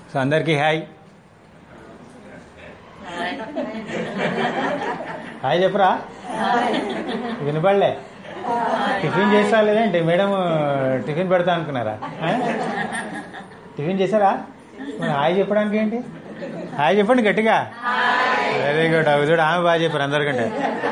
So అందరికీ hi hi చెప్పరా వినపడలే tiffin చేసా లేదంటే మేడం టిఫిన్ పెడతా అనుకున్నారా ఆ? టిఫిన్ చేశారా మరి హాయ్ చెప్పడానికి ఏంటి హాయ్ చెప్పండి గట్టిగా వెరీ గుడ్ అవి చూడు ఆమె బాగా చెప్పారు అందరికంటే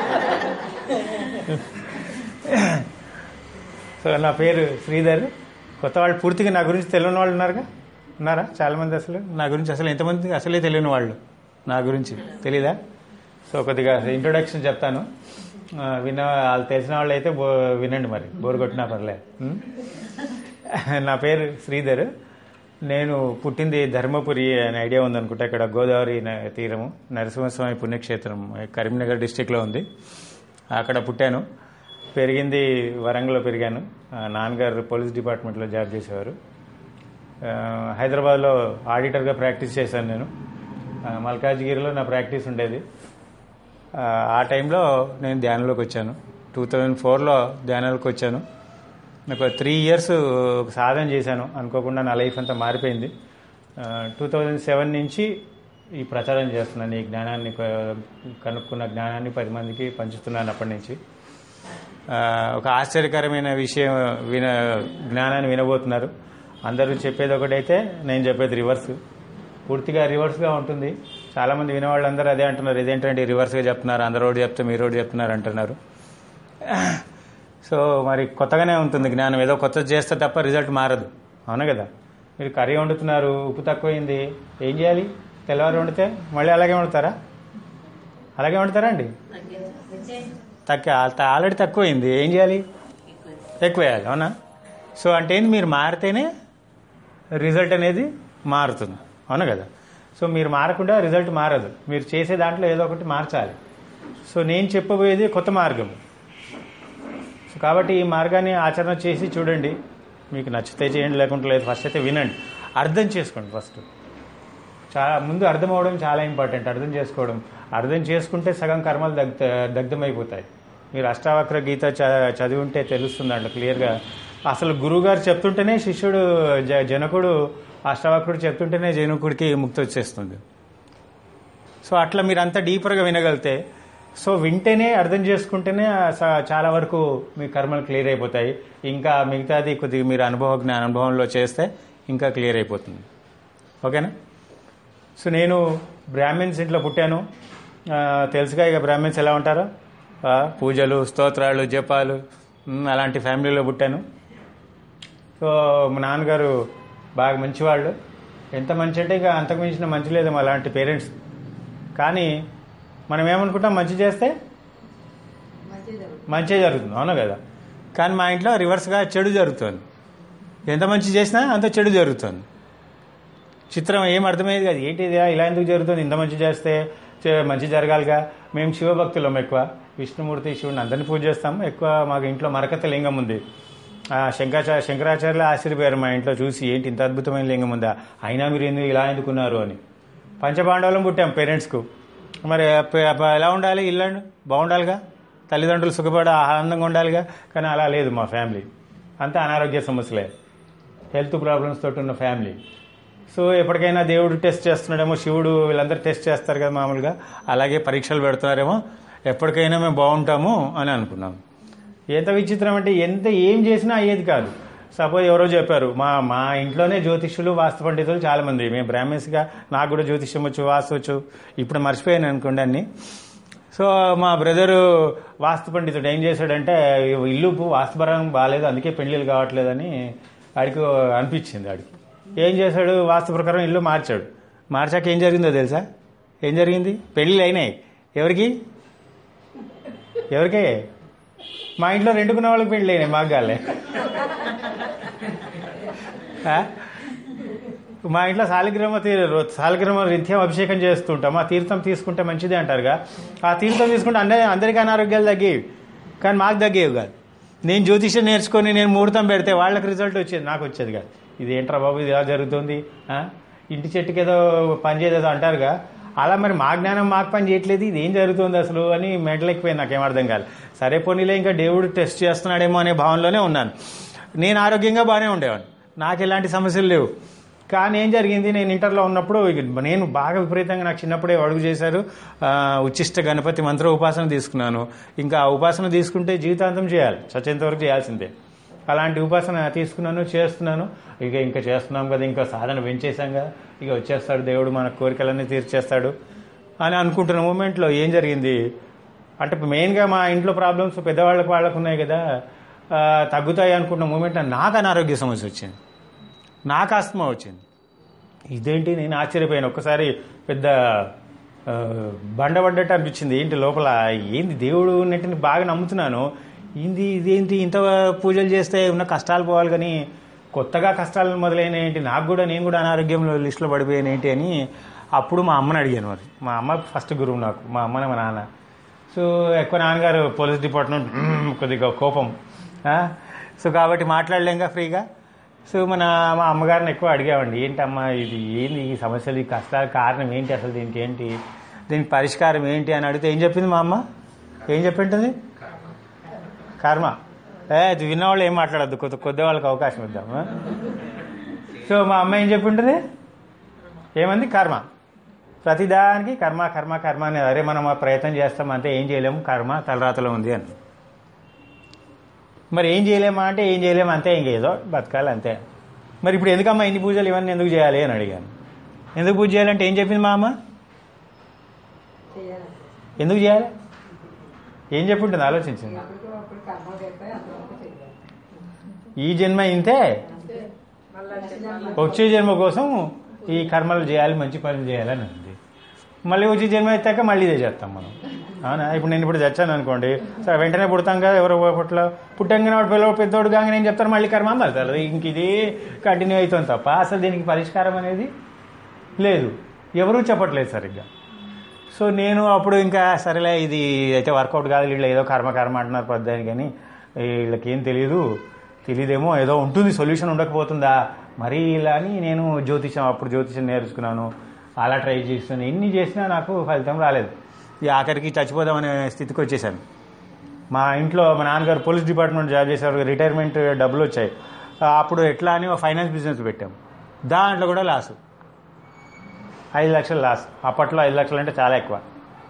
సో నా పేరు శ్రీధర్ కొత్త వాళ్ళు పూర్తిగా నా గురించి తెలియని వాళ్ళు ఉన్నారుగా ఉన్నారా చాలా మంది అసలు నా గురించి అసలు ఎంతమంది అసలే తెలియని వాళ్ళు నా గురించి తెలీదా సో కొద్దిగా ఇంట్రొడక్షన్ చెప్తాను ఆ, విన్న వాళ్ళు తెలిసిన వాళ్ళు అయితే బో వినండి మరి బోరు కొట్టినా పర్లే ఉం? నా పేరు శ్రీధర్ నేను పుట్టింది ధర్మపురి అనే ఐడియా ఉందనుకుంటా ఇక్కడ గోదావరి న- తీరము నరసింహస్వామి పుణ్యక్షేత్రం కరీంనగర్ డిస్టిక్లో ఉంది అక్కడ పుట్టాను పెరిగింది వరంగల్లో పెరిగాను ఆ, నాన్నగారు పోలీస్ డిపార్ట్మెంట్లో జాబ్ చేసేవారు ఆ, హైదరాబాద్లో ఆడిటర్గా ప్రాక్టీస్ చేశాను నేను ఆ, మల్కాజ్గిరిలో నా ప్రాక్టీస్ ఉండేది ఆ, ఆ టైంలో నేను ధ్యానంలోకి వచ్చాను టూ థౌజండ్ ఫోర్లో ధ్యానంలోకి వచ్చాను నాకు త్రీ ఇయర్స్ సాధన చేశాను అనుకోకుండా నా లైఫ్ అంతా మారిపోయింది టూ థౌజండ్ సెవెన్ నుంచి ఈ ప్రచారం చేస్తున్నాను ఈ జ్ఞానాన్ని కొ- కనుక్కున్న జ్ఞానాన్ని పది మందికి పంచుతున్నాను అప్పటి నుంచి ఆ, ఒక ఆశ్చర్యకరమైన విషయం విన జ్ఞానాన్ని వినబోతున్నారు అందరూ చెప్పేది ఒకటైతే నేను చెప్పేది రివర్స్ పూర్తిగా రివర్స్గా ఉంటుంది చాలామంది వినేవాళ్ళందరూ అదే అంటున్నారు ఇదేంటంటే రివర్స్గా చెప్తున్నారు అందరూ ఒకటి చెప్తే మీరు ఒకటి చెప్తున్నారు అంటున్నారు సో మరి కొత్తగానే ఉంటుంది జ్ఞానం ఏదో కొత్తది చేస్తే తప్ప రిజల్ట్ మారదు అవునా కదా మీరు కర్రీ వండుతున్నారు ఉప్పు తక్కువైంది ఏం చేయాలి తెల్లవారు వండితే మళ్ళీ అలాగే వండుతారా అలాగే వండుతారా అండి తక్కువ ఆల్రెడీ తక్కువైంది ఏం చేయాలి ఎక్కువ వేయాలి అవునా సో అంటే ఏంది మీరు మారితేనే రిజల్ట్ అనేది మారుతుంది అవునా కదా సో మీరు మారకుండా రిజల్ట్ మారదు మీరు చేసే దాంట్లో ఏదో ఒకటి మార్చాలి సో నేను చెప్పబోయేది కొత్త మార్గం సో కాబట్టి ఈ మార్గాన్ని ఆచరణ చేసి చూడండి మీకు నచ్చితే చేయండి లేకుంటే లేదు ఫస్ట్ అయితే వినండి అర్థం చేసుకోండి ఫస్ట్ చాలా ముందు అర్థం అవడం చాలా ఇంపార్టెంట్ అర్థం చేసుకోవడం అర్థం చేసుకుంటే సగం కర్మలు దగ్ధ దగ్ధమైపోతాయి మీరు అష్టావక్ర గీత చ- చదివి ఉంటే తెలుస్తుంది అంట క్లియర్గా అసలు గురువుగారు చెప్తుంటేనే శిష్యుడు జ జనకుడు అష్టావక్రుడు చెప్తుంటేనే జనకుడికి ముక్తి వచ్చేస్తుంది సో అట్లా మీరు అంత డీపర్గా వినగలితే సో వింటేనే అర్థం చేసుకుంటేనే ఆ స- చాలా వరకు మీ కర్మలు క్లియర్ అయిపోతాయి ఇంకా మిగతాది కొద్దిగా మీరు అనుభవ జ్ఞాన అనుభవంలో చేస్తే ఇంకా క్లియర్ అయిపోతుంది ఓకేనా సో నేను బ్రాహ్మిన్స్ ఇంట్లో పుట్టాను ఆ, తెలుసుగా ఇక బ్రాహ్మిన్స్ ఎలా ఉంటారో ఆ, పూజలు స్తోత్రాలు జపాలు ఉమ్, అలాంటి ఫ్యామిలీలో పుట్టాను సో మా నాన్నగారు బాగా మంచివాళ్ళు ఎంత మంచి అంటే ఇక అంతకు మించిన మంచి లేదు అలాంటి పేరెంట్స్ కానీ మనం ఏమనుకుంటాం మంచి చేస్తే మంచి జరుగుతుంది అవునా కదా కానీ మా ఇంట్లో రివర్స్గా చెడు జరుగుతుంది ఎంత మంచి చేసినా అంత చెడు జరుగుతుంది చిత్రం ఏం అర్థమయ్యేది కాదు ఏంటి ఇది ఇలా ఎందుకు జరుగుతుంది ఇంత మంచి చేస్తే చే- మంచి జరగాలిగా మేము శివభక్తులం ఎక్కువ విష్ణుమూర్తి శివుని అందరిని పూజ చేస్తాం ఎక్కువ మాకు ఇంట్లో మరకత లింగం ఉంది ఆ శంకరాచార్య శంకరాచార్యులు ఆశ్చర్యపోయారు మా ఇంట్లో చూసి ఏంటి ఇంత అద్భుతమైన లింగం ఉందా అయినా మీరు ఎందుకు ఇలా ఎందుకున్నారు అని పంచపాండవులం పుట్టాం పేరెంట్స్కు మరి ప- ప- ఎలా ఉండాలి ఇల్లు బాగుండాలిగా తల్లిదండ్రులు సుఖపడ ఆనందంగా ఉండాలిగా కానీ అలా లేదు మా ఫ్యామిలీ అంతా అనారోగ్య సమస్యలే హెల్త్ ప్రాబ్లమ్స్ తోటి ఉన్న ఫ్యామిలీ సో ఎప్పటికైనా దేవుడు టెస్ట్ చేస్తున్నాడేమో శివుడు వీళ్ళందరూ టెస్ట్ చేస్తారు కదా మామూలుగా అలాగే పరీక్షలు పెడుతున్నారేమో ఎప్పటికైనా మేము బాగుంటాము అని అనుకున్నాం ఎంత విచిత్రం అంటే ఎంత ఏం చేసినా అయ్యేది కాదు సపోజ్ ఎవరో చెప్పారు మా మా ఇంట్లోనే జ్యోతిష్యులు వాస్తు పండితులు చాలా మంది మేము బ్రాహ్మిన్స్గా నాకు కూడా జ్యోతిష్యం వచ్చు వాస్తు వచ్చు ఇప్పుడు మర్చిపోయాను అనుకోండి అన్ని సో మా బ్రదరు వాస్తు పండితుడు ఏం చేశాడంటే ఇల్లు వాస్తుపరం బాగాలేదు అందుకే పెళ్లిళ్ళు కావట్లేదని ఆడికి అనిపించింది ఆడికి ఏం చేశాడు వాస్తు ప్రకారం ఇల్లు మార్చాడు మార్చాక ఏం జరిగిందో తెలుసా ఏం జరిగింది పెళ్ళిళ్ళు అయినాయి ఎవరికి ఎవరికే మా ఇంట్లో రెండుకున్న వాళ్ళకి పెళ్ళి అయినాయి మాకు కాలే ఆ? మా ఇంట్లో సాలిగ్రామ తీ- సాలిగ్రామ రీత్యం అభిషేకం చేస్తుంటాం ఆ తీర్థం తీసుకుంటే మంచిది అంటారుగా ఆ తీర్థం తీసుకుంటే అందరి అందరికీ అనారోగ్యాలు తగ్గేవి కానీ మాకు తగ్గేవి కాదు నేను జ్యోతిష్యం నేర్చుకొని నేను ముహూర్తం పెడితే వాళ్ళకి రిజల్ట్ వచ్చేది నాకు వచ్చేది కాదు ఇది ఏంట్రా బాబు ఇది ఎలా జరుగుతుంది ఆ? ఇంటి చెట్టుకి ఏదో పని చేయదేదో అంటారుగా అలా మరి మా జ్ఞానం మాకు పని చేయట్లేదు ఇది ఏం జరుగుతుంది అసలు అని మెంటలెక్కిపోయింది నాకేం అర్థం కాదు సరే పోనీలే ఇంకా దేవుడు టెస్ట్ చేస్తున్నాడేమో అనే భావనలోనే ఉన్నాను నేను ఆరోగ్యంగా బాగానే ఉండేవాడిని నాకు ఎలాంటి సమస్యలు లేవు కానీ ఏం జరిగింది నేను ఇంటర్లో ఉన్నప్పుడు ఇక నేను బాగా విపరీతంగా నాకు చిన్నప్పుడే అడుగు చేశారు ఆ, ఉచ్చిష్ట గణపతి మంత్ర ఉపాసన తీసుకున్నాను ఇంకా ఆ ఉపాసన తీసుకుంటే జీవితాంతం చేయాలి చచ్చేంత వరకు చేయాల్సిందే అలాంటి ఉపాసన తీసుకున్నాను చేస్తున్నాను ఇక ఇంకా చేస్తున్నాం కదా ఇంకా సాధన పెంచేసాం కదా ఇక వచ్చేస్తాడు దేవుడు మన కోరికలన్నీ తీర్చేస్తాడు అని అనుకుంటున్న మూమెంట్లో ఏం జరిగింది అంటే మెయిన్గా మా ఇంట్లో ప్రాబ్లమ్స్ పెద్దవాళ్ళకి వాళ్ళకు ఉన్నాయి కదా ఆ, తగ్గుతాయి అనుకున్న మూమెంట్ నాకు అనారోగ్య సమస్య వచ్చింది నాకు ఆస్తమా వచ్చింది ఇదేంటి నేను ఆశ్చర్యపోయాను ఒక్కసారి పెద్ద ఆ, బండబడ్డట్టు అనిపించింది ఏంటి లోపల ఏంది దేవుడు ఉన్నట్టుని బాగా నమ్ముతున్నాను ఏంది ఇదేంటి ఇంత పూజలు చేస్తే ఉన్న కష్టాలు పోవాలి కానీ కొత్తగా కష్టాలు మొదలైన ఏంటి నాకు కూడా నేను కూడా అనారోగ్యంలో లిస్టులో పడిపోయాను ఏంటి అని అప్పుడు మా అమ్మని అడిగాను మరి మా అమ్మ ఫస్ట్ గురువు నాకు మా అమ్మని మా నాన్న సో ఎక్కువ నాన్నగారు పోలీస్ డిపార్ట్మెంట్ మ్మ్, కొద్దిగా కోపం ఆ? సో కాబట్టి మాట్లాడలేంగా ఫ్రీగా సో మన మా అమ్మగారిని ఎక్కువ అడిగామండి ఏంటమ్మా ఇది ఏంది ఈ సమస్యలు ఈ కష్టాల కారణం ఏంటి అసలు దీనికి ఏంటి దీనికి పరిష్కారం ఏంటి అని అడిగితే ఏం చెప్పింది మా అమ్మ ఏం చెప్పింటుంది కర్మ ఏ ఇది విన్నవాళ్ళు ఏం మాట్లాడద్దు కొద్ది కొద్ది వాళ్ళకి అవకాశం ఇద్దాం ఆ? సో మా అమ్మ ఏం చెప్పింటుంది ఏమంది కర్మ ప్రతిదానికి కర్మ కర్మ కర్మ అనేది అరే మనం ఆ ప్రయత్నం చేస్తాం అంతే ఏం చేయలేము కర్మ తలరాతలో ఉంది అని మరి ఏం చేయలేమా అంటే ఏం చేయలేము అంతే ఇంకేదో బతకాలి అంతే మరి ఇప్పుడు ఎందుకమ్మా ఇన్ని పూజలు ఇవన్నీ ఎందుకు చేయాలి అని అడిగాను ఎందుకు పూజ చేయాలంటే ఏం చెప్పింది మా అమ్మ చేయాలి ఎందుకు చేయాలి ఏం చెప్పుంటుంది ఆలోచించింది అప్పటికి అప్పుడు కర్మ చెప్పాయి అంతవరకు చేయాలి ఈ జన్మ ఇంతే మళ్ళీ వచ్చే జన్మ కోసం ఈ కర్మలు చేయాలి మంచి పనులు చేయాలని ఉంది మళ్ళీ వచ్చే జన్మ ఎత్తాక మళ్ళీ ఇదే చేస్తాం మనం అవునా ఇప్పుడు నేను ఇప్పుడు చచ్చాను అనుకోండి సరే వెంటనే పుడతాం కదా ఎవరో పుట్ల పుట్టంగానే వాడు పిల్లవాడు పెద్దోడు కాగా నేను చెప్తాను మళ్ళీ కర్మ మళ్ళీ ఇంక ఇది కంటిన్యూ అవుతుంది తప్ప అసలు దీనికి పరిష్కారం అనేది లేదు ఎవరూ చెప్పట్లేదు సరిగ్గా సో నేను అప్పుడు ఇంకా సరేలే ఇది అయితే వర్కౌట్ కాదు వీళ్ళు ఏదో కర్మ కర్మ అంటున్నారు పద్దాని కానీ వీళ్ళకి ఏం తెలియదు తెలియదేమో ఏదో ఉంటుంది సొల్యూషన్ ఉండకపోతుందా మరీ ఇలా అని నేను జ్యోతిషం అప్పుడు జ్యోతిషం నేర్చుకున్నాను అలా ట్రై చేస్తున్నాను ఎన్ని చేసినా నాకు ఫలితం రాలేదు ఈ ఆఖరికి చచ్చిపోదామనే స్థితికి వచ్చేసాను మా ఇంట్లో మా నాన్నగారు పోలీస్ డిపార్ట్మెంట్ జాబ్ చేసేవారు రిటైర్మెంట్ డబ్బులు వచ్చాయి ఆ, అప్పుడు ఎట్లా అని ఒక ఫైనాన్స్ బిజినెస్ పెట్టాం దాంట్లో కూడా లాసు ఐదు లక్షలు లాస్ అప్పట్లో ఐదు లక్షలు అంటే చాలా ఎక్కువ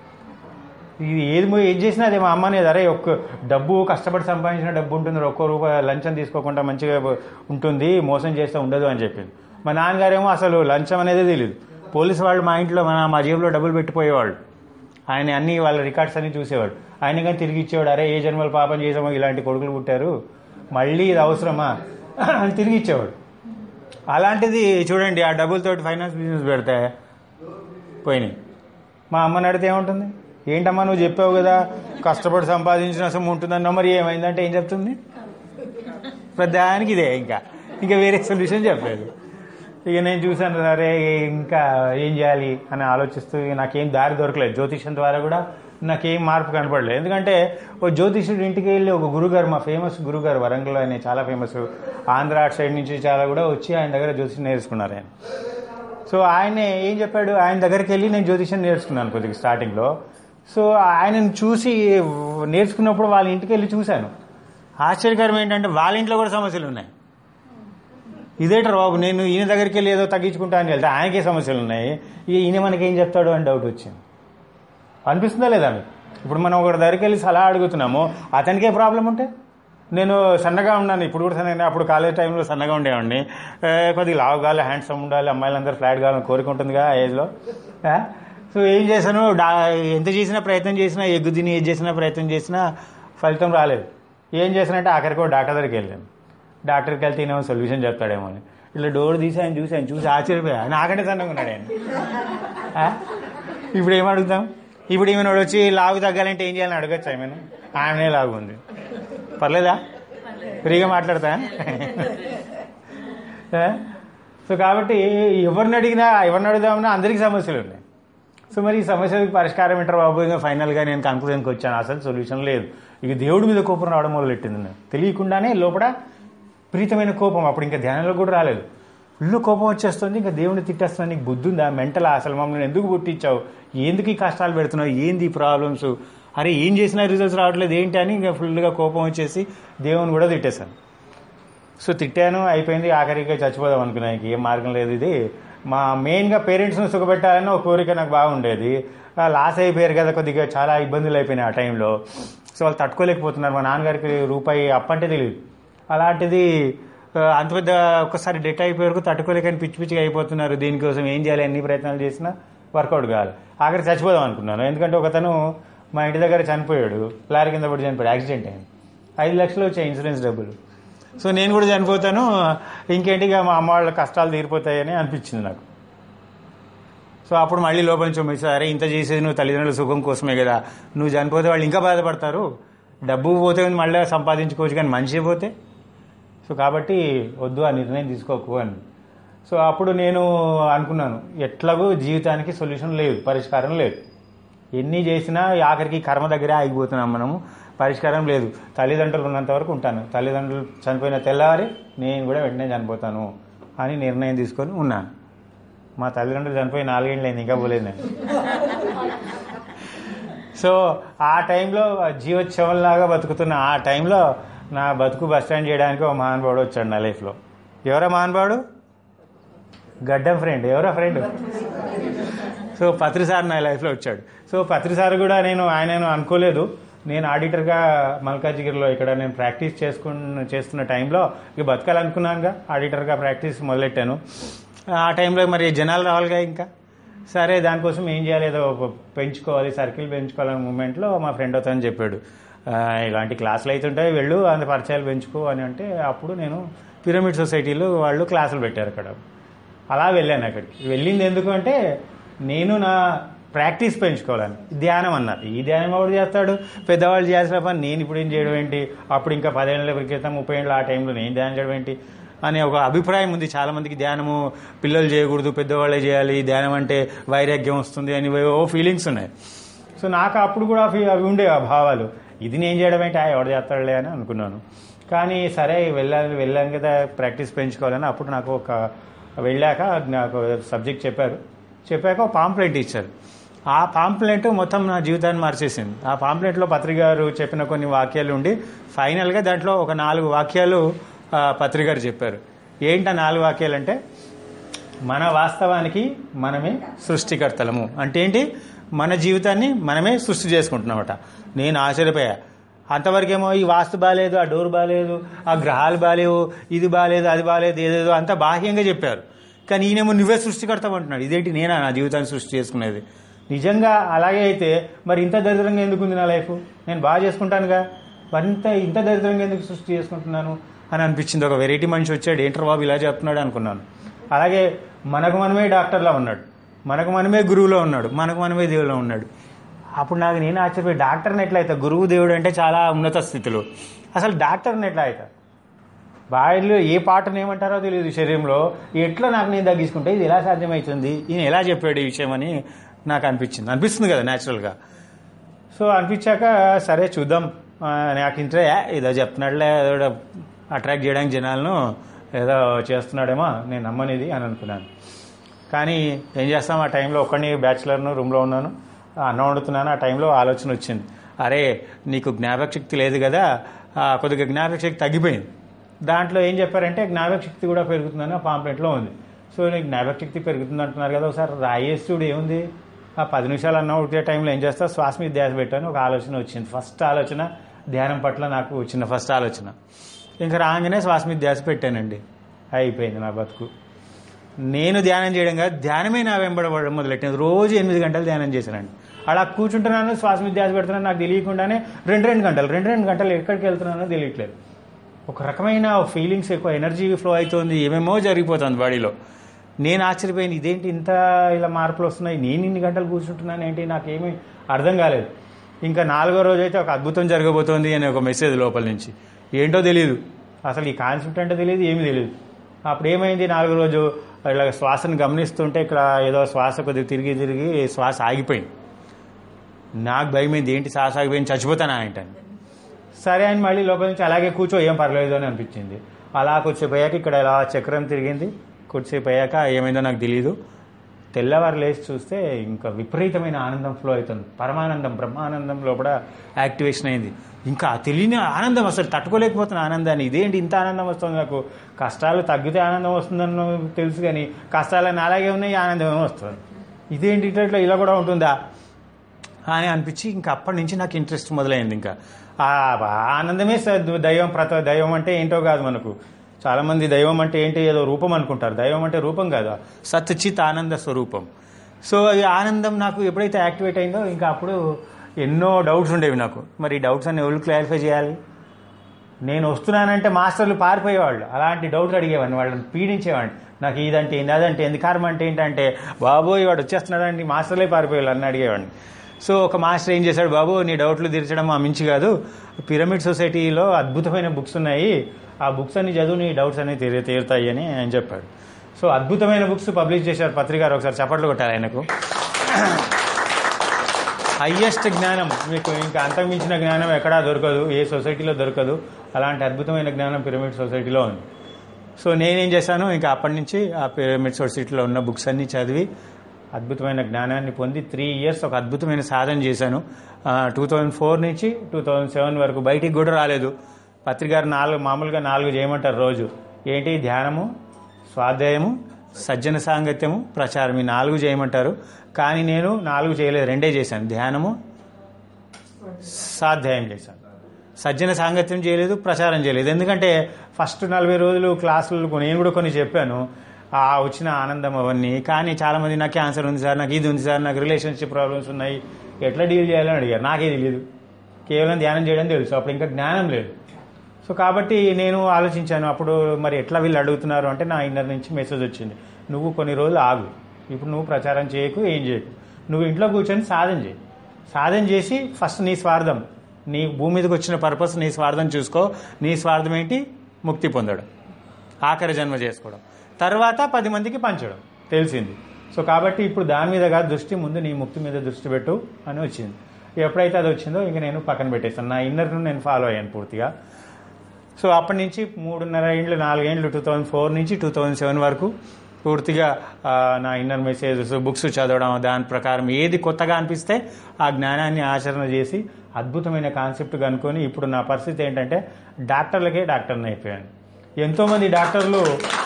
ఇది ఏది మో- ఏది చేసినా అదే మా అమ్మనే అరే ఒక్క డబ్బు కష్టపడి సంపాదించిన డబ్బు ఉంటుంది ఒక్కో రూపాయి లంచం తీసుకోకుండా మంచిగా ఉంటుంది మోసం చేస్తే ఉండదు అని చెప్పింది మా నాన్నగారేమో అసలు లంచం అనేది తెలియదు పోలీసు వాళ్ళు మా ఇంట్లో మన మా జేబులో డబ్బులు పెట్టిపోయేవాళ్ళు ఆయన అన్ని వాళ్ళ రికార్డ్స్ అన్ని చూసేవాడు ఆయన కానీ తిరిగి ఇచ్చేవాడు అరే ఏ జన్మలు పాపం చేసామో ఇలాంటి కొడుకులు పుట్టారు మళ్ళీ ఇది అవసరమా అని తిరిగి ఇచ్చేవాడు అలాంటిది చూడండి ఆ డబ్బులతోటి ఫైనాన్స్ బిజినెస్ పెడితే పోయినాయి మా అమ్మని అడిగితే ఏముంటుంది ఏంటమ్మా నువ్వు చెప్పావు కదా కష్టపడి సంపాదించిన సొమ్ము ఉంటుందన్నా మరి ఏమైందంటే ఏం చెప్తుంది ప్రధానికి ఇదే ఇంకా ఇంకా వేరే సొల్యూషన్ చెప్పలేదు ఇక నేను చూశాను సరే ఇంకా ఏం చేయాలి అని ఆలోచిస్తూ ఇక నాకేం దారి దొరకలేదు జ్యోతిష్యం ద్వారా కూడా నాకేం మార్పు కనపడలేదు ఎందుకంటే ఓ జ్యోతిష్యుడు ఇంటికి వెళ్ళి ఒక గురుగారు మా ఫేమస్ గురుగారు వరంగల్ ఆయన చాలా ఫేమస్ ఆంధ్ర అటు సైడ్ నుంచి చాలా కూడా వచ్చి ఆయన దగ్గర జ్యోతిష్యం నేర్చుకున్నారు ఆయన సో ఆయన ఏం చెప్పాడు ఆయన దగ్గరికి వెళ్ళి నేను జ్యోతిష్యం నేర్చుకున్నాను కొద్దిగా స్టార్టింగ్లో సో ఆయనను చూసి నేర్చుకున్నప్పుడు వాళ్ళ ఇంటికి వెళ్ళి చూశాను ఆశ్చర్యకరం ఏంటంటే వాళ్ళ ఇంట్లో కూడా సమస్యలు ఉన్నాయి ఇదేంటారు బాబు నేను ఈయన దగ్గరికి వెళ్ళి ఏదో తగ్గించుకుంటా అని వెళ్తే ఆయనకే సమస్యలు ఉన్నాయి ఇక ఈయన మనకి ఏం చెప్తాడు అని డౌట్ వచ్చింది అనిపిస్తుందా లేదా మీకు ఇప్పుడు మనం ఒకటి దగ్గరికి వెళ్ళి సలహా అడుగుతున్నాము అతనికే ప్రాబ్లం ఉంటే నేను సన్నగా ఉన్నాను ఇప్పుడు కూడా సన్నగా అప్పుడు కాలేజ్ టైంలో సన్నగా ఉండేవాడిని ఏ, కొద్దిగా లావు కావాలి హ్యాండ్సమ్ ఉండాలి అమ్మాయిలందరూ ఫ్లాట్ కావాలని కోరిక ఉంటుందిగా ఆ ఏజ్లో ఆ? సో ఏం చేశాను డా ఎంత చేసినా ప్రయత్నం చేసినా ఎగ్గు తిని ఏది చేసినా ప్రయత్నం చేసినా ఫలితం రాలేదు ఏం చేశానంటే ఆఖరికి ఒక డాక్టర్ దగ్గరికి వెళ్ళాను డాక్టర్కి వెళ్తే ఈయన సొల్యూషన్ చెప్తాడేమో అని ఇట్లా డోర్ తీసి ఆయన చూసి ఆయన చూసి ఆశ్చర్యపోయా నాకంటే సన్నగా ఉన్నాడు ఆయన ఆ? ఇప్పుడు ఏం అడుగుతాం ఇప్పుడు ఈమె వచ్చి లావు తగ్గాలంటే ఏం చేయాలని అడగచ్చు ఆమెను ఆమెనే లాగు ఉంది పర్లేదా ఫ్రీగా మాట్లాడతా ఆ? సో కాబట్టి ఎవరిని అడిగినా ఎవరిని అడుగుదామన్నా అందరికీ సమస్యలు ఉన్నాయి సో మరి ఈ సమస్యలకు పరిష్కారం ఏంటారు బాబు ఇంకా ఫైనల్గా నేను కన్క్లూజన్కి వచ్చాను అసలు సొల్యూషన్ లేదు ఇక దేవుడి మీద కోపం రావడం మొదలెట్టింది నాకు తెలియకుండానే లోపల ప్రీతమైన కోపం అప్పుడు ఇంకా ధ్యానంలో కూడా రాలేదు ఇల్లు కోపం వచ్చేస్తుంది ఇంకా దేవుడిని తిట్టేస్తున్నా నీకు బుద్ధి ఉందా మెంటల్ అసలు మమ్మల్ని ఎందుకు పుట్టించావు ఎందుకు ఈ కష్టాలు పెడుతున్నావు ఏంది ఈ ప్రాబ్లమ్స్ అరే ఏం చేసినా రిజల్ట్స్ రావట్లేదు ఏంటి అని ఇంకా ఫుల్గా కోపం వచ్చేసి దేవుని కూడా తిట్టేశాను సో తిట్టాను అయిపోయింది ఆఖరికి చచ్చిపోదాం అనుకున్నాను ఇంక ఏం మార్గం లేదు ఇది మా మెయిన్గా పేరెంట్స్ని సుఖపెట్టాలని ఒక కోరిక నాకు బాగుండేది ఆ, లాస్ అయిపోయారు కదా కొద్దిగా చాలా ఇబ్బందులు అయిపోయినాయి ఆ టైంలో సో వాళ్ళు తట్టుకోలేకపోతున్నారు మా నాన్నగారికి రూపాయి అప్పంటే తెలియదు అలాంటిది ఆ, అంత పెద్ద ఒక్కసారి డెట్ అయిపోయే వరకు తట్టుకోలేకని పిచ్చి పిచ్చిగా అయిపోతున్నారు దీనికోసం ఏం చేయాలి ఎన్ని ప్రయత్నాలు చేసినా వర్కౌట్ కావాలి ఆఖరి చచ్చిపోదాం అనుకున్నాను ఎందుకంటే ఒకతను మా ఇంటి దగ్గర చనిపోయాడు లారీ కింద పడి చనిపోయాడు యాక్సిడెంట్ అయింది ఐదు లక్షలు వచ్చాయి ఇన్సూరెన్స్ డబ్బులు సో నేను కూడా చనిపోతాను ఇంకేంటి ఇక మా అమ్మ వాళ్ళ కష్టాలు తీరిపోతాయని అనిపించింది నాకు సో అప్పుడు మళ్ళీ లోపల నుంచి మెసేజ్ అరే ఇంత చేసేది నువ్వు తల్లిదండ్రుల సుఖం కోసమే కదా నువ్వు చనిపోతే వాళ్ళు ఇంకా బాధపడతారు డబ్బు పోతే మళ్ళీ సంపాదించుకోవచ్చు కానీ మనిషి పోతే సో కాబట్టి వద్దు ఆ నిర్ణయం తీసుకోకు అని సో అప్పుడు నేను అనుకున్నాను ఎట్లాగో జీవితానికి సొల్యూషన్ లేదు పరిష్కారం లేదు ఎన్ని చేసినా ఆఖరికి కర్మ దగ్గరే ఆగిపోతున్నాం మనము పరిష్కారం లేదు తల్లిదండ్రులు ఉన్నంత వరకు ఉంటాను తల్లిదండ్రులు చనిపోయిన తెల్లారి నేను కూడా వెంటనే చనిపోతాను అని నిర్ణయం తీసుకొని ఉన్నాను మా తల్లిదండ్రులు చనిపోయి నాలుగేళ్ళు అయింది ఇంకా పోలేదు నేను సో ఆ టైంలో జీవోత్సవంలాగా బతుకుతున్న ఆ టైంలో నా బతుకు బస్ స్టాండ్ చేయడానికి ఒక మహానుభావుడు వచ్చాడు నా లైఫ్లో ఎవరా మహానుభావుడు గడ్డం ఫ్రెండ్ ఎవరా ఫ్రెండ్ సో పత్రి సార్ నా లైఫ్లో వచ్చాడు సో పత్రి సార్ కూడా నేను ఆయనను అనుకోలేదు నేను ఆడిటర్గా మల్కాజిగిరిలో ఇక్కడ నేను ప్రాక్టీస్ చేసుకున్న చేస్తున్న టైంలో ఇక బతకాలనుకున్నానుగా ఆడిటర్గా ప్రాక్టీస్ మొదలెట్టాను ఆ టైంలో మరి జనాలు రావాలిగా ఇంకా సరే దానికోసం ఏం చేయాలి ఏదో పెంచుకోవాలి సర్కిల్ పెంచుకోవాలనే మూమెంట్లో మా ఫ్రెండ్ అవుతానని చెప్పాడు ఆ, ఇలాంటి క్లాసులు అవుతుంటాయి వెళ్ళు అంత పరిచయాలు పెంచుకో అని అంటే అప్పుడు నేను పిరమిడ్ సొసైటీలో వాళ్ళు క్లాసులు పెట్టారు అక్కడ అలా వెళ్ళాను అక్కడికి వెళ్ళింది ఎందుకు అంటే నేను నా ప్రాక్టీస్ పెంచుకోవాలని ధ్యానం అన్నారు ఈ ధ్యానం ఎవడు చేస్తాడు పెద్దవాళ్ళు చేసిన పని నేను ఇప్పుడు ఏం చేయడం ఏంటి అప్పుడు ఇంకా పదేళ్ళ క్రితం ముప్పై ఏళ్ళ ఆ టైంలో నేను ధ్యానం చేయడం ఏంటి అనే ఒక అభిప్రాయం ఉంది చాలా మందికి ధ్యానము పిల్లలు చేయకూడదు పెద్దవాళ్ళే చేయాలి ధ్యానం అంటే వైరాగ్యం వస్తుంది అని ఓ ఫీలింగ్స్ ఉన్నాయి సో నాకు అప్పుడు కూడా అవి అవి ఉండేవి ఆ భావాలు ఇది నేను చేయడం ఏంటి ఆ ఎవడు చేస్తాడులే అని అనుకున్నాను కానీ సరే వెళ్ళాలి వెళ్ళాను కదా ప్రాక్టీస్ పెంచుకోవాలని అప్పుడు నాకు ఒక వెళ్ళాక నాకు సబ్జెక్ట్ చెప్పారు చెప్పాక ఒక పాంప్లెట్ ఇచ్చారు ఆ పాంప్లెట్ మొత్తం నా జీవితాన్ని మార్చేసింది ఆ పాంప్లెట్లో పత్రిక గారు చెప్పిన కొన్ని వాక్యాలు ఉండి ఫైనల్గా దాంట్లో ఒక నాలుగు వాక్యాలు ఆ, పత్రిక గారు చెప్పారు ఏంటి ఆ నాలుగు వాక్యాలు అంటే మన వాస్తవానికి మనమే సృష్టికర్తలము అంటే ఏంటి మన జీవితాన్ని మనమే సృష్టి చేసుకుంటున్నామట నేను ఆశ్చర్యపోయా అంతవరకేమో ఈ వాస్తు బాగాలేదు ఆ డోర్ బాగాలేదు ఆ గ్రహాలు బాగాలేవు ఇది బాగాలేదు అది బాగాలేదు ఏదేదో అంతా బాహ్యంగా చెప్పారు కానీ ఈయనేమో నువ్వే సృష్టికర్త అంటున్నాడు ఇదేంటి నేనా నా జీవితాన్ని సృష్టి చేసుకునేది నిజంగా అలాగే అయితే మరి ఇంత దరిద్రంగా ఎందుకు ఉంది నా లైఫ్ నేను బాగా చేసుకుంటానుగా మరింత ఇంత దరిద్రంగా ఎందుకు సృష్టి చేసుకుంటున్నాను అని అనిపించింది ఒక వెరైటీ మనిషి వచ్చాడు ఏంటర్ బాబు ఇలా చెప్తున్నాడు అనుకున్నాను అలాగే మనకు మనమే డాక్టర్లా ఉన్నాడు మనకు మనమే గురువులో ఉన్నాడు మనకు మనమే దేవులో ఉన్నాడు అప్పుడు నాకు నేను ఆశ్చర్యపోయి డాక్టర్ని ఎట్లా అవుతా గురువు దేవుడు అంటే చాలా ఉన్నత స్థితిలో అసలు డాక్టర్ని ఎట్లా అవుతా బాడీలో ఏ పాటను ఏమంటారో తెలియదు శరీరంలో ఎట్లా నాకు నేను తగ్గించుకుంటే ఇది ఎలా సాధ్యమవుతుంది ఈయన ఎలా చెప్పాడు ఈ విషయం అని నాకు అనిపించింది అనిపిస్తుంది కదా న్యాచురల్గా సో అనిపించాక సరే చూద్దాం ఆ, నాకు ఇంట్రె ఏదో చెప్తున్నాడులే ఏదో అట్రాక్ట్ చేయడానికి జనాలను ఏదో చేస్తున్నాడేమో నేను నమ్మనిది అని అనుకున్నాను కానీ ఏం చేస్తాం ఆ టైంలో ఒక్కడిని బ్యాచులర్ను రూమ్లో ఉన్నాను అన్నం వండుతున్నాను ఆ టైంలో ఆలోచన వచ్చింది అరే నీకు జ్ఞాపక శక్తి లేదు కదా ఆ, కొద్దిగా జ్ఞాపక శక్తి తగ్గిపోయింది దాంట్లో ఏం చెప్పారంటే జ్ఞాపక శక్తి కూడా పెరుగుతుందని ఆ పాంప్లెట్లో ఉంది సో నీకు జ్ఞాపక శక్తి పెరుగుతుంది అంటున్నారు కదా ఒకసారి రాయేసి చూడు ఏముంది ఆ పది నిమిషాలు అన్నం ఉడికే టైంలో ఏం చేస్తా శ్వాస మీద ధ్యాస పెట్టాను ఒక ఆలోచన వచ్చింది ఫస్ట్ ఆలోచన ధ్యానం పట్ల నాకు వచ్చిన ఫస్ట్ ఆలోచన ఇంకా రాగానే శ్వాస మీద ధ్యాస పెట్టానండి అయిపోయింది నా బతుకు నేను ధ్యానం చేయడం కాదు ధ్యానమే నా వెంబడబడడం మొదలెట్టింది రోజు ఎనిమిది గంటలు ధ్యానం చేశానండి అలా కూర్చుంటున్నాను శ్వాస మీద ధ్యాస పెడుతున్నాను నాకు తెలియకుండానే రెండు రెండు గంటలు రెండు రెండు గంటలు ఎక్కడికి వెళ్తున్నానో తెలియట్లేదు ఒక రకమైన ఫీలింగ్స్ ఎక్కువ ఎనర్జీ ఫ్లో అవుతుంది ఏమేమో జరిగిపోతుంది బాడీలో నేను ఆశ్చర్యపోయాను ఇదేంటి ఇంత ఇలా మార్పులు వస్తున్నాయి నేను ఇన్ని గంటలు కూర్చుంటున్నాను ఏంటి నాకేమీ అర్థం కాలేదు ఇంకా నాలుగో రోజు అయితే ఒక అద్భుతం జరగబోతోంది అనే ఒక మెసేజ్ లోపల నుంచి ఏంటో తెలియదు అసలు ఈ కాన్సెప్ట్ అంటే తెలియదు ఏమీ తెలియదు అప్పుడు ఏమైంది నాలుగో రోజు ఇలా శ్వాసను గమనిస్తుంటే ఇక్కడ ఏదో శ్వాస కొద్దిగా తిరిగి తిరిగి శ్వాస ఆగిపోయింది నాకు భయమైంది ఏంటి శ్వాస ఆగిపోయింది చచ్చిపోతానా ఏంటని సరే అని మళ్ళీ లోపల నుంచి అలాగే కూర్చో ఏం పర్లేదు అని అనిపించింది అలా కొద్దిసేపు అయ్యాక ఇక్కడ ఇలా చక్రం తిరిగింది కొద్దిసేపు అయ్యాక ఏమైందో నాకు తెలియదు తెల్లవారు లేచి చూస్తే ఇంకా విపరీతమైన ఆనందం ఫ్లో అవుతుంది పరమానందం బ్రహ్మానందంలో కూడా యాక్టివేషన్ అయింది ఇంకా తెలియని ఆనందం అసలు తట్టుకోలేకపోతున్న ఆనందాన్ని ఇదేంటి ఇంత ఆనందం వస్తుంది నాకు కష్టాలు తగ్గితే ఆనందం వస్తుందని తెలుసు కానీ కష్టాలు అలాగే ఉన్నాయి ఆనందం ఏమో వస్తుంది ఇదేంటి ఇట్లా ఇలా కూడా ఉంటుందా అని అనిపించి ఇంకా అప్పటి నుంచి నాకు ఇంట్రెస్ట్ మొదలైంది ఇంకా ఆ ఆనందమే స- దైవం ప్రత దైవం అంటే ఏంటో కాదు మనకు చాలా మంది దైవం అంటే ఏంటి ఏదో రూపం అనుకుంటారు దైవం అంటే రూపం కాదు సత్చిత్ ఆనంద స్వరూపం సో ఈ ఆనందం నాకు ఎప్పుడైతే యాక్టివేట్ అయిందో ఇంకా అప్పుడు ఎన్నో డౌట్స్ ఉండేవి నాకు మరి ఈ డౌట్స్ అన్ని ఎవరు క్లారిఫై చేయాలి నేను వస్తున్నానంటే మాస్టర్లు పారిపోయేవాళ్ళు అలాంటి డౌట్లు అడిగేవాడిని వాళ్ళని పీడించేవాడిని నాకు ఇదంటే ఏంది అదంటే ఏంది కారణం అంటే ఏంటంటే బాబోయ్ వాడు వచ్చేస్తున్నాడండి మాస్టర్లే పారిపోయేవాళ్ళు అని అడిగేవాడిని సో ఒక మాస్టర్ ఏం చేశాడు బాబు నీ డౌట్లు తీర్చడం మా మించి కాదు పిరమిడ్ సొసైటీలో అద్భుతమైన బుక్స్ ఉన్నాయి ఆ బుక్స్ అన్ని చదువు నీ డౌట్స్ అన్ని తీరు తీరుతాయి అని ఆయన చెప్పాడు సో అద్భుతమైన బుక్స్ పబ్లిష్ చేశారు పత్రికారు ఒకసారి చప్పట్లు కొట్టారు ఆయనకు హయ్యెస్ట్ జ్ఞానం మీకు ఇంకా అంతకుమించిన జ్ఞానం ఎక్కడా దొరకదు ఏ సొసైటీలో దొరకదు అలాంటి అద్భుతమైన జ్ఞానం పిరమిడ్ సొసైటీలో ఉంది సో నేనేం చేశాను ఇంకా అప్పటి నుంచి ఆ పిరమిడ్ సొసైటీలో ఉన్న బుక్స్ అన్ని చదివి అద్భుతమైన జ్ఞానాన్ని పొంది త్రీ ఇయర్స్ ఒక అద్భుతమైన సాధన చేశాను టూ థౌజండ్ ఫోర్ నుంచి టూ థౌజండ్ సెవెన్ వరకు బయటికి కూడా రాలేదు పత్రికారు నాలుగు మామూలుగా నాలుగు చేయమంటారు రోజు ఏంటి ధ్యానము స్వాధ్యాయము సజ్జన సాంగత్యము ప్రచారం ఈ నాలుగు చేయమంటారు కానీ నేను నాలుగు చేయలేదు రెండే చేశాను ధ్యానము స్వాధ్యాయం చేశాను సజ్జన సాంగత్యం చేయలేదు ప్రచారం చేయలేదు ఎందుకంటే ఫస్ట్ నలభై రోజులు క్లాసులు నేను కూడా కొన్ని చెప్పాను ఆ వచ్చిన ఆనందం అవన్నీ కానీ చాలా మంది నాకు క్యాన్సర్ ఉంది సార్ నాకు ఇది ఉంది సార్ నాకు రిలేషన్షిప్ ప్రాబ్లమ్స్ ఉన్నాయి ఎట్లా డీల్ చేయాలని అడిగారు నాకే తెలియదు కేవలం ధ్యానం చేయడం తెలుసు అప్పుడు ఇంకా జ్ఞానం లేదు సో కాబట్టి నేను ఆలోచించాను అప్పుడు మరి ఎట్లా వీళ్ళు అడుగుతున్నారు అంటే నా ఇన్నర్ నుంచి మెసేజ్ వచ్చింది నువ్వు కొన్ని రోజులు ఆగు ఇప్పుడు నువ్వు ప్రచారం చేయకు ఏం చేయకు నువ్వు ఇంట్లో కూర్చొని సాధన చేయి సాధన చేసి ఫస్ట్ నీ స్వార్థం నీ భూమి మీదకి వచ్చిన పర్పస్ నీ స్వార్థం చూసుకో నీ స్వార్థం ఏంటి ముక్తి పొందడం ఆఖరి జన్మ చేసుకోవడం తర్వాత పది మందికి పంచడం తెలిసింది సో కాబట్టి ఇప్పుడు దాని మీద కాదు దృష్టి ముందు నీ ముక్తి మీద దృష్టి పెట్టు అని వచ్చింది ఎప్పుడైతే అది వచ్చిందో ఇంక నేను పక్కన పెట్టేస్తాను నా ఇన్నర్ను నేను ఫాలో అయ్యాను పూర్తిగా సో అప్పటి నుంచి మూడున్నర ఏండ్లు నాలుగేండ్లు టూ థౌజండ్ ఫోర్ నుంచి టూ థౌజండ్ సెవెన్ వరకు పూర్తిగా ఆ, నా ఇన్నర్ మెసేజెస్ బుక్స్ చదవడం దాని ప్రకారం ఏది కొత్తగా అనిపిస్తే ఆ జ్ఞానాన్ని ఆచరణ చేసి అద్భుతమైన కాన్సెప్ట్ కనుక్కొని ఇప్పుడు నా పరిస్థితి ఏంటంటే డాక్టర్లకే డాక్టర్ని అయిపోయాను ఎంతోమంది డాక్టర్లు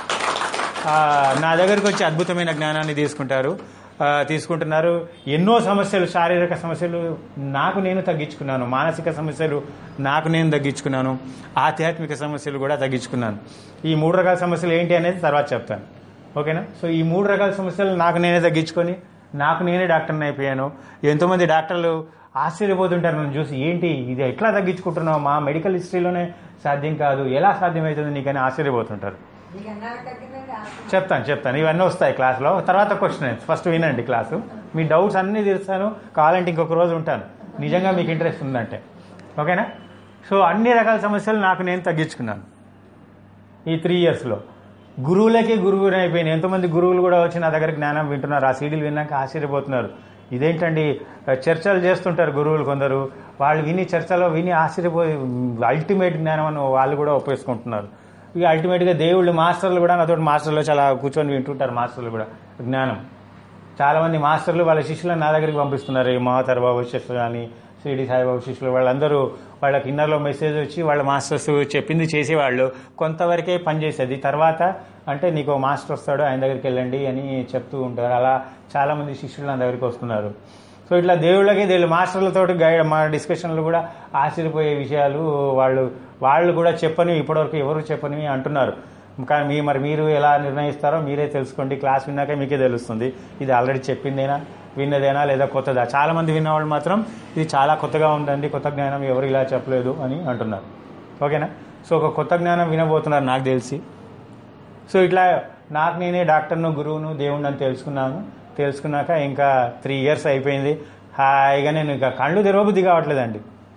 ఆ, నా దగ్గరికి వచ్చి అద్భుతమైన జ్ఞానాన్ని తీసుకుంటారు ఆ, తీసుకుంటున్నారు ఎన్నో సమస్యలు శారీరక సమస్యలు నాకు నేను తగ్గించుకున్నాను మానసిక సమస్యలు నాకు నేను తగ్గించుకున్నాను ఆధ్యాత్మిక సమస్యలు కూడా తగ్గించుకున్నాను ఈ మూడు రకాల సమస్యలు ఏంటి అనేది తర్వాత చెప్తాను ఓకేనా సో ఈ మూడు రకాల సమస్యలు నాకు నేనే తగ్గించుకొని నాకు నేనే డాక్టర్ని అయిపోయాను ఎంతోమంది డాక్టర్లు ఆశ్చర్యపోతుంటారు నన్ను చూసి ఏంటి ఇది ఎట్లా తగ్గించుకుంటున్నావు మా మెడికల్ హిస్టరీలోనే సాధ్యం కాదు ఎలా సాధ్యమవుతుంది నీకని ఆశ్చర్యపోతుంటారు నీకు ఎన్నాళ్ళు తగ్గిందండి ఆస్తి? చెప్తాను చెప్తాను ఇవన్నీ వస్తాయి క్లాస్లో తర్వాత క్వశ్చన్ ఫస్ట్ వినండి క్లాసు మీ డౌట్స్ అన్నీ తీరుస్తాను కావాలంటే ఇంకొక రోజు ఉంటాను నిజంగా మీకు ఇంట్రెస్ట్ ఉందంటే ఓకేనా సో అన్ని రకాల సమస్యలు నాకు నేను తగ్గించుకున్నాను ఈ త్రీ ఇయర్స్లో గురువులకే గురువుని అయిపోయింది ఎంతోమంది గురువులు కూడా వచ్చి నా దగ్గర జ్ఞానం వింటున్నారు ఆ సీడీలు విన్నాక ఆశ్చర్యపోతున్నారు ఇదేంటండి చర్చలు చేస్తుంటారు గురువులు కొందరు వాళ్ళు విని చర్చలో విని ఆశ్చర్యపోయి అల్టిమేట్ జ్ఞానం అని వాళ్ళు కూడా ఉపయోగించుకుంటున్నారు ఇక అల్టిమేట్గా దేవుళ్ళు మాస్టర్లు కూడా నాతో మాస్టర్లు చాలా కూర్చొని వింటుంటారు మాస్టర్లు కూడా జ్ఞానం చాలా మంది మాస్టర్లు వాళ్ళ శిష్యులను నా దగ్గరికి పంపిస్తున్నారు ఈ మహాతర్ బాబు శిష్యులు కానీ షిరిడి సాయిబాబు శిష్యులు వాళ్ళందరూ వాళ్ళకి ఇన్నర్లో మెసేజ్ వచ్చి వాళ్ళ మాస్టర్స్ చెప్పింది చేసేవాళ్ళు కొంతవరకే పనిచేసేది తర్వాత అంటే నీకు ఓ మాస్టర్ వస్తాడు ఆయన దగ్గరికి వెళ్ళండి అని చెప్తూ ఉంటారు అలా చాలా మంది శిష్యులు నా దగ్గరికి వస్తున్నారు సో ఇట్లా దేవుళ్ళకి వీళ్ళు మాస్టర్లతో గైడ్ మా డిస్కషన్లు కూడా ఆశ్చర్యపోయే విషయాలు వాళ్ళు వాళ్ళు కూడా చెప్పని ఇప్పటివరకు ఎవరు చెప్పని అంటున్నారు కానీ మీ మరి మీరు ఎలా నిర్ణయిస్తారో మీరే తెలుసుకోండి క్లాస్ విన్నాక మీకే తెలుస్తుంది ఇది ఆల్రెడీ చెప్పిందేనా విన్నదేనా లేదా కొత్తదా చాలా మంది విన్నవాళ్ళు మాత్రం ఇది చాలా కొత్తగా ఉందండి కొత్త జ్ఞానం ఎవరు ఇలా చెప్పలేదు అని అంటున్నారు ఓకేనా సో ఒక కొత్త జ్ఞానం వినబోతున్నారు నాకు తెలిసి సో ఇట్లా నాకు నేనే డాక్టర్ను గురువును దేవుణ్ణి అని తెలుసుకున్నాను తెలుసుకున్నాక ఇంకా త్రీ ఇయర్స్ అయిపోయింది హాయిగా నేను ఇంకా కళ్ళు తెరవబుద్ధి కావట్లేదండి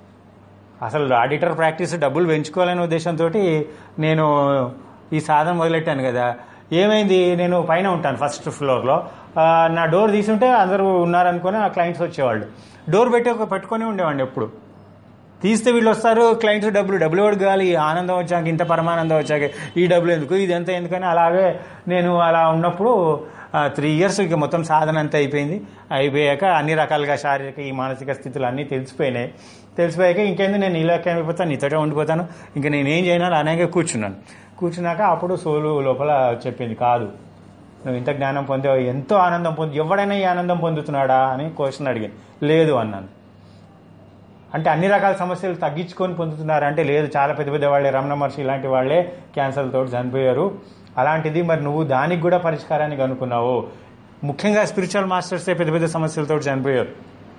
అసలు ఆడిటర్ ప్రాక్టీస్ డబ్బులు పెంచుకోవాలనే ఉద్దేశంతో నేను ఈ సాధన మొదలెట్టాను కదా ఏమైంది నేను పైన ఉంటాను ఫస్ట్ ఫ్లోర్లో ఆ, నా డోర్ తీసుంటే అందరూ ఉన్నారనుకుని నా క్లయింట్స్ వచ్చేవాళ్ళు డోర్ పెట్టి ఒక పెట్టుకొని ఉండేవాడిని ఎప్పుడు తీస్తే వీళ్ళు వస్తారు క్లయింట్స్ డబ్బులు డబ్బులు ఎవరికి కావాలి ఈ ఆనందం వచ్చాక ఇంత పరమానందం వచ్చాక ఈ డబ్బులు ఎందుకు ఇది ఎంత ఎందుకని అలాగే నేను అలా ఉన్నప్పుడు త్రీ ఇయర్స్ ఇక మొత్తం సాధన అంతా అయిపోయింది అయిపోయాక అన్ని రకాలుగా శారీరక ఈ మానసిక స్థితులు అన్నీ తెలిసిపోయినాయి తెలిసిపోయాక ఇంకేంది నేను నీలోకి అయిపోతాను నీతోటే ఉండిపోతాను ఇంకా నేను ఏం చేయను అనేక కూర్చున్నాను కూర్చున్నాక అప్పుడు సోలు లోపల చెప్పింది కాదు నువ్వు ఇంత జ్ఞానం పొందావు ఎంతో ఆనందం పొంది ఎవడైనా ఈ ఆనందం పొందుతున్నాడా అని క్వశ్చన్ అడిగాను లేదు అన్నాను అంటే అన్ని రకాల సమస్యలు తగ్గించుకొని పొందుతున్నారు అంటే లేదు చాలా పెద్ద పెద్ద వాళ్ళే రమణ మహర్షి ఇలాంటి వాళ్ళే క్యాన్సర్తో చనిపోయారు అలాంటిది మరి నువ్వు దానికి కూడా పరిష్కారాన్ని కనుక్కున్నావు ముఖ్యంగా స్పిరిచువల్ మాస్టర్సే పెద్ద పెద్ద సమస్యలతో చనిపోయారు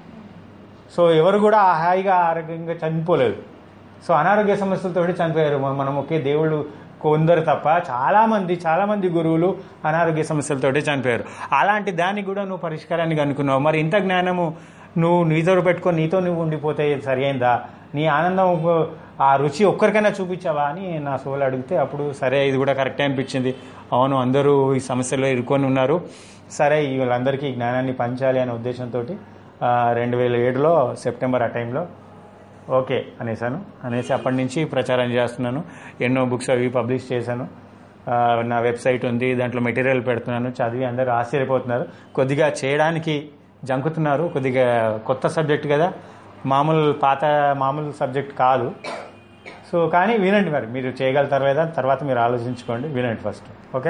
సో ఎవరు కూడా హాయిగా ఆరోగ్యంగా చనిపోలేదు సో అనారోగ్య సమస్యలతో చనిపోయారు మ- మనం ఒకే దేవుళ్ళు కొందరు తప్ప చాలా మంది చాలా మంది గురువులు అనారోగ్య సమస్యలతోటి చనిపోయారు అలాంటి దానికి కూడా నువ్వు పరిష్కారాన్ని కనుక్కున్నావు మరి ఇంత జ్ఞానము నువ్వు నీతో పెట్టుకొని నీతో నువ్వు ఉండిపోతే సరైందా నీ ఆనందం ఆ రుచి ఒక్కరికైనా చూపించావా అని నా సోలు అడిగితే అప్పుడు సరే ఇది కూడా కరెక్టే అనిపించింది అవును అందరూ ఈ సమస్యలో ఇరుకొని ఉన్నారు సరే ఈ వీళ్ళందరికీ ఈ జ్ఞానాన్ని పంచాలి అనే ఉద్దేశంతో రెండు వేల ఏడులో సెప్టెంబర్ ఆ టైంలో ఓకే అనేసాను అనేసి అప్పటి నుంచి ప్రచారం చేస్తున్నాను ఎన్నో బుక్స్ అవి పబ్లిష్ చేశాను ఆ, నా వెబ్సైట్ ఉంది దాంట్లో మెటీరియల్ పెడుతున్నాను చదివి అందరూ ఆశ్చర్యపోతున్నారు కొద్దిగా చేయడానికి జంకుతున్నారు కొద్దిగా కొత్త సబ్జెక్ట్ కదా మామూలు పాత మామూలు సబ్జెక్ట్ కాదు సో కానీ వినండి మరి మీరు చేయగలుగుతారు లేదా తర్వాత మీరు ఆలోచించుకోండి వినండి ఫస్ట్ ఓకే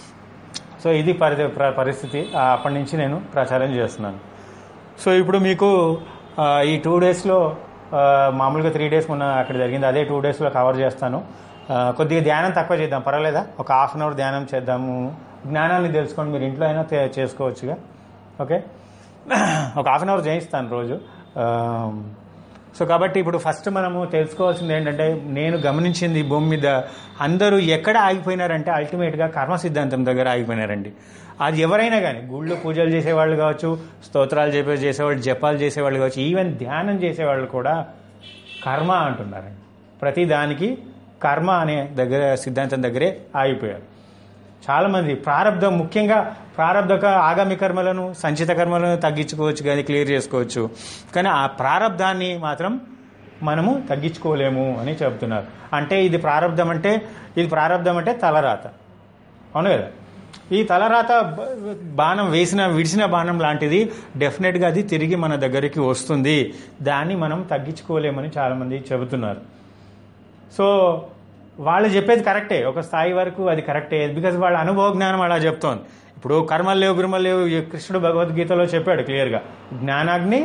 సో ఇది పరి ప్ర- పరిస్థితి ఆ, అప్పటి నుంచి నేను ప్రచారం చేస్తున్నాను సో ఇప్పుడు మీకు ఆ, ఈ టూ డేస్లో ఆ, మామూలుగా త్రీ డేస్ మొన్న అక్కడ జరిగింది అదే టూ డేస్లో కవర్ చేస్తాను ఆ, కొద్దిగా ధ్యానం తక్కువ చేద్దాం పర్వాలేదా ఒక హాఫ్ అన్ అవర్ ధ్యానం చేద్దాము జ్ఞానాన్ని తెలుసుకోండి మీరు ఇంట్లో అయినా తే- చేసుకోవచ్చుగా ఓకే ఒక హాఫ్ అన్ అవర్ చేయిస్తాను రోజు ఆ, సో కాబట్టి ఇప్పుడు ఫస్ట్ మనము తెలుసుకోవాల్సింది ఏంటంటే నేను గమనించింది ఈ భూమి మీద అందరూ ఎక్కడ ఆగిపోయినారంటే అల్టిమేట్గా కర్మ సిద్ధాంతం దగ్గర ఆగిపోయినారండి అది ఎవరైనా కానీ గుళ్ళు పూజలు చేసేవాళ్ళు కావచ్చు స్తోత్రాలు చెప్పే చేసేవాళ్ళు జపాలు చేసేవాళ్ళు కావచ్చు ఈవెన్ ధ్యానం చేసేవాళ్ళు కూడా కర్మ అంటున్నారండి ప్రతి దానికి కర్మ అనే దగ్గర సిద్ధాంతం దగ్గరే ఆగిపోయారు చాలామంది ప్రారంధం ముఖ్యంగా ప్రారంధక ఆగామి కర్మలను సంచిత కర్మలను తగ్గించుకోవచ్చు కానీ క్లియర్ చేసుకోవచ్చు కానీ ఆ ప్రారంధాన్ని మాత్రం మనము తగ్గించుకోలేము అని చెబుతున్నారు అంటే ఇది ప్రారంధం అంటే ఇది ప్రారంధం అంటే తలరాత అవును కదా ఈ తలరాత బ- బాణం వేసిన విడిచిన బాణం లాంటిది డెఫినెట్గా అది తిరిగి మన దగ్గరికి వస్తుంది దాన్ని మనం తగ్గించుకోలేమని చాలామంది చెబుతున్నారు సో వాళ్ళు చెప్పేది కరెక్టే ఒక స్థాయి వరకు అది కరెక్టే బికాజ్ వాళ్ళ అనుభవ జ్ఞానం అలా చెప్తోంది ఇప్పుడు కర్మలు లేవు బిర్మలు లేవు ఈ కృష్ణుడు భగవద్గీతలో చెప్పాడు క్లియర్గా జ్ఞానాగ్ని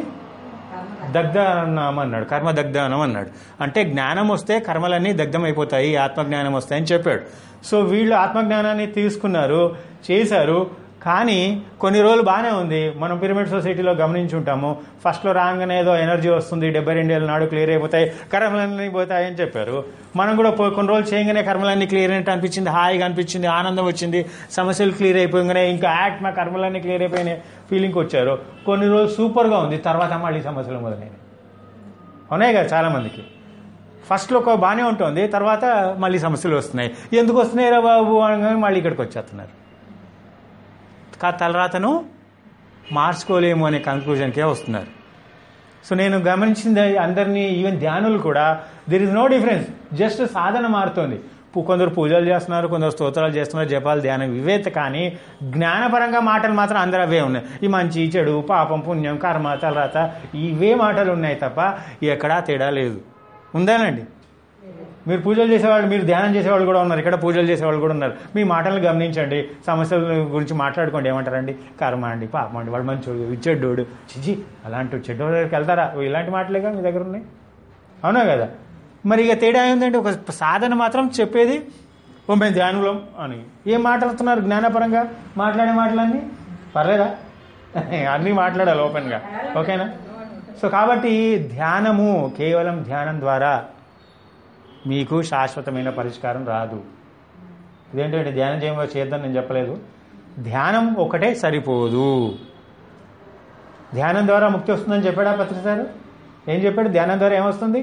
దగ్ధనం అన్నాడు కర్మ దగ్ధనం అన్నాడు అంటే జ్ఞానం వస్తే కర్మలన్నీ దగ్ధం అయిపోతాయి ఆత్మజ్ఞానం వస్తాయని చెప్పాడు సో వీళ్ళు ఆత్మజ్ఞానాన్ని తీసుకున్నారు చేశారు కానీ కొన్ని రోజులు బాగానే ఉంది మనం పిరమిడ్ సొసైటీలో గమనించి ఉంటాము ఫస్ట్లో రాగానే ఏదో ఎనర్జీ వస్తుంది డెబ్బై రెండు ఏళ్ళ నాడు క్లియర్ అయిపోతాయి కర్మలన్నీ పోతాయి అని చెప్పారు మనం కూడా పో- కొన్ని రోజులు చేయగానే కర్మలన్నీ క్లియర్ అయినట్టు అనిపించింది హాయిగా అనిపించింది ఆనందం వచ్చింది సమస్యలు క్లియర్ అయిపోగానే ఇంకా యాక్ట్ మా కర్మలన్నీ క్లియర్ అయిపోయిన ఫీలింగ్కి వచ్చారు కొన్ని రోజులు సూపర్గా ఉంది తర్వాత మళ్ళీ సమస్యలు మొదలైనవి ఉన్నాయి కదా చాలామందికి ఫస్ట్లో ఒక బాగానే ఉంటుంది తర్వాత మళ్ళీ సమస్యలు వస్తున్నాయి ఎందుకు వస్తున్నాయి రా బాబు అనగానే మళ్ళీ ఇక్కడికి వచ్చేస్తున్నారు కా తలరాతను మార్చుకోలేము అనే కంక్లూజన్కే వస్తున్నారు సో నేను గమనించింది అందరినీ ఈవెన్ ధ్యానులు కూడా there is no difference just సాధన మారుతోంది పు- కొందరు పూజలు చేస్తున్నారు కొందరు స్తోత్రాలు చేస్తున్నారు జపాలు ధ్యానం ఇవేత కానీ జ్ఞానపరంగా మాటలు మాత్రం అందరూ అవే ఉన్నాయి ఈ మంచి చెడు పాపం పుణ్యం కర్మ తలరాత ఇవే మాటలు ఉన్నాయి తప్ప ఎక్కడా తేడా లేదు ఉందానండి మీరు పూజలు చేసేవాళ్ళు మీరు ధ్యానం చేసేవాళ్ళు కూడా ఉన్నారు ఇక్కడ పూజలు చేసేవాళ్ళు కూడా ఉన్నారు మీ మాటలను గమనించండి సమస్యల గురించి మాట్లాడుకోండి ఏమంటారండి కర్మ అండి పాపం అండి వాడు మంచోడు చెడ్డోడు చిచి అలాంటి చెడ్డోడు దగ్గరికి వెళ్తారా ఇలాంటి మాటలేగా మీ దగ్గర ఉన్నాయి అవునా కదా మరి ఇక తేడా ఏంటంటే ఒక సాధన మాత్రం చెప్పేది ఓ మేము ధ్యానులం అని ఏం మాట్లాడుతున్నారు జ్ఞానపరంగా మాట్లాడే మాటలన్నీ పర్లేదా అన్నీ మాట్లాడాలి ఓపెన్గా ఓకేనా సో కాబట్టి ధ్యానము కేవలం ధ్యానం ద్వారా మీకు శాశ్వతమైన పరిష్కారం రాదు ఇదేంటంటే ధ్యానం చేయమో చేద్దాం నేను చెప్పలేదు ధ్యానం ఒకటే సరిపోదు ధ్యానం ద్వారా ముక్తి వస్తుందని చెప్పాడా పత్రి సార్ ఏం చెప్పాడు ధ్యానం ద్వారా ఏమొస్తుంది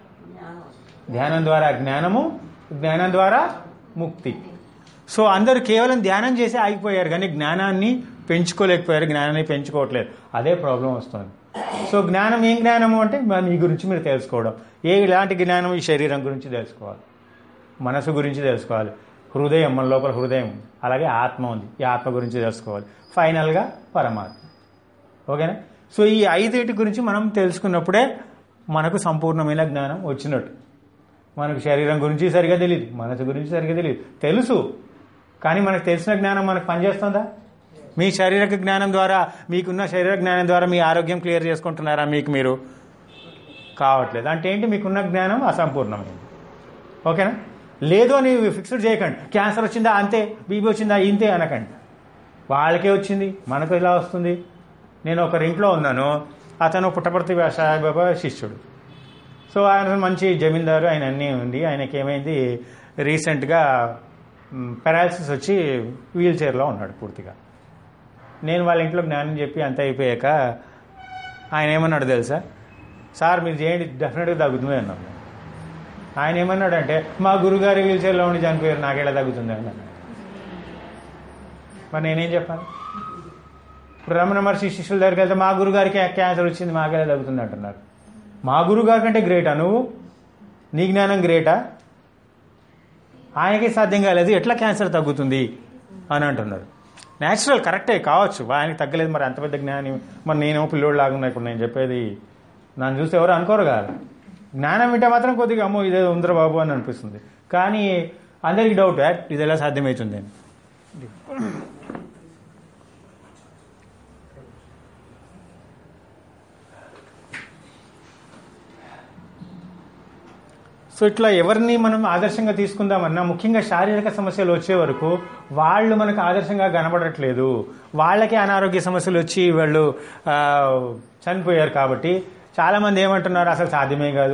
ధ్యానం ద్వారా జ్ఞానము జ్ఞానం ద్వారా ముక్తి సో అందరూ కేవలం ధ్యానం చేసి ఆగిపోయారు కానీ జ్ఞానాన్ని పెంచుకోలేకపోయారు జ్ఞానాన్ని పెంచుకోవట్లేదు అదే ప్రాబ్లం వస్తుంది సో జ్ఞానం ఏం జ్ఞానము అంటే మ- మీ గురించి మీరు తెలుసుకోవడం ఏ ఇలాంటి జ్ఞానం ఈ శరీరం గురించి తెలుసుకోవాలి మనసు గురించి తెలుసుకోవాలి హృదయం మన లోపల హృదయం ఉంది అలాగే ఆత్మ ఉంది ఈ ఆత్మ గురించి తెలుసుకోవాలి ఫైనల్గా పరమాత్మ ఓకేనా సో ఈ ఐదేటి గురించి మనం తెలుసుకున్నప్పుడే మనకు సంపూర్ణమైన జ్ఞానం వచ్చినట్టు మనకు శరీరం గురించి సరిగా తెలియదు మనసు గురించి సరిగా తెలియదు తెలుసు కానీ మనకు తెలిసిన జ్ఞానం మనకు పనిచేస్తుందా మీ శారీరక జ్ఞానం ద్వారా మీకున్న శరీర జ్ఞానం ద్వారా మీ ఆరోగ్యం క్లియర్ చేసుకుంటున్నారా మీకు మీరు కావట్లేదు అంటే ఏంటి మీకున్న జ్ఞానం అసంపూర్ణమైంది ఓకేనా లేదు అని ఫిక్స్డ్ చేయకండి క్యాన్సర్ వచ్చిందా అంతే బీపీ వచ్చిందా ఇంతే అనకండి వాళ్ళకే వచ్చింది మనకు ఇలా వస్తుంది నేను ఒకరి ఇంట్లో ఉన్నాను అతను పుట్టపర్తి సాయిబాబా శిష్యుడు సో ఆయన మంచి జమీందారు ఆయన అన్నీ ఉంది ఆయనకి ఏమైంది రీసెంట్గా పెరాలసిస్ వచ్చి వీల్ చైర్లో ఉన్నాడు పూర్తిగా నేను వాళ్ళ ఇంట్లో జ్ఞానం చెప్పి అంత అయిపోయాక ఆయన ఏమన్నాడు తెలుసా సార్ మీరు చేయండి డెఫినెట్గా తగ్గుతుంది అన్నాను ఆయన ఏమన్నాడంటే మా గురుగారి వీల్ చైర్లో ఉండి చనిపోయారు నాకెలా తగ్గుతుంది అన్నాడు మరి నేనేం చెప్పాను ఇప్పుడు రమణ మహర్షి శిష్యుల దగ్గరికి వెళ్తే మా గురుగారికి క్యాన్సర్ వచ్చింది మాకెలా తగ్గుతుంది అంటున్నారు మా గురుగారి కంటే గ్రేటా నువ్వు నీ జ్ఞానం గ్రేటా ఆయనకి సాధ్యం కాలేదు ఎట్లా క్యాన్సర్ తగ్గుతుంది అని అంటున్నారు న్యాచురల్ కరెక్టే కావచ్చు ఆయనకి తగ్గలేదు మరి అంత పెద్ద జ్ఞాని మరి నేనేమో పిల్లోడు లాగున్నా ఇప్పుడు నేను చెప్పేది నన్ను చూస్తే ఎవరు అనుకోరు కాదు జ్ఞానం వింటే మాత్రం కొద్దిగా అమ్మో ఇదే ఉందర బాబు అని అనిపిస్తుంది కానీ అందరికి డౌట్ ఇది ఎలా సాధ్యమవుతుంది అని సో ఇట్లా ఎవరిని మనం ఆదర్శంగా తీసుకుందామన్నా ముఖ్యంగా శారీరక సమస్యలు వచ్చే వరకు వాళ్ళు మనకు ఆదర్శంగా కనబడట్లేదు వాళ్ళకే అనారోగ్య సమస్యలు వచ్చి వాళ్ళు ఆ, చనిపోయారు కాబట్టి చాలామంది ఏమంటున్నారు అసలు సాధ్యమే కాదు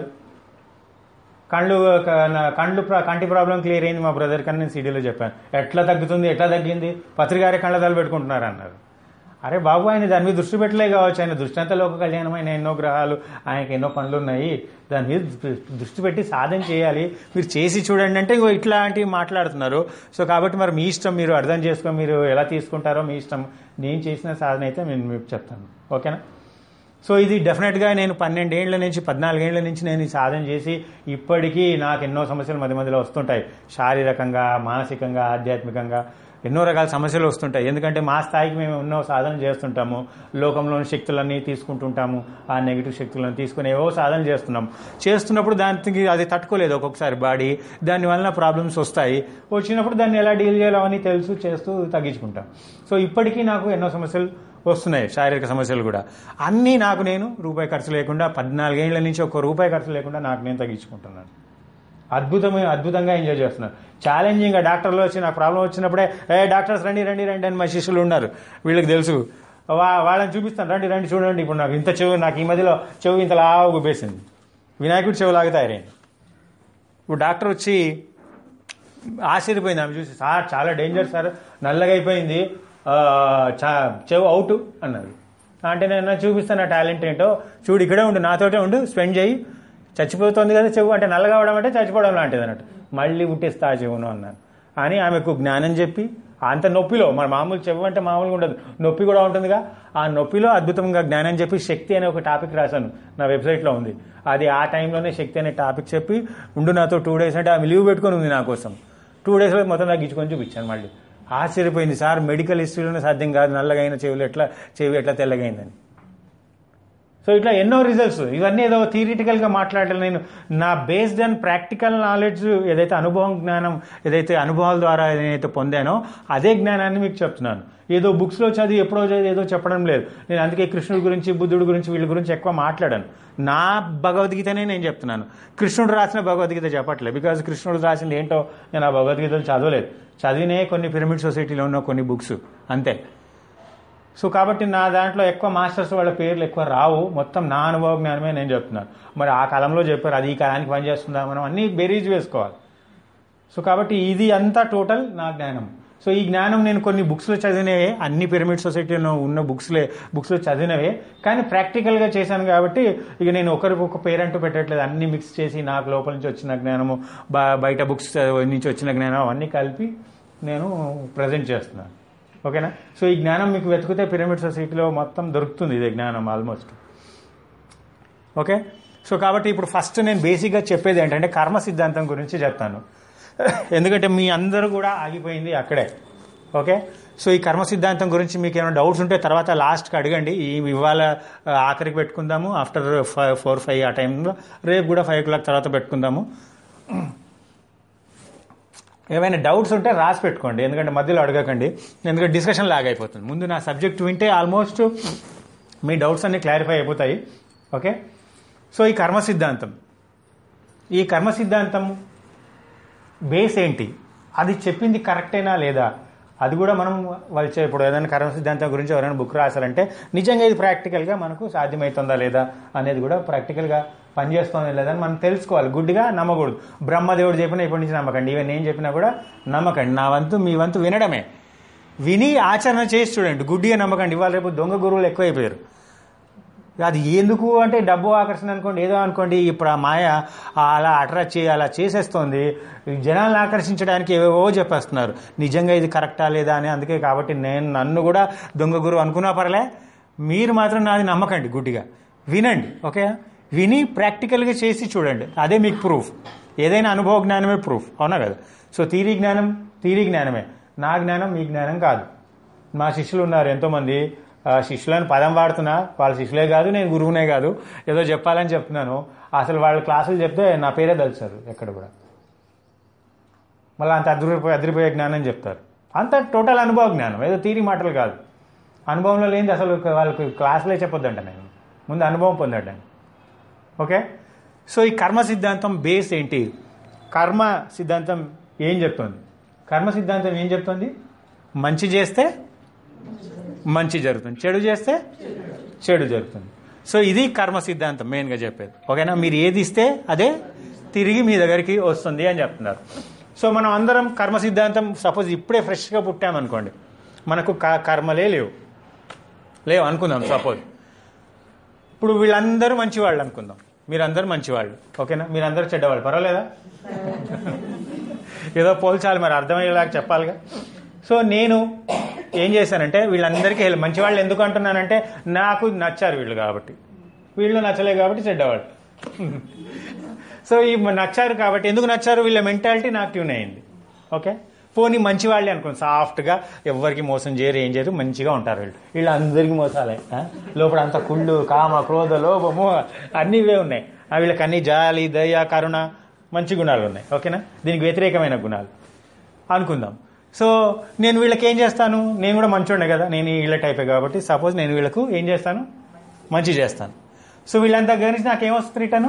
కళ్ళు క- నా- కండ్లు ప్ర- కంటి ప్రాబ్లం క్లియర్ అయింది మా బ్రదర్ కన్నా నేను సిడీలో చెప్పాను ఎట్లా తగ్గుతుంది ఎట్లా తగ్గింది పత్రికారే కళ్ళదాలు పెట్టుకుంటున్నారు అన్నారు అరే బాబు ఆయన దాని మీద దృష్టి పెట్టలే కావచ్చు ఆయన దృష్టి అంతా లోక కళ్యాణమైన ఎన్నో గ్రహాలు ఆయనకి ఎన్నో పనులు ఉన్నాయి దాని మీద దృ- దృష్టి పెట్టి సాధన చేయాలి మీరు చేసి చూడండి అంటే ఇగో ఇట్లాంటివి మాట్లాడుతున్నారు సో కాబట్టి మరి మీ ఇష్టం మీరు అర్థం చేసుకొని మీరు ఎలా తీసుకుంటారో మీ ఇష్టం నేను చేసిన సాధన అయితే నేను మీకు చెప్తాను ఓకేనా సో ఇది డెఫినెట్గా నేను పన్నెండేళ్ల నుంచి పద్నాలుగేళ్ల నుంచి నేను ఈ సాధన చేసి ఇప్పటికీ నాకు ఎన్నో సమస్యలు మధ్య మధ్యలో వస్తుంటాయి శారీరకంగా మానసికంగా ఆధ్యాత్మికంగా ఎన్నో రకాల సమస్యలు వస్తుంటాయి ఎందుకంటే మా స్థాయికి మేము ఎన్నో సాధన చేస్తుంటాము లోకంలోని శక్తులన్నీ తీసుకుంటుంటాము ఆ నెగిటివ్ శక్తులను తీసుకుని ఏవో సాధన చేస్తున్నాం చేస్తున్నప్పుడు దానికి అది తట్టుకోలేదు ఒక్కొక్కసారి బాడీ దానివల్ల ప్రాబ్లమ్స్ వస్తాయి వచ్చినప్పుడు దాన్ని ఎలా డీల్ చేయాలో అని తెలుసు చేస్తూ తగ్గించుకుంటాం సో ఇప్పటికీ నాకు ఎన్నో సమస్యలు వస్తున్నాయి శారీరక సమస్యలు కూడా అన్నీ నాకు నేను రూపాయి ఖర్చు లేకుండా పద్నాలుగేళ్ల నుంచి ఒక్క రూపాయి ఖర్చు లేకుండా నాకు నేను తగ్గించుకుంటున్నాను అద్భుతమైన అద్భుతంగా ఎంజాయ్ చేస్తున్నారు ఛాలెంజింగ్గా డాక్టర్లు వచ్చి నాకు ప్రాబ్లం వచ్చినప్పుడే ఏ డాక్టర్స్ రండి రండి రండి అని మా శిష్యులు ఉన్నారు వీళ్ళకి తెలుసు వా వాళ్ళని చూపిస్తాను రండి రండి చూడండి ఇప్పుడు నాకు ఇంత చెవు నాకు ఈ మధ్యలో చెవు ఇంత లావు గుబ్బేసింది వినాయకుడు చెవు లాగా తయారైంది ఇప్పుడు డాక్టర్ వచ్చి ఆశ్చర్యపోయింది ఆమె చూసి సార్ చాలా డేంజర్ సార్ నల్లగా అయిపోయింది ఆ, చా- చెవు అవుట్ అన్నది అంటే నేను చూపిస్తాను నా టాలెంట్ ఏంటో చూడు ఇక్కడే ఉండు నాతోటే ఉండు స్పెండ్ చేయి చచ్చిపోతుంది కదా చెవు అంటే నల్లగా అవడం అంటే చచ్చిపోవడం లాంటిది అన్నట్టు మళ్ళీ పుట్టిస్తా ఆ చెవును అన్నాను అని ఆమెకు జ్ఞానం చెప్పి అంత నొప్పిలో మన మామూలు చెవు అంటే మామూలుగా ఉండదు నొప్పి కూడా ఉంటుందిగా ఆ నొప్పిలో అద్భుతంగా జ్ఞానం చెప్పి శక్తి అనే ఒక టాపిక్ రాశాను నా వెబ్సైట్లో ఉంది అది ఆ టైంలోనే శక్తి అనే టాపిక్ చెప్పి ఉండు నాతో టూ డేస్ అంటే ఆమె లీవ్ పెట్టుకొని ఉంది నా కోసం టూ డేస్లో మొత్తం తగ్గించుకొని చూపించాను మళ్ళీ ఆశ్చర్యపోయింది సార్ మెడికల్ హిస్టరీలోనే సాధ్యం కాదు నల్లగైన చెవులు ఎట్లా చెవి ఎట్లా తెల్లగైందని సో ఇట్లా ఎన్నో రిజల్ట్స్ ఇవన్నీ ఏదో థియరిటికల్ గా మాట్లాడలేదు నేను నా బేస్డ్ అండ్ ప్రాక్టికల్ నాలెడ్జ్ ఏదైతే అనుభవం జ్ఞానం ఏదైతే అనుభవాల ద్వారా ఏదైతే పొందానో అదే జ్ఞానాన్ని మీకు చెప్తున్నాను ఏదో బుక్స్ లో చదివి ఎప్పుడో చదివి ఏదో చెప్పడం లేదు నేను అందుకే కృష్ణుడి గురించి బుద్ధుడి గురించి వీళ్ళ గురించి ఎక్కువ మాట్లాడాను నా భగవద్గీతనే నేను చెప్తున్నాను కృష్ణుడు రాసిన భగవద్గీత చెప్పట్లేదు బికాజ్ కృష్ణుడు రాసింది ఏంటో నేను ఆ భగవద్గీతలు చదవలేదు చదివినే కొన్ని పిరమిడ్ సొసైటీలో ఉన్న కొన్ని బుక్స్ అంతే సో కాబట్టి నా దాంట్లో ఎక్కువ మాస్టర్స్ వాళ్ళ పేర్లు ఎక్కువ రావు మొత్తం నా అనుభవ జ్ఞానమే నేను చెప్తున్నాను మరి ఆ కాలంలో చెప్పారు అది ఈ కాలానికి పనిచేస్తుందా మనం అన్ని బెరీజ్ వేసుకోవాలి సో కాబట్టి ఇది అంతా టోటల్ నా జ్ఞానం సో ఈ జ్ఞానం నేను కొన్ని బుక్స్లో చదివినవే అన్ని పిరమిడ్ సొసైటీలో ఉన్న బుక్స్లే బుక్స్లో చదివినవే కానీ ప్రాక్టికల్గా చేశాను కాబట్టి ఇక నేను ఒకరికి ఒక పేరెంట్ పెట్టట్లేదు అన్ని మిక్స్ చేసి నాకు లోపల నుంచి వచ్చిన జ్ఞానము బ- బయట బుక్స్ నుంచి వచ్చిన జ్ఞానం అవన్నీ కలిపి నేను ప్రజెంట్ చేస్తున్నాను ఓకేనా సో ఈ జ్ఞానం మీకు వెతికితే పిరమిడ్ సొసైటీలో మొత్తం దొరుకుతుంది ఇదే జ్ఞానం ఆల్మోస్ట్ ఓకే సో కాబట్టి ఇప్పుడు ఫస్ట్ నేను బేసిక్గా చెప్పేది ఏంటంటే కర్మ సిద్ధాంతం గురించి చెప్తాను ఎందుకంటే మీ అందరూ కూడా ఆగిపోయింది అక్కడే ఓకే సో ఈ కర్మ సిద్ధాంతం గురించి మీకు ఏమైనా డౌట్స్ ఉంటే తర్వాత లాస్ట్కి అడగండి ఈ ఇవాళ ఆ, ఆఖరికి పెట్టుకుందాము ఆఫ్టర్ ఫైవ్ ఫోర్ ఫైవ్ ఆ టైంలో రేపు కూడా ఫైవ్ ఓ క్లాక్ తర్వాత పెట్టుకుందాము ఏమైనా డౌట్స్ ఉంటే రాసి పెట్టుకోండి ఎందుకంటే మధ్యలో అడగకండి ఎందుకంటే డిస్కషన్ లాగా అయిపోతుంది ముందు నా సబ్జెక్ట్ వింటే ఆల్మోస్ట్ మీ డౌట్స్ అన్ని క్లారిఫై అయిపోతాయి ఓకే సో ఈ కర్మ సిద్ధాంతం ఈ కర్మ సిద్ధాంతం బేస్ ఏంటి అది చెప్పింది కరెక్టేనా లేదా అది కూడా మనం వాళ్ళు చే- ఇప్పుడు ఏదైనా కర్మ సిద్ధాంతం గురించి ఎవరైనా బుక్ రాశారంటే నిజంగా ఇది ప్రాక్టికల్గా మనకు సాధ్యమవుతుందా లేదా అనేది కూడా ప్రాక్టికల్గా పనిచేస్తుందా లేదా అని మనం తెలుసుకోవాలి గుడ్డిగా నమ్మకూడదు బ్రహ్మదేవుడు చెప్పినా ఇప్పటి నుంచి నమ్మకండి ఈవెన్ నేను చెప్పినా కూడా నమ్మకండి నా వంతు మీ వంతు వినడమే విని ఆచరణ చేసి చూడండి గుడ్డిగా నమ్మకండి ఇవాళ రేపు దొంగ గురువులు ఎక్కువైపోయారు అది ఎందుకు అంటే డబ్బు ఆకర్షణ అనుకోండి ఏదో అనుకోండి ఇప్పుడు ఆ మాయ అలా అట్రాక్ట్ చేయి అలా చేసేస్తోంది ఈ జనాలను ఆకర్షించడానికి ఏవేవో చెప్పేస్తున్నారు నిజంగా ఇది కరెక్టా లేదా అని అందుకే కాబట్టి నేను నన్ను కూడా దొంగ గురువు అనుకున్నా పర్లే మీరు మాత్రం నాది నమ్మకండి గుడ్డిగా వినండి ఓకే విని ప్రాక్టికల్గా చేసి చూడండి అదే మీకు ప్రూఫ్ ఏదైనా అనుభవ జ్ఞానమే ప్రూఫ్ అవునా కదా సో తీరి జ్ఞానం తీరి జ్ఞానమే నా జ్ఞానం మీ జ్ఞానం కాదు మా శిష్యులు ఉన్నారు ఎంతోమంది ఆ శిష్యులను పదం వాడుతున్నా వాళ్ళ శిష్యులే కాదు నేను గురువునే కాదు ఏదో చెప్పాలని చెప్తున్నాను అసలు వాళ్ళ క్లాసులు చెప్తే నా పేరే తెలుస్తారు ఎక్కడ కూడా మళ్ళీ అంత అదిరిపోయే అదిరిపోయే జ్ఞానం చెప్తారు అంత టోటల్ అనుభవ జ్ఞానం ఏదో తీరి మాటలు కాదు అనుభవంలో లేనిది అసలు వాళ్ళకి క్లాసులే చెప్పొద్దంట నేను ముందు అనుభవం పొందండి ఓకే సో ఈ కర్మ సిద్ధాంతం బేస్ ఏంటి కర్మ సిద్ధాంతం ఏం చెప్తుంది కర్మ సిద్ధాంతం ఏం చెప్తుంది మంచి చేస్తే మంచి జరుగుతుంది చెడు చేస్తే చెడు జరుగుతుంది సో ఇది కర్మ సిద్ధాంతం మెయిన్గా చెప్పేది ఓకేనా మీరు ఏది ఇస్తే అదే తిరిగి మీ దగ్గరికి వస్తుంది అని చెప్తున్నారు సో మనం అందరం కర్మ సిద్ధాంతం సపోజ్ ఇప్పుడే ఫ్రెష్గా పుట్టామనుకోండి మనకు క- కర్మలే లేవు లేవు అనుకుందాం సపోజ్ ఇప్పుడు వీళ్ళందరూ మంచివాళ్ళు అనుకుందాం మీరందరూ మంచివాళ్ళు ఓకేనా మీరందరూ చెడ్డవాళ్ళు పర్వాలేదా ఏదో పోల్చాలి మరి అర్థమయ్యేలాగా చెప్పాలిగా సో నేను ఏం చేశానంటే వీళ్ళందరికీ హెల్ప్ మంచివాళ్ళు ఎందుకు అంటున్నానంటే నాకు నచ్చారు వీళ్ళు కాబట్టి వీళ్ళు నచ్చలేదు కాబట్టి చెడ్డవాళ్ళు సో ఈ నచ్చారు కాబట్టి ఎందుకు నచ్చారు వీళ్ళ మెంటాలిటీ నాకు ట్యూన్ అయింది ఓకే పోనీ మంచి వాళ్ళే అనుకోండి సాఫ్ట్గా ఎవరికి మోసం చేయరు ఏం చేయరు మంచిగా ఉంటారు వీళ్ళు వీళ్ళు అందరికీ మోసాలే ఆ? లోపల అంత కుళ్ళు కామ క్రోధ లోభము అన్నీ ఇవే ఉన్నాయి ఆ వీళ్ళకి అన్ని జాలి దయ కరుణ మంచి గుణాలు ఉన్నాయి ఓకేనా దీనికి వ్యతిరేకమైన గుణాలు అనుకుందాం సో నేను వీళ్ళకి ఏం చేస్తాను నేను కూడా మంచోడే కదా నేను వీళ్ళ టైపే కాబట్టి సపోజ్ నేను వీళ్ళకు ఏం చేస్తాను మంచి చేస్తాను సో వీళ్ళంతా గమనించి నాకు ఏమొస్తుంది రిటర్ను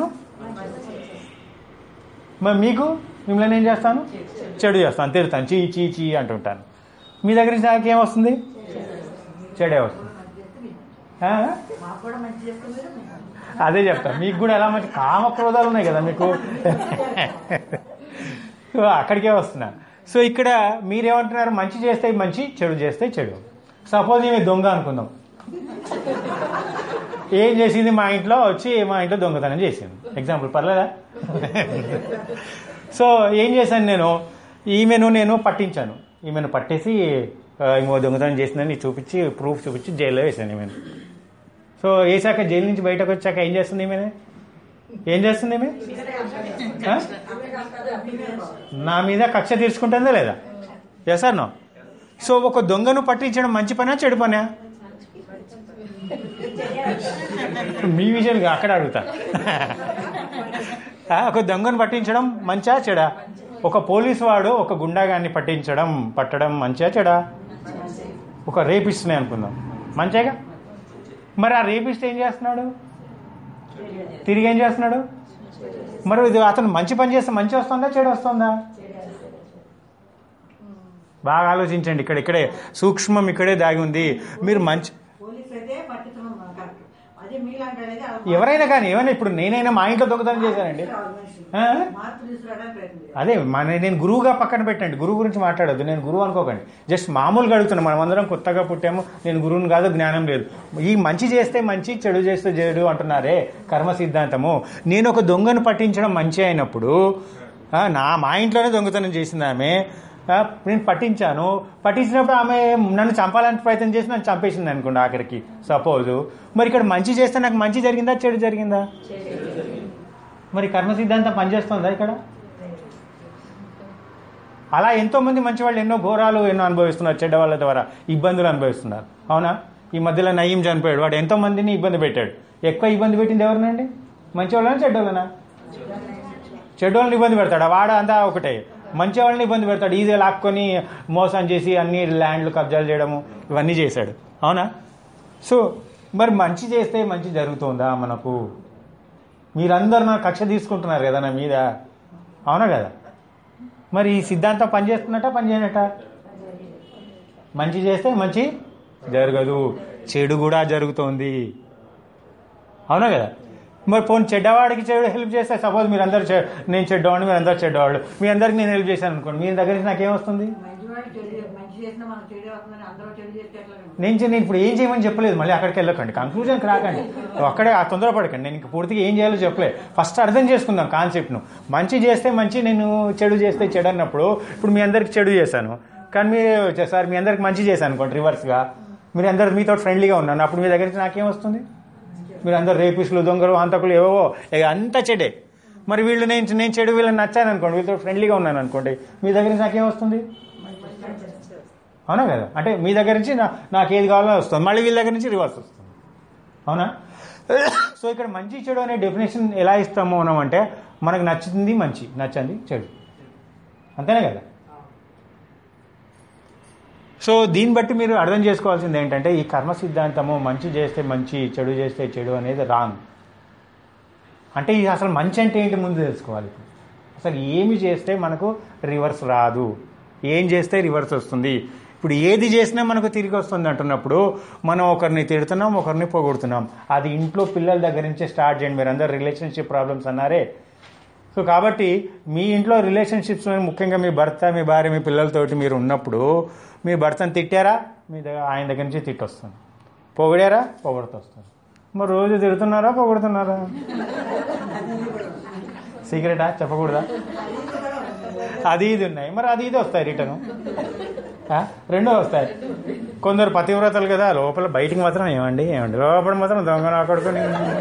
మరి మీకు మిమ్మల్ని ఏం చేస్తాను చెడు చేస్తాను తిడతాను చీ చీ చీ అంటుంటాను మీ దగ్గర నుంచి నాకు ఏమొస్తుంది చెడే వస్తుంది ఆ? మాకు కూడా మంచి చేస్తే మీరు అదే చెప్తా మీకు కూడా ఎలా మంచి కామ క్రోధాలు ఉన్నాయి కదా మీకు సో అక్కడికే వస్తున్నా సో ఇక్కడ మీరేమంటున్నారు మంచి చేస్తే మంచి చెడు చేస్తే చెడు సపోజ్ ఈమె దొంగ అనుకుందాం ఏం చేసింది మా ఇంట్లో వచ్చి మా ఇంట్లో దొంగతనం చేసింది ఎగ్జాంపుల్ పర్లేదా సో ఏం చేశాను నేను ఈమెను నేను పట్టించాను ఈమెను పట్టేసి ఆ, ఈమె దొంగతనం చేసిందని చూపించి ప్రూఫ్ చూపించి జైల్లో వేసాను ఈమెను సో వేసాక జైలు నుంచి బయటకు వచ్చాక ఏం చేస్తుంది ఈమె ఏం చేస్తుంది ఈమె ఆ? నా మీద కక్ష తీర్చుకుంటుందా లేదా చేశారు నో సో ఒక దొంగను పట్టించడం మంచి పనా చెడు పనా మీ విషయం కాదు, అక్కడ అడుగుతా ఆ, ఒక దొంగను పట్టించడం మంచా చెడా ఒక పోలీసు వాడు ఒక గుండాగాన్ని పట్టించడం పట్టడం మంచా చెడా ఒక రేపిస్ట్నే అనుకుందాం మంచిగా మరి ఆ రేపిస్ట్ ఏం చేస్తున్నాడు తిరిగి ఏం చేస్తున్నాడు మరి ఇది అతను మంచి పని చేస్తే మంచి వస్తుందా చెడు వస్తుందా బాగా ఆలోచించండి ఇక్కడ ఇక్కడే సూక్ష్మం ఇక్కడే దాగి ఉంది మీరు మంచి పోలీసులు అయితే పట్టించడం కరెక్ట్ అదే మీలాంటి అనేది అలా ఎవరైనా కానీ ఏమైనా ఇప్పుడు నేనైనా మా ఇంట్లో దొంగతనం చేశానండి రావాలి మనిషి. ఆ? మార్పు తీసుకురావడానికి ప్రయత్నం చేయాలి. అదే మన నేను గురువుగా పక్కన పెట్టండి గురువు గురించి మాట్లాడొద్దు నేను గురువు అనుకోకండి జస్ట్ మామూలుగా అడుగుతున్నా మనం అందరం కొత్తగా పుట్టాము నేను గురువుని కాదు జ్ఞానం లేదు ఈ మంచి చేస్తే మంచి చెడు చేస్తే చెడు అంటున్నారే కర్మ సిద్ధాంతము నేను ఒక దొంగను పట్టించడం మంచి అయినప్పుడు ఆ, నా మా ఇంట్లోనే దొంగతనం చేసింది ఆమె ఆ, నేను పట్టించాను పట్టించినప్పుడు ఆమె నన్ను చంపాలని ప్రయత్నం చేసి నన్ను చంపేసింది అనుకోండి ఆఖరికి సపోజ్ మరి ఇక్కడ మంచి చేస్తే నాకు మంచి జరిగిందా చెడు జరిగిందా మరి కర్మ సిద్ధాంతం పనిచేస్తుందా ఇక్కడ అలా ఎంతో మంది మంచి వాళ్ళు ఎన్నో ఘోరాలు ఎన్నో అనుభవిస్తున్నారు చెడ్డ వాళ్ళ ద్వారా ఇబ్బందులు అనుభవిస్తున్నారు అవునా ఈ మధ్యలో నయీం చనిపోయాడు వాడు ఎంతో మందిని ఇబ్బంది పెట్టాడు ఎక్కువ ఇబ్బంది పెట్టింది ఎవరినండి మంచి వాళ్ళనా చెడ్డ వాళ్ళనా చెడ్డ వాళ్ళని ఇబ్బంది పెడతాడు వాడ అంతా ఒకటే మంచి వాళ్ళని ఇబ్బంది పెడతాడు ఈజీగా లాక్కొని మోసం చేసి అన్ని ల్యాండ్లు కబ్జాలు చేయడము ఇవన్నీ చేశాడు అవునా సో మరి మంచి చేస్తే మంచి జరుగుతుందా మనకు మీరందరూ నా కక్ష తీసుకుంటున్నారు కదా నా మీద అవునా కదా మరి ఈ సిద్ధాంతం పనిచేస్తున్నట్ట పనిచేయనట మంచి చేస్తే మంచి జరగదు చెడు కూడా జరుగుతోంది అవునా కదా మరి పోనీ చెడ్డవాడికి చెడు హెల్ప్ చేస్తే సపోజ్ మీరు అందరు నేను చెడ్డవాడిని మీరు అందరు చెడ్డవాళ్ళు మీ అందరికి నేను హెల్ప్ చేశాను అనుకోండి మీ దగ్గర నుంచి నాకేమొస్తుంది మంచివాడు చెడు చే- మంచి చేసినా మనం చెడు వస్తుందని అందరూ చెడు చేస్తే ఎట్లా నేను చే- నేను ఇప్పుడు ఏం చేయమని చెప్పలేదు మళ్ళీ అక్కడికి వెళ్ళకండి కంక్లూజన్కి రాకండి అక్కడే ఆ తొందరపడకండి నేను ఇంక పూర్తిగా ఏం చేయాలో చెప్పలేదు ఫస్ట్ అర్థం చేసుకుందాం కాన్సెప్ట్ను మంచి చేస్తే మంచి నేను చెడు చేస్తే చెడు అన్నప్పుడు ఇప్పుడు మీ అందరికి చెడు చేశాను కానీ మీరు సార్ మీ అందరికి మంచి చేశాను అనుకోండి రివర్స్గా మీరు అందరు మీతో ఫ్రెండ్లీగా ఉన్నాను అప్పుడు మీ దగ్గర నుంచి నాకేం వస్తుంది మీరు అందరు రేపిస్టులు దొంగలు హంతకులు ఏవో ఇక అంతా చెడే మరి వీళ్ళు నేను నేను చెడు వీళ్ళని నచ్చాను అనుకోండి వీళ్ళతో ఫ్రెండ్లీగా ఉన్నాను అనుకోండి మీ దగ్గర నుంచి నాకేం వస్తుంది అవునా కదా అంటే మీ దగ్గర నుంచి నా నాకు ఏది కావాలో వస్తుంది మళ్ళీ వీళ్ళ దగ్గర నుంచి రివర్స్ వస్తుంది అవునా సో ఇక్కడ మంచి చెడు అనే డెఫినేషన్ ఎలా ఇస్తాము మనం అంటే మనకు నచ్చుతుంది మంచి నచ్చంది చెడు అంతేనే కదా సో దీన్ని బట్టి మీరు అర్థం చేసుకోవాల్సింది ఏంటంటే ఈ కర్మ సిద్ధాంతము మంచి చేస్తే మంచి చెడు చేస్తే చెడు అనేది రాంగ్ అంటే ఇది అసలు మంచి అంటే ఏంటి ముందు తెలుసుకోవాలి అసలు ఏమి చేస్తే మనకు రివర్స్ రాదు ఏం చేస్తే రివర్స్ వస్తుంది ఇప్పుడు ఏది చేసినా మనకు తిరిగి వస్తుంది అంటున్నప్పుడు మనం ఒకరిని తిడుతున్నాం ఒకరిని పొగుడుతున్నాం అది ఇంట్లో పిల్లల దగ్గర నుంచే స్టార్ట్ చేయండి మీరు అందరు రిలేషన్షిప్ ప్రాబ్లమ్స్ అన్నారే సో కాబట్టి మీ ఇంట్లో రిలేషన్షిప్స్ ముఖ్యంగా మీ భర్త మీ భార్య మీ పిల్లలతోటి మీరు ఉన్నప్పుడు మీ భర్తను తిట్టారా మీ దగ్గర ఆయన దగ్గర నుంచి తిట్టి వస్తుంది పొగిడారా పొగడుతూ వస్తుంది మరి రోజు తిడుతున్నారా పొగుడుతున్నారా సీక్రెటా చెప్పకూడదా అది ఇది ఉన్నాయి మరి అది ఇది వస్తాయి రిటర్న్ రెండో వస్తాయి కొందరు పతివ్రతలు కదా లోపల బయటికి మాత్రం ఏమండి ఏమండి లోపల మాత్రం దొంగ నా కొడుకుని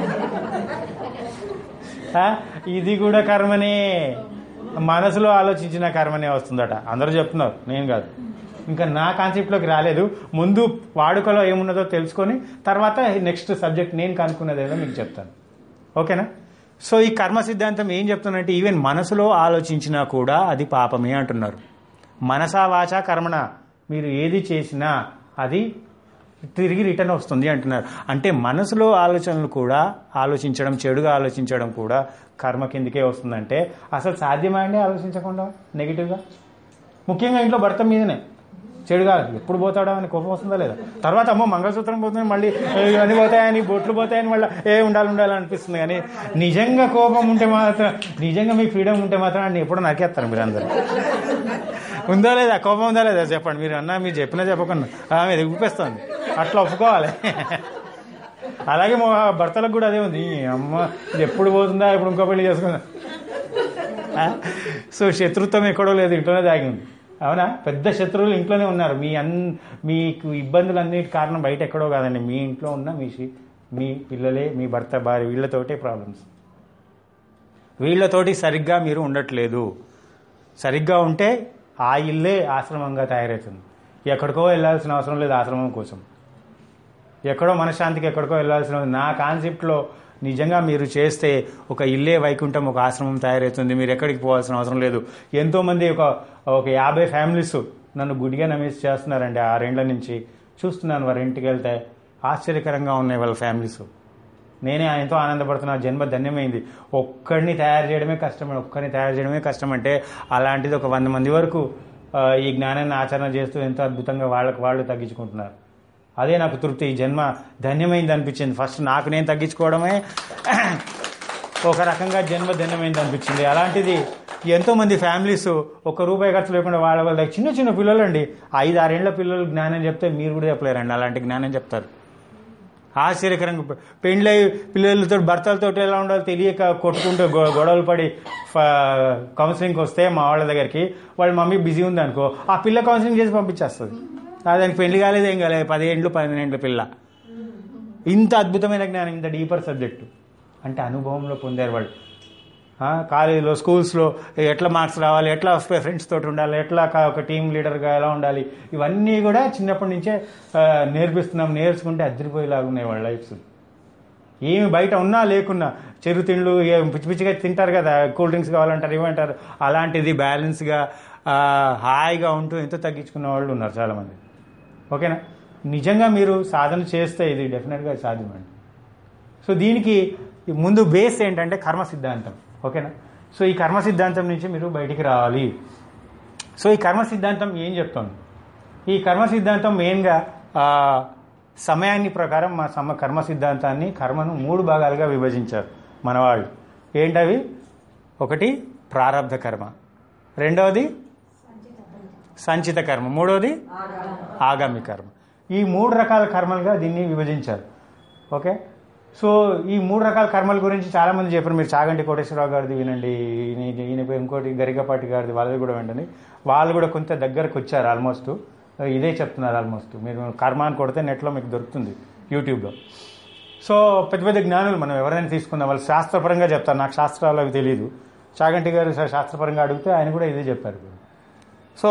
ఆ, ఇది కూడా కర్మనే మనసులో ఆలోచించిన కర్మనే వస్తుందట అందరూ చెప్తున్నారు నేను కాదు ఇంకా నా కాన్సెప్ట్లోకి రాలేదు ముందు వాడుకలో ఏమున్నదో తెలుసుకొని తర్వాత నెక్స్ట్ సబ్జెక్ట్ నేను కనుక్కున్నదేదో మీకు చెప్తాను ఓకేనా సో ఈ కర్మ సిద్ధాంతం ఏం చెప్తుందంటే ఈవెన్ మనసులో ఆలోచించినా కూడా అది పాపమే అంటున్నారు మనసా వాచ కర్మణ మీరు ఏది చేసినా అది తిరిగి రిటర్న్ వస్తుంది అంటున్నారు అంటే మనసులో ఆలోచనలు కూడా ఆలోచించడం చెడుగా ఆలోచించడం కూడా కర్మ కిందకే వస్తుందంటే అసలు సాధ్యమా అండి ఆలోచించకుండా నెగిటివ్గా ముఖ్యంగా ఇంట్లో భర్త మీదనే చెడుగా ఎప్పుడు పోతాడా అని కోపం వస్తుందా లేదా తర్వాత అమ్మో మంగళసూత్రం పోతుంది మళ్ళీ ఏ, ఇవన్నీ పోతాయని బొట్లు పోతాయని మళ్ళీ ఏ ఉండాలి ఉండాలి అనిపిస్తుంది కానీ నిజంగా కోపం ఉంటే మాత్రం నిజంగా మీకు ఫ్రీడమ్ ఉంటే మాత్రం అన్ని ఎప్పుడు నరికేస్తారు మీరు అందరూ ఉందా లేదా కోపం ఉందా లేదా చెప్పండి మీరు అన్నా మీరు చెప్పినా చెప్పకుండా ఆమె దిగిపోస్తుంది అట్లా ఒప్పుకోవాలి అలాగే మా భర్తలకు కూడా అదే ఉంది ఈ అమ్మ ఇది ఎప్పుడు పోతుందా ఇప్పుడు ఇంకో పెళ్లి చేసుకుందా ఆ? సో శత్రుత్వం ఎక్కడో లేదు ఇంట్లోనే దాగి ఉంది అవునా పెద్ద శత్రువులు ఇంట్లోనే ఉన్నారు మీ అన్ మీకు ఇబ్బందులన్నిటి కారణం బయట ఎక్కడో కాదండి మీ ఇంట్లో ఉన్న మీ షి- మీ పిల్లలే మీ భర్త భార్య వీళ్ళతోటే ప్రాబ్లమ్స్ వీళ్ళతోటి సరిగ్గా మీరు ఉండట్లేదు సరిగ్గా ఉంటే ఆ ఇల్లే ఆశ్రమంగా తయారవుతుంది ఎక్కడికో వెళ్ళాల్సిన అవసరం లేదు ఆశ్రమం కోసం ఎక్కడో మనశ్శాంతికి ఎక్కడికో వెళ్ళాల్సిన నా కాన్సెప్ట్లో నిజంగా మీరు చేస్తే ఒక ఇల్లే వైకుంఠం ఒక ఆశ్రమం తయారవుతుంది మీరు ఎక్కడికి పోవాల్సిన అవసరం లేదు ఎంతోమంది ఒక ఒక యాభై ఫ్యామిలీస్ నన్ను గుడిగా నమ్మేసి చేస్తున్నారండి ఆరేండ్ల నుంచి చూస్తున్నాను వారి ఇంటికి వెళ్తే ఆశ్చర్యకరంగా ఉన్నాయి వాళ్ళ ఫ్యామిలీస్ నేనే ఎంతో ఆనందపడుతున్నా జన్మ ధన్యమైంది ఒక్కడిని తయారు చేయడమే కష్టం ఒక్కడిని తయారు చేయడమే కష్టం అంటే అలాంటిది ఒక వంద మంది వరకు ఆ, ఈ జ్ఞానాన్ని ఆచరణ చేస్తూ ఎంతో అద్భుతంగా వాళ్ళకి వాళ్ళు తగ్గించుకుంటున్నారు అదే నాకు తృప్తి ఈ జన్మ ధన్యమైంది అనిపించింది ఫస్ట్ నాకు నేను తగ్గించుకోవడమే ఒక రకంగా జన్మ ధన్యమైంది అనిపించింది అలాంటిది ఎంతో మంది ఫ్యామిలీస్ ఒక్క రూపాయి ఖర్చు లేకుండా వాళ్ళ వాళ్ళ దగ్గర చిన్న చిన్న పిల్లలు అండి ఐదు ఆరేళ్ల పిల్లలు జ్ఞానం చెప్తే మీరు కూడా చెప్పలేరండి అలాంటి జ్ఞానం చెప్తారు ఆశ్చర్యకరంగా పె- పెండ్లై పిల్లలతో భర్తలతో ఎలా ఉండాలో తెలియక కొట్టుకుంటూ గొ- గొడవలు పడి ఫ- కౌన్సిలింగ్కి వస్తే మా వాళ్ళ దగ్గరికి వాళ్ళ మమ్మీ బిజీ ఉంది అనుకో ఆ పిల్ల కౌన్సిలింగ్ చేసి పంపించేస్తుంది ఆ దానికి పెళ్లి కాలేదు ఏం కాలేదు పదిహేండ్లు పన్నెండు పిల్ల ఇంత అద్భుతమైన జ్ఞానం ఇంత డీపర్ సబ్జెక్టు అంటే అనుభవంలో పొందారు వాళ్ళు ఆ, కాలేజీలో స్కూల్స్లో ఎట్లా మార్క్స్ రావాలి ఎట్లా ఫ్రెండ్స్ తోటి ఉండాలి ఎట్లా కా- ఒక టీం లీడర్గా ఎలా ఉండాలి ఇవన్నీ కూడా చిన్నప్పటి నుంచే ఆ, నేర్పిస్తున్నాం నేర్చుకుంటే అద్దరిపోయేలాగా ఉన్నాయి వాళ్ళ లైఫ్స్ ఏమి బయట ఉన్నా లేకున్నా చెరు తిండ్లు ఏ పిచ్చి పిచ్చిగా తింటారు కదా కూల్ డ్రింక్స్ కావాలంటారు ఇవ్వంటారు అలాంటిది బ్యాలెన్స్గా ఆ, హాయిగా ఉంటూ ఎంతో తగ్గించుకున్న వాళ్ళు ఉన్నారు చాలామంది ఓకేనా నిజంగా మీరు సాధన చేస్తే ఇది డెఫినెట్గా సాధ్యమండి సో దీనికి ఈ ముందు బేస్ ఏంటంటే కర్మ సిద్ధాంతం ఓకేనా సో ఈ కర్మ సిద్ధాంతం నుంచి మీరు బయటికి రావాలి సో ఈ కర్మ సిద్ధాంతం ఏం చెప్తోంది ఈ కర్మ సిద్ధాంతం మెయిన్గా ఆ, సమయాన్ని ప్రకారం మా సమ కర్మ సిద్ధాంతాన్ని కర్మను మూడు భాగాలుగా విభజించారు మన వాళ్ళు ఏంటవి ఒకటి ప్రారంధ కర్మ రెండవది సంచిత కర్మ మూడవది ఆగామి కర్మ ఈ మూడు రకాల కర్మలుగా దీన్ని విభజించారు ఓకే సో ఈ మూడు రకాల కర్మల గురించి చాలా మంది చెప్పారు మీరు చాగంటి కోటేశ్వరరావు గారిది వినండి ఈయన ఈయన పేరు ఇంకోటి గరికపాటి గారిది వాళ్ళది కూడా వినండి వాళ్ళు కూడా కొంత దగ్గరకు వచ్చారు ఆల్మోస్ట్ ఇదే చెప్తున్నారు ఆల్మోస్ట్ మీరు కర్మ అని కొడితే నెట్లో మీకు దొరుకుతుంది యూట్యూబ్లో సో పెద్ద పెద్ద జ్ఞానులు మనం ఎవరైనా తీసుకుందాం వాళ్ళు శాస్త్రపరంగా చెప్తారు నాకు శాస్త్రాలు అవి తెలియదు చాగంటి గారు శాస్త్రపరంగా అడిగితే ఆయన కూడా ఇదే చెప్పారు సో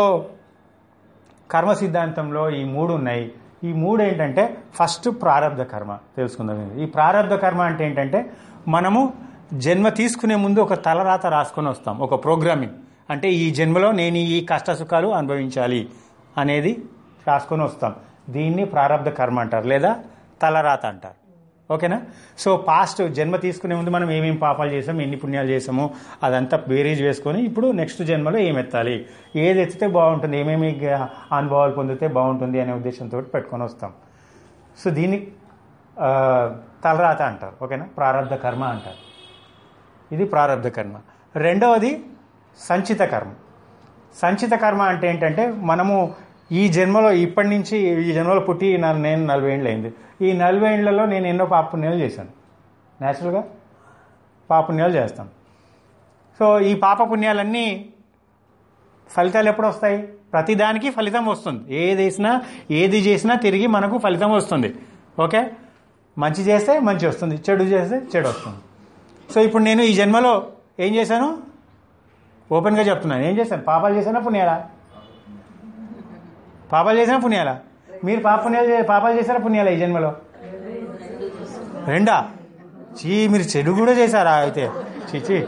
కర్మ సిద్ధాంతంలో ఈ మూడు ఉన్నాయి ఈ మూడు ఏంటంటే ఫస్ట్ ప్రారంధ కర్మ తెలుసుకుందాం ఇది. ఈ ప్రారంధ కర్మ అంటే ఏంటంటే మనము జన్మ తీసుకునే ముందు ఒక తలరాత రాసుకొని వస్తాం ఒక ప్రోగ్రామింగ్ అంటే ఈ జన్మలో నేను ఈ కష్ట సుఖాలు అనుభవించాలి అనేది రాసుకొని వస్తాం దీన్ని ప్రారంధ కర్మ అంటారు లేదా తలరాత అంటారు ఓకేనా సో పాస్ట్ జన్మ తీసుకునే ముందు మనం ఏమేమి పాపాలు చేసాం ఎన్ని పుణ్యాలు చేసామో అదంతా బేరీజ్ వేసుకొని ఇప్పుడు నెక్స్ట్ జన్మలో ఏం ఎత్తాలి ఏది ఎత్తితే బాగుంటుంది ఏమేమి గ- అనుభవాలు పొందితే బాగుంటుంది అనే ఉద్దేశంతో పెట్టుకొని వస్తాం సో దీన్ని ఆ, తలరాత అంటారు ఓకేనా ప్రారంధ కర్మ అంటారు ఇది ప్రారంధ కర్మ రెండవది సంచిత కర్మ సంచిత కర్మ అంటే ఏంటంటే మనము ఈ జన్మలో ఇప్పటి నుంచి ఈ జన్మలో పుట్టి నా- నేను నలభై ఏళ్ళు అయింది ఈ నలభై ఏళ్లలో నేను ఎన్నో పాపపుణ్యాలు చేశాను న్యాచురల్గా పాపపుణ్యాలు చేస్తాను సో ఈ పాపపుణ్యాలన్నీ ఫలితాలు ఎప్పుడు వస్తాయి ప్రతిదానికి ఫలితం వస్తుంది ఏది వేసినా ఏది చేసినా తిరిగి మనకు ఫలితం వస్తుంది ఓకే మంచి చేస్తే మంచి వస్తుంది చెడు చేస్తే చెడు వస్తుంది సో ఇప్పుడు నేను ఈ జన్మలో ఏం చేశాను ఓపెన్గా చెప్తున్నాను ఏం చేశాను పాపాలు చేశానా పుణ్యాలా పాపాలు చేసినా పుణ్యాలా మీరు పాప పుణ్యాలు చే- పాపాలు చేశారా పుణ్యాలా ఈ జన్మలో రెండా చీ మీరు చెడు కూడా చేశారా అయితే చిచి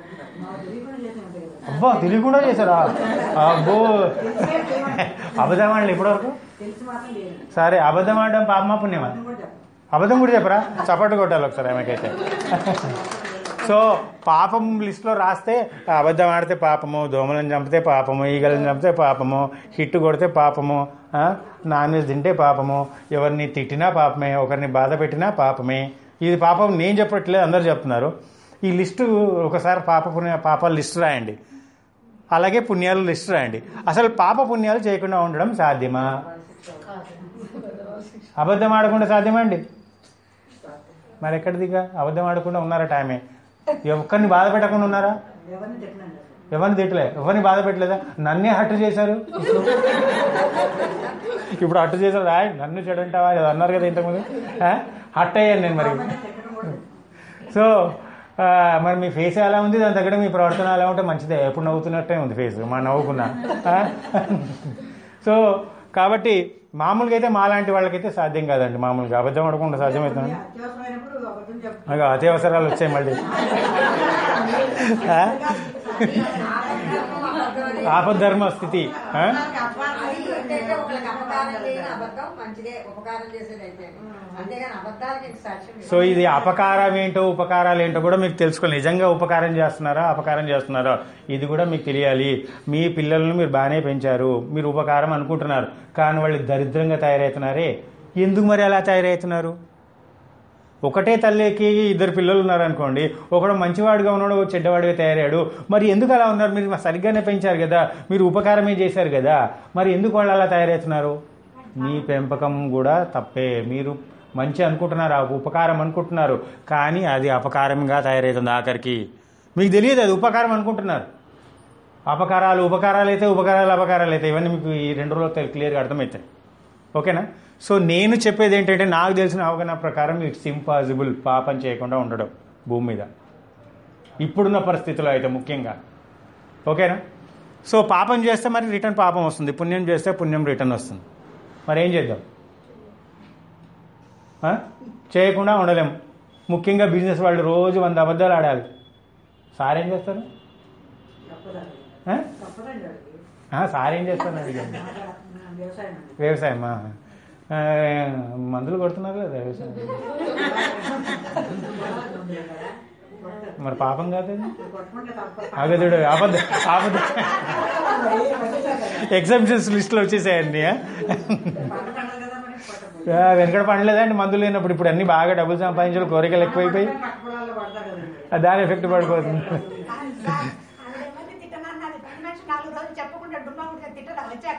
అబ్బా తెలివి కూడా చేశారా అబ్బో అబద్ధం ఆడలే ఇప్పటివరకు తెలిసి మాత్రం లేదు సరే అబద్ధం ఆడడం పాపమా పుణ్యమా అది కూడా చెప్పు. అబద్ధం కూడా చెప్పరా చప్పట్లు కొట్టాలి ఒకసారి ఆమెకైతే సో పాపం లిస్ట్లో రాస్తే అబద్ధం ఆడితే పాపము దోమలను చంపితే పాపము ఈగలను చంపితే పాపము హిట్ కొడితే పాపము ఆ, నాన్ వెజ్ తింటే పాపము ఎవరిని తిట్టినా పాపమే ఒకరిని బాధ పెట్టినా పాపమే ఇది పాపం నేను చెప్పట్లేదు అందరు చెప్తున్నారు ఈ లిస్టు ఒకసారి పాప పుణ్య పాపాల లిస్టు రాయండి అలాగే పుణ్యాల లిస్టు రాయండి అసలు పాప పుణ్యాలు చేయకుండా ఉండడం సాధ్యమా అబద్ధం ఆడకుండా సాధ్యమా అండి మరి ఎక్కడ దిగా అబద్ధం ఆడకుండా ఉన్నారా టైమే ఒక్కరిని బాధ పెట్టకుండా ఉన్నారా ఎవరిని తిట్టనండి అసలు ఎవరిని తిట్టలే ఎవరిని బాధ పెట్టలేదా నన్నే హట్టు చేశారు ఇప్పుడు హట్టు చేశారు రాయ్ నన్ను చెడంటావా ఏదో అన్నారు కదా ఇంతకుముందు ఆ? హట్ అయ్యాను నేను మరి తిట్టడం కూడా లేదు. సో ఆ, మరి మీ ఫేస్ ఎలా ఉంది దాని తగ్గట్టు మీ ప్రవర్తన ఎలా ఉంటే మంచిదే ఎప్పుడు నవ్వుతున్నట్టే ఉంది ఫేస్ మా నవ్వుకున్నా ఆ? సో కాబట్టి మామూలుగా అయితే మాలాంటి వాళ్ళకైతే సాధ్యం కాదండి మామూలుగా అబద్ధం ఆడకుండా సాధ్యమవుతుంది అత్యవసరమైనప్పుడు అబద్ధం చెప్పు నాకు అత్యవసరాలు వచ్చాయి మళ్ళీ ఆ? ఆపద్ధర్మ స్థితి ఆ? అది ఏంటంటే ఒకరికి అపకారం లేని అబద్ధం మంచిదే ఉపకారం చేసేది అయితే అంతేగాని అబద్ధాలకి ఇంక సాక్ష్యం లేదు. సో ఇది అపకారం ఏంటో ఉపకారాలు ఏంటో కూడా మీకు తెలుసుకోవాలి నిజంగా ఉపకారం చేస్తున్నారా అపకారం చేస్తున్నారా ఇది కూడా మీకు తెలియాలి మీ పిల్లలను మీరు బాగానే పెంచారు మీరు ఉపకారం అనుకుంటున్నారు కానీ వాళ్ళు దరిద్రంగా తయారవుతున్నారే ఎందుకు మరి అలా తయారవుతున్నారు ఒకటే తల్లికి ఇద్దరు పిల్లలు ఉన్నారనుకోండి ఒకడు మంచివాడుగా ఉన్నాడు ఒకడు చెడ్డవాడిగా తయారయ్యాడు మరి ఎందుకు అలా ఉన్నారు మీరు సరిగ్గానే పెంచారు కదా మీరు ఉపకారమే చేశారు కదా మరి ఎందుకు వాళ్ళు అలా తయారవుతున్నారు మీ పెంపకం కూడా తప్పే మీరు మంచి అనుకుంటున్నారు ఆ ఉపకారం అనుకుంటున్నారు కానీ అది అపకారంగా తయారవుతుంది ఆఖరికి మీకు తెలియదు అది ఉపకారం అనుకుంటున్నారు అపకారాలు ఉపకారాలు అయితే ఉపకారాలు అపకారాలు అయితే ఇవన్నీ మీకు ఈ రెండు రోజులు క్లియర్గా అర్థమవుతాయి ఓకేనా సో నేను చెప్పేది ఏంటంటే నాకు తెలిసిన అవగాహన ప్రకారం ఇట్స్ ఇంపాసిబుల్ పాపం చేయకుండా ఉండడం భూమి మీద ఇప్పుడున్న పరిస్థితిలో అయితే ముఖ్యంగా ఓకేనా సో పాపం చేస్తే మరి రిటర్న్ పాపం వస్తుంది పుణ్యం చేస్తే పుణ్యం రిటర్న్ వస్తుంది మరి ఏం చేద్దాం ఆ? చేయకుండా ఉండలేం ముఖ్యంగా బిజినెస్ వాళ్ళు రోజు వంద అబద్ధాలు ఆడాలి సార్ ఏం చేస్తారు తప్పదండి ఆ? తప్పదండి వాడికి. ఆ, సార్ ఏం చేస్తారు అడిగాను వ్యవసాయం అండి వ్యవసాయం ఆ. ఆ, మందులు కొడుతున్నారు కదా వ్యవసాయం ఉంది కదా. మరి పాపం కాదు అది? కొట్టుకుంటే తప్ప ఆగదుడు అబద్ధ అబద్ధ ఎగ్జామ్షన్స్ లిస్ట్లో వచ్చేసాయండి ఆ? పంట పండదు కదా మరి కొట్టకూడదు. ఆ, వెనకడ పండలేదండి మందులు లేనప్పుడు ఇప్పుడు అన్ని బాగా డబ్బులు సంపాదించాలి కోరికలు ఎక్కువైపోయి పట్టుకోవడాల్లో పడతారు కదండి. ఆ, దాని ఎఫెక్ట్ పడిపోతుంది ఆవిడేమని తిట్టనన్నది పని మనిషి నాలుగు రోజులు చెప్పకుండా డుమ్మా కూడా తిట్టడం వచ్చాక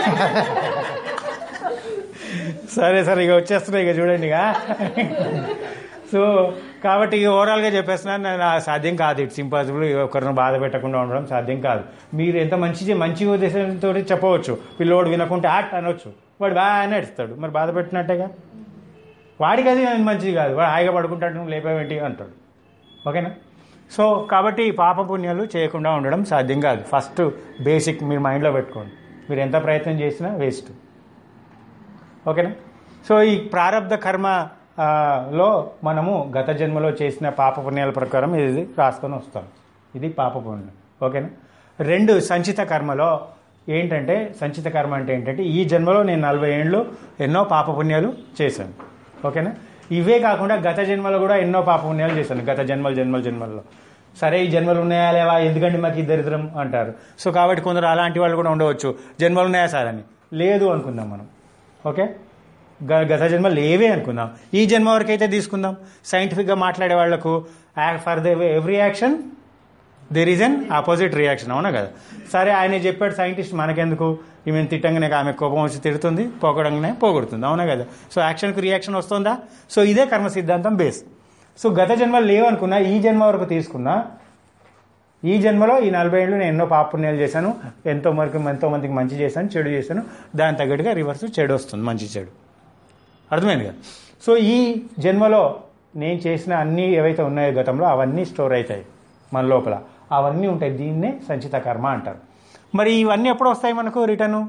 సరే సరే ఇక వచ్చేస్తున్నాయి ఇక చూడండి ఇక సో కాబట్టి ఇక ఓవరాల్గా చెప్పేస్తున్నాను నేను ఆ సాధ్యం కాదు ఇట్స్ ఇంపాసిబుల్ ఒకరిని బాధ పెట్టకుండా ఉండడం సాధ్యం కాదు మీరు ఎంత మంచి మంచి ఉద్దేశంతో చెప్పవచ్చు పిల్లోడు వినకుంటే ఆట్ అనొచ్చు వాడు బాగా నడుస్తాడు మరి బాధ పెట్టినట్టేగా వాడికి అది మంచిది కాదు వాడు హాయిగా పడుకుంటాడు నువ్వు లేపేవేంటి అంటాడు ఓకేనా సో కాబట్టి ఈ పాప పుణ్యాలు చేయకుండా ఉండడం సాధ్యం కాదు ఫస్ట్ బేసిక్ మీరు మైండ్లో పెట్టుకోండి మీరు ఎంత ప్రయత్నం చేసినా వేస్ట్ ఓకేనా సో ఈ ప్రారంధ కర్మ ఆ, లో మనము గత జన్మలో చేసిన పాప పుణ్యాల ప్రకారం ఇది రాసుకొని వస్తాం ఇది పాప పుణ్యం ఓకేనా రెండు సంచిత కర్మలో ఏంటంటే సంచిత కర్మ అంటే ఏంటంటే ఈ జన్మలో నేను నలభై ఏళ్ళు ఎన్నో పాప పుణ్యాలు చేశాను ఓకేనా ఇవే కాకుండా గత జన్మలో కూడా ఎన్నో పాప పుణ్యాలు చేశాను గత జన్మల జన్మల జన్మల్లో సరే ఈ జన్మలు ఉన్నాయా లేవా ఎందుకంటే మాకు ఈ దరిద్రం అంటారు సో కాబట్టి కొందరు అలాంటి వాళ్ళు కూడా ఉండవచ్చు జన్మలు ఉన్నాయా సార్ అని లేదు అనుకుందాం మనం ఓకే గ- గత జన్మ లేవే అనుకుందాం ఈ జన్మ వరకు అయితే తీసుకుందాం సైంటిఫిక్గా మాట్లాడే వాళ్లకు for the every action there is an opposite reaction అవునా కదా సరే ఆయన చెప్పాడు సైంటిస్ట్ మనకెందుకు ఈమె తిట్టంగానే ఆమె కోపం వచ్చి తిడుతుంది పోగడంగానే పోగొడుతుంది అవునా కదా సో యాక్షన్కు రియాక్షన్ వస్తుందా సో ఇదే కర్మ సిద్ధాంతం బేస్ సో గత జన్మలు లేవనుకున్నా ఈ జన్మ వరకు తీసుకున్నా ఈ జన్మలో ఈ నలభై ఏళ్ళు నేను ఎన్నో పాపుణ్యాలు చేశాను ఎంతో వరకు ఎంతో మందికి మంచి చేశాను చెడు చేశాను దాని తగ్గట్టుగా రివర్స్ చెడు వస్తుంది మంచి చెడు అర్థమైంది కదా సో ఈ జన్మలో నేను చేసిన అన్ని ఏవైతే ఉన్నాయో గతంలో అవన్నీ స్టోర్ అవుతాయి మన లోపల అవన్నీ ఉంటాయి దీన్నే సంచిత కర్మ అంటారు మరి ఇవన్నీ ఎప్పుడు వస్తాయి మనకు రిటర్ను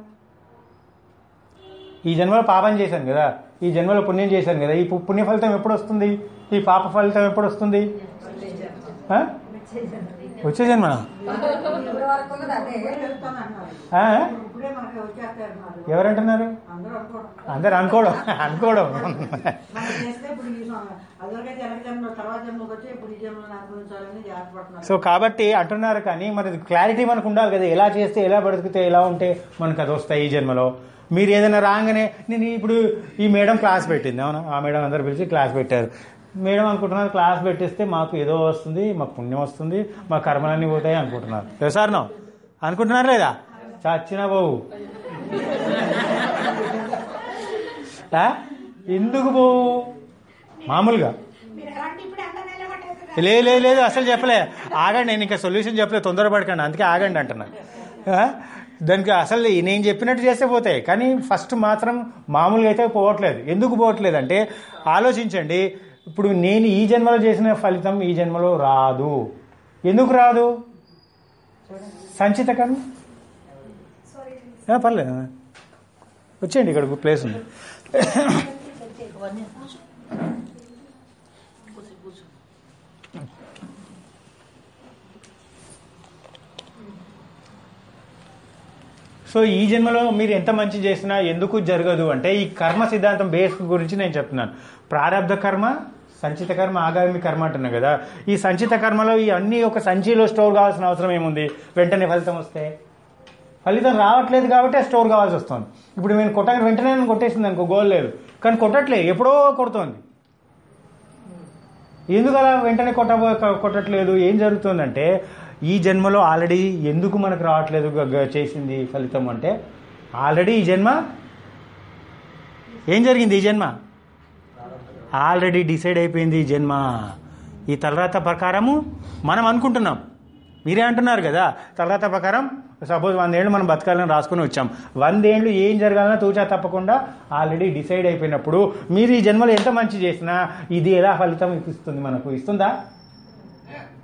ఈ జన్మలో పాపం చేశాను కదా ఈ జన్మలో పుణ్యం చేశాను కదా ఈ పు- పుణ్య ఫలితం ఎప్పుడు వస్తుంది ఈ పాప ఫలితం ఎప్పుడు వస్తుంది ఆ? వచ్చే జన్మ ఇప్పటి వరకు ఉన్నది అదే చెప్తాను అన్నారు ఆ? ఇప్పుడే మనకి వచ్చేస్తారు అన్నారు ఎవరంటున్నారు అందరూ అనుకోవడం అందరు అనుకోవడం అనుకోవడం మనం చేస్తే ఇప్పుడు ఈ సం- అదివరకైతే వెనక జన్మలో తర్వాత జన్మలోకి వచ్చి ఇప్పుడు ఈ జన్మలో అనుభవించాలని జాగ్రత్త పడుతున్నారు సో కాబట్టి అంటున్నారు కానీ మరి క్లారిటీ మనకు ఉండాలి కదా ఎలా చేస్తే ఎలా బతికితే ఎలా ఉంటే మనకు అది వస్తాయి ఈ జన్మలో మీరు ఏదైనా రాగానే నేను ఇప్పుడు ఈ మేడం క్లాస్ పెట్టింది అవునా ఆ మేడం అందరు పిలిచి క్లాస్ పెట్టారు మేడం అనుకుంటున్నారు క్లాస్ పెట్టిస్తే మాకు ఏదో వస్తుంది మాకు పుణ్యం వస్తుంది మా కర్మలన్నీ పోతాయి అనుకుంటున్నారు వ్యవసారం అనుకుంటున్నారు లేదా చచ్చిన బాబు ఆ? ఎందుకు పోవు మామూలుగా మీరు ఎలాంటి ఇప్పుడు ఎంత నిలబట్టేది లేదు లేదు లేదు అసలు చెప్పలే ఆగండి నేను ఇంకా సొల్యూషన్ చెప్పలే తొందరపడకండి అందుకే ఆగండి అంటున్నా ఆ? దానికి అసలు నేను చెప్పినట్టు చేస్తే పోతాయి కానీ ఫస్ట్ మాత్రం మామూలుగా అయితే పోవట్లేదు ఎందుకు పోవట్లేదు అంటే ఆలోచించండి ఇప్పుడు నేను ఈ జన్మలో చేసిన ఫలితం ఈ జన్మలో రాదు ఎందుకు రాదు సంచిత కర్మ ఆ, పర్లేదు వచ్చేయండి ఇక్కడ ప్లేస్ ఉంది సో ఈ జన్మలో మీరు ఎంత మంచి చేసినా ఎందుకు జరగదు అంటే ఈ కర్మ సిద్ధాంతం బేస్ గురించి నేను చెప్తున్నాను ప్రారంధ కర్మ సంచిత కర్మ ఆగామి కర్మ అంటున్నా కదా ఈ సంచిత కర్మలో ఈ అన్ని ఒక సంచిలో స్టోర్ కావాల్సిన అవసరం ఏముంది వెంటనే ఫలితం వస్తే ఫలితం రావట్లేదు కాబట్టి స్టోర్ కావాల్సి వస్తుంది ఇప్పుడు నేను కొట్టగా వెంటనే నేను కొట్టేసింది అనుకో గోల్ లేదు కానీ కొట్టట్లేదు ఎప్పుడో కొడుతోంది ఎందుకు అలా వెంటనే కొట్ట కొట్టట్లేదు ఏం జరుగుతుందంటే ఈ జన్మలో ఆల్రెడీ ఎందుకు మనకు రావట్లేదు గ- గ- చేసింది ఫలితం అంటే ఆల్రెడీ ఈ జన్మ ఏం జరిగింది ఈ జన్మ ఆల్రెడీ డిసైడ్ అయిపోయింది ఈ జన్మ ఈ తలరాత ప్రకారము మనం అనుకుంటున్నాం మీరే అంటున్నారు కదా తలరాత ప్రకారం సపోజ్ వందేళ్ళు మనం బతకాలని రాసుకుని వచ్చాం వందేళ్ళు ఏం జరగాలన్నా తూచా తప్పకుండా ఆల్రెడీ డిసైడ్ అయిపోయినప్పుడు మీరు ఈ జన్మలో ఎంత మంచి చేసినా ఇది ఎలా ఫలితం ఇస్తుంది మనకు ఇస్తుందా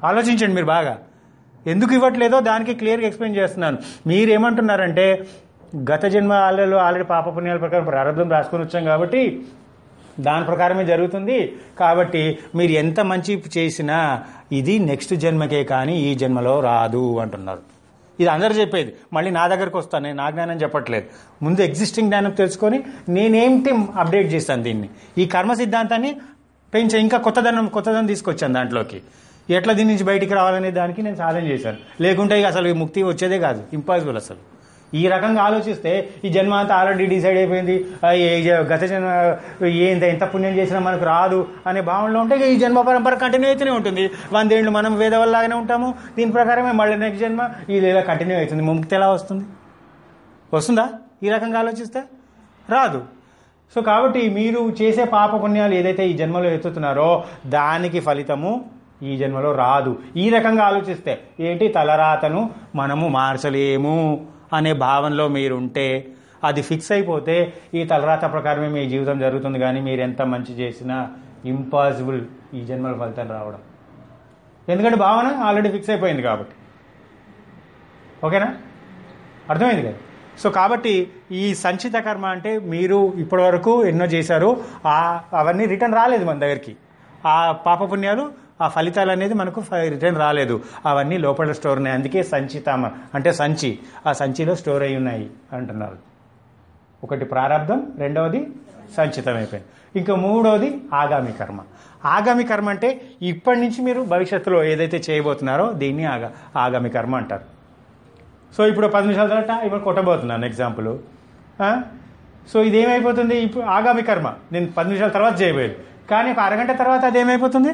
ఆలోచించండి మీరు బాగా ఎందుకు ఇవ్వట్లేదో దానికి క్లియర్గా ఎక్స్ప్లెయిన్ చేస్తున్నాను మీరు ఏమంటున్నారంటే గత జన్మలలో ఆల్రెడీ పాప పుణ్యాల ప్రకారం ప్రారంభం రాసుకొని వచ్చాం కాబట్టి దాని ప్రకారమే జరుగుతుంది కాబట్టి మీరు ఎంత మంచి చేసినా ఇది నెక్స్ట్ జన్మకే కానీ ఈ జన్మలో రాదు అంటున్నారు ఇది అందరూ చెప్పేది మళ్ళీ నా దగ్గరకు వస్తాను నేను నా జ్ఞానం చెప్పట్లేదు ముందు ఎగ్జిస్టింగ్ జ్ఞానం తెలుసుకొని నేనేంటి అప్డేట్ చేస్తాను దీన్ని ఈ కర్మ సిద్ధాంతాన్ని పెంచా ఇంకా కొత్తదనం కొత్తదనం తీసుకొచ్చాను దాంట్లోకి ఎట్లా దీని నుంచి బయటికి రావాలనే దానికి నేను సాధన చేశాను లేకుంటే ఇక అసలు ఈ ముక్తి వచ్చేదే కాదు ఇంపాసిబుల్ అసలు ఈ రకంగా ఆలోచిస్తే ఈ జన్మ అంతా ఆల్రెడీ డిసైడ్ అయిపోయింది ఆ, ఏ జ- గత జన్మ ఏంత ఎంత పుణ్యం చేసినా మనకు రాదు అనే భావనలో ఉంటే ఇక ఈ జన్మ పరంపర కంటిన్యూ అయితేనే ఉంటుంది వందేళ్ళు మనం వేదవల్లాగానే ఉంటాము దీని ప్రకారమే మళ్ళీ నెక్స్ట్ జన్మ ఇది ఇలా కంటిన్యూ అవుతుంది ముక్తి ఎలా వస్తుంది వస్తుందా ఈ రకంగా ఆలోచిస్తే రాదు సో కాబట్టి మీరు చేసే పాప పుణ్యాలు ఏదైతే ఈ జన్మలో ఎత్తుతున్నారో దానికి ఫలితము ఈ జన్మలో రాదు ఈ రకంగా ఆలోచిస్తే ఏంటి తలరాతను మనము మార్చలేము అనే భావనలో మీరుంటే అది ఫిక్స్ అయిపోతే ఈ తలరాత ప్రకారమే మీ జీవితం జరుగుతుంది కానీ మీరు ఎంత మంచి చేసినా ఇంపాసిబుల్ ఈ జన్మల ఫలితం రావడం ఎందుకంటే భావన ఆల్రెడీ ఫిక్స్ అయిపోయింది కాబట్టి ఓకేనా అర్థమైంది కదా సో కాబట్టి ఈ సంచిత కర్మ అంటే మీరు ఇప్పటివరకు ఎన్నో చేశారు ఆ అవన్నీ రిటర్న్ రాలేదు మన దగ్గరికి ఆ పాపపుణ్యాలు ఆ ఫలితాలు అనేది మనకు రిటర్న్ రాలేదు అవన్నీ లోపల స్టోర్ ఉన్నాయి అందుకే సంచిత అంటే సంచి ఆ సంచిలో స్టోర్ అయి ఉన్నాయి అంటున్నారు ఒకటి ప్రారంధం రెండవది సంచితం అయిపోయింది ఇంకా మూడవది ఆగామి కర్మ ఆగామి కర్మ అంటే ఇప్పటి నుంచి మీరు భవిష్యత్తులో ఏదైతే చేయబోతున్నారో దీన్ని ఆగా ఆగామి కర్మ అంటారు సో ఇప్పుడు పది నిమిషాల తర్వాత ఇప్పుడు కొట్టబోతున్నాను ఎగ్జాంపుల్ సో ఇది ఏమైపోతుంది ఇప్పుడు ఆగామి కర్మ నేను పది నిమిషాల తర్వాత చేయబోయేది కానీ ఒక అరగంట తర్వాత అది ఏమైపోతుంది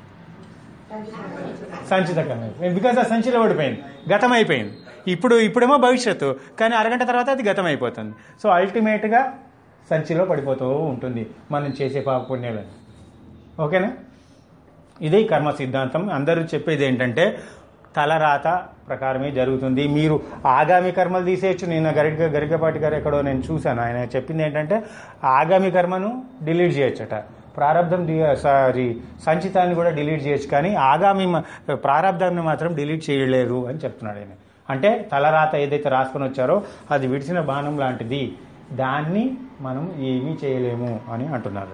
సంచిత కర్మ బికాజ్ ఆ సంచిలో పడిపోయింది గతం అయిపోయింది ఇప్పుడు ఇప్పుడేమో భవిష్యత్తు కానీ అరగంట తర్వాత అది గతం అయిపోతుంది సో అల్టిమేట్గా సంచిలో పడిపోతూ ఉంటుంది మనం చేసే పాప పుణ్యాలని ఓకేనా ఇదే కర్మ సిద్ధాంతం అందరూ చెప్పేది ఏంటంటే తలరాత ప్రకారమే జరుగుతుంది మీరు ఆగామి కర్మలు తీసేయచ్చు నేను గరిక గరికపాటి గారు ఎక్కడో నేను చూశాను ఆయన చెప్పింది ఏంటంటే ఆగామి కర్మను డిలీట్ చేయొచ్చట ప్రారంధం సారీ సంచితాన్ని కూడా డిలీట్ చేయొచ్చు కానీ ఆగామి మ- ప్రారంధాన్ని మాత్రం డిలీట్ చేయలేరు అని చెప్తున్నాడు ఆయన అంటే తలరాత ఏదైతే రాసుకొని వచ్చారో అది విడిచిన బాణం లాంటిది దాన్ని మనం ఏమీ చేయలేము అని అంటున్నారు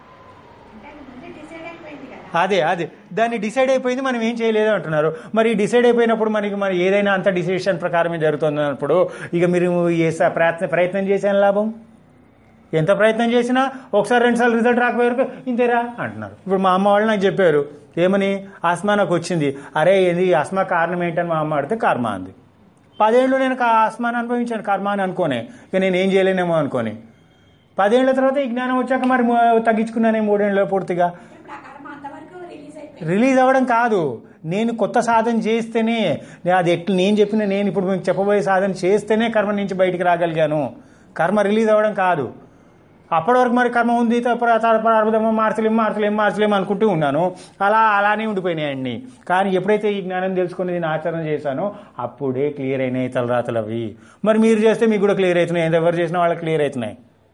అంటే ముందే డిసైడ్ అయిపోయింది కదా అదే అదే దాన్ని డిసైడ్ అయిపోయింది మనం ఏం చేయలేదు అంటున్నారు మరి డిసైడ్ అయిపోయినప్పుడు మనకి మరి ఏదైనా అంత డిసిషన్ ప్రకారమే జరుగుతుంది అన్నప్పుడు ఇక మీరు ఏ స- ప్రయత్న ప్రయత్నం చేసాను లాభం ఎంత ప్రయత్నం చేసినా ఒకసారి రెండు సార్లు రిజల్ట్ రాకపోయారు ఇంతేరా అంటున్నారు ఇప్పుడు మా అమ్మ వాళ్ళు నాకు చెప్పారు ఏమని ఆస్మా నాకు వచ్చింది అరే ఇది ఆస్మా కారణం ఏంటని మా అమ్మ అడిగితే కర్మ అంది పదేళ్ళు నేను కా- ఆస్మాని అనుభవించాను కర్మ అని అనుకోనే ఇక నేను ఏం చేయలేనేమో అనుకోని పదేళ్ల తర్వాత ఈ జ్ఞానం వచ్చాక మరి మూ- తగ్గించుకున్నానే మూడేళ్ళలో పూర్తిగా ఇప్పుడు ఆ కర్మ అంతవరకు రిలీజ్ అయిపోయింది రిలీజ్ అవ్వడం కాదు నేను కొత్త సాధన చేస్తేనే నే- అది ఎట్లు నేను చెప్పిన నేను ఇప్పుడు మీకు చెప్పబోయే సాధన చేస్తేనే కర్మ నుంచి బయటికి రాగలిగాను కర్మ రిలీజ్ అవ్వడం కాదు అప్పటి వరకు మరి కర్మ ఉంది ప్రారంభమో మార్చలేం మార్చలేం మార్చలేం అనుకుంటూ ఉన్నాను అలా అలానే ఉండిపోయినాయి అన్ని కానీ ఎప్పుడైతే ఈ జ్ఞానం తెలుసుకుని నేను ఆచరణ చేశానో అప్పుడే క్లియర్ అయినాయి తలరాతలు అవి మరి మీరు చేస్తే మీకు కూడా క్లియర్ అవుతున్నాయి ఎవరు చేసినా వాళ్ళకి క్లియర్ అవుతున్నాయి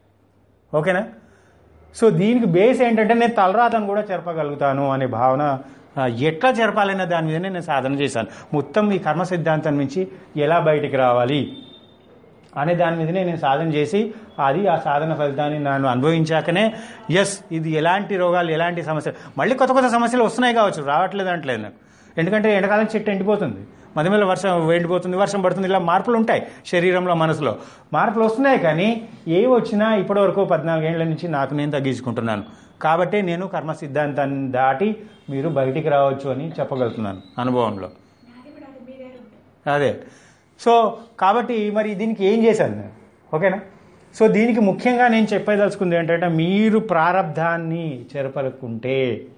ఓకేనా సో దీనికి బేస్ ఏంటంటే నేను తలరాతను కూడా చెరపగలుగుతాను అనే భావన ఆ, ఎట్లా చెరపాలనే దాని మీదనే నేను సాధన చేశాను మొత్తం ఈ కర్మ సిద్ధాంతం నుంచి ఎలా బయటికి రావాలి అనే దాని మీదనే నేను సాధన చేసి అది ఆ సాధన ఫలితాన్ని నేను అనుభవించాకనే ఎస్ ఇది ఎలాంటి రోగాలు ఎలాంటి సమస్యలు మళ్ళీ కొత్త కొత్త సమస్యలు వస్తున్నాయి కావచ్చు రావట్లేదు అంటలేదు నాకు ఎందుకంటే ఎండాకాలం చెట్టు ఎండిపోతుంది మధ్య మధ్యలో వర్షం ఎండిపోతుంది వర్షం పడుతుంది ఇలా మార్పులు ఉంటాయి శరీరంలో మనసులో మార్పులు వస్తున్నాయి కానీ ఏ వచ్చినా ఇప్పటివరకు పద్నాలుగేళ్ల నుంచి నాకు నేను తగ్గించుకుంటున్నాను కాబట్టి నేను కర్మ సిద్ధాంతాన్ని దాటి మీరు బయటికి రావచ్చు అని చెప్పగలుగుతున్నాను అనుభవంలో నాది కూడా అది మీరే ఉంటుంది అదే సో కాబట్టి మరి దీనికి ఏం చేశాను నేను ఓకేనా సో దీనికి ముఖ్యంగా నేను చెప్పదలుచుకుంది ఏంటంటే మీరు ప్రారంధాన్ని చెరపలుకుంటే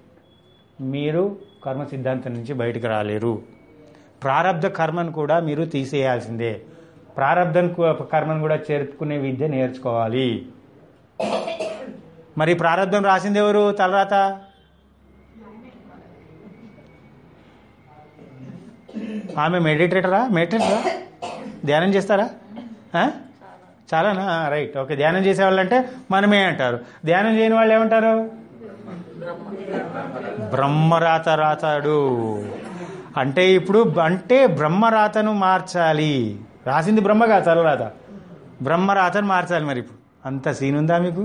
మీరు కర్మ సిద్ధాంతం నుంచి బయటకు రాలేరు ప్రారంధ కర్మను కూడా మీరు తీసేయాల్సిందే ప్రారంధం కర్మను కూడా చేర్చుకునే విద్య నేర్చుకోవాలి మరి ప్రారంధం రాసింది ఎవరు తలరాత ఆమె మెడిటేటరా మెడిటేటరా ధ్యానం చేస్తారా ఆ? చాలానా రైట్ ఓకే ధ్యానం చేసేవాళ్ళంటే మనమే అంటారు ధ్యానం చేయని వాళ్ళు ఏమంటారు బ్రహ్మరాత రాతాడు అంటే ఇప్పుడు అంటే బ్రహ్మరాతను మార్చాలి రాసింది బ్రహ్మ కాదు తలరాత బ్రహ్మరాతను మార్చాలి మరి ఇప్పుడు అంత సీన్ ఉందా మీకు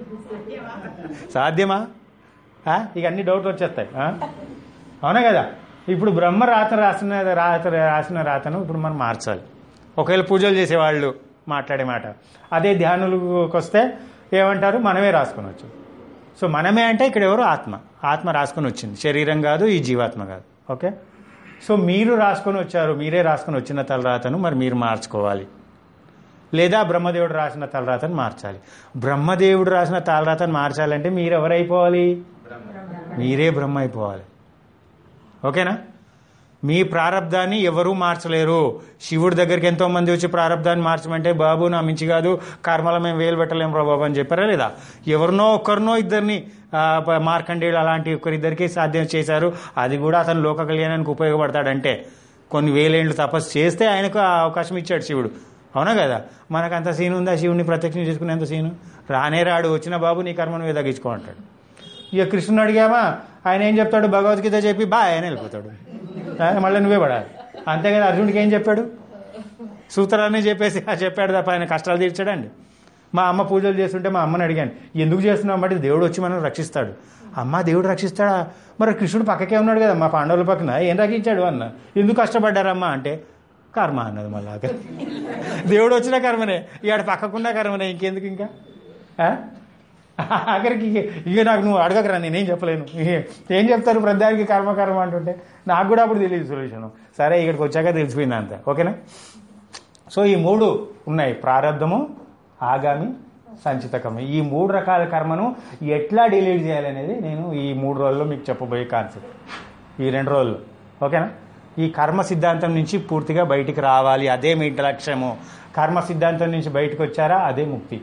సాధ్యమా ఆ? ఇక అన్ని డౌట్లు వచ్చేస్తాయి ఆ? అవునా కదా ఇప్పుడు బ్రహ్మ రాత రాసిన రాత రాసిన రాతను ఇప్పుడు మనం మార్చాలి ఒకవేళ పూజలు చేసేవాళ్ళు మాట్లాడే మాట అదే ధ్యానులకు వస్తే ఏమంటారు మనమే రాసుకొనొచ్చు సో మనమే అంటే ఇక్కడ ఎవరు ఆత్మ ఆత్మ రాసుకొని వచ్చింది శరీరం కాదు ఈ జీవాత్మ కాదు ఓకే సో మీరు రాసుకొని వచ్చారు మీరే రాసుకొని వచ్చిన తలరాతను మరి మీరు మార్చుకోవాలి లేదా బ్రహ్మదేవుడు రాసిన తలరాతను మార్చాలి బ్రహ్మదేవుడు రాసిన తలరాతను మార్చాలంటే మీరు ఎవరైపోవాలి మీరే బ్రహ్మ అయిపోవాలి ఓకేనా మీ ప్రారంధాన్ని ఎవరూ మార్చలేరు శివుడి దగ్గరికి ఎంతో మంది వచ్చి ప్రారంధాన్ని మార్చమంటే బాబు నా మించి కాదు కర్మల మేము వేలు పెట్టలేము రా బాబు అని చెప్పారా లేదా ఎవరినో ఒక్కరినో ఇద్దరిని ఆ, ప- మార్కండేయుడు అలాంటి ఒకరిద్దరికి సాధ్యం చేశారు అది కూడా అతను లోక కళ్యాణానికి ఉపయోగపడతాడంటే కొన్ని వేలేండ్లు తపస్సు చేస్తే ఆయనకు ఆ అవకాశం ఇచ్చాడు శివుడు అవునా కదా మనకు అంత సీన్ ఉందా శివుడిని ప్రత్యక్షం చేసుకునేంత సీను రానే రాడు వచ్చిన బాబు నీ కర్మను మీద తగ్గించుకో అంటాడు ఇక కృష్ణుని అడిగామా ఆయన ఏం చెప్తాడు భగవద్గీత చెప్పి బా ఆయన వెళ్ళిపోతాడు ఆ, మళ్ళీ నువ్వే పడాలి అంతే కదా అర్జునుడికి ఏం చెప్పాడు సూత్రాన్ని చెప్పేసి ఆ చెప్పాడు తప్ప ఆయన కష్టాలు తీర్చాడండి మా అమ్మ పూజలు చేస్తుంటే మా అమ్మని అడిగాను ఎందుకు చేస్తున్నావు అంటే దేవుడు వచ్చి మనం రక్షిస్తాడు అమ్మ దేవుడు రక్షిస్తాడా మరి కృష్ణుడు పక్కకే ఉన్నాడు కదా మా పాండవుల పక్కన ఏం రక్షించాడు అన్న ఎందుకు కష్టపడ్డారమ్మా అంటే కర్మ అన్నది మళ్ళా దేవుడు వచ్చిన కర్మనే ఇవాడు పక్కకున్న కర్మనే ఇంకెందుకు ఇంకా ఆ? ఆఖరికి ఇక- ఇక నాకు నువ్వు అడగకరా నేనేం చెప్పలేను ఇక ఏం చెప్తారు ప్రతిదానికి కర్మ కర్మ అంటుంటే నాకు కూడా అప్పుడు తెలియదు సొల్యూషన్ సరే ఇక్కడికి వచ్చాక తెలిసిపోయింది అంతే ఓకేనా సో ఈ మూడు ఉన్నాయి ప్రారంధము ఆగామి సంచిత కర్మ ఈ మూడు రకాల కర్మను ఎట్లా డిలీట్ చేయాలనేది నేను ఈ మూడు రోజుల్లో మీకు చెప్పబోయే కాన్సెప్ట్ ఈ రెండు రోజుల్లో ఓకేనా ఈ కర్మ సిద్ధాంతం నుంచి పూర్తిగా బయటికి రావాలి అదే మీ లక్ష్యము కర్మ సిద్ధాంతం నుంచి బయటకు వచ్చారా అదే ముక్తి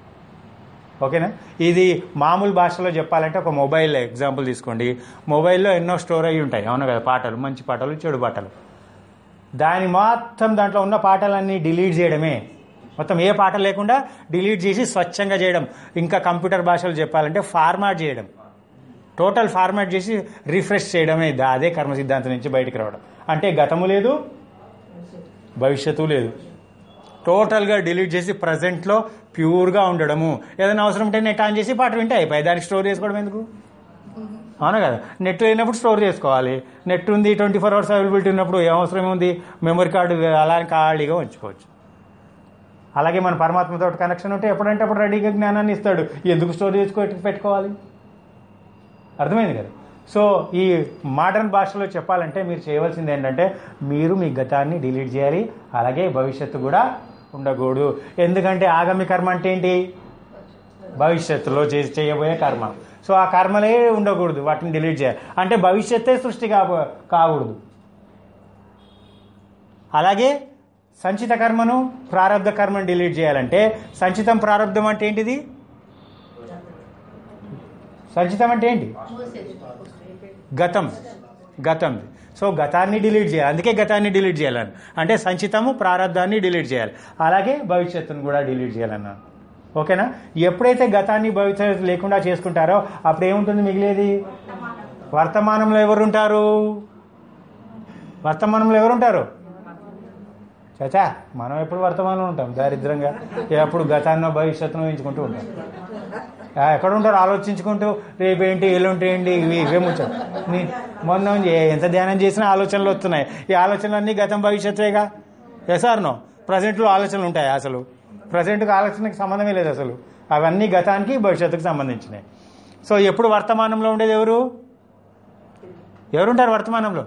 ఓకేనా ఇది మామూలు భాషలో చెప్పాలంటే ఒక మొబైల్ ఎగ్జాంపుల్ తీసుకోండి మొబైల్లో ఎన్నో స్టోర్ అయ్యి ఉంటాయి అవును కదా పాటలు మంచి పాటలు చెడు పాటలు దాని మొత్తం దాంట్లో ఉన్న పాటలన్నీ డిలీట్ చేయడమే మొత్తం ఏ పాట లేకుండా డిలీట్ చేసి స్వచ్ఛంగా చేయడం ఇంకా కంప్యూటర్ భాషలో చెప్పాలంటే ఫార్మాట్ చేయడం టోటల్ ఫార్మాట్ చేసి రిఫ్రెష్ చేయడమే దా- అదే కర్మ సిద్ధాంతం నుంచి బయటికి రావడం అంటే గతము లేదు భవిష్యత్తు లేదు టోటల్గా డిలీట్ చేసి ప్రజెంట్లో ప్యూర్గా ఉండడము ఏదైనా అవసరం ఉంటే నెట్ ఆన్ చేసి పాట వింటే అయిపోయి దానికి స్టోర్ చేసుకోవడం ఎందుకు అవునా కదా నెట్ లేనప్పుడు స్టోర్ చేసుకోవాలి నెట్ ఉంది ట్వంటీ ఫోర్ అవర్స్ అవైలబిలిటీ ఉన్నప్పుడు ఏం అవసరం ఉంది మెమరీ కార్డు అలా ఖాళీగా ఉంచుకోవచ్చు అలాగే మన పరమాత్మతో కనెక్షన్ ఉంటే ఎప్పుడంటే అప్పుడు రెడీగా జ్ఞానాన్ని ఇస్తాడు ఎందుకు స్టోర్ చేసుకో పెట్టుకోవాలి అర్థమైంది కదా సో ఈ మోడర్న్ భాషలో చెప్పాలంటే మీరు చేయవలసింది ఏంటంటే మీరు మీ గతాన్ని డిలీట్ చేయాలి అలాగే భవిష్యత్తు కూడా ఉండకూడదు ఎందుకంటే ఆగమి కర్మ అంటే ఏంటి భవిష్యత్తులో చేసి చేయబోయే కర్మ సో ఆ కర్మలే ఉండకూడదు వాటిని డిలీట్ చేయాలి అంటే భవిష్యత్తే సృష్టి కాబో కాకూడదు అలాగే సంచిత కర్మను ప్రారంధ కర్మను డిలీట్ చేయాలంటే సంచితం ప్రారంధం అంటే ఏంటిది సంచితం అంటే ఏంటి గతం గతం సో గతాన్ని డిలీట్ చేయాలి అందుకే గతాన్ని డిలీట్ చేయాలని అంటే సంచితము ప్రారంధాన్ని డిలీట్ చేయాలి అలాగే భవిష్యత్తును కూడా డిలీట్ చేయాలన్నాను ఓకేనా ఎప్పుడైతే గతాన్ని భవిష్యత్తు లేకుండా చేసుకుంటారో అప్పుడు ఏముంటుంది మిగిలేది వర్తమానంలో ఎవరుంటారు వర్తమానంలో ఎవరుంటారు చచా మనం ఎప్పుడు వర్తమానంలో ఉంటాం దారిద్రంగా ఎప్పుడు గతాన్నో భవిష్యత్తును ఎంచుకుంటూ ఉంటాం ఆ, ఎక్కడ ఉంటారు ఆలోచించుకుంటూ రేపేంటి ఎల్లుంటి ఏంటి ఇవి ఇవే ముచ్చట నీ- మొన్న ఏ- ఎంత ధ్యానం చేసినా ఆలోచనలు వస్తున్నాయి ఈ ఆలోచనలన్నీ గతం భవిష్యత్తుగా ఎసార్ నో ప్రజెంట్లో ఆలోచనలు ఉంటాయి అసలు ప్రజెంట్కి ఆలోచనకి సంబంధమే లేదు అసలు అవన్నీ గతానికి భవిష్యత్తుకు సంబంధించినవి సో ఎప్పుడు వర్తమానంలో ఉండేది ఎవరు ఎవరుంటారు వర్తమానంలో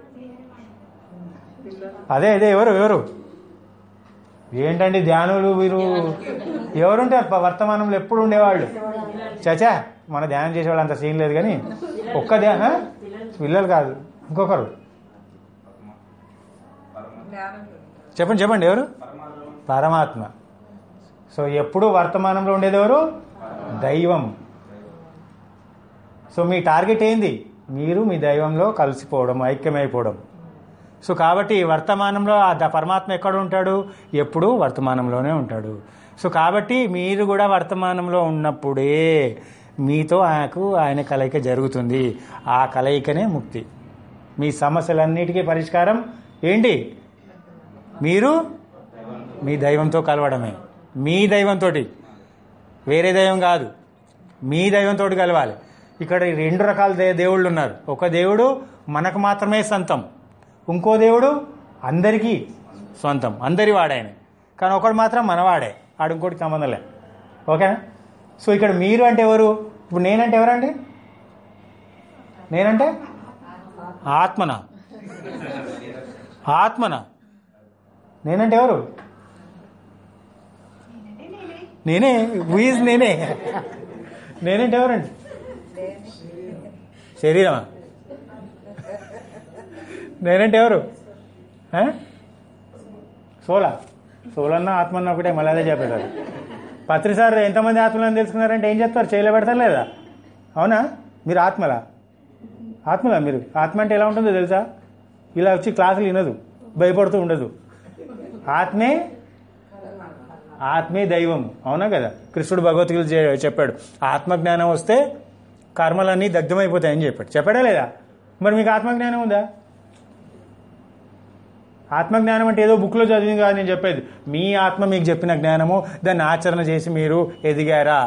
అదే అదే ఎవరు ఎవరు ఏంటండి ధ్యానులు వీరు ఎవరుంటారు ప- వర్తమానంలో ఎప్పుడు ఉండేవాళ్ళు చచా మన ధ్యానం చేసేవాళ్ళు అంత సీన్ లేదు కానీ ఒక్క ధ్యాన పిల్లలు కాదు ఇంకొకరు చెప్పండి చెప్పండి ఎవరు పరమాత్మ సో ఎప్పుడు వర్తమానంలో ఉండేది ఎవరు దైవం సో మీ టార్గెట్ ఏంది మీరు మీ దైవంలో కలిసిపోవడం ఐక్యమైపోవడం సో కాబట్టి వర్తమానంలో ఆ ద- పరమాత్మ ఎక్కడ ఉంటాడు ఎప్పుడూ వర్తమానంలోనే ఉంటాడు సో కాబట్టి మీరు కూడా వర్తమానంలో ఉన్నప్పుడే మీతో ఆయనకు ఆయన కలయిక జరుగుతుంది ఆ కలయికనే ముక్తి మీ సమస్యలన్నిటికీ పరిష్కారం ఏంటి మీరు మీ దైవంతో కలవడమే మీ దైవంతో వేరే దైవం కాదు మీ దైవంతో కలవాలి ఇక్కడ ఈ రెండు రకాల దే దేవుళ్ళు ఉన్నారు ఒక దేవుడు మనకు మాత్రమే సొంతం ఇంకో దేవుడు అందరికీ సొంతం అందరి వాడాయన కానీ ఒకడు మాత్రం మనవాడే ఆడు ఇంకోటికి సంబంధం లే ఓకేనా సో ఇక్కడ మీరు అంటే ఎవరు ఇప్పుడు నేనంటే ఎవరండి నేనంటే ఆత్మన ఆత్మన నేనంటే ఎవరు నేనే వీజ్ నేనే నేనంటే ఎవరండి శరీరమా నేనంటే ఎవరు ఆ? సోలా సోలన్న ఆత్మన్న ఒకటే మళ్ళీ అదే చెప్పేశారు పత్రి సార్ ఎంతమంది ఆత్మలను తెలుసుకున్నారంటే ఏం చెప్తారు చేయలే పెడతారు లేదా అవునా మీరు ఆత్మలా ఆత్మలా మీరు ఆత్మ అంటే ఎలా ఉంటుందో తెలుసా ఇలా వచ్చి క్లాసులు వినదు భయపడుతూ ఉండదు ఆత్మే ఆత్మే దైవం అవునా కదా కృష్ణుడు భగవద్గీత చే- చెప్పాడు ఆత్మజ్ఞానం వస్తే కర్మలన్నీ దగ్ధమైపోతాయని చెప్పాడు చెప్పాడా లేదా మరి మీకు ఆత్మజ్ఞానం ఉందా ఆత్మజ్ఞానం అంటే ఏదో బుక్లో చదివింది కాదు నేను చెప్పేది మీ ఆత్మ మీకు చెప్పిన జ్ఞానము దాన్ని ఆచరణ చేసి మీరు ఎదిగారా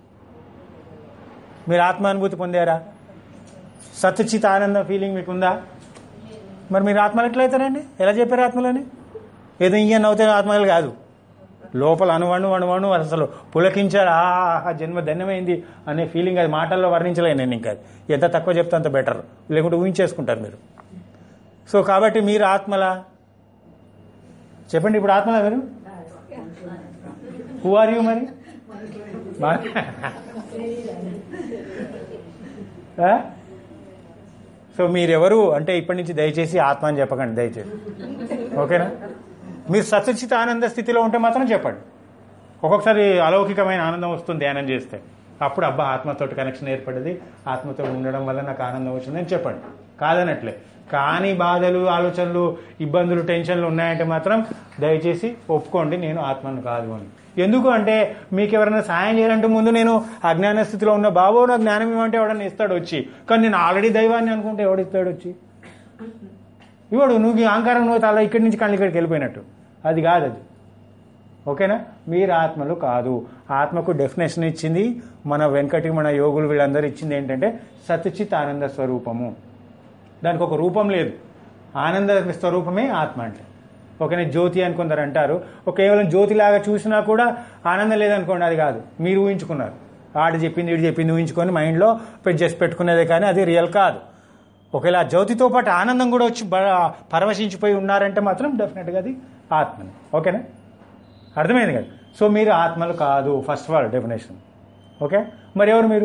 మీరు ఆత్మానుభూతి పొందారా సత్చిత ఆనంద ఫీలింగ్ మీకు ఉందా మరి మీరు ఆత్మలు ఎట్లయితారండి ఎలా చెప్పారు ఆత్మలని ఏదో ఇంకేం అవుతాయి ఆత్మలు కాదు లోపల అనువణు అణువణు అసలు పులకించారు ఆ జన్మ ధన్యమైంది అనే ఫీలింగ్ అది మాటల్లో వర్ణించలేను నేను ఇంకా ఎంత తక్కువ చెప్తే అంత బెటర్ లేకుంటే ఊహించేసుకుంటారు మీరు సో కాబట్టి మీరు ఆత్మలా చెప్పండి ఇప్పుడు ఆత్మలా మీరు హూ ఆర్ యూ మరి మా- ఆ? సో మీరెవరు అంటే ఇప్పటి నుంచి దయచేసి ఆత్మ అని చెప్పకండి దయచేసి ఓకేనా మీరు సత్యచిత ఆనంద స్థితిలో ఉంటే మాత్రం చెప్పండి ఒక్కొక్కసారి అలౌకికమైన ఆనందం వస్తుంది ధ్యానం చేస్తే అప్పుడు అబ్బా ఆత్మతోటి కనెక్షన్ ఏర్పడింది ఆత్మతో ఉండడం వల్ల నాకు ఆనందం వచ్చింది అని చెప్పండి కాదనట్లే కానీ బాధలు ఆలోచనలు ఇబ్బందులు టెన్షన్లు ఉన్నాయంటే మాత్రం దయచేసి ఒప్పుకోండి నేను ఆత్మను కాదు అని ఎందుకు అంటే మీకు ఎవరైనా సాయం చేయాలంటే ముందు నేను అజ్ఞాన స్థితిలో ఉన్న బాబు నా జ్ఞానం ఇవ్వమంటే ఎవడన్నా ఇస్తాడు వచ్చి కానీ నేను ఆల్రెడీ దైవాన్ని అనుకుంటే ఎవడు ఇస్తాడు వచ్చి ఇవాడు నువ్వు ఈ అహంకారం నువ్వు అలా ఇక్కడి నుంచి కళ్ళు ఇక్కడికి వెళ్ళిపోయినట్టు అది కాదు అది ఓకేనా మీరు ఆత్మలు కాదు ఆత్మకు డెఫినేషన్ ఇచ్చింది మన వెంకటి మన యోగులు వీళ్ళందరూ ఇచ్చింది ఏంటంటే సత్చిత్ ఆనంద స్వరూపము దానికి ఒక రూపం లేదు ఆనంద స్వరూపమే ఆత్మ అంటే ఓకేనా జ్యోతి అని కొందరు అంటారు ఒక కేవలం జ్యోతిలాగా చూసినా కూడా ఆనందం లేదనుకోండి అది కాదు మీరు ఊహించుకున్నారు ఆడు చెప్పింది వీడు చెప్పింది ఊహించుకొని మైండ్లో పెట్ చేసి పెట్టుకునేదే కానీ అది రియల్ కాదు ఒకవేళ ఆ జ్యోతితో పాటు ఆనందం కూడా వచ్చి బ- పరవశించిపోయి ఉన్నారంటే మాత్రం డెఫినెట్గా అది ఆత్మని ఓకేనా అర్థమైంది కదా సో మీరు ఆత్మలు కాదు first of all definition okay మరి ఎవరు మీరు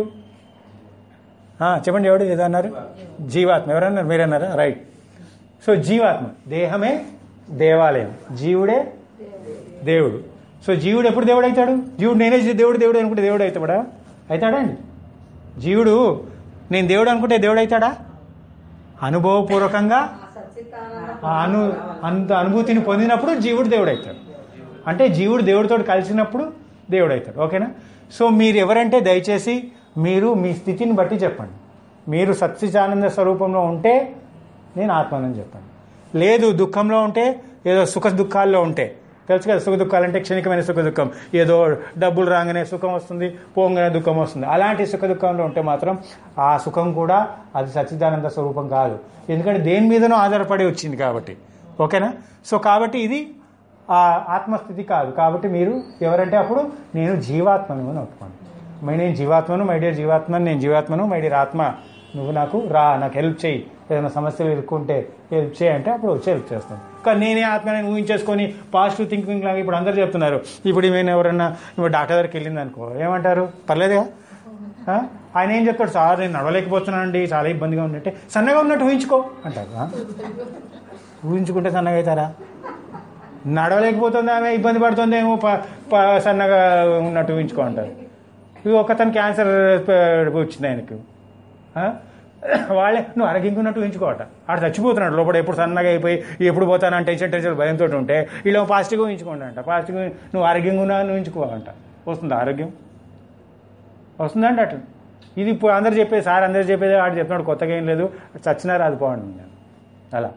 ఆ, చెప్పండి ఎవడు ఏదో అన్నారు జీవాత్మ ఎవరన్నారు మీరన్నారా రైట్ సో జీవాత్మ దేహమే దేవాలయం జీవుడే దేవుడు సో జీవుడు ఎప్పుడు దేవుడు అవుతాడు జీవుడు నేనే దేవుడు దేవుడు అనుకుంటే దేవుడు అవుతాడా అవుతాడా అండి జీవుడు నేను దేవుడు అనుకుంటే దేవుడు అవుతాడా అనుభవపూర్వకంగా ఆ సచ్చిత్తానంద ఆ అను అంత అనుభూతిని పొందినప్పుడు జీవుడు దేవుడు అవుతాడు అంటే జీవుడు దేవుడితో కలిసినప్పుడు దేవుడు అవుతాడు ఓకేనా సో మీరు ఎవరంటే దయచేసి మీరు మీ స్థితిని బట్టి చెప్పండి మీరు సత్యచానంద స్వరూపంలో ఉంటే నేను ఆత్మనని చెప్పండి లేదు దుఃఖంలో ఉంటే ఏదో సుఖ దుఃఖాల్లో ఉంటే తెలుసు కదా సుఖ దుఃఖాలు అంటే క్షణికమైన సుఖ దుఃఖం ఏదో డబ్బులు రాగానే సుఖం వస్తుంది పోగానే దుఃఖం వస్తుంది అలాంటి సుఖ దుఃఖంలో ఉంటే మాత్రం ఆ సుఖం కూడా అది సచ్చిదానంద స్వరూపం కాదు ఎందుకంటే దేని మీదనో ఆధారపడి వచ్చింది కాబట్టి ఓకేనా సో కాబట్టి ఇది ఆ ఆత్మస్థితి కాదు కాబట్టి మీరు ఎవరంటే అప్పుడు నేను జీవాత్మను అని ఒప్పుకోండి మై నేను జీవాత్మను మై డియర్ జీవాత్మను నేను జీవాత్మను మై డియర్ ఆత్మ నువ్వు నాకు రా నాకు హెల్ప్ చేయి ఏదైనా సమస్యలు ఇరుక్కుంటే హెల్ప్ చేయి అంటే అప్పుడు వచ్చి హెల్ప్ చేస్తాను కానీ నేనే ఆత్మ నేను ఊహించేసుకొని పాజిటివ్ థింకింగ్ లాగా ఇప్పుడు అందరూ చెప్తున్నారు ఇప్పుడు ఈమెను ఎవరన్నా ఇప్పుడు డాక్టర్ దగ్గరికి వెళ్ళింది అనుకో ఏమంటారు పర్లేదుగా ఆ? ఆయన ఏం చెప్తాడు సార్ నేను నడవలేకపోతున్నానండి చాలా ఇబ్బందిగా ఉంది అంటే సన్నగా ఉన్నట్టు ఊహించుకో అంటారు ఆ? ఊహించుకుంటే సన్నగా అవుతారా నడవలేకపోతుంది ఆమె ఇబ్బంది పడుతుందేమో ప- ప- సన్నగా ఉన్నట్టు ఊహించుకో అంటారు ఇది ఒకతను క్యాన్సర్ వచ్చింది ఆయనకు ఆ? వాళ్ళే నువ్వు అరగింకున్నట్టు ఊహించుకోవట ఆడు చచ్చిపోతున్నాడు లోపల ఎప్పుడు సన్నగా అయిపోయి ఎప్పుడు పోతాను టెన్షన్ టెన్షన్ భయంతో ఉంటే వీళ్ళు పాజిటివ్గా ఊహించుకోండి అంట పాజిటివ్గా నువ్వు ఆరోగ్యంగా ఉన్నా ఊహించుకో అంట వస్తుందా ఆరోగ్యం వస్తుందండి అటు ఇది ఇప్పుడు అందరు చెప్పేది సార్ అందరు చెప్పేది వాడు చెప్తున్నాడు కొత్తగా ఏం లేదు చచ్చినా రాదు పోండి నేను అలా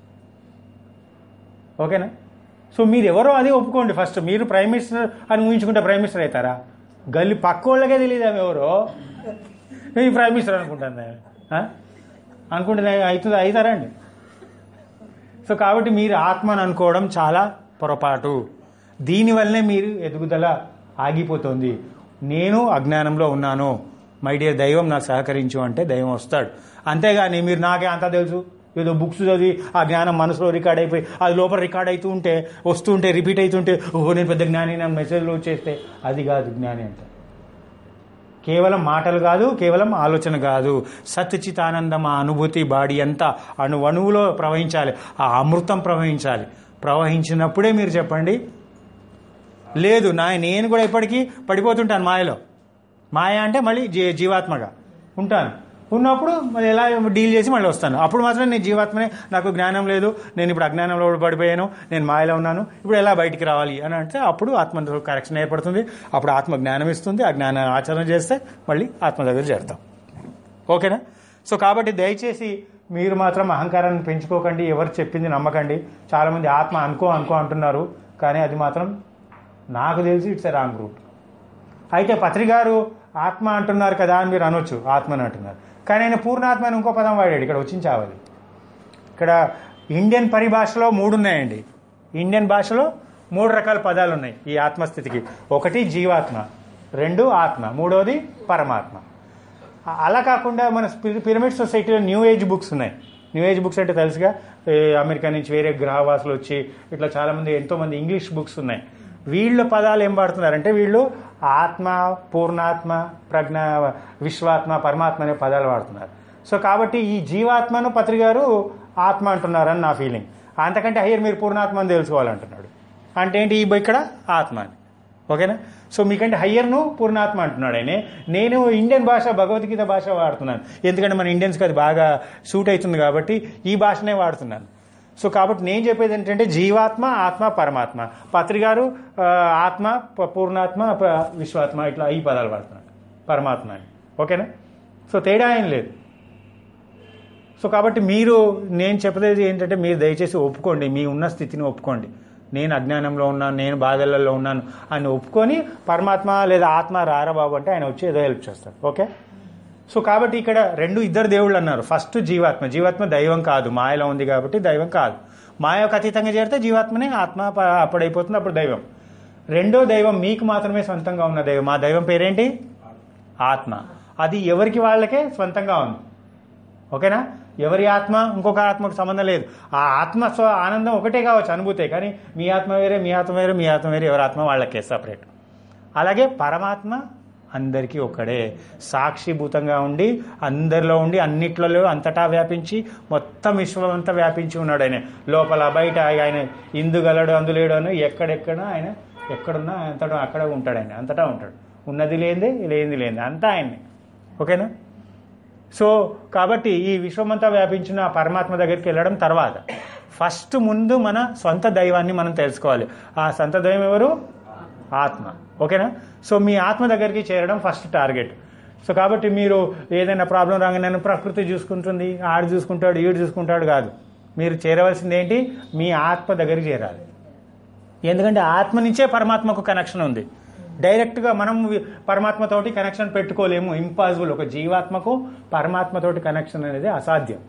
ఓకేనా సో మీరు ఎవరో అది ఒప్పుకోండి ఫస్ట్ మీరు ప్రైమ్ మినిస్టర్ అని ఊహించుకుంటే ప్రైమ్ మినిస్టర్ అవుతారా గల్లి పక్క వాళ్ళకే తెలియదు ఆమె ఎవరో ఈ ప్రైమ్ మినిస్టర్ అనుకుంటాను ఆ? అనుకుంటే అవుతుంది అవుతారా అండి సో కాబట్టి మీరు ఆత్మను అనుకోవడం చాలా పొరపాటు దీనివల్లనే మీరు ఎదుగుదల ఆగిపోతుంది నేను అజ్ఞానంలో ఉన్నాను మై డియర్ దైవం నాకు సహకరించు అంటే దైవం వస్తాడు అంతేగాని మీరు నాకే అంతా తెలుసు ఏదో బుక్స్ చదివి ఆ జ్ఞానం మనసులో రికార్డ్ అయిపోయి అది లోపల రికార్డ్ అవుతూ ఉంటే వస్తుంటే రిపీట్ అవుతుంటే ఓహో నేను పెద్ద జ్ఞాని నా మెసేజ్లో వచ్చేస్తే అది కాదు జ్ఞాని అంటే కేవలం మాటలు కాదు కేవలం ఆలోచన కాదు సత్చితానందం ఆ అనుభూతి బాడీ అంతా అణు అణువులో ప్రవహించాలి ఆ అమృతం ప్రవహించాలి ప్రవహించినప్పుడే మీరు చెప్పండి లేదు నా నేను కూడా ఇప్పటికీ పడిపోతుంటాను మాయలో మాయ అంటే మళ్ళీ జీ జీవాత్మగా ఉంటాను ఉన్నప్పుడు మళ్ళీ ఎలా డీల్ చేసి మళ్ళీ వస్తాను అప్పుడు మాత్రం నేను జీవాత్మనే నాకు జ్ఞానం లేదు నేను ఇప్పుడు అజ్ఞానంలో పడిపోయాను నేను మాయలో ఉన్నాను ఇప్పుడు ఎలా బయటికి రావాలి అని అంటే అప్పుడు ఆత్మ కరెక్షన్ ఏర్పడుతుంది అప్పుడు ఆత్మ జ్ఞానం ఇస్తుంది ఆ జ్ఞానం ఆచరణ చేస్తే మళ్ళీ ఆత్మ దగ్గర చేరుతాం ఓకేనా సో కాబట్టి దయచేసి మీరు మాత్రం అహంకారాన్ని పెంచుకోకండి ఎవరు చెప్పింది నమ్మకండి చాలామంది ఆత్మ అనుకో అనుకో అంటున్నారు కానీ అది మాత్రం నాకు తెలిసి ఇట్స్ ఎ రాంగ్ రూట్ అయితే పత్రికారు ఆత్మ అంటున్నారు కదా అని మీరు అనొచ్చు ఆత్మని అంటున్నారు కానీ ఆయన పూర్ణాత్మ అని ఇంకో పదం వాడాడు ఇక్కడ వచ్చింది చావాలి ఇక్కడ ఇండియన్ పరిభాషలో మూడు ఉన్నాయండి ఇండియన్ భాషలో మూడు రకాల పదాలు ఉన్నాయి ఈ ఆత్మస్థితికి ఒకటి జీవాత్మ రెండు ఆత్మ మూడోది పరమాత్మ అ- అలా కాకుండా మన స్పి- పిరమిడ్ సొసైటీలో న్యూ ఏజ్ బుక్స్ ఉన్నాయి న్యూ ఏజ్ బుక్స్ అంటే తెలుసుగా ఏ అమెరికా నుంచి వేరే గ్రహవాసులు వచ్చి ఇట్లా చాలామంది ఎంతోమంది ఇంగ్లీష్ బుక్స్ ఉన్నాయి వీళ్ళ పదాలు ఏం వాడుతున్నారంటే వీళ్ళు ఆత్మ పూర్ణాత్మ ప్రజ్ఞ విశ్వాత్మ పరమాత్మ అనే పదాలు వాడుతున్నారు సో కాబట్టి ఈ జీవాత్మను పత్రికారు ఆత్మ అంటున్నారని నా ఫీలింగ్ అంతకంటే హయ్యర్ మీరు పూర్ణాత్మ అని తెలుసుకోవాలంటున్నాడు అంటే ఏంటి ఈ ఇక్కడ ఆత్మ అని ఓకేనా సో మీకంటే హయ్యర్ను పూర్ణాత్మ అంటున్నాడు ఆయన నేను ఇండియన్ భాష భగవద్గీత భాష వాడుతున్నాను ఎందుకంటే మన ఇండియన్స్కి అది బాగా సూట్ అవుతుంది కాబట్టి ఈ భాషనే వాడుతున్నాను సో కాబట్టి నేను చెప్పేది ఏంటంటే జీవాత్మ ఆత్మ పరమాత్మ పత్రికారు ఆ, ఆత్మ ప- పూర్ణాత్మ ప- విశ్వాత్మ ఇట్లా ఈ పదాలు వాడుతున్నాడు పరమాత్మ అని ఓకేనా సో తేడా ఏం లేదు సో కాబట్టి మీరు నేను చెప్పేది ఏంటంటే మీరు దయచేసి ఒప్పుకోండి మీ ఉన్న స్థితిని ఒప్పుకోండి నేను అజ్ఞానంలో ఉన్నాను నేను బాధలలో ఉన్నాను అని ఒప్పుకొని పరమాత్మ లేదా ఆత్మ రారా బాబు అంటే ఆయన వచ్చి ఏదో హెల్ప్ చేస్తాడు ఓకే సో కాబట్టి ఇక్కడ రెండు ఇద్దరు దేవుళ్ళు అన్నారు ఫస్ట్ జీవాత్మ జీవాత్మ దైవం కాదు మాయలో ఉంది కాబట్టి దైవం కాదు మాయకు అతీతంగా చేరితే జీవాత్మనే ఆత్మ ప- అప్పుడైపోతుంది అప్పుడు దైవం రెండో దైవం మీకు మాత్రమే సొంతంగా ఉన్న దైవం మా దైవం పేరేంటి ఆత్మ అది ఎవరికి వాళ్ళకే సొంతంగా ఉంది ఓకేనా ఎవరి ఆత్మ ఇంకొక ఆత్మకు సంబంధం లేదు ఆ ఆత్మ స్వ ఆనందం ఒకటే కావచ్చు అనుభూతే కానీ మీ ఆత్మ వేరే మీ ఆత్మ వేరే మీ ఆత్మ వేరే ఎవరి ఆత్మ వాళ్ళకే సపరేట్ అలాగే పరమాత్మ అందరికీ ఒక్కడే సాక్షిభూతంగా ఉండి అందరిలో ఉండి అన్నిట్లలో అంతటా వ్యాపించి మొత్తం విశ్వం అంతా వ్యాపించి ఉన్నాడు ఆయన లోపల బయట ఆయన ఇందుగలడు అందులేడు అని ఎక్కడెక్కడ ఆయన ఎక్కడున్నా అంతటా అక్కడ ఉంటాడు ఆయన అంతటా ఉంటాడు ఉన్నది లేనిదే లేనిది లేనిది అంతా ఆయన్ని ఓకేనా సో కాబట్టి ఈ విశ్వమంతా వ్యాపించిన ఆ పరమాత్మ దగ్గరికి వెళ్ళడం తర్వాత ఫస్ట్ ముందు మన సొంత దైవాన్ని మనం తెలుసుకోవాలి ఆ సొంత దైవం ఎవరు ఆత్మ ఓకేనా సో మీ ఆత్మ దగ్గరికి చేరడం ఫస్ట్ టార్గెట్ సో కాబట్టి మీరు ఏదైనా ప్రాబ్లం రాగానే నన్ను ప్రకృతి చూసుకుంటుంది ఆడు చూసుకుంటాడు ఈడు చూసుకుంటాడు కాదు మీరు చేరవలసింది ఏంటి మీ ఆత్మ దగ్గరికి చేరాలి ఎందుకంటే ఆత్మ నుంచే పరమాత్మకు కనెక్షన్ ఉంది డైరెక్ట్గా మనం వి- పరమాత్మతోటి కనెక్షన్ పెట్టుకోలేము ఇంపాసిబుల్ ఒక జీవాత్మకు పరమాత్మతోటి కనెక్షన్ అనేది అసాధ్యం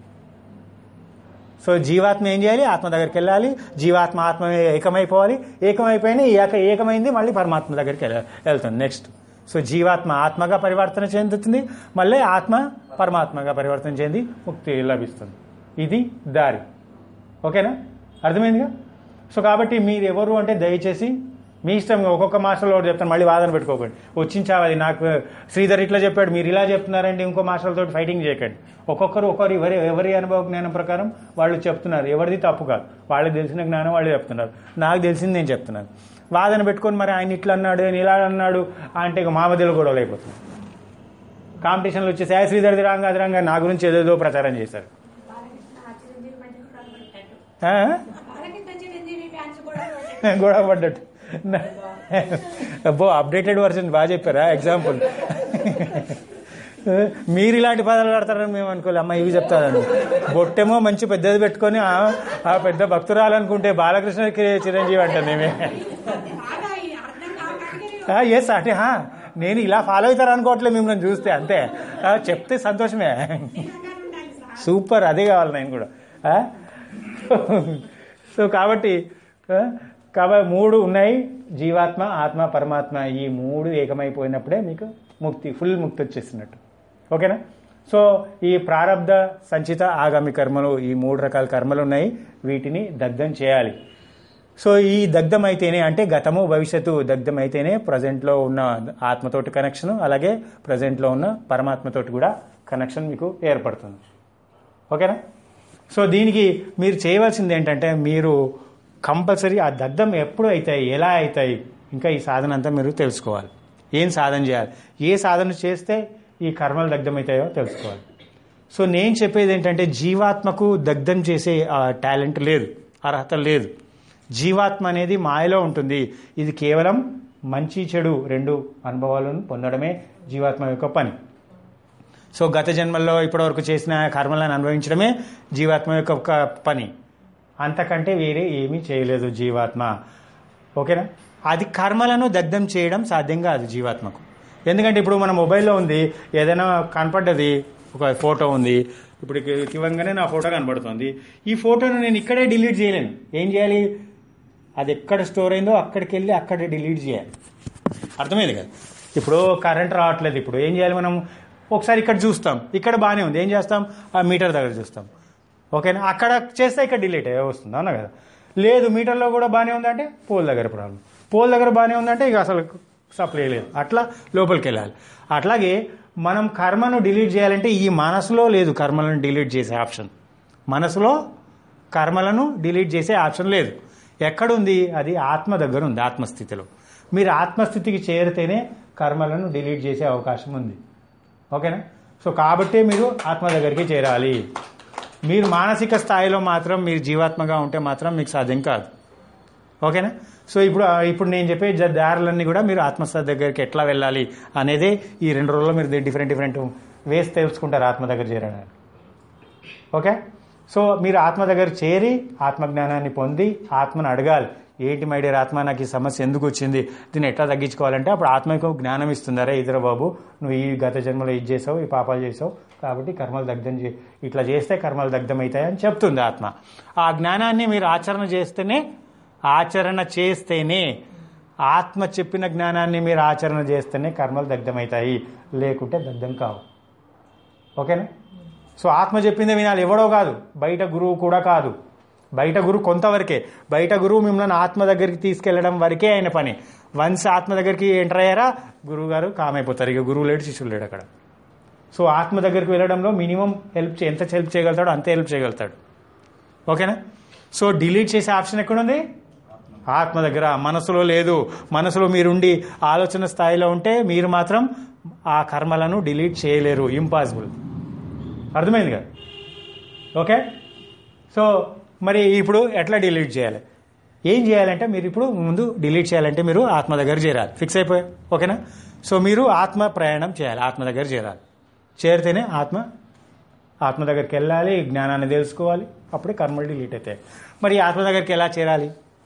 సో జీవాత్మ ఏం చేయాలి ఆత్మ దగ్గరికి వెళ్ళాలి జీవాత్మ ఆత్మ ఏకమైపోవాలి ఏకమైపోయినా ఈ ఏక ఏకమైంది మళ్ళీ పరమాత్మ దగ్గరికి వెళ్ళ- వెళ్తుంది నెక్స్ట్ సో జీవాత్మ ఆత్మగా పరివర్తన చెందుతుంది మళ్ళీ ఆత్మ పరమాత్మగా పరివర్తన చెంది ముక్తి లభిస్తుంది ఇది దారి ఓకేనా అర్థమైందిగా సో కాబట్టి మీరు ఎవరు అంటే దయచేసి మీ ఇష్టం ఒక్కొక్క మాస్టర్లో ఒకటి చెప్తాను మళ్ళీ వాదన పెట్టుకోకండి వచ్చించావాలి నాకు శ్రీధర్ ఇట్లా చెప్పాడు మీరు ఇలా చెప్తున్నారండి ఇంకో మాస్టర్లతో ఫైటింగ్ చేయకండి ఒక్కొక్కరు ఒక్కరు ఎవరి ఎవరి అనుభవ జ్ఞానం ప్రకారం వాళ్ళు చెప్తున్నారు ఎవరిది తప్పు కాదు వాళ్ళకి తెలిసిన జ్ఞానం వాళ్ళు చెప్తున్నారు నాకు తెలిసింది నేను చెప్తున్నాను వాదన పెట్టుకొని మరి ఆయన ఇట్లా అన్నాడు ఆయన ఇలా అన్నాడు అంటే ఇక మా మధ్యలో గొడవలు అయిపోతుంది కాంపిటీషన్లు వచ్చేసి "ఏ శ్రీధర్ది రాంగా అది రాంగా నా గురించి ఏదేదో ప్రచారం చేశారు బాలకృష్ణ ఆ చిరంజీవి మధ్య కూడా పెట్టాడు ఆ? బాలకృష్ణ చిరంజీవి ఫ్యాన్స్ కూడా పెట్టాడు. గొడవ పడ్డట్టు అబ్బో అప్డేటెడ్ వర్షన్ బాగా చెప్పారా ఎగ్జాంపుల్ మీరు ఇలాంటి పదాలు పడతారని మేము అనుకోలే అమ్మ ఇవి చెప్తారని బొట్టేమో మంచి పెద్దది పెట్టుకొని ఆ ఆ పెద్ద భక్తురాలు అనుకుంటే బాలకృష్ణకి చిరంజీవి అంటాను మేమే బాగా ఈ అర్థం కావడానికి ఎస్ అంటే హా, నేను ఇలా ఫాలో అవుతారు అనుకోవట్లేదు మిమ్మల్ని చూస్తే అంతే ఆ, చెప్తే సంతోషమే నిజంగా ఉండాలి సార్ సూపర్ అదే కావాలి నేను కూడా ఆ? సో కాబట్టి ఆ, కాబట్టి మూడు ఉన్నాయి జీవాత్మ ఆత్మ పరమాత్మ ఈ మూడు ఏకమైపోయినప్పుడే మీకు ముక్తి ఫుల్ ముక్తి వచ్చేసినట్టు ఓకేనా సో ఈ ప్రారంధ సంచిత ఆగామి కర్మలు ఈ మూడు రకాల కర్మలు ఉన్నాయి వీటిని దగ్ధం చేయాలి సో ఈ దగ్ధం అయితేనే అంటే గతము భవిష్యత్తు దగ్ధం అయితేనే ప్రజెంట్లో ఉన్న ఆత్మతోటి కనెక్షన్ అలాగే ప్రజెంట్లో ఉన్న పరమాత్మతోటి కూడా కనెక్షన్ మీకు ఏర్పడుతుంది ఓకేనా సో దీనికి మీరు చేయవలసింది ఏంటంటే మీరు కంపల్సరీ ఆ దగ్ధం ఎప్పుడు అవుతాయి ఎలా అవుతాయి ఇంకా ఈ సాధన అంతా మీరు తెలుసుకోవాలి ఏం సాధన చేయాలి ఏ సాధన చేస్తే ఈ కర్మలు దగ్ధం అవుతాయో తెలుసుకోవాలి సో నేను చెప్పేది ఏంటంటే జీవాత్మకు దగ్ధం చేసే టాలెంట్ లేదు అర్హత లేదు జీవాత్మ అనేది మాయలో ఉంటుంది ఇది కేవలం మంచి చెడు రెండు అనుభవాలను పొందడమే జీవాత్మ యొక్క పని సో గత జన్మల్లో ఇప్పటివరకు చేసిన కర్మలను అనుభవించడమే జీవాత్మ యొక్క ఒక పని అంతకంటే వేరే ఏమీ చేయలేదు జీవాత్మ ఓకేనా అది కర్మలను దగ్ధం చేయడం సాధ్యం కాదు జీవాత్మకు ఎందుకంటే ఇప్పుడు మన మొబైల్లో ఉంది ఏదైనా కనపడ్డది ఒక ఫోటో ఉంది ఇప్పుడు ఇక- ఇవ్వగానే నా ఫోటో కనబడుతుంది ఈ ఫోటోను నేను ఇక్కడే డిలీట్ చేయలేను ఏం చేయాలి అది ఎక్కడ స్టోర్ అయిందో అక్కడికి వెళ్ళి అక్కడే డిలీట్ చేయాలి అర్థమైంది కదా ఇప్పుడు కరెంట్ రావట్లేదు ఇప్పుడు ఏం చేయాలి మనం ఒకసారి ఇక్కడ చూస్తాం ఇక్కడ బాగానే ఉంది ఏం చేస్తాం ఆ మీటర్ దగ్గర చూస్తాం ఓకేనా అక్కడ చేస్తే ఇక్కడ డిలీట్ అయ్యే వస్తుంది అవునా కదా లేదు మీటర్లో కూడా బాగానే ఉందంటే పోల్ దగ్గర ప్రాబ్లం పోల్ దగ్గర బాగానే ఉందంటే ఇక అసలు సప్లై లేదు అట్లా లోపలికి వెళ్ళాలి అట్లాగే మనం కర్మను డిలీట్ చేయాలంటే ఈ మనసులో లేదు కర్మలను డిలీట్ చేసే ఆప్షన్ మనసులో కర్మలను డిలీట్ చేసే ఆప్షన్ లేదు ఎక్కడుంది అది ఆత్మ దగ్గర ఉంది ఆత్మస్థితిలో మీరు ఆత్మస్థితికి చేరితేనే కర్మలను డిలీట్ చేసే అవకాశం ఉంది ఓకేనా సో కాబట్టే మీరు ఆత్మ దగ్గరికి చేరాలి మీరు మానసిక స్థాయిలో మాత్రం మీరు జీవాత్మగా ఉంటే మాత్రం మీకు సాధ్యం కాదు ఓకేనా సో ఇప్పుడు ఇప్పుడు నేను చెప్పే జ- దారులన్నీ కూడా మీరు ఆత్మస్థ దగ్గరికి ఎట్లా వెళ్ళాలి అనేదే ఈ రెండు రోజుల్లో మీరు డిఫరెంట్ డిఫరెంట్ వేస్ తెలుసుకుంటారు ఆత్మ దగ్గర చేరడానికి ఓకే సో మీరు ఆత్మ దగ్గర చేరి ఆత్మజ్ఞానాన్ని పొంది ఆత్మను అడగాలి ఏంటి మై డియర్ ఆత్మ నాకు ఈ సమస్య ఎందుకు వచ్చింది దీన్ని ఎట్లా తగ్గించుకోవాలంటే అప్పుడు ఆత్మకు జ్ఞానం ఇస్తుంది అరే ఇద్దరు బాబు నువ్వు ఈ గత జన్మలో ఇది చేసావు ఈ పాపాలు చేసావు కాబట్టి కర్మలు దగ్ధం చే ఇట్లా చేస్తే కర్మలు దగ్ధం అవుతాయి అని చెప్తుంది ఆత్మ ఆ జ్ఞానాన్ని మీరు ఆచరణ చేస్తేనే ఆచరణ చేస్తేనే ఆత్మ చెప్పిన జ్ఞానాన్ని మీరు ఆచరణ చేస్తేనే కర్మలు దగ్ధమవుతాయి లేకుంటే దగ్ధం కావు ఓకేనా సో ఆత్మ చెప్పిందే వినాలి ఎవడో కాదు బయట గురువు కూడా కాదు బయట గురువు కొంతవరకే బయట గురువు మిమ్మల్ని ఆత్మ దగ్గరికి తీసుకెళ్లడం వరకే ఆయన పని వన్స్ ఆత్మ దగ్గరికి ఎంటర్ అయ్యారా గురువు గారు కామైపోతారు ఇక గురువు లేడు శిష్యులు లేడు అక్కడ సో ఆత్మ దగ్గరికి వెళ్ళడంలో మినిమం హెల్ప్ చే- ఎంత హెల్ప్ చేయగలుగుతాడో అంతే హెల్ప్ చేయగలుగుతాడు ఓకేనా సో డిలీట్ చేసే ఆప్షన్ ఎక్కడుంది ఆత్మ దగ్గర మనసులో లేదు మనసులో మీరుండి ఆలోచన స్థాయిలో ఉంటే మీరు మాత్రం ఆ కర్మలను డిలీట్ చేయలేరు ఇంపాసిబుల్ అర్థమైంది కదా ఓకే సో మరి ఇప్పుడు ఎట్లా డిలీట్ చేయాలి ఏం చేయాలంటే మీరు ఇప్పుడు ముందు డిలీట్ చేయాలంటే మీరు ఆత్మ దగ్గర చేరాలి ఫిక్స్ అయిపోయా ఓకేనా సో మీరు ఆత్మ ప్రయాణం చేయాలి ఆత్మ దగ్గర చేరాలి చేరితేనే ఆత్మ ఆత్మ దగ్గరికి వెళ్ళాలి జ్ఞానాన్ని తెలుసుకోవాలి అప్పుడే కర్మలు డిలీట్ అవుతాయి మరి ఈ ఆత్మ దగ్గరికి ఎలా చేరాలి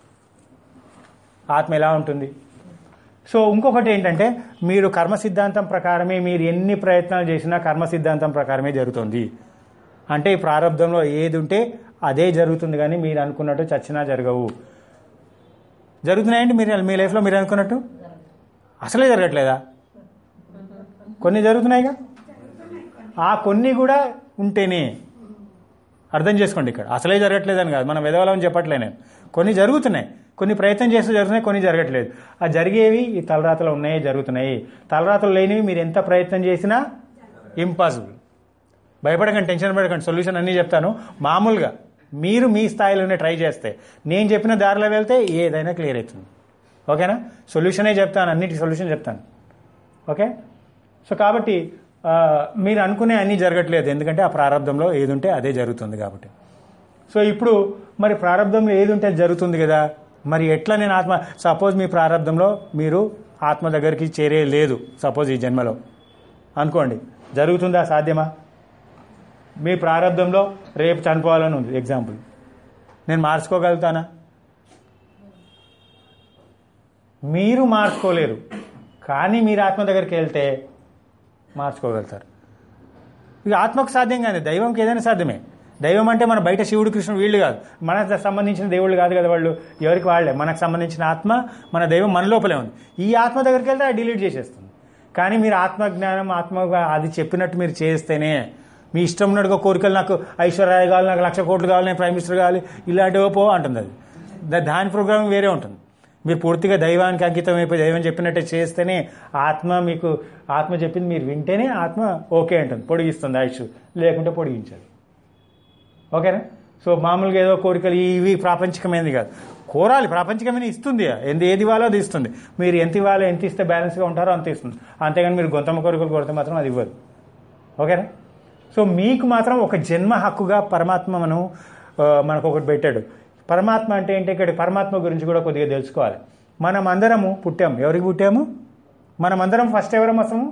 ఆత్మ ఎలా ఉంటుంది సో ఇంకొకటి ఏంటంటే మీరు కర్మ సిద్ధాంతం ప్రకారమే మీరు ఎన్ని ప్రయత్నాలు చేసినా కర్మ సిద్ధాంతం ప్రకారమే జరుగుతుంది అంటే ఈ ప్రారంభంలో ఏది ఉంటే అదే జరుగుతుంది కానీ మీరు అనుకున్నట్టు చచ్చినా జరగవు జరుగుతున్నాయండి మీరు మీ లైఫ్లో మీరు అనుకున్నట్టు అసలే జరగట్లేదా కొన్ని జరుగుతున్నాయిగా ఆ కొన్ని కూడా ఉంటేనే అర్థం చేసుకోండి ఇక్కడ అసలే జరగట్లేదని కాదు మనం వెదవలని చెప్పట్లే నేను కొన్ని జరుగుతున్నాయి కొన్ని ప్రయత్నం చేస్తూ జరుగుతున్నాయి కొన్ని జరగట్లేదు ఆ జరిగేవి ఈ తలరాతలు ఉన్నాయి జరుగుతున్నాయి తలరాతలు లేనివి మీరు ఎంత ప్రయత్నం చేసినా ఇంపాసిబుల్ భయపడకండి టెన్షన్ పడకండి సొల్యూషన్ అన్నీ చెప్తాను మామూలుగా మీరు మీ స్థాయిలోనే ట్రై చేస్తే నేను చెప్పిన దారిలో వెళ్తే ఏదైనా క్లియర్ అవుతుంది ఓకేనా సొల్యూషనే చెప్తాను అన్నిటి సొల్యూషన్ చెప్తాను ఓకే సో కాబట్టి ఆ, మీరు అనుకునే అన్నీ జరగట్లేదు ఎందుకంటే ఆ ప్రారంభంలో ఏది ఉంటే అదే జరుగుతుంది కాబట్టి సో ఇప్పుడు మరి ప్రారంభంలో ఏది ఉంటే అది జరుగుతుంది కదా మరి ఎట్లా నేను ఆత్మ సపోజ్ మీ ప్రారంభంలో మీరు ఆత్మ దగ్గరికి చేరే లేదు సపోజ్ ఈ జన్మలో అనుకోండి జరుగుతుందా సాధ్యమా మీ ప్రారంభంలో రేపు చనిపోవాలని ఉంది ఎగ్జాంపుల్ నేను మార్చుకోగలుగుతానా మీరు మార్చుకోలేరు కానీ మీరు ఆత్మ దగ్గరికి వెళ్తే మార్చుకోగలుగుతారు ఇక ఆత్మకు సాధ్యం కానీ దైవంకి ఏదైనా సాధ్యమే దైవం అంటే మన బయట శివుడు కృష్ణుడు వీళ్ళు కాదు మనకు సంబంధించిన దేవుళ్ళు కాదు కదా వాళ్ళు ఎవరికి వాళ్ళే మనకు సంబంధించిన ఆత్మ మన దైవం మన లోపలే ఉంది ఈ ఆత్మ దగ్గరికి వెళ్తే అది డిలీట్ చేసేస్తుంది కానీ మీరు ఆత్మజ్ఞానం ఆత్మ అది చెప్పినట్టు మీరు చేస్తేనే మీ ఇష్టం ఉన్నట్టుగా కోరికలు నాకు ఐశ్వర్యాలు కావాలి నాకు లక్ష కోట్లు కావాలి నేను ప్రైమ్ మినిస్టర్ కావాలి ఇలాంటివో పో అంటుంది అది దా- దాని ప్రోగ్రామ్ వేరే ఉంటుంది మీరు పూర్తిగా దైవానికి అంకితం అయిపోయి దైవం చెప్పినట్టే చేస్తేనే ఆత్మ మీకు ఆత్మ చెప్పింది మీరు వింటేనే ఆత్మ ఓకే అంటుంది పొడిగిస్తుంది ఆయుష్ లేకుంటే పొడిగించాలి ఓకేనా సో మామూలుగా ఏదో కోరికలు ఇవి ప్రాపంచికమైనది కాదు కోరాలి ప్రాపంచికమైన ఇస్తుంది ఎంత ఏది ఇవ్వాలో అది ఇస్తుంది మీరు ఎంత ఇవ్వాలో ఎంత ఇస్తే బ్యాలెన్స్గా ఉంటారో అంత ఇస్తుంది అంతేగాని మీరు గొంతమ్మ కోరికలు కొడితే మాత్రం అది ఇవ్వదు ఓకేనా సో మీకు మాత్రం ఒక జన్మ హక్కుగా పరమాత్మ మనం ఆ, మనకు ఒకటి పెట్టాడు పరమాత్మ అంటే ఏంటి ఇక్కడ పరమాత్మ గురించి కూడా కొద్దిగా తెలుసుకోవాలి మనం అందరము పుట్టాము ఎవరికి పుట్టాము మనం అందరం ఫస్ట్ ఎవరం వస్తాము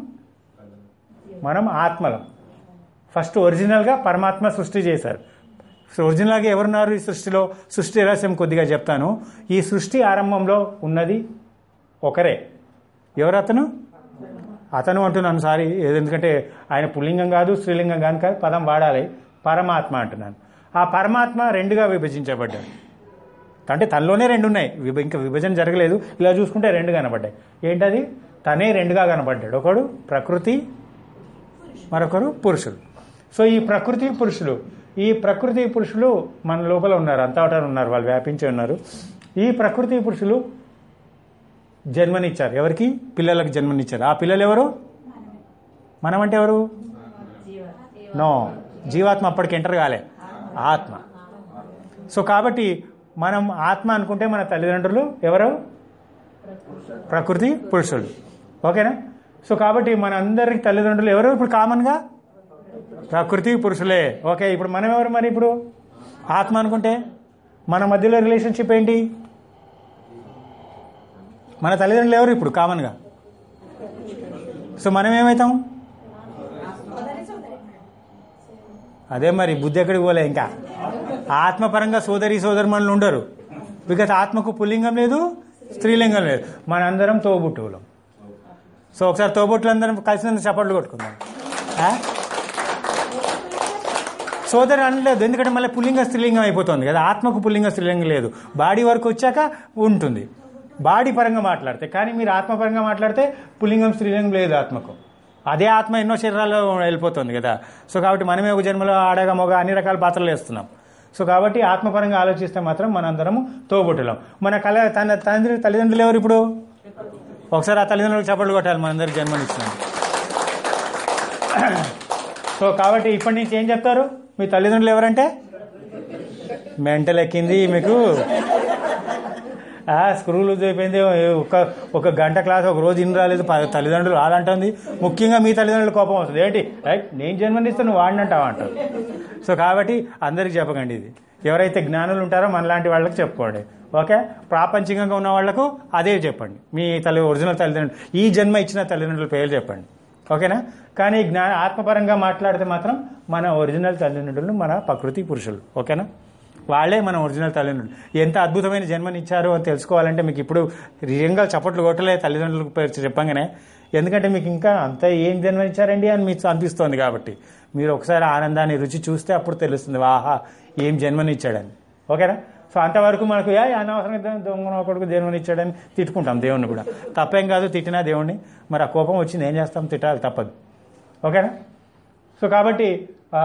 మనం ఆత్మలం ఫస్ట్ ఒరిజినల్గా పరమాత్మ సృష్టి చేశారు సో ఒరిజినల్గా ఎవరున్నారు ఈ సృష్టిలో సృష్టి రహస్యం కొద్దిగా చెప్తాను ఈ సృష్టి ఆరంభంలో ఉన్నది ఒకరే ఎవరు అతను అతను అంటున్నాను సారీ ఎందుకంటే ఆయన పుల్లింగం కాదు స్త్రీలింగం కాదు కాదు పదం వాడాలి పరమాత్మ అంటున్నాను ఆ పరమాత్మ రెండుగా విభజించబడ్డాడు అంటే తనలోనే రెండు ఉన్నాయి విభ ఇంకా విభజన జరగలేదు ఇలా చూసుకుంటే రెండు కనబడ్డాయి ఏంటది తనే రెండుగా కనబడ్డాడు ఒకడు ప్రకృతి మరొకరు పురుషులు సో ఈ ప్రకృతి పురుషులు ఈ ప్రకృతి పురుషులు మన లోపల ఉన్నారు అంతటా ఉన్నారు వాళ్ళు వ్యాపించి ఉన్నారు ఈ ప్రకృతి పురుషులు జన్మనిచ్చారు ఎవరికి పిల్లలకు జన్మనిచ్చారు ఆ పిల్లలు ఎవరు మనమంటే ఎవరు నో జీవాత్మ అప్పటికి ఎంటర్ కాలే ఆత్మ సో కాబట్టి మనం ఆత్మ అనుకుంటే మన తల్లిదండ్రులు ఎవరు ప్రకృతి పురుషులు ఓకేనా సో కాబట్టి మన అందరికి తల్లిదండ్రులు ఎవరు ఇప్పుడు కామన్గా ప్రకృతి పురుషులే ఓకే ఇప్పుడు మనం ఎవరు మరి ఇప్పుడు ఆత్మ అనుకుంటే మన మధ్యలో రిలేషన్షిప్ ఏంటి మన తల్లిదండ్రులు ఎవరు ఇప్పుడు కామన్గా సో మనం ఏమవుతాం సోదరి సోదరి అదే మరి బుద్ధి ఎక్కడికి పోలే ఇంకా ఆత్మపరంగా సోదరి సోదరుమణులు ఉండరు బికాజ్ ఆత్మకు పుల్లింగం లేదు స్త్రీలింగం లేదు మనందరం తోబుట్టువులం సో ఒకసారి తోబుట్టులందరం కలిసినందుకు చప్పట్లు కొట్టుకుందాం ఆ? సోదరి అనలేదు ఎందుకంటే మళ్ళీ పుల్లింగ స్త్రీలింగం అయిపోతుంది కదా ఆత్మకు పుల్లింగ స్త్రీలింగం లేదు బాడీ వరకు వచ్చాక ఉంటుంది బాడీ పరంగా మాట్లాడితే కానీ మీరు ఆత్మపరంగా మాట్లాడితే పుల్లింగం స్త్రీలింగం లేదు ఆత్మకు అదే ఆత్మ ఎన్నో శరీరాల్లో వెళ్ళిపోతుంది కదా సో కాబట్టి మనమే ఒక జన్మలో ఆడగ మొగ అన్ని రకాల పాత్రలు వేస్తున్నాం సో కాబట్టి ఆత్మపరంగా ఆలోచిస్తే మాత్రం మనందరము తోబుట్టులం మన కళ తన తండ్రి తల్లిదండ్రులు ఎవరు ఇప్పుడు ఒకసారి ఆ తల్లిదండ్రులకు చప్పట్లు కొట్టాలి మనందరికి జన్మనిచ్చినాం సో కాబట్టి ఇప్పటి నుంచి ఏం చెప్తారు మీ తల్లిదండ్రులు ఎవరంటే మెంటల్ ఎక్కింది మీకు ఆ స్క్రూలు అయిపోయింది ఒక ఒక గంట క్లాస్ ఒక రోజు ఇన్ని రాలేదు ప- తల్లిదండ్రులు అలాంటుంది ముఖ్యంగా మీ తల్లిదండ్రులు కోపం వస్తుంది ఏంటి రైట్ నేను జన్మనిస్తే నువ్వు వాడినంటావా అంటారు సో కాబట్టి అందరికి చెప్పకండి ఇది ఎవరైతే జ్ఞానులు ఉంటారో మనలాంటి వాళ్ళకి చెప్పుకోండి ఓకే ప్రాపంచికంగా ఉన్న వాళ్ళకు అదే చెప్పండి మీ తల్లి ఒరిజినల్ తల్లిదండ్రులు ఈ జన్మ ఇచ్చిన తల్లిదండ్రుల పేర్లు చెప్పండి ఓకేనా కానీ జ్ఞా ఆత్మపరంగా మాట్లాడితే మాత్రం మన ఒరిజినల్ తల్లిదండ్రులు మన ప్రకృతి పురుషులు ఓకేనా వాళ్ళే మన ఒరిజినల్ తల్లిదండ్రులు ఎంత అద్భుతమైన జన్మనిచ్చారు అని తెలుసుకోవాలంటే మీకు ఇప్పుడు నిజంగా చప్పట్లు కొట్టలే తల్లిదండ్రులకు పేరు చెప్పంగానే ఎందుకంటే మీకు ఇంకా అంత ఏం జన్మనిచ్చారండి అని మీకు అనిపిస్తోంది కాబట్టి మీరు ఒకసారి ఆనందాన్ని రుచి చూస్తే అప్పుడు తెలుస్తుంది ఆహా ఏం జన్మనిచ్చాడని ఓకేనా సో అంతవరకు మనకు ఏ అనవసరంగా దొంగ కొడుకు జన్మనిచ్చాడని తిట్టుకుంటాం దేవుణ్ణి కూడా తప్పేం కాదు తిట్టినా దేవుణ్ణి మరి ఆ కోపం వచ్చింది ఏం చేస్తాం తిట్టాలి తప్పదు ఓకేనా సో కాబట్టి ఆ,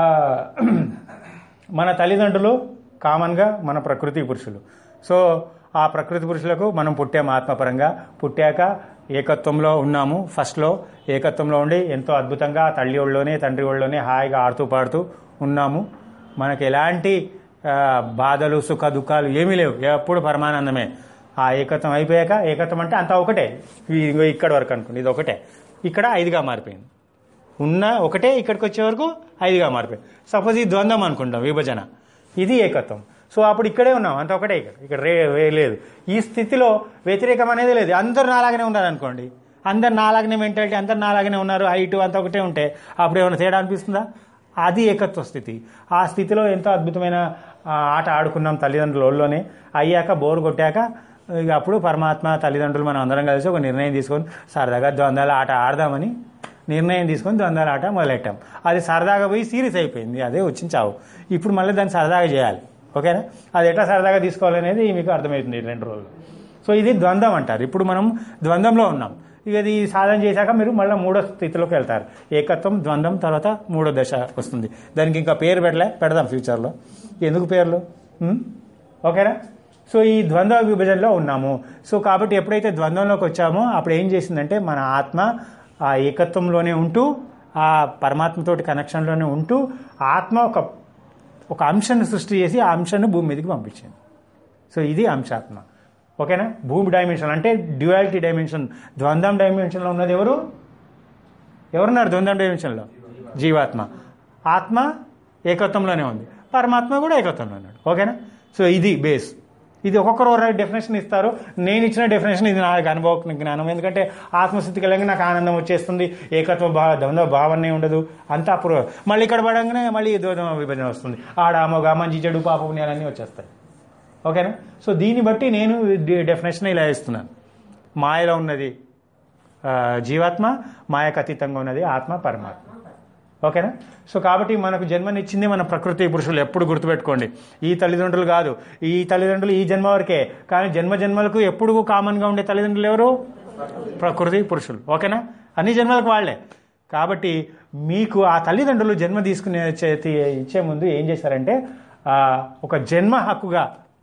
మన తల్లిదండ్రులు కామన్గా మన ప్రకృతి పురుషులు సో ఆ ప్రకృతి పురుషులకు మనం పుట్టాము ఆత్మపరంగా పుట్టాక ఏకత్వంలో ఉన్నాము ఫస్ట్లో ఏకత్వంలో ఉండి ఎంతో అద్భుతంగా తల్లి ఒళ్ళోనే తండ్రి ఒళ్ళోనే హాయిగా ఆడుతూ పాడుతూ ఉన్నాము మనకి ఎలాంటి ఆ, బాధలు సుఖ దుఃఖాలు ఏమీ లేవు ఎప్పుడు పరమానందమే ఆ ఏకత్వం అయిపోయాక ఏకత్వం అంటే అంతా ఒకటే ఇదిగో ఇక్కడ వరకు అనుకోండి ఇది ఒకటే ఇక్కడ ఐదుగా మారిపోయింది ఉన్న ఒకటే ఇక్కడికి వచ్చే వరకు ఐదుగా మారిపోయింది సపోజ్ ఈ ద్వంద్వం అనుకుంటాం విభజన ఇది ఏకత్వం సో అప్పుడు ఇక్కడే ఉన్నాం అంత ఒకటే ఇక్కడ ఇక్కడ రే వే లేదు ఈ స్థితిలో వ్యతిరేకం అనేది లేదు అందరూ నాలాగానే ఉన్నారు అనుకోండి అందరు నాలాగనే మెంటాలిటీ అందరు నాలాగనే ఉన్నారు హైట్ అంతా ఒకటే ఉంటే అప్పుడు ఏమైనా తేడా అనిపిస్తుందా అది ఏకత్వ స్థితి ఆ స్థితిలో ఎంతో అద్భుతమైన ఆ, ఆట ఆడుకున్నాం తల్లిదండ్రులలోనే అయ్యాక బోరు కొట్టాక ఇక అప్పుడు పరమాత్మ తల్లిదండ్రులు మనం అందరం కలిసి ఒక నిర్ణయం తీసుకొని సరదాగా ద్వంద్వాల ఆట ఆడదామని నిర్ణయం తీసుకొని ద్వంద్వాల ఆట మొదలెట్టాం అది సరదాగా పోయి సీరియస్ అయిపోయింది అదే వచ్చింది చావు ఇప్పుడు మళ్ళీ దాన్ని సరదాగా చేయాలి ఓకేనా అది ఎట్లా సరదాగా తీసుకోవాలనేది మీకు అర్థమవుతుంది ఈ రెండు రోజులు సో ఇది ద్వంద్వం అంటారు ఇప్పుడు మనం ద్వంద్వంలో ఉన్నాం ఇక ఇది సాధన చేశాక మీరు మళ్ళీ మూడో స్థితిలోకి వెళ్తారు ఏకత్వం ద్వంద్వం తర్వాత మూడో దశ వస్తుంది దానికి ఇంకా పేరు పెట్టలే పెడదాం ఫ్యూచర్లో ఎందుకు పేర్లు ఉం? ఓకేనా సో ఈ ద్వంద్వ విభజనలో ఉన్నాము సో కాబట్టి ఎప్పుడైతే ద్వంద్వంలోకి వచ్చామో అప్పుడు ఏం చేసిందంటే మన ఆత్మ ఆ ఏకత్వంలోనే ఉంటూ ఆ పరమాత్మతోటి కనెక్షన్లోనే ఉంటూ ఆత్మ ఒక ఒక అంశాన్ని సృష్టి చేసి ఆ అంశాన్ని భూమి మీదకి పంపించింది సో ఇది అంశాత్మ ఓకేనా భూమి డైమెన్షన్ అంటే డ్యువాలిటీ డైమెన్షన్ ద్వంద్వం డైమెన్షన్లో ఉన్నది ఎవరు ఎవరున్నారు ద్వంద్వం డైమెన్షన్లో జీవాత్మ ఆత్మ ఏకత్వంలోనే ఉంది పరమాత్మ కూడా ఏకత్వంలో ఉన్నాడు ఓకేనా సో ఇది బేస్ ఇది ఒక్కొక్కరు ఒక డెఫినేషన్ ఇస్తారు నేను ఇచ్చిన డెఫినేషన్ ఇది నాకు అనుభవ జ్ఞానం ఎందుకంటే ఆత్మస్థితికి వెళ్ళగా నాకు ఆనందం వచ్చేస్తుంది ఏకత్వ భావ ద్వంద్వ భావనే ఉండదు అంతా అప్పుడు మళ్ళీ ఇక్కడ పడంగానే మళ్ళీ ద్వంద్వ విభజన వస్తుంది ఆడ మగ మంచి చెడు పాప పుణ్యాలన్నీ వచ్చేస్తాయి ఓకేనా సో దీన్ని బట్టి నేను డెఫినేషన్ ఇలా ఇస్తున్నాను మాయలో ఉన్నది ఆ, జీవాత్మ మాయకు అతీతంగా ఉన్నది ఆత్మ పరమాత్మ ఓకేనా సో కాబట్టి మనకు జన్మనిచ్చింది మన ప్రకృతి పురుషులు ఎప్పుడు గుర్తుపెట్టుకోండి ఈ తల్లిదండ్రులు కాదు ఈ తల్లిదండ్రులు ఈ జన్మ వరకే కానీ జన్మ జన్మలకు ఎప్పుడు కామన్గా ఉండే తల్లిదండ్రులు ఎవరు ప్రకృతి పురుషులు ఓకేనా అన్ని జన్మలకు వాళ్ళే కాబట్టి మీకు ఆ తల్లిదండ్రులు జన్మ తీసుకునే చేతి ఇచ్చే ముందు ఏం చేశారంటే ఆ, ఒక జన్మ హక్కుగా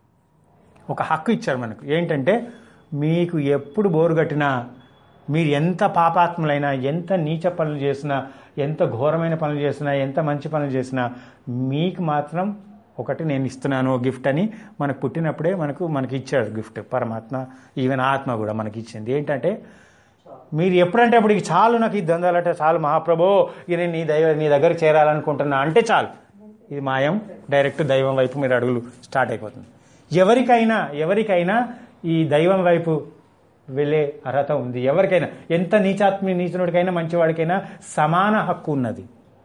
ఒక హక్కు ఇచ్చారు మనకు ఏంటంటే మీకు ఎప్పుడు బోరు కట్టినా మీరు ఎంత పాపాత్ములైనా ఎంత నీచ పనులు చేసినా ఎంత ఘోరమైన పనులు చేసినా ఎంత మంచి పనులు చేసినా మీకు మాత్రం ఒకటి నేను ఇస్తున్నాను గిఫ్ట్ అని మనకు పుట్టినప్పుడే మనకు మనకి ఇచ్చాడు గిఫ్ట్ పరమాత్మ ఈవెన్ ఆత్మ కూడా మనకి ఇచ్చింది ఏంటంటే మీరు ఎప్పుడంటే అప్పుడు ఇక చాలు నాకు ఈ ద్వంద్వాలంటే చాలు మహాప్రభో ఇక నేను నీ దైవ నీ దగ్గర చేరాలనుకుంటున్నా అంటే చాలు ఇది మాయం డైరెక్ట్ దైవం వైపు మీరు అడుగులు స్టార్ట్ అయిపోతుంది ఎవరికైనా ఎవరికైనా ఈ దైవం వైపు వెళ్ళే అర్హత ఉంది ఎవరికైనా ఎంత నీచాత్మ నీచునుడికైనా మంచివాడికైనా సమాన హక్కు ఉన్నది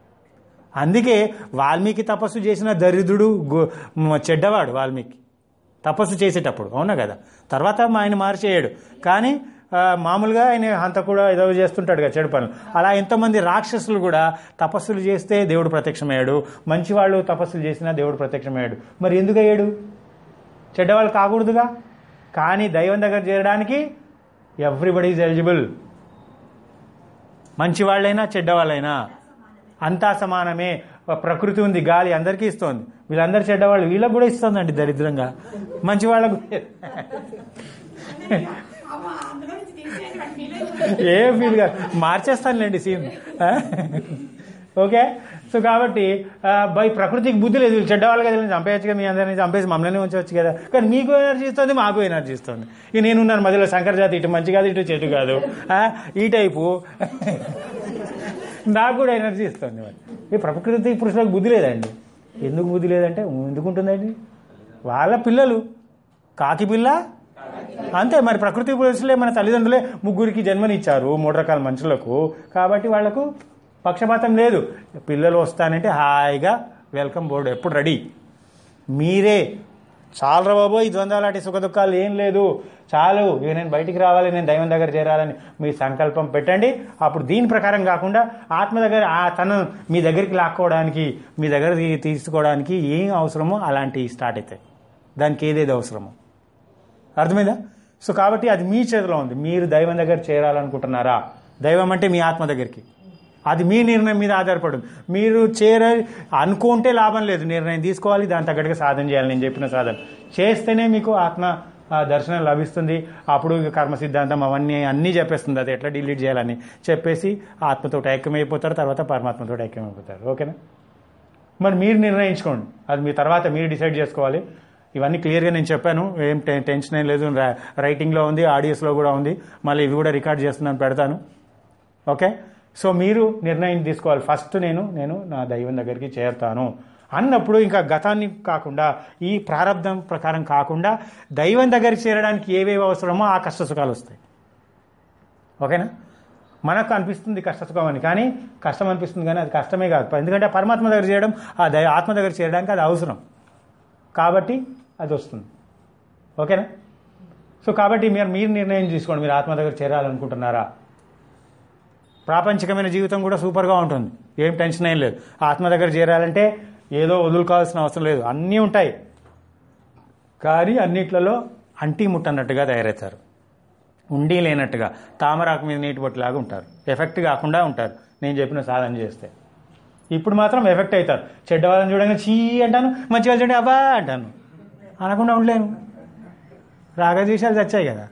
అందుకే వాల్మీకి తపస్సు చేసిన దరిద్రుడు గు- మ- చెడ్డవాడు వాల్మీకి తపస్సు చేసేటప్పుడు అవునా కదా తర్వాత ఆయన మార్చేయడు కానీ ఆ, మామూలుగా ఆయన అంత కూడా ఏదో చేస్తుంటాడు కదా చెడు పనులు అలా ఎంతోమంది రాక్షసులు కూడా తపస్సులు చేస్తే దేవుడు ప్రత్యక్షమయ్యాడు మంచి వాళ్ళు తపస్సులు చేసినా దేవుడు ప్రత్యక్షమయ్యాడు మరి ఎందుకు అయ్యాడు చెడ్డవాళ్ళు కాకూడదుగా కానీ దైవం దగ్గర చేరడానికి ఎవ్రీబడి ఈజ్ ఎలిజిబుల్ మంచి వాళ్ళైనా చెడ్డవాళ్ళైనా అంతా సమానమే ప్రకృతి ఉంది గాలి అందరికీ ఇస్తోంది వీళ్ళందరూ చెడ్డవాళ్ళు వీళ్ళకి కూడా ఇస్తుందండి దరిద్రంగా మంచి వాళ్ళకు అమ్మ, అందులో నుంచి తీసేయండి వాడి feeling. ఏ ఫీల్గా మార్చేస్తానులేండి సీన్ ఓకే సో కాబట్టి ఆ, బై ప్రకృతికి బుద్ధి లేదు వీళ్ళు చెడ్డవాళ్ళు కదా వీళ్ళని చంపేయచ్చు కదా మీ అందరినీ చంపేసి మమ్మల్ని ఉంచవచ్చు కదా కానీ మీకు ఎనర్జీ ఇస్తుంది మాకు ఎనర్జీ ఇస్తుంది ఇక నేనున్నాను మధ్యలో శంకర జాతి ఇటు మంచి కాదు ఇటు చెడు కాదు ఆ, ఈ టైపు నాకు కూడా ఎనర్జీ ఇస్తుంది మరి ఈ ప్రకృతి పురుషులకు బుద్ధి లేదండి ఎందుకు బుద్ధి లేదంటే ఎందుకు ఉంటుందండి వాళ్ళ పిల్లలు కాకి పిల్ల అంతే మరి ప్రకృతి పురుషులే మన తల్లిదండ్రులే ముగ్గురికి జన్మనిచ్చారు మూడు రకాల మనుషులకు కాబట్టి వాళ్లకు పక్షపాతం లేదు పిల్లలు వస్తానంటే హాయిగా వెల్కమ్ బోర్డు ఎప్పుడు రెడీ మీరే చాలరా బాబు ఈ ద్వంద్వాలాంటి సుఖ దుఃఖాలు ఏం లేదు చాలు ఇక నేను బయటికి రావాలి నేను దైవం దగ్గర చేరాలని మీ సంకల్పం పెట్టండి అప్పుడు దీని ప్రకారం కాకుండా ఆత్మ దగ్గర ఆ తను మీ దగ్గరికి లాక్కోవడానికి మీ దగ్గర తీ- తీసుకోవడానికి ఏం అవసరమో అలాంటివి స్టార్ట్ అవుతాయి దానికి ఏదేది అవసరమో అర్థమైందా సో కాబట్టి అది మీ చేతిలో ఉంది మీరు దైవం దగ్గర చేరాలనుకుంటున్నారా దైవం అంటే మీ ఆత్మ దగ్గరికి అది మీ నిర్ణయం మీద ఆధారపడి ఉంది. మీరు చేర అనుకుంటే లాభం లేదు నిర్ణయం తీసుకోవాలి దాని తగ్గట్టుగా సాధన చేయాలి నేను చెప్పిన సాధన చేస్తేనే మీకు ఆత్మ ఆ, దర్శనం లభిస్తుంది అప్పుడు ఇక కర్మ సిద్ధాంతం అవన్నీ అన్నీ చెప్పేస్తుంది అది ఎట్లా డిలీట్ చేయాలని చెప్పేసి ఆత్మతో ఐక్యమైపోతారు తర్వాత పరమాత్మతో ఐక్యమైపోతారు ఓకేనా మరి మీరు నిర్ణయించుకోండి అది మీ తర్వాత మీరు డిసైడ్ చేసుకోవాలి ఇవన్నీ క్లియర్గా నేను చెప్పాను ఏం టె- టెన్షన్ ఏం లేదు రా- రైటింగ్లో ఉంది ఆడియోస్లో కూడా ఉంది మళ్ళీ ఇవి కూడా రికార్డ్ చేస్తున్నాను పెడతాను ఓకే సో మీరు నిర్ణయం తీసుకోవాలి ఫస్ట్ నేను నేను నా దైవం దగ్గరికి చేరుతాను అన్నప్పుడు ఇంకా గతాన్ని కాకుండా ఈ ప్రారంధం ప్రకారం కాకుండా దైవం దగ్గరికి చేరడానికి ఏవేవి అవసరమో ఆ కష్ట సుఖాలు వస్తాయి ఓకేనా మనకు అనిపిస్తుంది కష్టసుఖం అని కానీ కష్టం అనిపిస్తుంది కానీ అది కష్టమే కాదు ఎందుకంటే పరమాత్మ దగ్గర చేయడం ఆ దై ఆత్మ దగ్గర చేయడానికి అది అవసరం కాబట్టి అది వస్తుంది ఓకేనా సో కాబట్టి మీరు మీరు నిర్ణయం తీసుకోండి మీరు ఆత్మ దగ్గర చేరాలనుకుంటున్నారా ప్రాపంచికమైన జీవితం కూడా సూపర్గా ఉంటుంది ఏం టెన్షన్ ఏం లేదు ఆత్మ దగ్గర చేరాలంటే ఏదో వదులుకోవాల్సిన అవసరం లేదు అన్నీ ఉంటాయి కానీ అన్నిట్లలో అంటీ ముట్టన్నట్టుగా తయారవుతారు ఉండి లేనట్టుగా తామరాకు మీద నీటి బొట్టులాగా ఉంటారు ఎఫెక్ట్ కాకుండా ఉంటారు నేను చెప్పిన సాధన చేస్తే ఇప్పుడు మాత్రం ఎఫెక్ట్ అవుతారు చెడ్డ వాళ్ళని చూడంగా చీ అంటాను మంచి వాళ్ళు చూడండి అబ్బా అంటాను అనకుండా ఉండలేను రాగద్వేషాలు చచ్చాయి కదా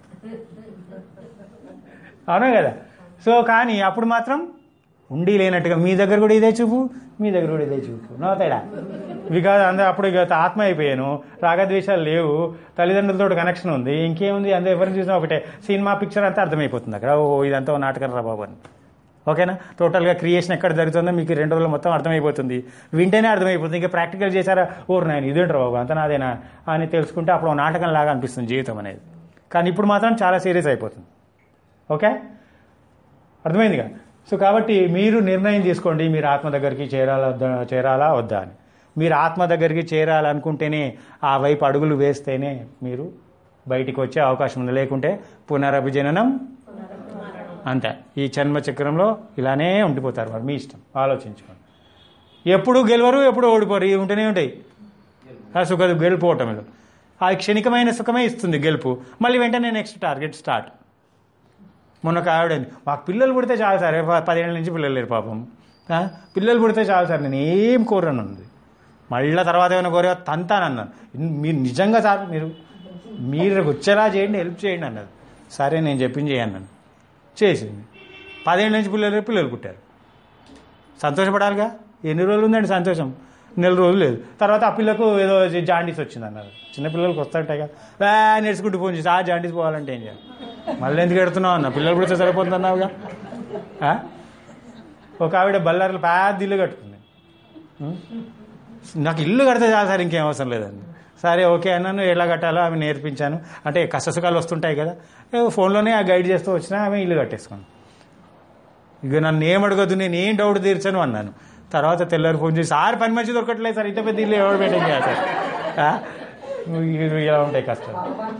అవునా కదా సో కానీ అప్పుడు మాత్రం ఉండి లేనట్టుగా మీ దగ్గర కూడా ఇదే చూపు మీ దగ్గర కూడా ఇదే చూపు నో తేడా బికాజ్ అందరూ అప్పుడు ఇక ఆత్మ అయిపోయాను రాగద్వేషాలు లేవు తల్లిదండ్రులతో కనెక్షన్ ఉంది ఇంకేముంది అందరూ ఎవరిని చూసినా ఒకటే సినిమా పిక్చర్ అంతా అర్థమైపోతుంది అక్కడ ఓ ఇదంతా ఓ నాటకం రా బాబు అని ఓకేనా టోటల్గా క్రియేషన్ ఎక్కడ జరుగుతుందో మీకు రెండు రోజులు మొత్తం అర్థమైపోతుంది వింటేనే అర్థమైపోతుంది ఇంకా ప్రాక్టికల్ చేశారా ఓరు నాయన ఇదేంటారు బాబు అంత నాదేనా అని తెలుసుకుంటే అప్పుడు ఓ నాటకం లాగా అనిపిస్తుంది జీవితం అనేది కానీ ఇప్పుడు మాత్రం చాలా సీరియస్ అయిపోతుంది ఓకే అర్థమైందిగా సో కాబట్టి మీరు నిర్ణయం తీసుకోండి మీరు ఆత్మ దగ్గరికి చేరాలా వద్దా- చేరాలా వద్దా అని మీరు ఆత్మ దగ్గరికి చేరాలనుకుంటేనే ఆ వైపు అడుగులు వేస్తేనే మీరు బయటికి వచ్చే అవకాశం ఉంది లేకుంటే పునరభిజననం అంతే ఈ జన్మ చక్రంలో ఇలానే ఉండిపోతారు మరి మీ ఇష్టం ఆలోచించుకోండి ఎప్పుడు గెలవరు ఎప్పుడు ఓడిపోరు ఇవి ఉంటూనే ఉంటాయి ఆ సుఖ గెలిపోవటంలో ఆ క్షణికమైన సుఖమే ఇస్తుంది గెలుపు మళ్ళీ వెంటనే నెక్స్ట్ టార్గెట్ స్టార్ట్ మొన్న ఒక ఆవిడని మాకు పిల్లలు పుడితే చాలు సార్ ప- పదిహేళ్ళ నుంచి పిల్లలు లేరు పాపం ఆ? పిల్లలు పుడితే చాలు సార్ నేను ఏం కోరను ఉంది మళ్ళీ తర్వాత ఏమైనా కోరే తంతానన్నాను ఇన్- మీరు నిజంగా సార్ మీరు మీరు వచ్చేలా చేయండి హెల్ప్ చేయండి అన్నది సరే నేను చెప్పింది చేయన్నాను చేసింది పదిహేళ్ళ నుంచి పిల్లలు పిల్లలు పుట్టారు సంతోషపడాలిగా ఎన్ని రోజులు ఉందండి సంతోషం నెల రోజులు లేదు తర్వాత ఆ పిల్లకు ఏదో జాండీస్ వచ్చింది అన్నారు చిన్న పిల్లలకి వస్తుంటాయి కదా వా నేర్చుకుంటూ ఫోన్ చేసి ఆ జాండీస్ పోవాలంటే ఏం చేయాలి మళ్ళీ ఎందుకు ఎడుతున్నావు అన్న పిల్లలు పుడితే సరిపోతుంది అన్నావుగా ఆ? ఒక ఆవిడ బల్లారులో పెద్ద ఇల్లు కట్టుకుంది ఉం? నాకు ఇల్లు కడితే చాలు సార్ ఇంకేం అవసరం లేదండి సరే ఓకే అన్నాను ఎలా కట్టాలో ఆమె నేర్పించాను అంటే కష్టసుఖాలు వస్తుంటాయి కదా ఏ ఫోన్లోనే ఆ గైడ్ చేస్తూ వచ్చినా ఆమె ఇల్లు కట్టేసుకున్నాను ఇక నన్ను ఏం అడగద్దు నేను ఏం డౌట్ తీర్చాను అన్నాను తర్వాత తెల్లారి ఫోన్ చేసి సార్ పని మంచి దొరకట్లేదు సార్ ఇంత పెద్ద ఇల్లు ఎవరు పెట్టేం చేయాలి సార్ ఆ? ఇవి ఇలా ఉంటాయి కష్టాలు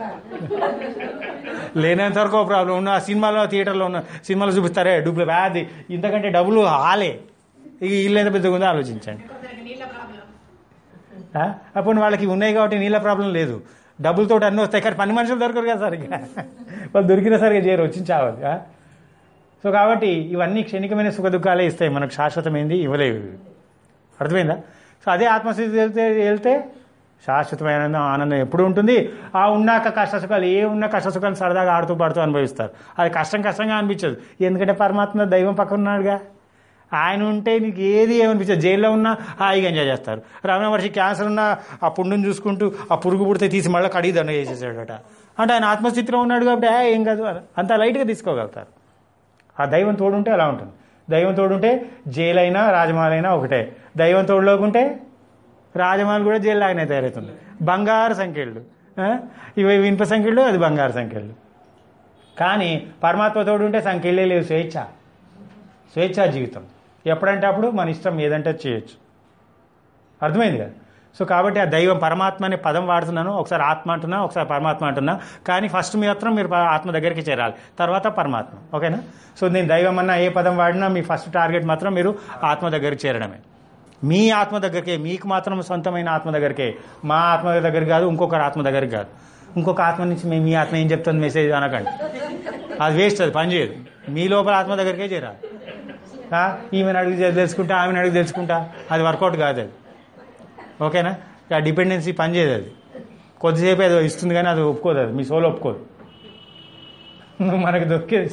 లేనంత వరకు ఒక ప్రాబ్లం ఉన్న ఆ సినిమాలో థియేటర్లో ఉన్న సినిమాలో చూపిస్తారే డబ్బులు వ్యాధి ఇంతకంటే డబ్బులు హాలే ఇక ఇల్లు ఎంత పెద్దగా ఉందో ఆలోచించండి కొందరికి నీళ్ళ ప్రాబ్లం ఆ? అప్పుడు వాళ్ళకి ఉన్నాయి కాబట్టి నీళ్ళ ప్రాబ్లం లేదు డబ్బులతో అన్నీ వస్తాయి కానీ పని మనుషులు దొరకరు కదా సార్ ఇక వాళ్ళు దొరికినా సరిగా చేయరు వచ్చి చావాలి ఆ? సో కాబట్టి ఇవన్నీ క్షణికమైన సుఖ దుఃఖాలే ఇస్తాయి మనకు శాశ్వతమైంది ఇవ్వలేవు ఇవి. అర్థమైందా సో అదే ఆత్మస్థితి వెళ్తే వెళ్తే శాశ్వతమైన ఆనందం ఆనందం ఎప్పుడు ఉంటుంది ఆ ఉన్నాక కష్ట సుఖాలు ఏ ఉన్న కష్ట సుఖాలు సరదాగా ఆడుతూ పాడుతూ అనుభవిస్తారు అది కష్టం కష్టంగా అనిపించదు ఎందుకంటే పరమాత్మ దైవం పక్కన ఉన్నాడుగా ఆయన ఉంటే నీకు ఏది ఏమనిపించదు జైల్లో ఉన్నా హాయిగా ఎంజాయ్ చేస్తారు రమణ మహర్షి క్యాన్సర్ ఉన్నా ఆ పుండుని చూసుకుంటూ ఆ పురుగు పుడితే తీసి మళ్ళీ కడిగి దండ చేసేసాడట అంటే ఆయన ఆత్మస్థితిలో ఉన్నాడు కాబట్టి "ఆ, ఏం కాదు అని అంత లైట్గా తీసుకోగలుగుతారు ఆ దైవం తోడుంటే అలా ఉంటుంది దైవం తోడుంటే జైలైనా రాజమహలైనా ఒకటే దైవం తోడులోకుంటే రాజమహల్ కూడా జైలు లాగానే తయారవుతుంది బంగారు సంఖ్యలు ఇవి ఇనుప సంఖ్యలు అది బంగారు సంఖ్యలు కానీ పరమాత్మ తోడుంటే సంఖ్యలే లేవు స్వేచ్ఛ స్వేచ్ఛా జీవితం ఎప్పుడంటే అప్పుడు మన ఇష్టం ఏదంటే అది చేయొచ్చు అర్థమైంది కదా సో కాబట్టి ఆ దైవం పరమాత్మ అనే పదం వాడుతున్నాను ఒకసారి ఆత్మ అంటున్నా ఒకసారి పరమాత్మ అంటున్నా కానీ ఫస్ట్ మాత్రం మీరు ప- ఆత్మ దగ్గరికి చేరాలి తర్వాత పరమాత్మ ఓకేనా సో నేను దైవం అన్న ఏ పదం వాడినా మీ ఫస్ట్ టార్గెట్ మాత్రం మీరు ఆత్మ దగ్గరికి చేరడమే మీ ఆత్మ దగ్గరికే మీకు మాత్రం సొంతమైన ఆత్మ దగ్గరికే మా ఆత్మ దగ్గర కాదు ఇంకొకరి ఆత్మ దగ్గరికి కాదు ఇంకొక ఆత్మ నుంచి మేము మీ ఆత్మ ఏం చెప్తుంది మెసేజ్ అనకండి అది వేస్ట్ అది పనిచేయదు మీ లోపల ఆత్మ దగ్గరికే చేరాలి ఆ, ఈమెను అడిగి తె- తెలుసుకుంటా ఆమెను అడిగి తెలుసుకుంటా అది వర్కౌట్ కాదు అది ఓకేనా ఆ డిపెండెన్సీ పనిచేయదు అది కొద్దిసేపు ఏదో ఇస్తుంది కానీ అది ఒప్పుకోదు అది మీ సోల్ ఒప్పుకోదు మనకు దొరికేది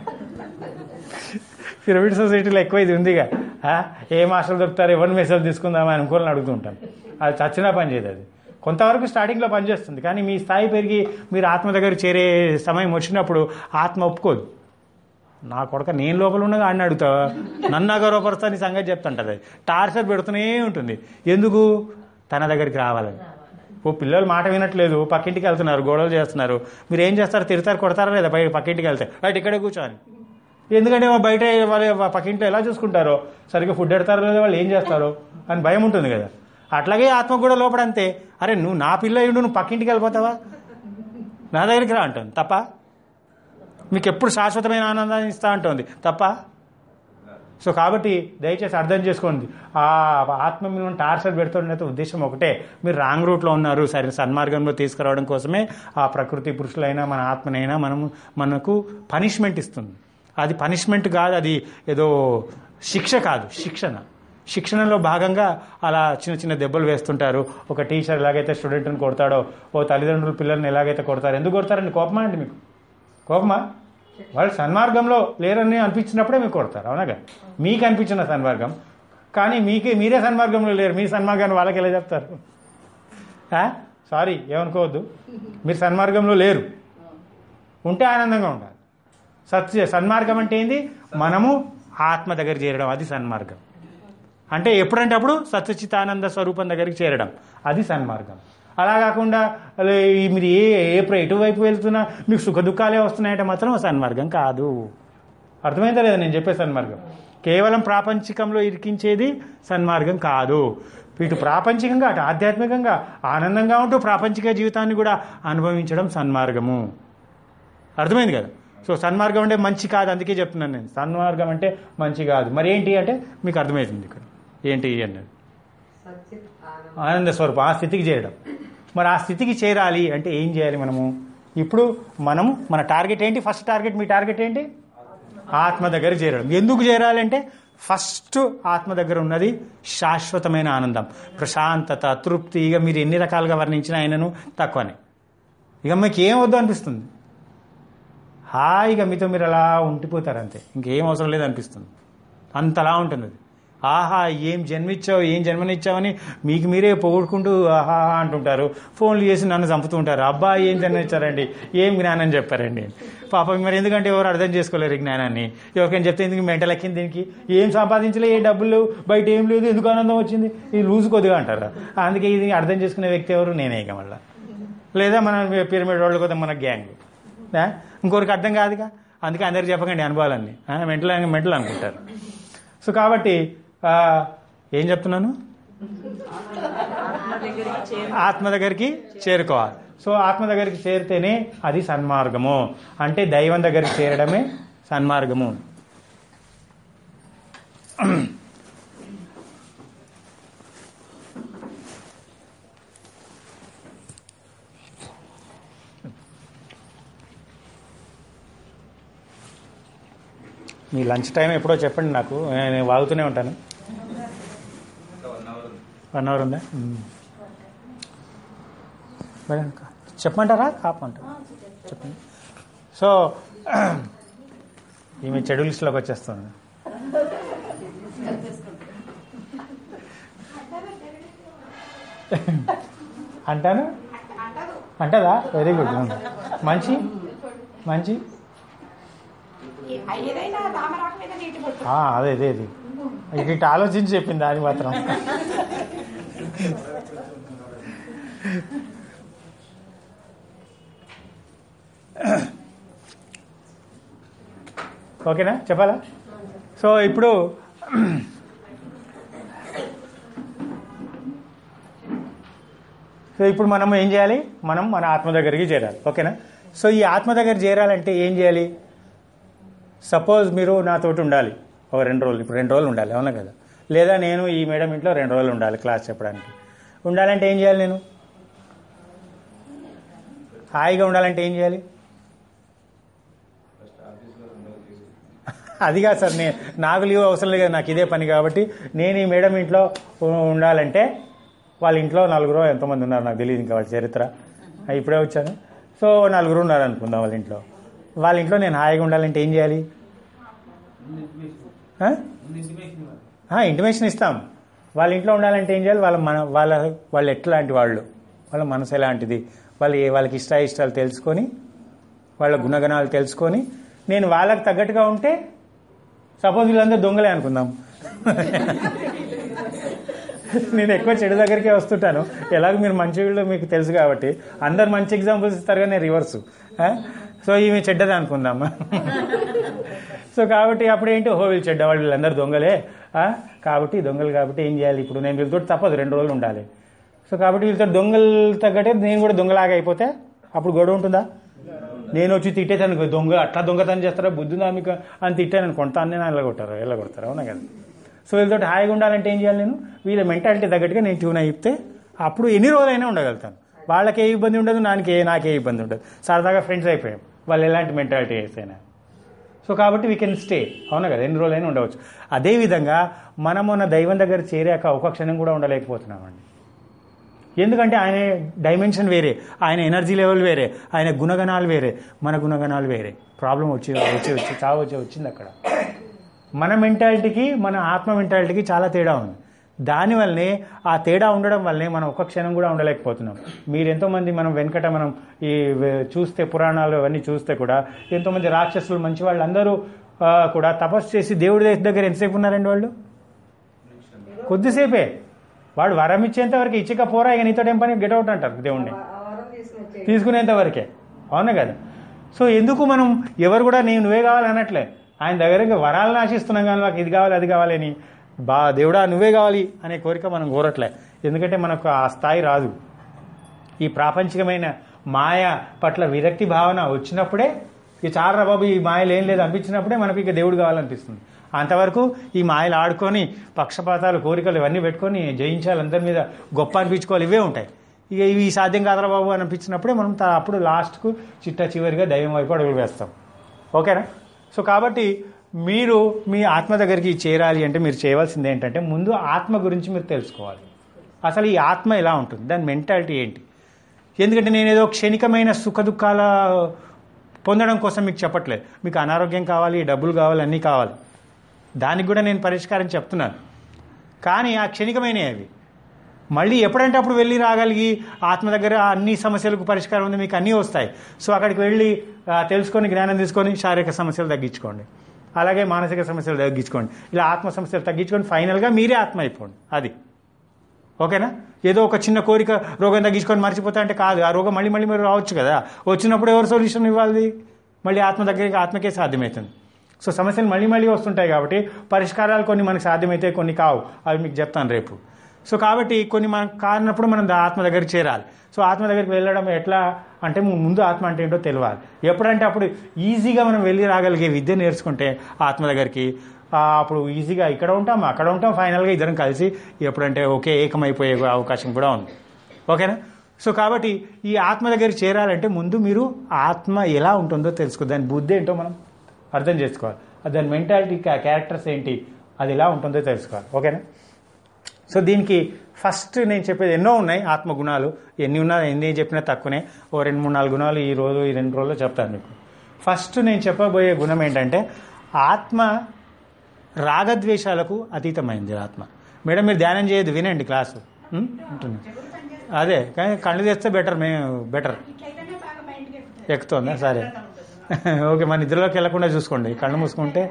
పిరమిడ్ సొసైటీలో ఎక్కువ ఇది ఉందిగా ఆ, ఏ మాస్టర్లు దొరుకుతారు ఎవరిని మెసేజ్ తీసుకుందామని అనుకోవాలని అడుగుతూ ఉంటాను అది చచ్చినా పని చేయదు అది కొంతవరకు స్టార్టింగ్లో పనిచేస్తుంది కానీ మీ స్థాయి పెరిగి మీరు ఆత్మ దగ్గర చేరే సమయం వచ్చినప్పుడు ఆత్మ ఒప్పుకోదు నా కొడక నేను లోపల ఉన్నగా ఆడిని అడుగుతావా నన్ను అగౌరవపరుస్తా నీ సంగతి చెప్తుంటది టార్చర్ పెడుతూనే ఉంటుంది ఎందుకు తన దగ్గరికి రావాలని ఓ పిల్లలు మాట వినట్లేదు పక్కింటికి వెళ్తున్నారు గొడవలు చేస్తున్నారు మీరు ఏం చేస్తారు తిడతారు కొడతారా లేదా బయట పక్కింటికి వెళ్తే బయట ఇక్కడే కూర్చోని ఎందుకంటే వా- బయట వాళ్ళ పక్కింట్లో ఎలా చూసుకుంటారో సరిగ్గా ఫుడ్ పెడతారో లేదో వాళ్ళు ఏం చేస్తారో అని భయం ఉంటుంది కదా అట్లాగే ఆత్మ కూడా లోపల అంతే అరే నువ్వు నా పిల్ల అయ్యుండు నువ్వు పక్కింటికి వెళ్ళిపోతావా నా దగ్గరికి రా అంటుంది తప్ప మీకు ఎప్పుడు శాశ్వతమైన ఆనందాన్ని ఇస్తా ఉంటుంది తప్ప సో కాబట్టి దయచేసి అర్థం చేసుకోండి ఆ ఆత్మ మిమ్మల్ని టార్చర్ పెడుతున్న ఉద్దేశం ఒకటే మీరు రాంగ్ రూట్లో ఉన్నారు సరే సన్మార్గంలో తీసుకురావడం కోసమే ఆ ప్రకృతి పురుషులైనా మన ఆత్మనైనా మనము మనకు పనిష్మెంట్ ఇస్తుంది అది పనిష్మెంట్ కాదు అది ఏదో శిక్ష కాదు శిక్షణ శిక్షణలో భాగంగా అలా చిన్న చిన్న దెబ్బలు వేస్తుంటారు ఒక టీచర్ ఎలాగైతే స్టూడెంట్ని కొడతాడో ఓ తల్లిదండ్రులు పిల్లల్ని ఎలాగైతే కొడతారు ఎందుకు కొడతారండి కోపమా అండి మీకు కోపమా వాళ్ళు సన్మార్గంలో లేరని అనిపించినప్పుడే మీకు కొడతారు అవునాగా మీకు అనిపించిన సన్మార్గం కానీ మీకే మీరే సన్మార్గంలో లేరు మీ సన్మార్గాన్ని వాళ్ళకి ఎలా చెప్తారు సారీ ఏమనుకోవద్దు మీరు సన్మార్గంలో లేరు ఉంటే ఆనందంగా ఉండాలి సత్య సన్మార్గం అంటే ఏంది మనము ఆత్మ దగ్గర చేరడం అది సన్మార్గం అంటే ఎప్పుడంటే అప్పుడు సత్యచితానంద స్వరూపం దగ్గరికి చేరడం అది సన్మార్గం అలా కాకుండా అలా ఈ మీరు ఏ ఏ ప్ర- ఎటువైపు వెళ్తున్నా మీకు సుఖ దుఃఖాలే వస్తున్నాయంటే మాత్రం సన్మార్గం కాదు అర్థమైందా లేదా నేను చెప్పే సన్మార్గం కేవలం ప్రాపంచికంలో ఇరికించేది సన్మార్గం కాదు ఇటు ప్రాపంచికంగా అటు ఆధ్యాత్మికంగా ఆనందంగా ఉంటూ ప్రాపంచిక జీవితాన్ని కూడా అనుభవించడం సన్మార్గము అర్థమైంది కదా సో సన్మార్గం అంటే మంచి కాదు అందుకే చెప్తున్నాను నేను సన్మార్గం అంటే మంచి కాదు మరి ఏంటి అంటే మీకు అర్థమవుతుంది ఇక్కడ ఏంటి అన్నది సచ్చిత్ ఆనందం ఆనంద స్వరూపం ఆ స్థితికి చేరడం మరి ఆ స్థితికి చేరాలి అంటే ఏం చేయాలి మనము ఇప్పుడు మనము మన టార్గెట్ ఏంటి ఫస్ట్ టార్గెట్ మీ టార్గెట్ ఏంటి ఆత్మ దగ్గర చేరడం ఎందుకు చేరాలి అంటే ఫస్ట్ ఆత్మ దగ్గర ఉన్నది శాశ్వతమైన ఆనందం ప్రశాంతత తృప్తి ఇక మీరు ఎన్ని రకాలుగా వర్ణించిన ఆయనను తక్కువనే ఇక మీకు ఏం వద్దు అనిపిస్తుంది హాయిగా మీతో మీరు అలా ఉండిపోతారు అంతే ఇంకేం అవసరం లేదు అనిపిస్తుంది అంతలా ఉంటుంది అది ఆహా ఏం జన్మిచ్చావు ఏం జన్మనిచ్చావని మీకు మీరే పొగుడుకుంటూ ఆహా అంటుంటారు ఫోన్లు చేసి నన్ను చంపుతూ ఉంటారు అబ్బా ఏం జన్మిచ్చారండి ఏం జ్ఞానం చెప్పారండి పాపం మరి ఎందుకంటే ఎవరు అర్థం చేసుకోలేరు ఈ జ్ఞానాన్ని ఎవరికైనా చెప్తే ఎందుకు మెంటల్ ఎక్కింది దీనికి ఏం సంపాదించలే ఏ డబ్బులు లేవు బయట ఏం లేదు ఎందుకు ఆనందం వచ్చింది ఇది లూజు కొద్దిగా అంటారు అందుకే ఇది అర్థం చేసుకునే వ్యక్తి ఎవరు నేనే ఇక మళ్ళీ లేదా మన పిరమిడ్ వాళ్ళు కదా మన గ్యాంగ్ ఆ? ఇంకొకరికి అర్థం కాదుగా అందుకే అందరికి చెప్పకండి అనుభవాలన్నీ మెంటల్ మెంటల్ అనుకుంటారు సో కాబట్టి ఆ, ఏం చెప్తున్నాను ఆత్మ దగ్గరికి చేరుకోవాలి సో ఆత్మ దగ్గరికి చేరితేనే అది సన్మార్గము అంటే దైవం దగ్గరికి చేరడమే సన్మార్గము మీ లంచ్ టైం ఎప్పుడో చెప్పండి నాకు నేను వాగుతూనే ఉంటాను వన్ అవర్ ఉందా మ్మ్. మేడం కా- చెప్పమంటారా కాపమంటారా చెప్పండి సో ఈమె చెడు లిస్టులోకి వచ్చేస్తుంది అంటాను అంటదా వెరీ గుడ్ మంచి మంచి ఏదైనా తామరాకు మీద నీటి బొట్టు ఆ, అదే అదే అది ఇక ఇటు ఆలోచించి చెప్పింది అది మాత్రం ఓకేనా చెప్పాలా సో ఇప్పుడు సో ఇప్పుడు మనం ఏం చేయాలి మనం మన ఆత్మ దగ్గరికి చేరాలి ఓకేనా సో ఈ ఆత్మ దగ్గర చేరాలంటే ఏం చేయాలి సపోజ్ మీరు నాతోటి ఉండాలి ఒక రెండు రోజులు ఇప్పుడు రెండు రోజులు ఉండాలి అవునా కదా లేదా నేను ఈ మేడం ఇంట్లో రెండు రోజులు ఉండాలి క్లాస్ చెప్పడానికి ఉండాలంటే ఏం చేయాలి నేను హాయిగా ఉండాలంటే ఏం చేయాలి అది కాదు సార్ నేను నాకు లీవ్ అవసరం లేదు కదా నాకు ఇదే పని కాబట్టి నేను ఈ మేడం ఇంట్లో ఉ- ఉండాలంటే వాళ్ళ ఇంట్లో నలుగురు ఎంతమంది ఉన్నారు నాకు తెలియదు ఇంకా వాళ్ళ చరిత్ర ఆ, ఇప్పుడే వచ్చాను సో నలుగురు ఉన్నారు అనుకుందాం వాళ్ళ ఇంట్లో వాళ్ళ ఇంట్లో నేను హాయిగా ఉండాలంటే ఏం చేయాలి ఇంటిమేషన్ ఇస్తాం వాళ్ళ ఇంట్లో ఉండాలంటే ఏం చేయాలి వాళ్ళ మన వాళ్ళ వాళ్ళు ఎట్లాంటి వాళ్ళు వాళ్ళ మనసు ఎలాంటిది వాళ్ళు ఏ- వాళ్ళకి ఇష్ట ఇష్టాలు తెలుసుకొని వాళ్ళ గుణగణాలు తెలుసుకొని నేను వాళ్ళకి తగ్గట్టుగా ఉంటే సపోజ్ వీళ్ళందరూ దొంగలే అనుకుందాం నేను ఎక్కువ చెడు దగ్గరికే వస్తుంటాను ఎలాగో మీరు మంచి వీళ్ళు మీకు తెలుసు కాబట్టి అందరు మంచి ఎగ్జాంపుల్స్ ఇస్తారు కానీ రివర్స్ సో ఈమె చెడ్డది అనుకుందాం సో సో కాబట్టి అప్పుడు ఏంటి ఓహో వీళ్ళు చెడ్డవాళ్ళు వీళ్ళందరూ దొంగలే ఆ? కాబట్టి దొంగలు కాబట్టి ఏం చేయాలి ఇప్పుడు నేను వీళ్ళతో తప్పదు రెండు రోజులు ఉండాలి సో కాబట్టి వీళ్ళతో దొంగలు తగ్గట్టే నేను కూడా దొంగలాగా అయిపోతే అప్పుడు గొడవ ఉంటుందా నేను వచ్చి తిట్టేసాను దొంగ అట్లా దొంగతనం చేస్తారా బుద్ధుందా మీకు అని తిట్టాను కొంటాను నేను వెళ్ళగొట్టారు వెళ్ళగొడతారు అవునా కదా సో వీళ్ళతో హాయిగా ఉండాలంటే ఏం చేయాలి నేను వీళ్ళ మెంటాలిటీ తగ్గట్టుగా నేను ట్యూన్ అయిపోతే అప్పుడు ఎన్ని రోజులైనా ఉండగలుగుతాను వాళ్ళకి ఏ ఇబ్బంది ఉండదు నాకే నాకే ఇబ్బంది ఉండదు సరదాగా ఫ్రెండ్స్ అయిపోయాం వాళ్ళు ఎలాంటి మెంటాలిటీ వేస్తేనే సో కాబట్టి వీ కెన్ స్టే అవునా కదా ఎన్ని రోజులైనా ఉండవచ్చు అదేవిధంగా మనం మన దైవం దగ్గర చేరాక ఒక క్షణం కూడా ఉండలేకపోతున్నామండి ఎందుకంటే ఆయన డైమెన్షన్ వేరే ఆయన ఎనర్జీ లెవెల్ వేరే ఆయన గుణగణాలు వేరే మన గుణగణాలు వేరే ప్రాబ్లం వచ్చి వచ్చి వచ్చి చావు వచ్చి వచ్చింది అక్కడ మన మెంటాలిటీకి మన ఆత్మ మెంటాలిటీకి చాలా తేడా ఉంది దానివల్లనే ఆ తేడా ఉండడం వల్లనే మనం ఒక్క క్షణం కూడా ఉండలేకపోతున్నాం మీరు ఎంతోమంది మనం వెనకట మనం ఈ వే- చూస్తే పురాణాలు అవన్నీ చూస్తే కూడా ఎంతోమంది రాక్షసులు మంచి వాళ్ళు అందరూ ఆ, కూడా తపస్సు చేసి దేవుడి దగ్గర ఎంతసేపు ఉన్నారండి వాళ్ళు కొద్దిసేపే వాడు వరం ఇచ్చేంత వరకు ఇచ్చక పోరా ఇక నీతో ఏం పని గెట్ అవుట్ అంటారు దేవుణ్ణి ఆ వరం తీసుకుని వచ్చేయి. తీసుకునేంత వరకే అవునా కదా సో ఎందుకు మనం ఎవరు కూడా నేను నువ్వే కావాలి అనట్లే ఆయన దగ్గర వరాలను ఆశిస్తున్నాం కానీ నాకు ఇది కావాలి అది కావాలి అని బా దేవుడా నువ్వే కావాలి అనే కోరిక మనం కోరట్లే ఎందుకంటే మనకు ఆ స్థాయి రాదు ఈ ప్రాపంచికమైన మాయ పట్ల విరక్తి భావన వచ్చినప్పుడే ఇక చాలరా బాబు ఈ మాయలు ఏం లేదు అనిపించినప్పుడే మనకి ఇక దేవుడు కావాలనిపిస్తుంది అంతవరకు ఈ మాయలు ఆడుకొని పక్షపాతాలు కోరికలు ఇవన్నీ పెట్టుకొని జయించాలి అందరి మీద గొప్ప అనిపించుకోవాలి ఇవే ఉంటాయి ఇక ఇవి సాధ్యం కాదరా బాబు అనిపించినప్పుడే మనం తా- అప్పుడు లాస్ట్కు చిట్ట చివరిగా దైవం వైపు అడుగులు వేస్తాం ఓకేనా సో కాబట్టి మీరు మీ ఆత్మ దగ్గరికి చేరాలి అంటే మీరు చేయవలసింది ఏంటంటే ముందు ఆత్మ గురించి మీరు తెలుసుకోవాలి అసలు ఈ ఆత్మ ఎలా ఉంటుంది దాని మెంటాలిటీ ఏంటి ఎందుకంటే నేను ఏదో క్షణికమైన సుఖ దుఃఖాల పొందడం కోసం మీకు చెప్పట్లేదు మీకు అనారోగ్యం కావాలి డబ్బులు కావాలి అన్నీ కావాలి దానికి కూడా నేను పరిష్కారం చెప్తున్నాను కానీ ఆ క్షణికమైనవి అవి మళ్ళీ ఎప్పుడంటే అప్పుడు వెళ్ళి రాగలిగి ఆత్మ దగ్గర అన్ని సమస్యలకు పరిష్కారం ఉంది మీకు అన్నీ వస్తాయి సో అక్కడికి వెళ్ళి ఆ, తెలుసుకొని జ్ఞానం తీసుకొని శారీరక సమస్యలు తగ్గించుకోండి అలాగే మానసిక సమస్యలు తగ్గించుకోండి ఇలా ఆత్మ సమస్యలు తగ్గించుకొని ఫైనల్గా మీరే ఆత్మ అయిపోండి అది ఓకేనా ఏదో ఒక చిన్న కోరిక రోగం తగ్గించుకొని మర్చిపోతా అంటే కాదు ఆ రోగం మళ్ళీ మళ్ళీ మీరు రావచ్చు కదా వచ్చినప్పుడు ఎవరు సొల్యూషన్ ఇవ్వాలి మళ్ళీ ఆత్మ దగ్గరికి ఆత్మకే సాధ్యమవుతుంది సో సమస్యలు మళ్ళీ మళ్ళీ వస్తుంటాయి కాబట్టి పరిష్కారాలు కొన్ని మనకు సాధ్యమైతే కొన్ని కావు అవి మీకు చెప్తాను రేపు సో కాబట్టి కొన్ని మనకు కానప్పుడు మనం దా- ఆత్మ దగ్గరికి చేరాలి సో ఆత్మ దగ్గరికి వెళ్ళడం ఎట్లా అంటే ము- ముందు ఆత్మ అంటే ఏంటో తెలియాలి ఎప్పుడంటే అప్పుడు ఈజీగా మనం వెళ్ళి రాగలిగే విద్య నేర్చుకుంటే ఆత్మ దగ్గరికి ఆ, అప్పుడు ఈజీగా ఇక్కడ ఉంటాం అక్కడ ఉంటాం ఫైనల్గా ఇద్దరం కలిసి ఎప్పుడంటే ఒకే ఏకమైపోయే అవకాశం కూడా ఉంది ఓకేనా సో కాబట్టి ఈ ఆత్మ దగ్గరికి చేరాలంటే ముందు మీరు ఆత్మ ఎలా ఉంటుందో తెలుసుకో దాని బుద్ధి ఏంటో మనం అర్థం చేసుకోవాలి దాని మెంటాలిటీ క్యారెక్టర్స్ ఏంటి అది ఎలా ఉంటుందో తెలుసుకోవాలి ఓకేనా సో దీనికి ఫస్ట్ నేను చెప్పేది ఎన్నో ఉన్నాయి ఆత్మ గుణాలు ఎన్ని ఉన్నా ఎన్ని చెప్పినా తక్కువనే ఓ రెండు మూడు నాలుగు గుణాలు ఈ రోజు ఈ రెండు రోజుల్లో చెప్తాను మీకు ఫస్ట్ నేను చెప్పబోయే గుణం ఏంటంటే ఆత్మ రాగద్వేషాలకు అతీతమైంది ఆత్మ మేడం మీరు ధ్యానం చేయదు వినండి క్లాసు ఉం? ఉంటున్నా అదే కానీ కళ్ళు తెస్తే బెటర్ మేము బెటర్ ఇట్లయితేనే బాగా మైండ్కి ఎక్కుతుంది ఎక్కుతుందా సరే ఓకే మన నిద్రలోకి వెళ్లకుండా చూసుకోండి కళ్ళు మూసుకుంటే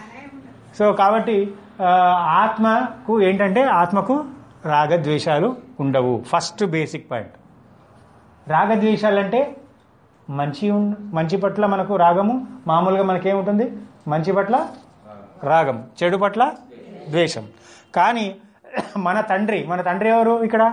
సో కాబట్టి ఆ, ఆత్మకు ఏంటంటే ఆత్మకు రాగద్వేషాలు ఉండవు ఫస్ట్ బేసిక్ పాయింట్ రాగద్వేషాలంటే మంచి ఉన్- మంచి పట్ల మనకు రాగము మామూలుగా మనకేముంటుంది మంచి పట్ల రాగం చెడు పట్ల ద్వేషం కానీ మన తండ్రి మన తండ్రి ఎవరు ఇక్కడ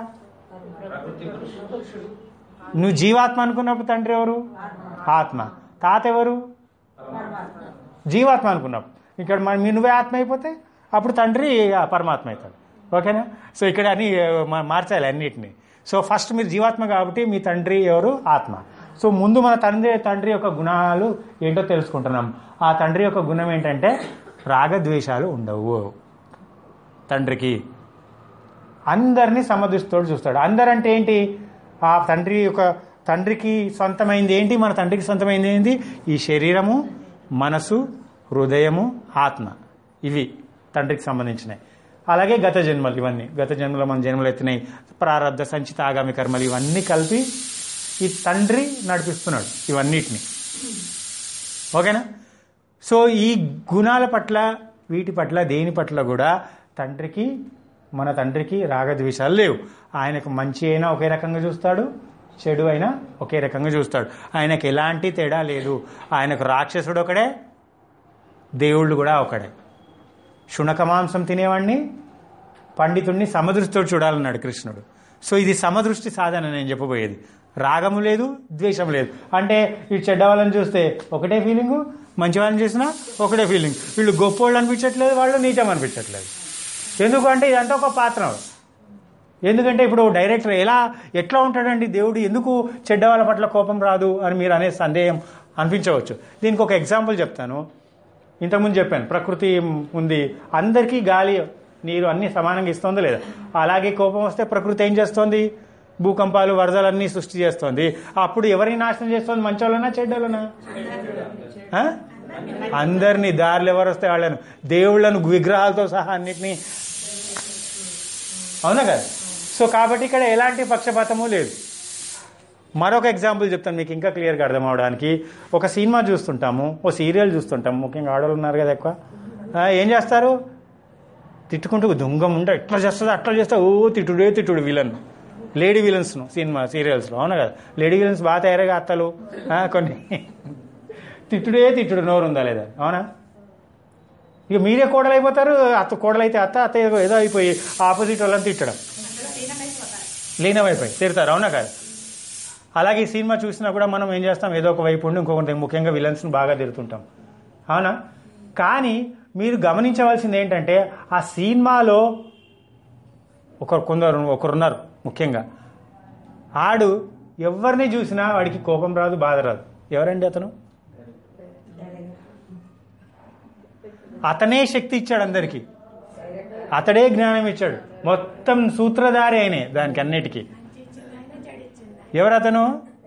నువ్వు జీవాత్మ అనుకున్నప్పుడు తండ్రి ఎవరు ఆత్మ తాత ఎవరు జీవాత్మ అనుకున్నప్పుడు ఇక్కడ మన మీ నువ్వే ఆత్మ అయిపోతే అప్పుడు తండ్రి ఆ పరమాత్మ అవుతాడు ఓకేనా సో ఇక్కడ అన్ని మ- మార్చాలి అన్నిటిని సో ఫస్ట్ మీరు జీవాత్మ కాబట్టి మీ తండ్రి ఎవరు ఆత్మ సో ముందు మన తండ్రి తండ్రి యొక్క గుణాలు ఏంటో తెలుసుకుంటున్నాం ఆ తండ్రి యొక్క గుణం ఏంటంటే రాగద్వేషాలు ఉండవు తండ్రికి అందరినీ సమదృష్టితో చూస్తాడు అందరంటే ఏంటి ఆ తండ్రి యొక్క తండ్రికి సొంతమైంది ఏంటి మన తండ్రికి సొంతమైంది ఏంటి ఈ శరీరము మనసు హృదయము ఆత్మ ఇవి తండ్రికి సంబంధించినవి అలాగే గత జన్మలు ఇవన్నీ గత జన్మలో మన జన్మలు ఎత్తినాయి ప్రారంధ సంచిత ఆగామి కర్మలు ఇవన్నీ కలిపి ఈ తండ్రి నడిపిస్తున్నాడు ఇవన్నిటిని ఓకేనా సో ఈ గుణాల పట్ల వీటి పట్ల దేని పట్ల కూడా తండ్రికి మన తండ్రికి రాగద్వేషాలు లేవు ఆయనకు మంచి అయినా ఒకే రకంగా చూస్తాడు చెడు అయినా ఒకే రకంగా చూస్తాడు ఆయనకు ఎలాంటి తేడా లేదు ఆయనకు రాక్షసుడు ఒకడే దేవుళ్ళు కూడా ఒకడే శునక మాంసం తినేవాడిని పండితుడిని సమదృష్టితో చూడాలన్నాడు కృష్ణుడు సో ఇది సమదృష్టి సాధన నేను చెప్పబోయేది రాగము లేదు ద్వేషం లేదు అంటే ఈ చెడ్డ వాళ్ళని చూస్తే ఒకటే ఫీలింగు మంచి వాళ్ళని చూసినా ఒకటే ఫీలింగ్ వీళ్ళు గొప్ప వాళ్ళు అనిపించట్లేదు వాళ్ళు నీచం అనిపించట్లేదు ఎందుకంటే ఇదంతా ఒక పాత్ర ఎందుకంటే ఇప్పుడు డైరెక్టర్ ఎలా ఎట్లా ఉంటాడండి దేవుడు ఎందుకు చెడ్డ వాళ్ళ పట్ల కోపం రాదు అని మీరు అనే సందేహం అనిపించవచ్చు దీనికి ఒక ఎగ్జాంపుల్ చెప్తాను ఇంతకుముందు చెప్పాను ప్రకృతి ఉంది అందరికీ గాలి నీరు అన్నీ సమానంగా ఇస్తుందో లేదా అలాగే కోపం వస్తే ప్రకృతి ఏం చేస్తోంది భూకంపాలు వరదలన్నీ సృష్టి చేస్తోంది అప్పుడు ఎవరిని నాశనం చేస్తోంది మంచోళ్ళనా చెడ్డోళ్ళనా ఆ? అందరినీ దారులు ఎవరు వస్తే వాళ్ళను దేవుళ్ళను విగ్రహాలతో సహా అన్నిటినీ అవునా కదా సో కాబట్టి ఇక్కడ ఎలాంటి పక్షపాతము లేదు మరొక ఎగ్జాంపుల్ చెప్తాను మీకు ఇంకా క్లియర్గా అర్థం అవడానికి ఒక సినిమా చూస్తుంటాము ఓ సీరియల్ చూస్తుంటాం ముఖ్యంగా ఆడవాళ్ళు ఉన్నారు కదా ఎక్కువ ఆ, ఏం చేస్తారు తిట్టుకుంటూ దొంగం ఉంటే ఇట్లా చేస్తుంది అట్లా చేస్తా ఓ తిట్టుడే తిట్టుడు విలన్ లేడీ విలన్స్ను సినిమా సీరియల్స్లో అవునా కదా లేడీ విలన్స్ బాగా తయారుగా అత్తలు ఆ, కొన్ని తిట్టుడే తిట్టుడు నోరు ఉందా లేదా అవునా ఇక మీరే కోడలు అయిపోతారు అత్త కోడలైతే అత్త అత్త ఏదో ఏదో అయిపోయి ఆపోజిట్ వాళ్ళని తిట్టడం లీనమైపోయి తిడతారు అవునా కాదు అలాగే ఈ సినిమా చూసినా కూడా మనం ఏం చేస్తాం ఏదో ఒక వైపు ఉండి ఇంకొకటి ముఖ్యంగా విలన్స్ని బాగా తిడుతుంటాం అవునా కానీ మీరు గమనించవలసింది ఏంటంటే ఆ సినిమాలో ఒకరు కొందరు ఒకరున్నారు ముఖ్యంగా ఆడు ఎవరిని చూసినా వాడికి కోపం రాదు బాధ రాదు ఎవరండి అతను అతనే శక్తి ఇచ్చాడు అందరికీ అతడే జ్ఞానం ఇచ్చాడు మొత్తం సూత్రధారి అయినే దానికి అన్నిటికీ ఎవరు అతను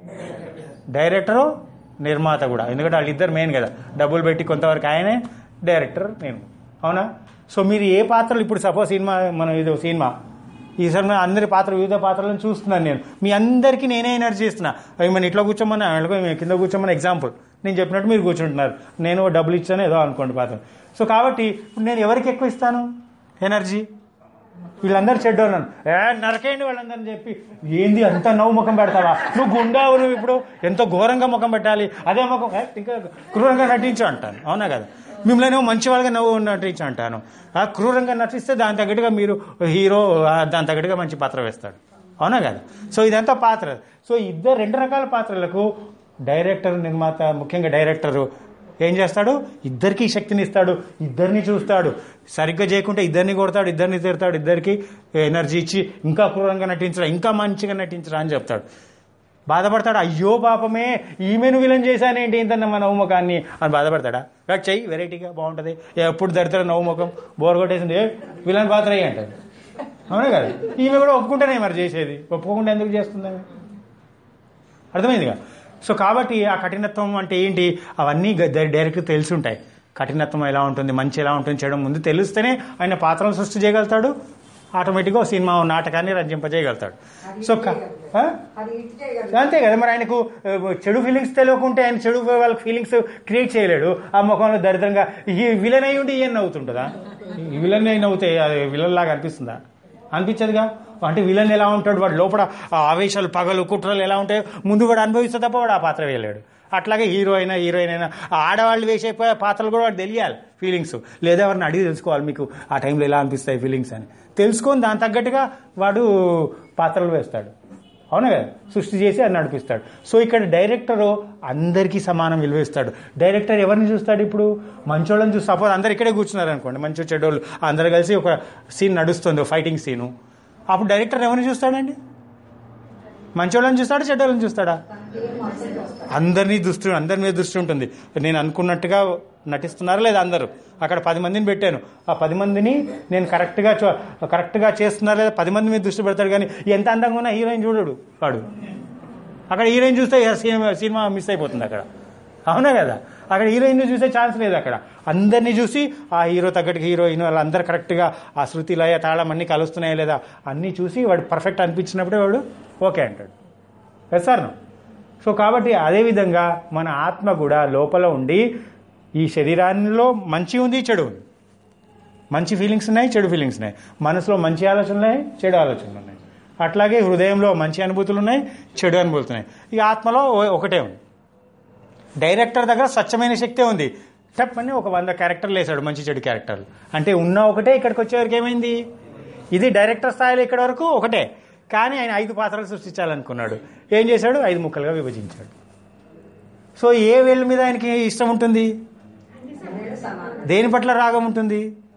డైరెక్టరు నిర్మాత కూడా ఎందుకంటే వాళ్ళిద్దరు మెయిన్ కదా డబ్బులు పెట్టి కొంతవరకు ఆయనే డైరెక్టర్ నేను అవునా సో మీరు ఏ పాత్రలు ఇప్పుడు సపోజ్ సినిమా మనం ఇది సినిమా ఈ సినిమా అందరి పాత్ర వివిధ పాత్రలను చూస్తున్నాను నేను మీ అందరికీ నేనే ఎనర్జీ ఇస్తున్నా అవి మన ఇట్లా కూర్చోమని వెళ్ళకో మేము కింద కూర్చోమని ఎగ్జాంపుల్ నేను చెప్పినట్టు మీరు కూర్చుంటున్నారు నేను డబ్బులు ఇచ్చాను ఏదో అనుకోండి పాత్ర సో కాబట్టి ఇప్పుడు నేను ఎవరికి ఎక్కువ ఇస్తాను ఎనర్జీ వీళ్ళందరూ చెడ్డోళ్ళు ఏ నరకేయండి వాళ్ళందరని చెప్పి ఏంది అంత నవ్వు ముఖం పెడతావా నువ్వు గుండావు నువ్వు ఇప్పుడు ఎంతో ఘోరంగా ముఖం పెట్టాలి అదే ముఖం ఏ, ఇంకా క్రూరంగా నటించు అంటాను అవునా కదా మిమ్మల్ని ఏమో మంచి వాళ్ళగా నవ్వు నటించు అంటాను ఆ క్రూరంగా నటిస్తే దాని తగ్గట్టుగా మీరు హీరో ఆ, దాని తగ్గట్టుగా మంచి పాత్ర వేస్తాడు అవునా కదా సో ఇదంతా పాత్ర సో ఇద్దరు రెండు రకాల పాత్రలకు డైరెక్టర్ నిర్మాత ముఖ్యంగా డైరెక్టరు ఏం చేస్తాడు ఇద్దరికి శక్తిని ఇస్తాడు ఇద్దరిని చూస్తాడు సరిగ్గా చేయకుంటే ఇద్దరిని కొడతాడు ఇద్దరిని తిడతాడు ఇద్దరికి ఎనర్జీ ఇచ్చి ఇంకా క్రూరంగా నటించరా ఇంకా మంచిగా నటించరా అని చెప్తాడు బాధపడతాడు అయ్యో పాపమే ఈమెను విలన్ చేశానేంటి ఇంత మన నవ్వుముఖాన్ని అని బాధపడతాడా వాడు చెయ్యి వెరైటీగా బాగుంటుంది ఎప్పుడు దరిద్ర నవ్వుముఖం బోర్ కొట్టేసింది "ఏ, విలన్ పాత్ర అయ్యి అంటాడు అవునా కదా ఈమె కూడా ఒప్పుకుంటేనే మరి చేసేది ఒప్పుకోకుండా ఎందుకు చేస్తుంది ఆమె? అర్థమైందిగా సో కాబట్టి ఆ కఠినత్వం అంటే ఏంటి అవన్నీ డైరెక్ట్ తెలిసి ఉంటాయి కఠినత్వం ఎలా ఉంటుంది మంచి ఎలా ఉంటుంది చేయడం ముందు తెలిస్తేనే ఆయన పాత్రను సృష్టి చేయగలుగుతాడు ఆటోమేటిక్గా సినిమా నాటకాన్ని రంజింపజేయగలుగుతాడు సో క- ఆ? అది ఇటు చేయగలరు అంతే కదా మరి ఆయనకు ఆ, చెడు ఫీలింగ్స్ తెలియకుంటే ఆయన చెడు వాళ్ళ ఫీలింగ్స్ క్రియేట్ చేయలేడు ఆ ముఖంలో దరిద్రంగా ఈ విలన్ అయి ఉండి ఈయన నవ్వుతుంటుందా ఈ విలన్ అయి నవ్వుతే అది విలన్ లాగా అనిపిస్తుందా అనిపించదుగా అంటే విలన్ ఎలా ఉంటాడు వాడు లోపల ఆ ఆవేశాలు పగలు కుట్రలు ఎలా ఉంటాయో ముందు వాడు అనుభవిస్తే తప్ప వాడు ఆ పాత్ర వేయలేడు అట్లాగే హీరో అయినా హీరోయిన్ అయినా ఆ ఆడవాళ్ళు వేసే ప- పాత్రలు కూడా వాడు తెలియాలి ఫీలింగ్స్ లేదా ఎవరిని అడిగి తెలుసుకోవాలి మీకు ఆ టైంలో ఎలా అనిపిస్తాయి ఫీలింగ్స్ అని తెలుసుకొని దాని తగ్గట్టుగా వాడు పాత్రలు వేస్తాడు అవునా కదా సృష్టి చేసి అది నడిపిస్తాడు సో ఇక్కడ డైరెక్టర్ అందరికీ సమానం విలువ ఇస్తాడు డైరెక్టర్ ఎవరిని చూస్తాడు ఇప్పుడు మంచోళ్ళని చూసి సపోజ్ అందరు ఇక్కడే కూర్చున్నారు అనుకోండి మంచి చెడ్డోళ్ళు అందరు కలిసి ఒక సీన్ నడుస్తుంది ఫైటింగ్ సీను అప్పుడు డైరెక్టర్ ఎవరిని చూస్తాడండి మంచోళ్ళని చూస్తాడా చెడ్డోళ్ళని చూస్తాడా అందరినీ దృష్టి అందరి మీద దృష్టి ఉంటుంది నేను అనుకున్నట్టుగా నటిస్తున్నారా లేదా అందరూ అక్కడ పది మందిని పెట్టాను ఆ పది మందిని నేను కరెక్ట్గా చూ- కరెక్ట్గా చేస్తున్నారా లేదా పది మంది మీద దృష్టి పెడతాడు కానీ ఎంత అందంగా ఉన్నా హీరోయిన్ చూడడు వాడు అక్కడ హీరోయిన్ చూస్తే ఇక సినిమా సినిమా మిస్ అయిపోతుంది అక్కడ అవునా కదా అక్కడ హీరోయిన్ చూసే ఛాన్స్ లేదు అక్కడ అందరినీ చూసి ఆ హీరో తగ్గట్టుగా హీరోయిన్ వాళ్ళందరూ కరెక్ట్గా ఆ శృతి లయ తాళం అన్నీ కలుస్తున్నాయా లేదా అన్నీ చూసి వాడు పర్ఫెక్ట్ అనిపించినప్పుడే వాడు ఓకే అంటాడు ఎస్ సార్ సో కాబట్టి అదేవిధంగా మన ఆత్మ కూడా లోపల ఉండి ఈ శరీరాల్లో మంచి ఉంది చెడు ఉంది మంచి ఫీలింగ్స్ ఉన్నాయి చెడు ఫీలింగ్స్ ఉన్నాయి మనసులో మంచి ఆలోచనలు ఉన్నాయి చెడు ఆలోచనలు ఉన్నాయి అట్లాగే హృదయంలో మంచి అనుభూతులు ఉన్నాయి చెడు అనుభూతులు ఉన్నాయి ఇక ఆత్మలో ఓ- ఒకటే ఉంది డైరెక్టర్ దగ్గర స్వచ్ఛమైన శక్తే ఉంది టప్ అని ఒక వంద క్యారెక్టర్లు వేసాడు మంచి చెడు క్యారెక్టర్లు అంటే ఉన్న ఒకటే ఇక్కడికి వచ్చేవరకు ఏమైంది ఇది డైరెక్టర్ స్థాయిలో ఇక్కడ వరకు ఒకటే కానీ ఆయన ఐదు పాత్రలు సృష్టించాలనుకున్నాడు ఏం చేశాడు ఐదు ముక్కలుగా విభజించాడు సో ఏ వేళ్ళ మీద ఆయనకి ఇష్టం ఉంటుంది రెండు సమానం దేని పట్ల రాగం ఉంటుంది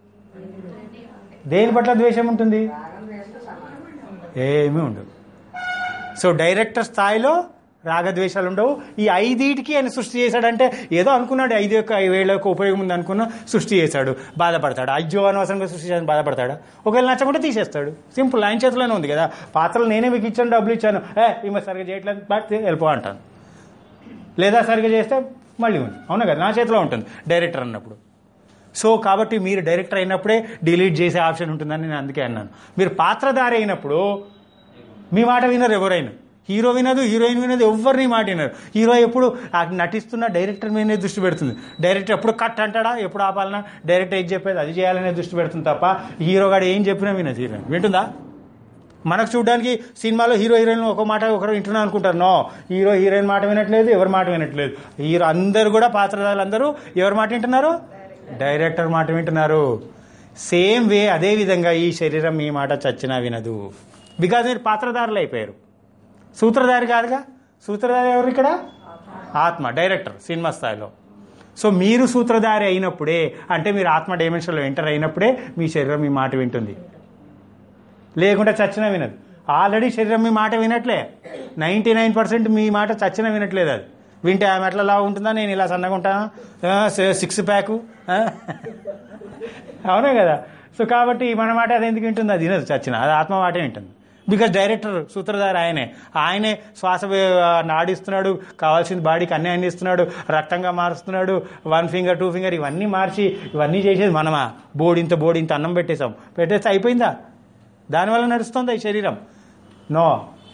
దేని పట్ల ద్వేషం ఉంటుంది రాగం వేస్తూ సమానం ఏమీ ఉండదు సో డైరెక్టర్ స్థాయిలో రాగద్వేషాలు ఉండవు ఈ ఐదిటికి ఆయన సృష్టి చేశాడంటే ఏదో అనుకున్నాడు ఐదు యొక్క వేళ్ళకు ఉపయోగం ఉంది అనుకున్న సృష్టి చేశాడు బాధపడతాడు అయ్యో అనవసరంగా సృష్టి చేసి బాధపడతాడా ఒకవేళ నచ్చకుంటే తీసేస్తాడు సింపుల్ ఆయన చేతిలోనే ఉంది కదా పాత్రలు నేనే మీకు ఇచ్చాను డబ్బులు ఇచ్చాను ఏ ఈమె సరిగ్గా చేయట్లేదు బట్ వెళ్ళిపో అంటాను లేదా సరిగ్గా చేస్తే మళ్ళీ ఉంది అవునా కదా నా చేతిలో ఉంటుంది డైరెక్టర్ అన్నప్పుడు సో కాబట్టి మీరు డైరెక్టర్ అయినప్పుడే డిలీట్ చేసే ఆప్షన్ ఉంటుందని నేను అందుకే అన్నాను మీరు పాత్రధారి అయినప్పుడు మీ మాట వినరు ఎవరైనా హీరో వినదు హీరోయిన్ వినదు ఎవరిని మాట వినరు హీరో ఎప్పుడు ఆ నటిస్తున్న డైరెక్టర్ మీదనే దృష్టి పెడుతుంది డైరెక్టర్ ఎప్పుడు కట్ అంటాడా ఎప్పుడు ఆపాలన్నా డైరెక్టర్ ఏం చెప్పేది అది చేయాలనే దృష్టి పెడుతుంది తప్ప హీరో గాడు ఏం చెప్పినా వినదు హీరోయిన్ వింటుందా మనకు చూడడానికి సినిమాలో హీరో హీరోయిన్ ఒక మాట ఒకరు వింటున్నా అనుకుంటారు నో హీరో హీరోయిన్ మాట వినట్లేదు ఎవరి మాట వినట్లేదు హీరో అందరూ కూడా పాత్రధారులు అందరూ ఎవరి మాట వింటున్నారు డైరెక్టర్ మాట వింటున్నారు సేమ్ వే అదే విధంగా ఈ శరీరం మీ మాట చచ్చినా వినదు బికాజ్ మీరు పాత్రధారులు అయిపోయారు సూత్రధారి కాదుగా సూత్రధారి ఎవరు ఇక్కడ ఆత్మ డైరెక్టర్ సినిమా స్థాయిలో సో మీరు సూత్రధారి అయినప్పుడే అంటే మీరు ఆత్మ డైమెన్షన్లో ఎంటర్ అయినప్పుడే మీ శరీరం మీ మాట వింటుంది లేకుంటే చచ్చినా వినదు ఆల్రెడీ శరీరం మీ మాట వినట్లే నైంటీ నైన్ పర్సెంట్ మీ మాట చచ్చినా వినట్లేదు అది వింటే ఆమె ఎట్లా లావు ఉంటుందా నేను ఇలా సన్నగా ఉంటానా ఆ, స- సిక్స్ ప్యాకు ఆ? అవునే కదా సో కాబట్టి మన మాట అది ఎందుకు వింటుంది అది వినదు చచ్చిన అది ఆత్మ మాటే వింటుంది బికాజ్ డైరెక్టర్ సూత్రధారి ఆయనే ఆయనే శ్వాస వే- నాడిస్తున్నాడు కావాల్సిన బాడీకి అన్ని అందిస్తున్నాడు రక్తంగా మారుస్తున్నాడు వన్ ఫింగర్ టూ ఫింగర్ ఇవన్నీ మార్చి ఇవన్నీ చేసేది మనమా బోడింత బోడింత అన్నం పెట్టేసాం పెట్టేస్తే అయిపోయిందా దానివల్ల నడుస్తుందా ఈ శరీరం నో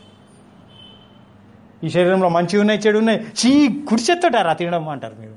ఈ శరీరంలో మంచి ఉన్నాయి చెడు ఉన్నాయి చీ కుడి చెత్తటారా తినడం అంటారు మీరు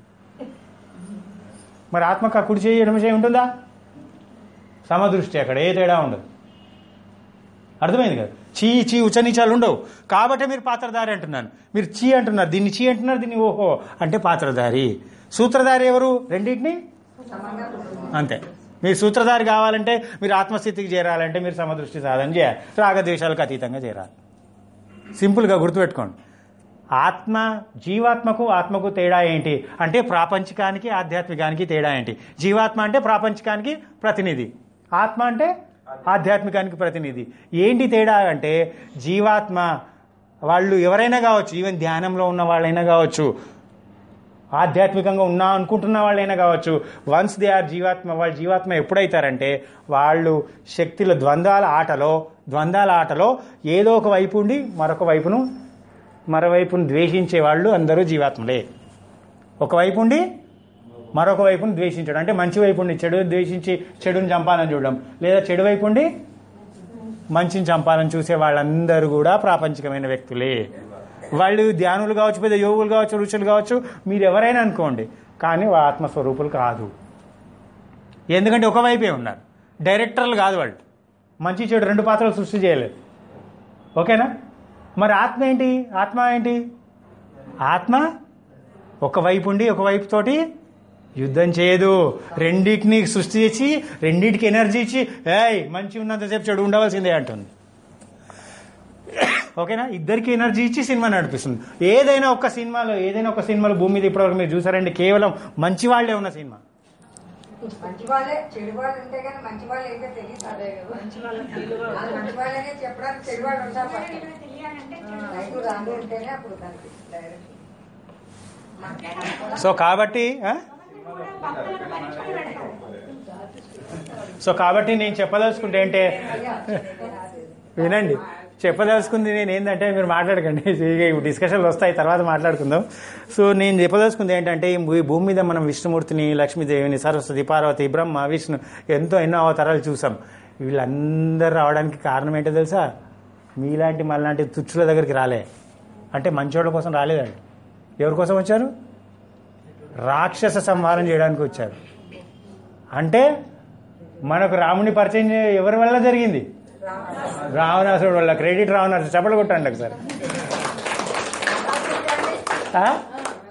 మరి ఆత్మకు ఆ కుడి చేయి ఎడమ చేయి ఉంటుందా సమదృష్టి అక్కడ ఏ తేడా ఉండదు అర్థమైంది కదా చీ చీ ఉచనీచాలు ఉండవు కాబట్టి మీరు పాత్రధారి అంటున్నాను మీరు చీ అంటున్నారు దీన్ని చీ అంటున్నారు దీన్ని ఓహో అంటే పాత్రధారి సూత్రధారి ఎవరు రెండింటిని సమంగా పుట్టింది అంతే మీరు సూత్రధారి కావాలంటే మీరు ఆత్మస్థితికి చేరాలంటే మీరు సమదృష్టి సాధన చేయాలి రాగద్వేషాలకు అతీతంగా చేరాలి సింపుల్గా గుర్తుపెట్టుకోండి ఆత్మ జీవాత్మకు ఆత్మకు తేడా ఏంటి అంటే ప్రాపంచికానికి ఆధ్యాత్మికానికి తేడా ఏంటి జీవాత్మ అంటే ప్రాపంచికానికి ప్రతినిధి ఆత్మ అంటే ఆధ్యాత్మికానికి ప్రతినిధి ఏంటి తేడా అంటే జీవాత్మ వాళ్ళు ఎవరైనా కావచ్చు ఈవెన్ ధ్యానంలో ఉన్న వాళ్ళైనా కావచ్చు ఆధ్యాత్మికంగా ఉన్నా అనుకుంటున్న వాళ్ళైనా కావచ్చు వన్స్ దే ఆర్ జీవాత్మ వాళ్ళు జీవాత్మ ఎప్పుడైతారంటే వాళ్ళు శక్తుల ద్వంద్వాల ఆటలో ద్వంద్వాల ఆటలో ఏదో ఒక వైపు ఉండి మరొక వైపును మరోవైపును ద్వేషించే వాళ్ళు అందరూ జీవాత్మలే ఒకవైపు ఉండి మరొక వైపును ద్వేషించడం అంటే మంచి వైపు ఉండి చెడు ద్వేషించి చెడుని చంపాలని చూడడం లేదా చెడు వైపు ఉండి మంచిని చంపాలని చూసే వాళ్ళందరూ కూడా ప్రాపంచికమైన వ్యక్తులే వాళ్ళు ధ్యానులు కావచ్చు పెద్ద యోగులు కావచ్చు రుచులు కావచ్చు మీరు ఎవరైనా అనుకోండి కానీ వాళ్ళ ఆత్మస్వరూపులు కాదు ఎందుకంటే ఒకవైపే ఉన్నారు డైరెక్టర్లు కాదు వాళ్ళు మంచి చెడు రెండు పాత్రలు సృష్టి చేయలేదు ఓకేనా మరి ఆత్మ ఏంటి ఆత్మ ఏంటి ఆత్మ ఒకవైపు ఉండి ఒకవైపు తోటి యుద్ధం చేయదు రెండింటిని సృష్టి చేసి రెండింటికి ఎనర్జీ ఇచ్చి ఏయ్ మంచి ఉన్నంతసేపు చెడు ఉండవలసిందే అంటుంది ఓకేనా ఇద్దరికి ఎనర్జీ ఇచ్చి సినిమా నడిపిస్తుంది ఏదైనా ఒక సినిమాలో ఏదైనా ఒక సినిమాలో భూమి మీద ఇప్పటివరకు మీరు చూసారండి కేవలం మంచి వాళ్ళే ఉన్న సినిమా మంచి వాళ్ళే చెడు వాళ్ళు ఉంటే కానీ మంచి వాళ్ళు అయితే తెలియదు అదే మంచి వాళ్ళకి విలువ అది మంచి వాళ్ళనే చెప్పడానికి చెడు వాళ్ళు ఉంటారు ఫస్ట్ తెలియాలంటే రైతు రాంగు ఉంటేనే అప్పుడు కనిపిస్తుంది డైరెక్ట్ సో కాబట్టి ఆ? భక్తులకు పరీక్షలు పెడతారు సో కాబట్టి నేను చెప్పదలుచుకుంటే అంటే వినండి చెప్పదలుచుకుంది నేను ఏంటంటే మీరు మాట్లాడకండి ఇక ఈ డిస్కషన్లు వస్తాయి తర్వాత మాట్లాడుకుందాం సో నేను చెప్పదలుచుకుంది ఏంటంటే ఈ భూ- భూమి మీద మనం విష్ణుమూర్తిని లక్ష్మీదేవిని సరస్వతి పార్వతి బ్రహ్మ విష్ణు ఎంతో ఎన్నో అవతారాలు చూసాం వీళ్ళందరూ రావడానికి కారణం ఏంటో తెలుసా మీలాంటి మళ్ళాంటి తుచ్చుల దగ్గరికి రాలే అంటే మంచోళ్ళ కోసం రాలేదండి ఎవరి కోసం వచ్చారు రాక్షస సంహారం చేయడానికి వచ్చారు అంటే మనకు రాముని పరిచయం చే- ఎవరి వల్ల జరిగింది రావణాసుడు వల్ల క్రెడిట్ రావణాసుడు చెప్పలు కొట్టండి ఒకసారి ఆ?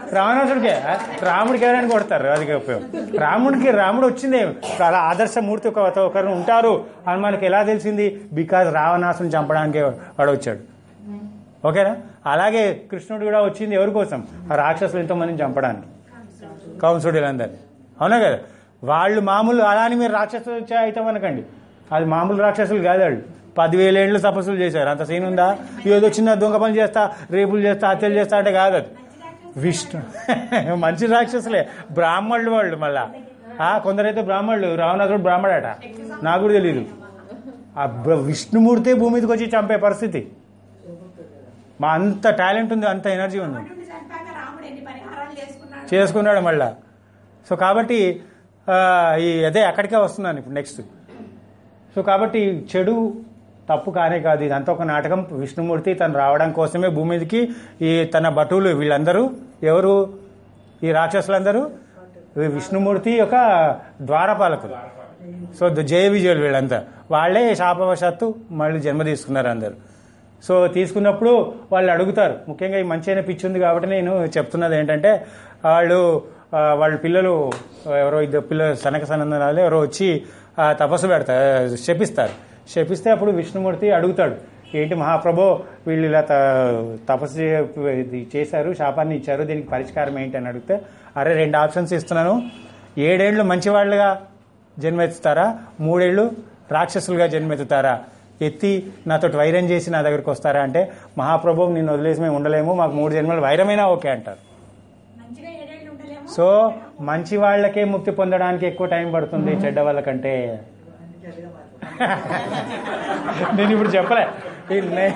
రావణాసుడికే రాముడికి ఎవరైనా కొడతారు అది ఉపయోగం రాముడికి రాముడు వచ్చింది ఇప్పుడు అలా ఆదర్శమూర్తి ఒక ఒకరు ఉంటారు అని మనకి ఎలా తెలిసింది బికాజ్ రావణాసుని చంపడానికి వాడు వచ్చాడు ఓకేనా అలాగే కృష్ణుడు కూడా వచ్చింది ఎవరి కోసం ఆ రాక్షసులు ఎంతో మందిని చంపడానికి కంసుడు వీళ్ళందరినీ అవునా కదా వాళ్ళు మామూలు అలా అని మీరు రాక్షసులు వచ్చా అయితే అనకండి అది మామూలు రాక్షసులు కాదు వాళ్ళు పదివేల ఏళ్ళు తపస్సులు చేశారు అంత సీన్ ఉందా ఏదో చిన్న దొంగ పని చేస్తా రేపులు చేస్తా హత్యలు చేస్తా అంటే కాదు అది విష్ణు మంచి రాక్షసులే బ్రాహ్మణులు వాళ్ళు మళ్ళా ఆ, కొందరైతే బ్రాహ్మణులు రావణాసుడు బ్రాహ్మడట నాకు కూడా తెలియదు ఆ బ్ర- విష్ణుమూర్తి భూమి మీదకి వచ్చి చంపే పరిస్థితి మా అంత టాలెంట్ ఉంది అంత ఎనర్జీ ఉంది రావణుడిని చంపాక రాముడు ఎన్ని పరిహారాలు చేసుకున్నాడు చేసుకున్నాడు మళ్ళా సో కాబట్టి ఆ, ఈ అదే అక్కడికే వస్తున్నాను ఇప్పుడు నెక్స్ట్ సో కాబట్టి చెడు తప్పు కానే కాదు ఇదంతా ఒక నాటకం విష్ణుమూర్తి తను రావడం కోసమే భూమి మీదకి ఈ తన భటులు వీళ్ళందరూ ఎవరు ఈ రాక్షసులందరూ ఈ విష్ణుమూర్తి యొక్క ద్వారపాలకులు సో ద- జయ విజయులు వీళ్ళంతా వాళ్ళే శాపవశాత్తు మళ్ళీ జన్మ తీసుకున్నారు అందరు సో తీసుకున్నప్పుడు వాళ్ళు అడుగుతారు ముఖ్యంగా ఈ మంచి అయిన పిచ్చి ఉంది కాబట్టి నేను చెప్తున్నది ఏంటంటే వాళ్ళు ఆ, వాళ్ళ పిల్లలు ఎవరో ఇద్దరు పిల్లలు సనక సనందనాలు ఎవరో వచ్చి ఆ, తపస్సు పెడతారు శపిస్తారు శపిస్తే అప్పుడు విష్ణుమూర్తి అడుగుతాడు ఏంటి మహాప్రభో వీళ్ళు ఇలా త- తపస్సు చే- ఇది చేశారు శాపాన్ని ఇచ్చారు దీనికి పరిష్కారం ఏంటి అని అడిగితే అరే రెండు ఆప్షన్స్ ఇస్తున్నాను ఏడేళ్లు మంచివాళ్ళుగా జన్మెత్తుతారా మూడేళ్లు రాక్షసులుగా జన్మెత్తుతారా ఎత్తి నాతో వైరం చేసి నా దగ్గరికి వస్తారా అంటే మహాప్రభు నిన్ను వదిలేసి మేము ఉండలేము మాకు మూడు జన్మలు వైరమైనా ఓకే అంటారు మంచిగా ఏడేళ్ళు ఉండలేము సో మంచి వాళ్ళకే ముక్తి పొందడానికి ఎక్కువ టైం పడుతుంది చెడ్డ వాళ్ళకంటే అన్ని చెడుగా మారిపోతాయి. నేను ఇప్పుడు చెప్పలే ఈ నే-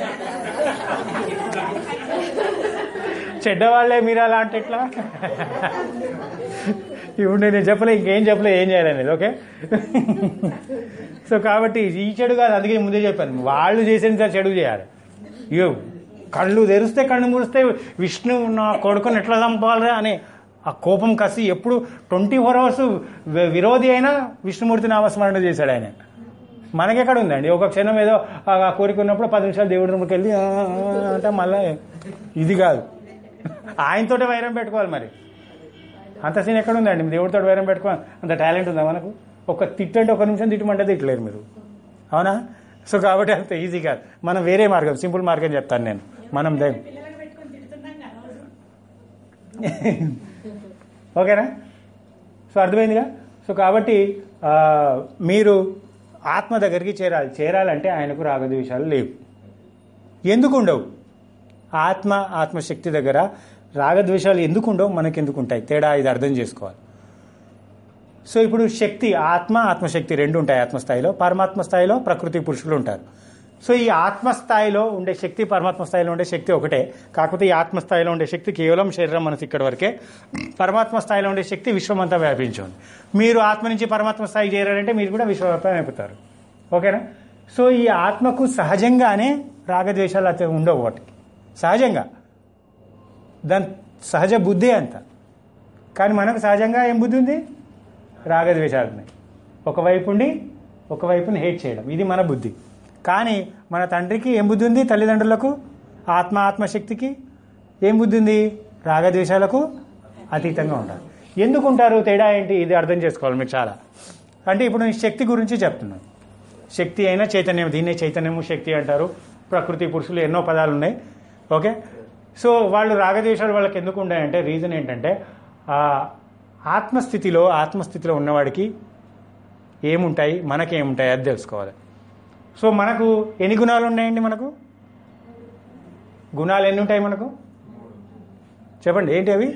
చెడ్డవాళ్లే మీరు అలా అంటే ఎట్లా ఇప్పుడు నేను చెప్పలే ఇంకేం చెప్పలే ఏం చేయాలనేది ఓకే సో కాబట్టి ఈ చెడు కాదు అందుకే ముందే చెప్పాను వాళ్ళు చేసేది చెడు చేయాలి అయ్యో కళ్ళు తెరిస్తే కళ్ళు మూరిస్తే విష్ణు నా కొడుకుని ఎట్లా చంపాలి అనే ఆ కోపం కసి ఎప్పుడు ట్వంటీ ఫోర్ అవర్స్ విరోధి అయినా విష్ణుమూర్తి నామస్మరణ చేశాడు ఆయన మనకెక్కడ ఉందండి ఒక క్షణం ఏదో ఆ ఆ కోరిక ఉన్నప్పుడు పది నిమిషాలు దేవుడి రూమ్కి వెళ్ళి "ఆ, ఆ, ఆ" అంటే మళ్ళీ ఇది కాదు ఆయనతోటే వైరం పెట్టుకోవాలి మరి అంత సీన్ ఎక్కడ ఉందండి దేవుడితో వైరం పెట్టుకోవాలి అంత టాలెంట్ ఉందా మనకు ఒక తిట్టంటే ఒక నిమిషం తిట్టమంటే తిట్టలేరు మీరు అవునా సో కాబట్టి అంత ఈజీ కాదు మనం వేరే మార్గం సింపుల్ మార్గం చెప్తాను నేను మనం దే పిల్లలకు పెట్టుకొని తిడుతున్నాం కదా రోజు ఓకేనా సో అర్థమైందిగా సో కాబట్టి ఆ, మీరు ఆత్మ దగ్గరికి చేరాలి చేరాలంటే ఆయనకు రాగద్వేషాలు లేవు ఎందుకు ఉండవు ఆత్మ ఆత్మశక్తి దగ్గర రాగద్వేషాలు ఎందుకు ఉండవు మనకి ఎందుకు ఉంటాయి తేడా ఇది అర్థం చేసుకోవాలి సో ఇప్పుడు శక్తి ఆత్మ ఆత్మశక్తి రెండు ఉంటాయి ఆత్మస్థాయిలో పరమాత్మ స్థాయిలో ప్రకృతి పురుషులు ఉంటారు సో ఈ ఆత్మస్థాయిలో ఉండే శక్తి పరమాత్మ స్థాయిలో ఉండే శక్తి ఒకటే కాకపోతే ఈ ఆత్మస్థాయిలో ఉండే శక్తి కేవలం శరీరం మనసు ఇక్కడ వరకే పరమాత్మ స్థాయిలో ఉండే శక్తి విశ్వమంతా వ్యాపించి ఉంది మీరు ఆత్మ నుంచి పరమాత్మ స్థాయికి చేరారంటే మీరు కూడా విశ్వవ్యాప్తం అయిపోతారు ఓకేనా సో ఈ ఆత్మకు సహజంగానే రాగద్వేషాలు అయితే ఉండవు వాటికి సహజంగా దాని సహజ బుద్ధి అంత కానీ మనకు సహజంగా ఏం బుద్ధి ఉంది రాగద్వేషాలు ఉన్నాయి ఒకవైపు ఉండి ఒకవైపుని హేట్ చేయడం ఇది మన బుద్ధి కానీ మన తండ్రికి ఏం బుద్ధి ఉంది తల్లిదండ్రులకు ఆత్మ ఆత్మశక్తికి ఏం బుద్ధి ఉంది రాగద్వేషాలకు అతీతంగా ఉంటారు ఎందుకు ఉంటారు తేడా ఏంటి ఇది అర్థం చేసుకోవాలి మీరు చాలా అంటే ఇప్పుడు నేను శక్తి గురించి చెప్తున్నాను శక్తి అయినా చైతన్యం దీన్నే చైతన్యము శక్తి అంటారు ప్రకృతి పురుషులు ఎన్నో పదాలు ఉన్నాయి ఓకే సో వాళ్ళు రాగద్వేషాలు వాళ్ళకి ఎందుకు ఉన్నాయంటే రీజన్ ఏంటంటే ఆ ఆత్మస్థితిలో ఆత్మస్థితిలో ఉన్నవాడికి ఏముంటాయి మనకేముంటాయి అది తెలుసుకోవాలి సో మనకు ఎన్ని గుణాలు ఉన్నాయండి మనకు గుణాలు ఎన్ని ఉంటాయి మనకు చెప్పండి ఏంటి అవి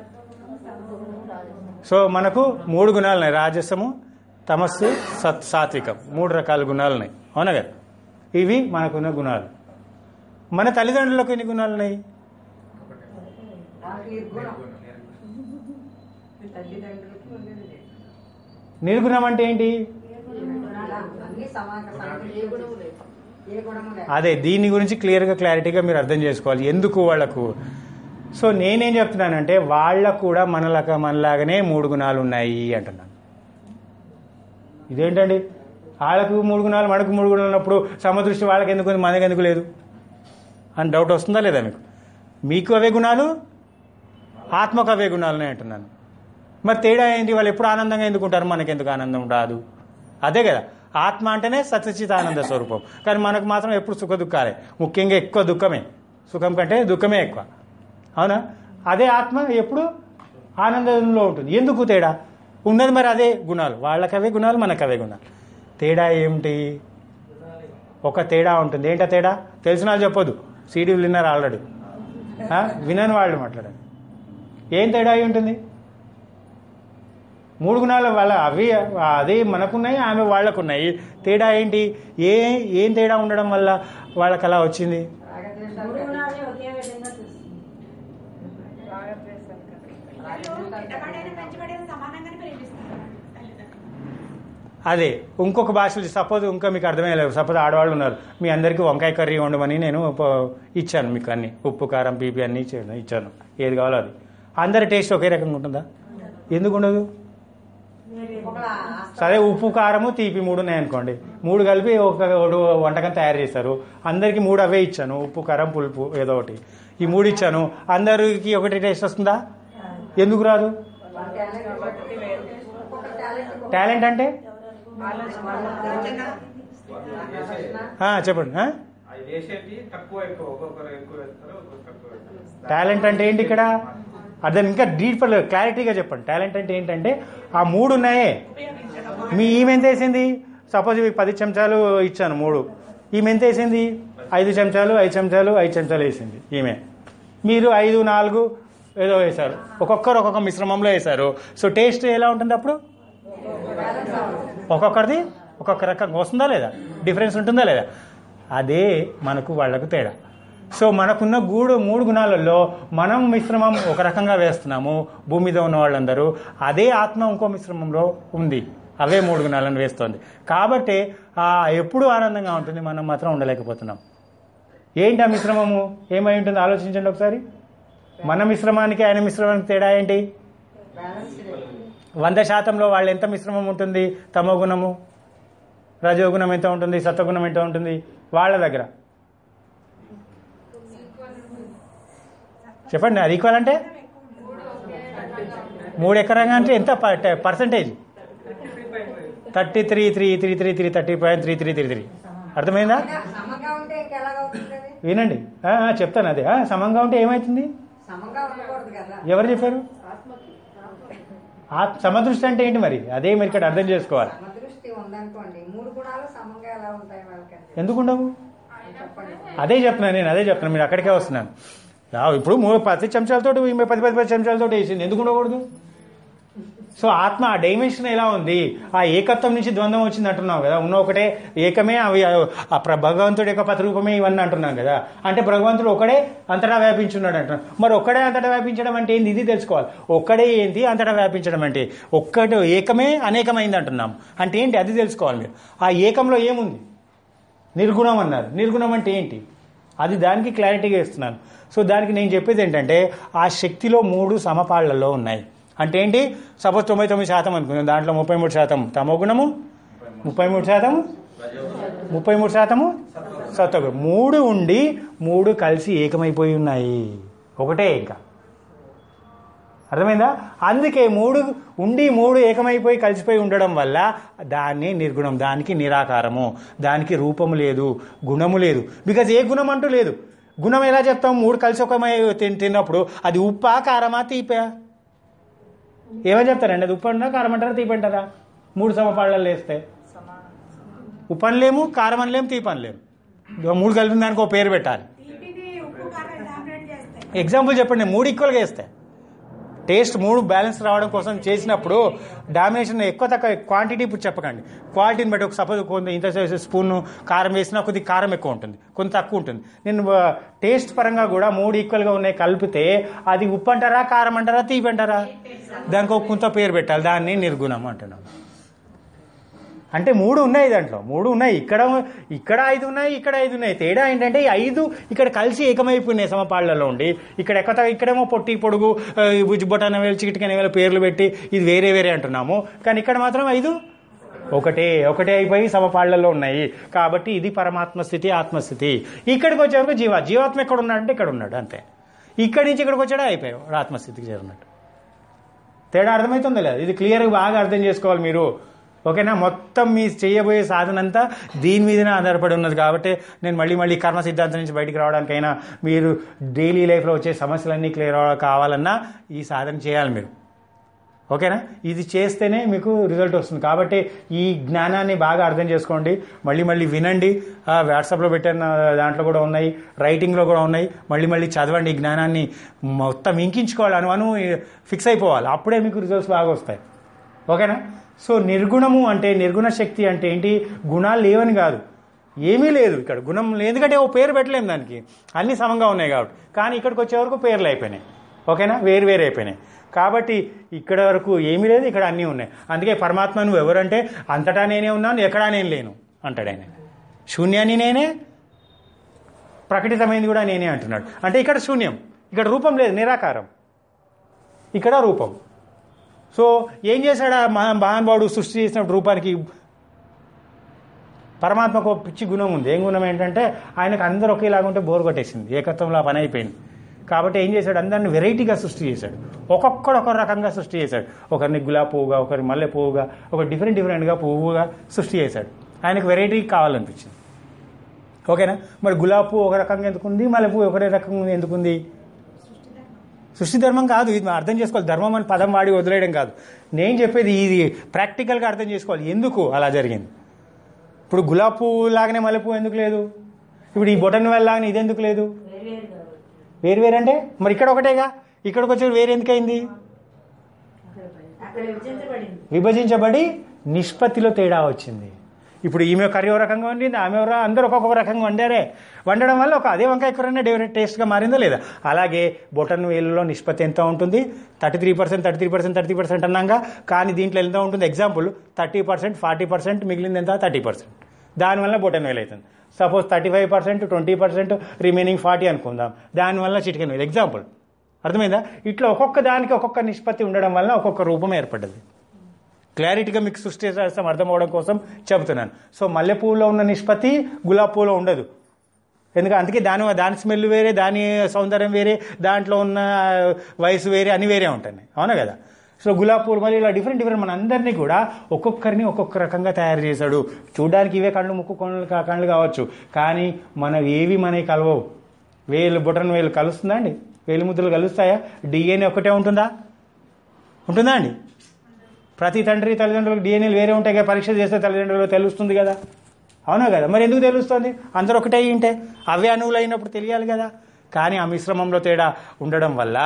సో మనకు మూడు గుణాలు ఉన్నాయి రాజసము తమస్సు సత్ సాత్వికం మూడు రకాల గుణాలు ఉన్నాయి అవునా కదా ఇవి మనకున్న గుణాలు మన తల్లిదండ్రులకు ఎన్ని గుణాలు ఉన్నాయి నాకు ఈ గుణం మీ తల్లిదండ్రులకి ఉండేది లేదు. నిర్గుణం అంటే ఏంటి అన్ని సమాన సమాన ఏ గుణము లేదు ఏ గుణము లేదు అదే దీని గురించి క్లియర్గా క్లారిటీగా మీరు అర్థం చేసుకోవాలి ఎందుకు వాళ్లకు సో నేనేం చెప్తున్నానంటే వాళ్ళకు కూడా మనలాగా మనలాగానే మూడు గుణాలు ఉన్నాయి అంటున్నాను ఇదేంటండి వాళ్ళకు మూడు గుణాలు మనకు మూడు గుణాలు ఉన్నప్పుడు సమదృష్టి వాళ్ళకి ఎందుకు ఉంది, మనకి ఎందుకు లేదు అని డౌట్ వస్తుందా లేదా మీకు మీకు అవే గుణాలు ఆత్మకు అవే గుణాలు ఉన్నాయి అంటున్నాను మరి తేడా ఏంటి వాళ్ళు ఎప్పుడు ఆనందంగా ఎందుకు ఉంటారు మనకి ఎందుకు ఆనందం రాదు అదే కదా ఆత్మ అంటేనే సత్యచిత ఆనంద స్వరూపం కానీ మనకు మాత్రం ఎప్పుడు సుఖ దుఃఖాలే ముఖ్యంగా ఎక్కువ దుఃఖమే సుఖం కంటే దుఃఖమే ఎక్కువ అవునా అదే ఆత్మ ఎప్పుడు ఆనందంలో ఉంటుంది ఎందుకు తేడా ఉన్నది మరి అదే గుణాలు వాళ్ళకి అవే గుణాలు మనకు అవే గుణాలు తేడా ఏమిటి ఒక తేడా ఉంటుంది ఏంటా తేడా తెలిసిన వాళ్ళు చెప్పొద్దు సీడీలు విన్నారు ఆల్రెడీ ఆ? వినని వాళ్ళు మాట్లాడండి ఏం తేడా అయి ఉంటుంది మూడు గుణాలు వాళ్ళ అవి అదే మనకున్నాయి ఆమె వాళ్ళకున్నాయి తేడా ఏంటి ఏ ఏం తేడా ఉండడం వల్ల వాళ్ళకి అలా వచ్చింది రాగద్వేషాలు మూడు గుణాలు ఒకే విధంగా చూస్తుంది చెడ్డవాడైనా మంచివాడైనా సమానంగానే ప్రేమిస్తారు తల్లిదండ్రులు అదే ఇంకొక భాషలు సపోజ్ ఇంకా మీకు అర్థమయ్యలేదు సపోజ్ ఆడవాళ్ళు ఉన్నారు మీ అందరికీ వంకాయ కర్రీ వండమని నేను ప- ఇచ్చాను మీకు అన్ని ఉప్పు కారం పీపీ అన్ని ఇచ్చాను ఇచ్చాను ఏది కావాలో అది అందరి టేస్ట్ ఒకే రకంగా ఉంటుందా ఎందుకు ఉండదు ఒకళ్ళ సరే ఉప్పు కారము తీపి మూడు ఉన్నాయి అనుకోండి మూడు కలిపి ఒక ఒక వంటకం తయారు చేశారు అందరికి మూడు అవే ఇచ్చాను ఉప్పు కారం పులుపు ఏదో ఒకటి ఈ మూడు ఇచ్చాను అందరికి ఒకటి టేస్ట్ వస్తుందా ఎందుకు రాదు వాళ్ళ టాలెంట్ బట్టి ఒక్కొక్క టాలెంట్ టాలెంట్ అంటే ఆ, చెప్పండి ఆ? అది వేసేటి తక్కువ ఎక్కువ ఒక్కొక్కరు ఎక్కువ వేస్తారు ఒక్కొక్కరు తక్కువ వేస్తారు టాలెంట్ అంటే ఏంటి ఇక్కడ అర్థం ఇంకా డీపర్ క్లారిటీగా చెప్పండి టాలెంట్ అంటే ఏంటంటే ఆ మూడు ఉన్నాయే మీ ఈమె ఎంత వేసింది సపోజ్ మీకు పది చెంచాలు ఇచ్చాను మూడు ఈమె ఎంత వేసింది ఐదు చెంచాలు ఐదు చెంచాలు ఐదు చెంచాలు వేసింది ఈమె మీరు ఐదు నాలుగు ఏదో వేశారు ఒక్కొక్కరు ఒక్కొక్క మిశ్రమంలో వేశారు సో టేస్ట్ ఎలా ఉంటుంది అప్పుడు ఒక్కొక్కరిది ఒక్కొక్క రకంగా వస్తుందా లేదా డిఫరెన్స్ ఉంటుందా లేదా అదే మనకు వాళ్ళకు తేడా సో మనకున్న గూడు మూడు గుణాలలో మనం మిశ్రమం ఒక రకంగా వేస్తున్నాము భూమి మీద ఉన్న వాళ్ళందరూ అదే ఆత్మ ఇంకో మిశ్రమంలో ఉంది అవే మూడు గుణాలను వేస్తోంది కాబట్టి ఆ ఎప్పుడు ఆనందంగా ఉంటుంది మనం మాత్రం ఉండలేకపోతున్నాం ఏంటి ఆ మిశ్రమము ఏమై ఉంటుంది ఆలోచించండి ఒకసారి మన మిశ్రమానికి ఆయన మిశ్రమానికి తేడా ఏంటి బ్యాలెన్స్ వంద శాతంలో వాళ్ళు ఎంత మిశ్రమం ఉంటుంది తమో గుణము రజోగుణం ఎంత ఉంటుంది సత్వగుణం ఎంత ఉంటుంది వాళ్ళ దగ్గర చెప్పండి అది ఈక్వల్ అంటే మూడు ఎకరంగా అంటే ఎంత percentage thirty three three three three three thirty point three three three three అర్థమైందా సమంగా ఉంటే ఇంకెలాగవుతుంది అది వినండి ఆ, ఆ, చెప్తాను అదే ఆ, సమంగా ఉంటే ఏమవుతుంది సమంగా ఉండకూడదు కదా ఎవరు చెప్పారు ఆ సమదృష్టి అంటే ఏంటి మరి అదే మీరు ఇక్కడ అర్థం చేసుకోవాలి సమదృష్టి ఉందనుకోండి మూడు గుణాలు సమంగా ఎలా ఉంటాయి వాళ్ళకంటే ఎందుకు ఉండవు చెప్పండి అదే చెప్తున్నాను నేను అదే చెప్తున్నాను మీరు అక్కడికే వస్తున్నాను ఆ, ఇప్పుడు మూడు పది చెంచాలతో ఈమె పది పది పది చెంచాలతో వేసింది ఎందుకు ఉండకూడదు సో ఆత్మ ఆ డైమెన్షన్ ఎలా ఉంది ఆ ఏకత్వం నుంచి ద్వంద్వం వచ్చింది అంటున్నాం కదా ఉన్న ఒకటే ఏకమే అవి ఆ ప్ర- భగవంతుడి యొక్క ప్రతిరూపమే ఇవన్నీ అంటున్నాం కదా అంటే భగవంతుడు ఒకడే అంతటా వ్యాపించున్నాడు అంటున్నాం మరి ఒక్కడే అంతటా వ్యాపించడం అంటే ఏంది ఇది తెలుసుకోవాలి ఒక్కడే ఏంటి అంతటా వ్యాపించడం అంటే ఒక్కటి ఏకమే అనేకమైంది అంటున్నాం అంటే ఏంటి అది తెలుసుకోవాలి మీరు ఆ ఏకంలో ఏముంది నిర్గుణం అన్నారు నిర్గుణం అంటే ఏంటి అది దానికి క్లారిటీగా ఇస్తున్నాను సో దానికి నేను చెప్పేది ఏంటంటే ఆ శక్తిలో మూడు సమపాళ్లలో ఉన్నాయి అంటే ఏంటి సపోజ్ తొంభై తొమ్మిది శాతం అనుకుందాం దాంట్లో ముప్పై మూడు శాతం తమో గుణము ముప్పై మూడు శాతము ముప్పై మూడు శాతము సత్వగుణం మూడు ఉండి మూడు కలిసి ఏకమైపోయి ఉన్నాయి ఒకటే ఇంకా అర్థమైందా అందుకే మూడు ఉండి మూడు ఏకమైపోయి కలిసిపోయి ఉండడం వల్ల దాన్ని నిర్గుణం దానికి నిరాకారము దానికి రూపము లేదు గుణము లేదు బికాజ్ ఏ గుణం అంటూ లేదు గుణం ఎలా చెప్తాం మూడు కలిసి ఒకమై తిన్- తిన్నప్పుడు అది ఉప్పా కారమా తీపా ఏమని చెప్తారండి అది ఉప్పు అంటారా కారం అంటారా తీపి అంటారా మూడు సమపాళ్ళల్లో వేస్తే ఉప్పు అనలేము కారం అనలేము తీపి అనలేము ఇదిగో మూడు కలిపిన దానికి ఒక పేరు పెట్టాలి తీపిది ఉప్పు కారం డామినేట్ చేస్తాయి ఎగ్జాంపుల్ చెప్పండి మూడు ఈక్వల్గా వేస్తాయి టేస్ట్ మూడు బ్యాలెన్స్ రావడం కోసం చేసినప్పుడు డామినేషన్ ఎక్కువ తక్కువ క్వాంటిటీ ఇప్పుడు చెప్పకండి క్వాలిటీని బట్టి ఒక సపోజ్ కొంత ఇంత స్పూన్ కారం వేసినా కొద్ది కారం ఎక్కువ ఉంటుంది కొంత తక్కువ ఉంటుంది నేను టేస్ట్ పరంగా కూడా మూడు ఈక్వల్గా ఉన్నాయి కలిపితే అది ఉప్పు అంటారా కారం అంటారా తీపి అంటారా దానికి ఒక కొంత పేరు పెట్టాలి దాన్ని నిర్గుణం అంటున్నాం అంటే మూడు ఉన్నాయి దాంట్లో మూడు ఉన్నాయి ఇక్కడ ఇక్కడ ఐదు ఉన్నాయి ఇక్కడ ఐదు ఉన్నాయి తేడా ఏంటంటే ఈ ఐదు ఇక్కడ కలిసి ఏకమైపోయినాయి సమపాళ్లలో ఉండి ఇక్కడ ఎక్కడ ఇక్కడేమో పొట్టి పొడుగు ఆ, ఈ బుజ్జిబొటాన వేలు చిటికన వేలు పేర్లు పెట్టి ఇది వేరే వేరే అంటున్నాము కానీ ఇక్కడ మాత్రం ఐదు ఒకటే ఒకటే అయిపోయి సమపాళ్లలో ఉన్నాయి కాబట్టి ఇది పరమాత్మ స్థితి ఆత్మస్థితి ఇక్కడికి వచ్చేవరకు జీవ జీవాత్మ ఎక్కడ ఉన్నాడంటే ఇక్కడ ఉన్నాడు అంతే ఇక్కడి నుంచి ఇక్కడికి వచ్చాడా అయిపోయావు వాడు ఆత్మస్థితికి చేరినట్టు తేడా అర్థమవుతుందో లేదు ఇది క్లియర్గా బాగా అర్థం చేసుకోవాలి మీరు ఓకేనా మొత్తం మీ చేయబోయే సాధన అంతా దీని మీదనే ఆధారపడి ఉన్నది కాబట్టి నేను మళ్ళీ మళ్ళీ కర్మ సిద్ధాంతం నుంచి బయటికి రావడానికైనా మీరు డైలీ లైఫ్లో వచ్చే సమస్యలన్నీ క్లియర్ కావాలన్నా ఈ సాధన చేయాలి మీరు ఓకేనా ఇది చేస్తేనే మీకు రిజల్ట్ వస్తుంది కాబట్టి ఈ జ్ఞానాన్ని బాగా అర్థం చేసుకోండి మళ్ళీ మళ్ళీ వినండి ఆ, వాట్సాప్లో పెట్టిన దాంట్లో కూడా ఉన్నాయి రైటింగ్లో కూడా ఉన్నాయి మళ్ళీ మళ్ళీ చదవండి ఈ జ్ఞానాన్ని మొత్తం ఇంకించుకోవాలి అను అను ఫిక్స్ అయిపోవాలి అప్పుడే మీకు రిజల్ట్స్ బాగా వస్తాయి ఓకేనా సో నిర్గుణము అంటే నిర్గుణ శక్తి అంటే ఏంటి గుణాలు లేవని కాదు ఏమీ లేదు ఇక్కడ గుణం లేదు ఎందుకంటే ఓ పేరు పెట్టలేము దానికి అన్ని సమంగా ఉన్నాయి కాబట్టి కానీ ఇక్కడికి వచ్చే వరకు పేర్లు అయిపోయినాయి ఓకేనా వేరు వేరు అయిపోయినాయి కాబట్టి ఇక్కడ వరకు ఏమీ లేదు ఇక్కడ అన్నీ ఉన్నాయి అందుకే పరమాత్మ నువ్వు ఎవరంటే అంతటా నేనే ఉన్నాను ఎక్కడా నేను లేను అంటాడు ఆయన శూన్యాన్ని నేనే ప్రకటితమైంది కూడా నేనే అంటున్నాడు అంటే ఇక్కడ శూన్యం ఇక్కడ రూపం లేదు నిరాకారం ఇక్కడ రూపం సో ఏం చేశాడు ఆ మహా మహానుభావుడు సృష్టి చేసిన రూపానికి పరమాత్మకు ఒక పిచ్చి గుణం ఉంది ఏం గుణం ఏంటంటే ఆయనకు అందరూ ఒకేలాగా ఉంటే బోర్ కొట్టేసింది ఏకత్వంలో ఆ పని అయిపోయింది కాబట్టి ఏం చేశాడు అందరిని వెరైటీగా సృష్టి చేశాడు ఒక్కొక్కడు ఒక రకంగా సృష్టి చేశాడు ఒకరిని గులాబీ పువ్వుగా ఒకరి మల్లె పువ్వుగా ఒక డిఫరెంట్ డిఫరెంట్గా పువ్వుగా సృష్టి చేశాడు ఆయనకు వెరైటీ కావాలనిపించింది ఓకేనా మరి గులాబీ పువ్వు ఒక రకంగా ఎందుకుంది మల్లె పువ్వు ఒకటే రకంగా ఎందుకుంది సృష్టి ధర్మం కాదు ఇది మనం అర్థం చేసుకోవాలి ధర్మం అని పదం వాడి వదిలేయడం కాదు నేను చెప్పేది ఇది ప్రాక్టికల్గా అర్థం చేసుకోవాలి ఎందుకు అలా జరిగింది ఇప్పుడు గులాబీ పువ్వు లాగానే మల్లె పువ్వు ఎందుకు లేదు ఇప్పుడు ఈ బొటన్ వేల్ లాగానే ఇది ఎందుకు లేదు వేరు కాబట్టి వేరు వేరు అంటే మరి ఇక్కడ ఒకటేగా ఇక్కడికి వచ్చి వేరు ఎందుకైంది అక్కడ విభజించబడింది విభజించబడి నిష్పత్తిలో తేడా వచ్చింది ఇప్పుడు ఈమె కర్రీ ఒక రకంగా వండింది ఆమె ఎవరో అందరూ ఒక్కొక్క రకంగా వండారే వండడం వల్ల ఒక అదే వంకాయ కూరనే డిఫరెంట్ టేస్ట్గా మారిందా లేదా అలాగే బొటన్ వేలులో నిష్పత్తి ఎంత ఉంటుంది thirty three percent thirty three percent thirty percent అన్నాక కానీ దీంట్లో ఎంత ఉంటుంది example thirty percent forty percent మిగిలింది ఎంత థర్టీ పర్సెంట్ దానివల్ల బొటన్ వేలు అవుతుంది suppose thirty five percent twenty percent remaining forty అనుకుందాం దానివల్ల చిటికెన్ వేలు ఎగ్జాంపుల్ అర్థమైందా ఇట్లా ఒక్కొక్క దానికి ఒక్కొక్క నిష్పత్తి ఉండడం వల్ల ఒక్కొక్క రూపం ఏర్పడ్డది క్లారిటీగా మీకు సృష్టి చేస్తాం అర్థం అవడం కోసం చెబుతున్నాను సో మల్లెపూలో ఉన్న నిష్పత్తి గులాబీ పూలో ఉండదు ఎందుకంటే అందుకే దాని దాని స్మెల్ వేరే దాని సౌందర్యం వేరే దాంట్లో ఉన్న వయసు వేరే అన్ని వేరే ఉంటాయి అవునా కదా సో గులాబీ పూలు మరి ఇలా డిఫరెంట్ డిఫరెంట్ మన అందరినీ కూడా ఒక్కొక్కరిని ఒక్కొక్క రకంగా తయారు చేశాడు చూడడానికి ఇవే కళ్ళు ముక్కు కళ్ళు కా- కళ్ళు కావచ్చు కానీ మన ఏవి మనకి కలవవు వేలు బుటన్ వేలు కలుస్తుందా అండి వేలు ముద్రలు కలుస్తాయా డిఎన్ఏ ఒకటే ఉంటుందా ఉంటుందా అండి ప్రతి తండ్రి తల్లిదండ్రులకు డిఎన్ఏలు వేరే ఉంటాయి కదా పరీక్ష చేస్తే తల్లిదండ్రులకు తెలుస్తుంది కదా అవునా కదా మరి ఎందుకు తెలుస్తుంది అందరూ ఒకటే అయి ఉంటే అవే అణువులు అయినప్పుడు తెలియాలి కదా కానీ ఆ మిశ్రమంలో తేడా ఉండడం వల్ల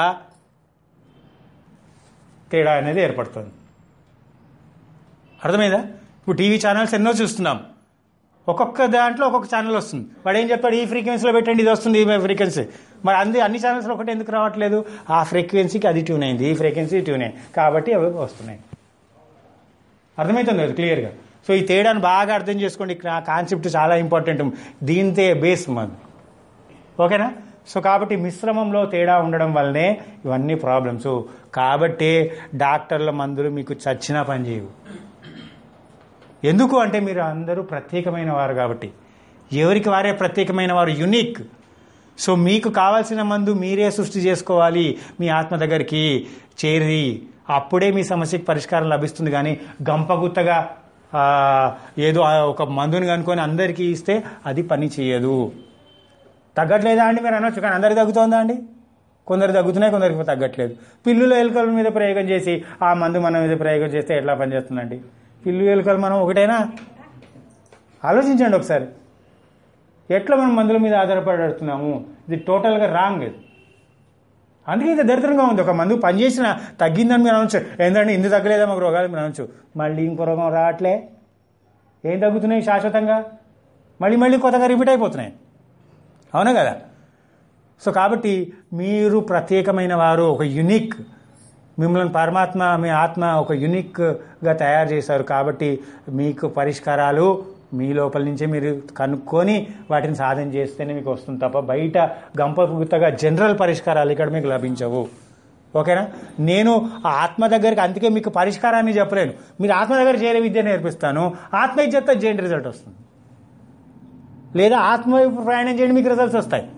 తేడా అనేది ఏర్పడుతుంది అర్థమైందా ఇప్పుడు టీవీ ఛానల్స్ ఎన్నో చూస్తున్నాం ఒక్కొక్క దాంట్లో ఒక్కొక్క ఛానల్ వస్తుంది వాడు ఏం చెప్తాడు ఈ ఫ్రీక్వెన్సీలో పెట్టండి ఇది వస్తుంది ఈ ఫ్రీక్వెన్సీ మరి అంది అన్ని ఛానల్స్లో ఒకటి ఎందుకు రావట్లేదు ఆ ఫ్రీక్వెన్సీకి అది ట్యూన్ అయింది ఈ ఫ్రీక్వెన్సీ ట్యూన్ అయింది కాబట్టి అవి వస్తున్నాయి అర్థమవుతుంది కదా క్లియర్గా సో ఈ తేడాను బాగా అర్థం చేసుకోండి ఆ కాన్సెప్ట్ చాలా ఇంపార్టెంట్ దీంతే బేస్ మన ఓకేనా సో కాబట్టి మిశ్రమంలో తేడా ఉండడం వల్లనే ఇవన్నీ ప్రాబ్లమ్స్ కాబట్టి డాక్టర్ల మందులు మీకు చచ్చినా పని చేయవు ఎందుకు అంటే మీరు అందరూ ప్రత్యేకమైన వారు కాబట్టి ఎవరికి వారే ప్రత్యేకమైన వారు యునిక్ సో మీకు కావాల్సిన మందు మీరే సృష్టి చేసుకోవాలి మీ ఆత్మ దగ్గరికి చేరి అప్పుడే మీ సమస్యకి పరిష్కారం లభిస్తుంది కానీ గంపగుత్తగా ఆ, ఏదో ఆ ఒక మందుని కనుక్కొని అందరికీ ఇస్తే అది పని చేయదు తగ్గట్లేదా అండి మీరు అనొచ్చు కానీ అందరికి తగ్గుతోందా అండి కొందరు తగ్గుతున్నాయి కొందరికి తగ్గట్లేదు పిల్లుల ఎలుకల మీద ప్రయోగం చేసి ఆ మందు మన మీద ప్రయోగం చేస్తే ఎట్లా పనిచేస్తుందండి పిల్లు ఎలుకలు మనం ఒకటేనా ఆలోచించండి ఒకసారి ఎట్లా మనం మందుల మీద ఆధారపడుతున్నాము ఇది టోటల్గా రాంగ్ ఇది అందుకే ఇంత దరిద్రంగా ఉంది ఒక మందు పనిచేసిన తగ్గిందని మీరు అనొచ్చు ఏంటంటే ఇందు తగ్గలేదా మాకు రోగాలు మీరు అనొచ్చు మళ్ళీ ఇంకో రోగం రావట్లే ఏం తగ్గుతున్నాయి శాశ్వతంగా మళ్ళీ మళ్ళీ కొత్తగా రిపీట్ అయిపోతున్నాయి అవునా కదా సో కాబట్టి మీరు ప్రత్యేకమైన వారు ఒక యునిక్ మిమ్మల్ని పరమాత్మ మీ ఆత్మ ఒక యునిక్గా తయారు చేశారు కాబట్టి మీకు పరిష్కారాలు మీ లోపల నుంచే మీరు కనుక్కొని వాటిని సాధన చేస్తేనే మీకు వస్తుంది తప్ప బయట గంపగుత్తగా జనరల్ పరిష్కారాలు ఇక్కడ మీకు లభించవు ఓకేనా నేను ఆ ఆత్మ దగ్గరికి అందుకే మీకు పరిష్కారాన్ని చెప్పలేను మీరు ఆత్మ దగ్గర చేరే విద్య నేర్పిస్తాను ఆత్మ ఇచ్చేస్తే చేయండి రిజల్ట్ వస్తుంది లేదా ఆత్మ వైపు ప్రయాణం చేయండి మీకు రిజల్ట్స్ వస్తాయి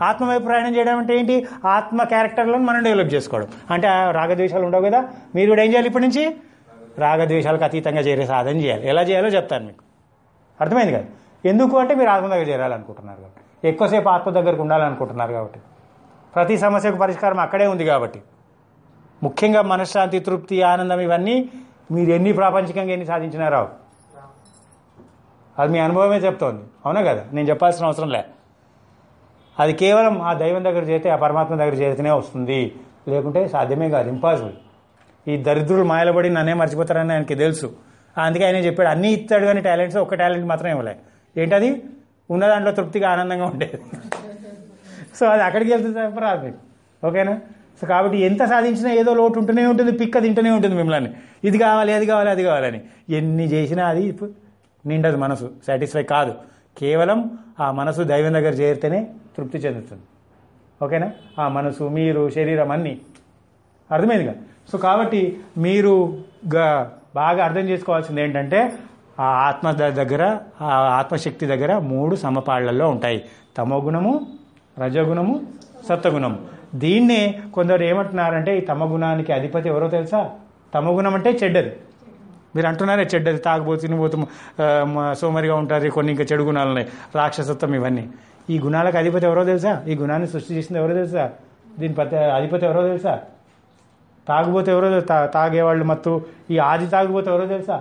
ఆత్మ వైపు ప్రయాణం చేయడం అంటే ఏంటి ఆత్మ క్యారెక్టర్లో మనం డెవలప్ చేసుకోవడం అంటే ఆ రాగద్వేషాలు ఉండవు కదా మీరు కూడా ఏం చేయాలి ఇప్పటి నుంచి రాగద్వేషాలకు అతీతంగా చేరే సాధన చేయాలి ఎలా చేయాలో చెప్తాను మీకు అర్థమైంది కదా ఎందుకు అంటే మీరు ఆత్మ దగ్గర చేరాలనుకుంటున్నారు కాబట్టి ఎక్కువసేపు ఆత్మ దగ్గరకు ఉండాలనుకుంటున్నారు కాబట్టి ప్రతి సమస్యకు పరిష్కారం అక్కడే ఉంది కాబట్టి ముఖ్యంగా మనశ్శాంతి తృప్తి ఆనందం ఇవన్నీ మీరు ఎన్ని ప్రాపంచికంగా ఎన్ని సాధించినా రావు అది మీ అనుభవమే చెప్తోంది అవునా కదా నేను చెప్పాల్సిన అవసరం లే అది కేవలం ఆ దైవం దగ్గర చేరితే ఆ పరమాత్మ దగ్గర చేరితేనే వస్తుంది లేకుంటే సాధ్యమే కాదు ఇంపాసిబుల్ ఈ దరిద్రులు మాయలబడి నన్నే మర్చిపోతారని ఆయనకి తెలుసు అందుకే ఆయన చెప్పాడు అన్నీ ఇస్తాడు కానీ టాలెంట్స్ ఒక్క టాలెంట్ మాత్రం ఇవ్వలే ఏంటది ఉన్న దాంట్లో తృప్తిగా ఆనందంగా ఉండేది సో అది అక్కడికి వెళ్తుంది రాదు మీకు ఓకేనా సో కాబట్టి ఎంత సాధించినా ఏదో లోటు ఉంటూనే ఉంటుంది పిక్క తింటూనే ఉంటుంది మిమ్మల్ని ఇది కావాలి అది కావాలి అది కావాలని ఎన్ని చేసినా అది ఇప్పు- నిండదు మనసు సాటిస్ఫై కాదు కేవలం ఆ మనసు దైవం దగ్గర చేరితేనే తృప్తి చెందుతుంది ఓకేనా ఆ మనసు మీరు శరీరం అన్నీ అర్థమైందిగా సో కాబట్టి మీరు గా- బాగా అర్థం చేసుకోవాల్సింది ఏంటంటే ఆ ఆత్మ ద- దగ్గర ఆ ఆత్మశక్తి దగ్గర మూడు సమపాళ్లలో ఉంటాయి తమోగుణము రజగుణము సత్వగుణము దీన్నే కొందరు ఏమంటున్నారంటే ఈ తమగుణానికి అధిపతి ఎవరో తెలుసా తమగుణం అంటే చెడ్డది మీరు అంటున్నారే చెడ్డది తాగుబోతు తినబోతు ఆ, మ- సోమరిగా ఉంటారు కొన్ని ఇంకా చెడు గుణాలు ఉన్నాయి రాక్షసత్వం ఇవన్నీ ఈ గుణాలకు అధిపతి ఎవరో తెలుసా ఈ గుణాన్ని సృష్టి చేసింది ఎవరో తెలుసా దీని పతి అధిపతి ఎవరో తెలుసా తాగుబోతే ఎవరో తెలుసా? తా- తాగేవాళ్ళు మత్తు ఈ ఆది తాగుబోతే ఎవరో తెలుసా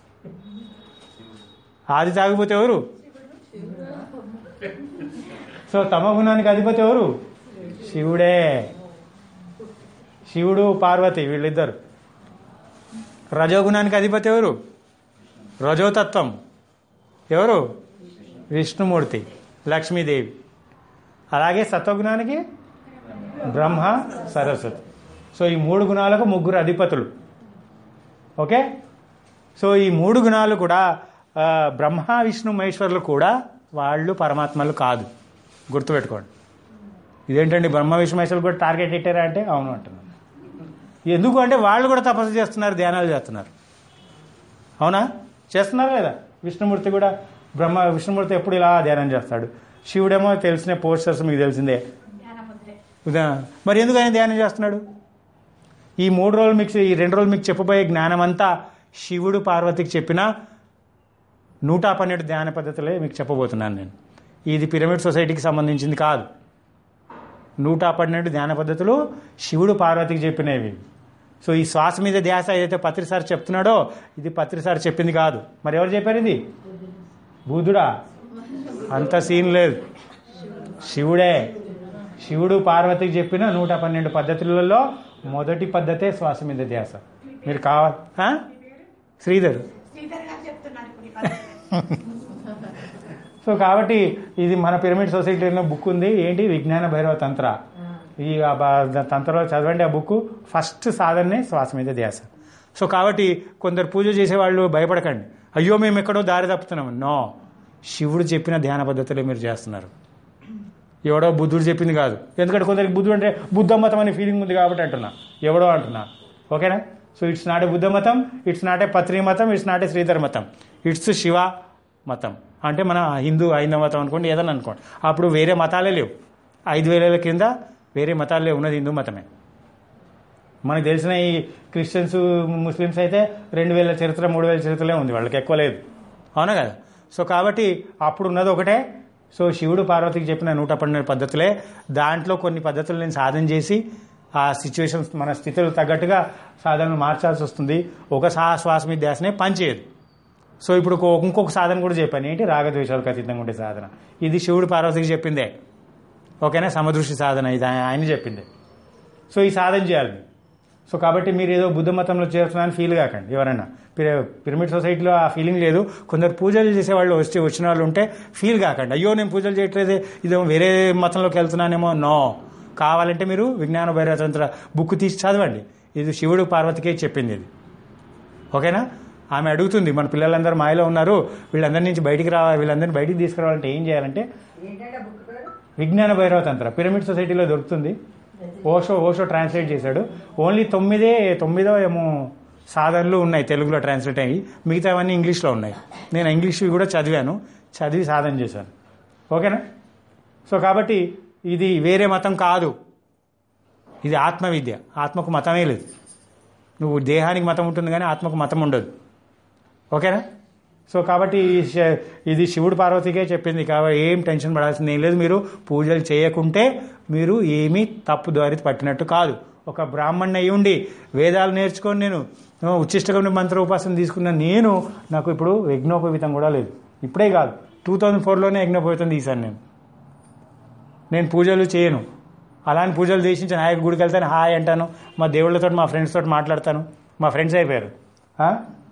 ఆది తాగుబోతే ఎవరు సో తమ గుణానికి అధిపతి ఎవరు శివుడే శివుడు పార్వతి వీళ్ళిద్దరు రజోగుణానికి అధిపతి ఎవరు రజోతత్వం ఎవరు విష్ణుమూర్తి లక్ష్మీదేవి అలాగే సత్వగుణానికి బ్రహ్మ సరస్వతి సో ఈ మూడు గుణాలకు ముగ్గురు అధిపతులు ఓకే సో ఈ మూడు గుణాలు కూడా ఆ, బ్రహ్మ విష్ణు మహేశ్వరులు కూడా వాళ్ళు పరమాత్మలు కాదు గుర్తుపెట్టుకోండి ఇదేంటండి బ్రహ్మ విష్ణు మహేశ్వరులు కూడా టార్గెట్ పెట్టారా అంటే అవును అంటున్నాను ఎందుకు అంటే వాళ్ళు కూడా తపస్సు చేస్తున్నారు ధ్యానాలు చేస్తున్నారు అవునా చేస్తున్నారు లేదా విష్ణుమూర్తి కూడా బ్రహ్మ విష్ణుమూర్తి ఎప్పుడు ఇలా ధ్యానం చేస్తాడు శివుడేమో తెలిసిన పోస్టర్స్ మీకు తెలిసిందే జ్ఞానముద్రే ఉదా- మరి ఎందుకు ఆయన ధ్యానం చేస్తున్నాడు ఈ మూడు రోజులు మీకు ఈ రెండు రోజులు మీకు చెప్పబోయే జ్ఞానం అంతా శివుడు పార్వతికి చెప్పిన నూట పన్నెండు ధ్యాన పద్ధతులే మీకు చెప్పబోతున్నాను నేను ఇది పిరమిడ్ సొసైటీకి సంబంధించింది కాదు నూట పన్నెండు ధ్యాన పద్ధతులు శివుడు పార్వతికి చెప్పినవి సో ఈ శ్వాస మీద ధ్యాస ఏదైతే పత్రి సార్ చెప్తున్నాడో ఇది పత్రి సార్ చెప్పింది కాదు మరి ఎవరు చెప్పారు ఇది బుద్ధుడా అంత సీన్ లేదు శివుడే శివుడు పార్వతికి చెప్పిన నూట పన్నెండు పద్ధతులలో మొదటి పద్ధతే శ్వాస మీద ధ్యాస మీరు కావాలి ఆ? శ్రీధర్ శ్రీధర్ గారు చెప్తున్నారు ఇప్పుడు ఈ పద్ధతి. సో కాబట్టి ఇది మన పిరమిడ్ సొసైటీలో బుక్ ఉంది ఏంటి విజ్ఞాన భైరవ తంత్ర ఈ ఆ బ- తంత్రలో చదవండి ఆ బుక్ ఫస్ట్ సాధనే శ్వాస మీద ధ్యాస సో కాబట్టి కొందరు పూజ చేసేవాళ్ళు భయపడకండి అయ్యో మేము ఎక్కడో దారి తప్పుతున్నాం నో శివుడు చెప్పిన ధ్యాన పద్ధతులే మీరు చేస్తున్నారు ఎవడో బుద్ధుడు చెప్పింది కాదు ఎందుకంటే కొందరికి బుద్ధుడు అంటే బుద్ధ మతం అనే ఫీలింగ్ ఉంది కాబట్టి అంటున్నా ఎవడో అంటున్నా ఓకేనా so it's not a Buddha మతం ఇట్స్ నాట్ ఏ పత్రి మతం ఇట్స్ నాట్ ఏ శ్రీధర్ మతం ఇట్స్ శివ మతం అంటే మన హిందూ హైందవ మతం అనుకోండి ఏదైనా అనుకోండి అప్పుడు వేరే మతాలే లేవు ఐదు వేల కింద వేరే మతాలే ఉన్నది హిందూ మతమే మనకు తెలిసిన ఈ క్రిస్టియన్స్ ముస్లిమ్స్ అయితే రెండు వేల చరిత్ర మూడు వేల చరిత్రలే ఉంది వాళ్ళకి ఎక్కువ లేదు అవునా కదా సో కాబట్టి అప్పుడు ఉన్నది ఒకటే సో శివుడు పార్వతికి చెప్పిన నూట పన్నెండు పద్ధతులే దాంట్లో కొన్ని పద్ధతులు నేను సాధన చేసి ఆ సిచ్యువేషన్స్ మన స్థితులకు తగ్గట్టుగా సాధనలు మార్చాల్సి వస్తుంది ఒక సా శ్వాస మీద ధ్యాసనే పనిచేయదు సో ఇప్పుడు ఇంకో- ఇంకొక సాధన కూడా చెప్పాను ఏంటి రాగద్వేషాలకు అతీతంగా ఉండే సాధన ఇది శివుడు పార్వతికి చెప్పిందే ఓకేనా సమదృష్టి సాధన ఇది ఆయన ఆయన చెప్పింది సో ఈ సాధన చేయాలి మీరు. సో కాబట్టి మీరు ఏదో బుద్ధ మతంలో చేరుతున్నారని ఫీల్ కాకండి ఎవరైనా పిర- పిరమిడ్ సొసైటీలో ఆ ఫీలింగ్ లేదు కొందరు పూజలు చేసే వాళ్ళు వచ్చి వచ్చిన వాళ్ళు ఉంటే ఫీల్ కాకండి అయ్యో నేను పూజలు చేయట్లేదే ఇదేమో వేరే మతంలోకి వెళ్తున్నానేమో నో కావాలంటే మీరు విజ్ఞాన భైరవతంత్ర బుక్ తీసి చదవండి ఇది శివుడు పార్వతికే చెప్పింది ఇది ఓకేనా ఆమె అడుగుతుంది మన పిల్లలందరూ మాయలో ఉన్నారు వీళ్ళందరి నుంచి బయటికి రావాలి వీళ్ళందరినీ బయటికి తీసుకురావాలంటే ఏం చేయాలంటే ఏంటంటే బుక్ పేరు విజ్ఞాన భైరవ తంత్ర పిరమిడ్ సొసైటీలో దొరుకుతుంది ఓషో ఓషో ట్రాన్స్లేట్ చేశాడు ఓన్లీ తొమ్మిదే తొమ్మిదో ఏమో సాధనలు ఉన్నాయి తెలుగులో ట్రాన్స్లేట్ అయ్యి మిగతావన్నీ ఇంగ్లీష్లో ఉన్నాయి నేను ఇంగ్లీష్ కూడా చదివాను చదివి సాధన చేశాను ఓకేనా సో కాబట్టి ఇది వేరే మతం కాదు ఇది ఆత్మ విద్య ఆత్మకు మతమే లేదు నువ్వు దేహానికి మతం ఉంటుంది కానీ ఆత్మకు మతం ఉండదు ఓకేనా సో కాబట్టి ఈ శ- ఇది శివుడు పార్వతికే చెప్పింది కాబట్టి ఏం టెన్షన్ పడాల్సింది ఏం లేదు మీరు పూజలు చేయకుంటే మీరు ఏమీ తప్పు దారి పట్టినట్టు కాదు ఒక బ్రాహ్మణ్ అయి ఉండి వేదాలు నేర్చుకొని నేను ఆ, ఉచ్చిష్టగమని మంత్ర ఉపాసన తీసుకున్న నేను నాకు ఇప్పుడు యజ్ఞోపవీతం కూడా లేదు ఇప్పుడే కాదు టూ థౌజండ్ ఫోర్లోనే యజ్ఞోపవీతం తీశాను నేను నేను పూజలు చేయను అలాంటి పూజలు చేసి నాయకు గుడికి వెళ్తాను హాయ్ అంటాను మా దేవుళ్ళతో మా ఫ్రెండ్స్ తోటి మాట్లాడతాను మా ఫ్రెండ్స్ అయిపోయారు ఆ?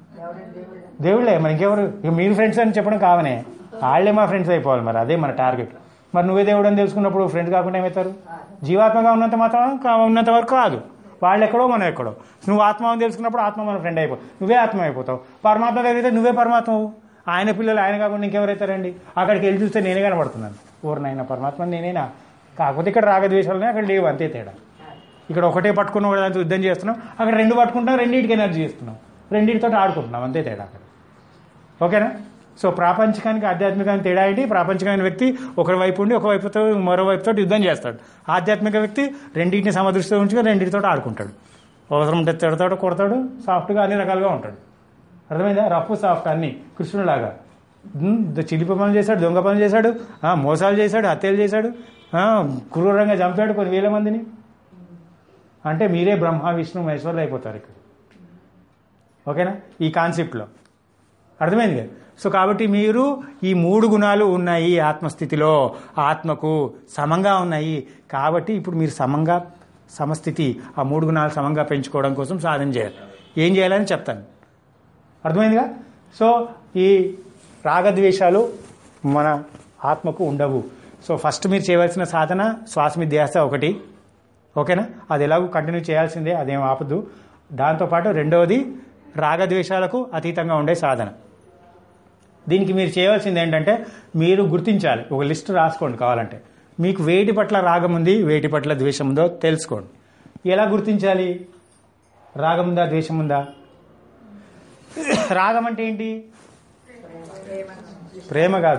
దేవుళ్ళే మరి ఇంకెవరు ఇక మీరు ఫ్రెండ్స్ అని చెప్పడం కావనే వాళ్ళే మా ఫ్రెండ్స్ అయిపోవాలి మరి అదే మన టార్గెట్ మరి నువ్వే దేవుడు అని తెలుసుకున్నప్పుడు ఫ్రెండ్స్ కాకుండా ఏమవుతారు జీవాత్మగా ఉన్నంత మాత్రం కా- ఉన్నంత వరకు కాదు వాళ్ళు ఎక్కడో మనం ఎక్కడో నువ్వు ఆత్మ అని తెలుసుకున్నప్పుడు ఆత్మ మన ఫ్రెండ్ అయిపో నువ్వే ఆత్మ అయిపోతావు పరమాత్మ అయితే నువ్వే పరమాత్మవు ఆయన పిల్లలు ఆయన కాకుండా ఇంకెవరైతారండి అక్కడికి వెళ్ళి చూస్తే నేనే కనబడుతున్నాను ఊరినైనా పరమాత్మ నేనేనా కాకపోతే ఇక్కడ రాగద్వేషాలనే అక్కడ లేవు అంతే తేడా ఇక్కడ ఒకటే పట్టుకున్న ఒకదాంతో యుద్ధం చేస్తున్నాం అక్కడ రెండు పట్టుకుంటాం రెండింటికి ఎనర్జీ ఇస్తున్నాం రెండింటితో ఆడుకుంటున్నాం అంతే తేడా అక్కడ ఓకేనా సో ప్రాపంచికానికి ఆధ్యాత్మికానికి తేడా ఏంటి ప్రాపంచికమైన వ్యక్తి ఒక వైపు ఉండి ఒక వైపుతో మరో వైపుతో యుద్ధం చేస్తాడు ఆధ్యాత్మిక వ్యక్తి రెండింటిని సమదృష్టితో ఉంచుకొని రెండింటితో ఆడుకుంటాడు అవసరం ఉంటే తిడతాడు కొడతాడు సాఫ్ట్గా అన్ని రకాలుగా ఉంటాడు అర్థమైందా రఫ్ సాఫ్ట్ అన్ని కృష్ణులాగా ఉమ్, ద- చిలిపి పనులు చేశాడు దొంగ పనులు చేశాడు ఆ, మోసాలు చేశాడు హత్యలు చేశాడు ఆ, క్రూరంగా చంపాడు కొన్ని వేల మందిని అంటే మీరే బ్రహ్మ విష్ణు మహేశ్వర్లు అయిపోతారు ఇక్కడ ఓకేనా ఈ కాన్సెప్ట్లో అర్థమైంది కదా సో కాబట్టి మీరు ఈ మూడు గుణాలు ఉన్నాయి ఆత్మస్థితిలో ఆత్మకు సమంగా ఉన్నాయి కాబట్టి ఇప్పుడు మీరు సమంగా సమస్థితి ఆ మూడు గుణాలు సమంగా పెంచుకోవడం కోసం సాధన చేయాలి ఏం చేయాలని చెప్తాను అర్థమైందిగా సో ఈ రాగద్వేషాలు మన ఆత్మకు ఉండవు సో ఫస్ట్ మీరు చేయవలసిన సాధన శ్వాస మీద ధ్యాస ఒకటి ఓకేనా అది ఎలాగో కంటిన్యూ చేయాల్సిందే అదేం ఆపదు దాంతోపాటు రెండవది రాగద్వేషాలకు అతీతంగా ఉండే సాధన దీనికి మీరు చేయవలసింది ఏంటంటే మీరు గుర్తించాలి ఒక లిస్ట్ రాసుకోండి కావాలంటే మీకు వేటి పట్ల రాగం ఉంది వేటి పట్ల ద్వేషం ఉందో తెలుసుకోండి ఎలా గుర్తించాలి రాగం ఉందా ద్వేషం ఉందా రాగం అంటే ఏంటి ప్రేమ కాదు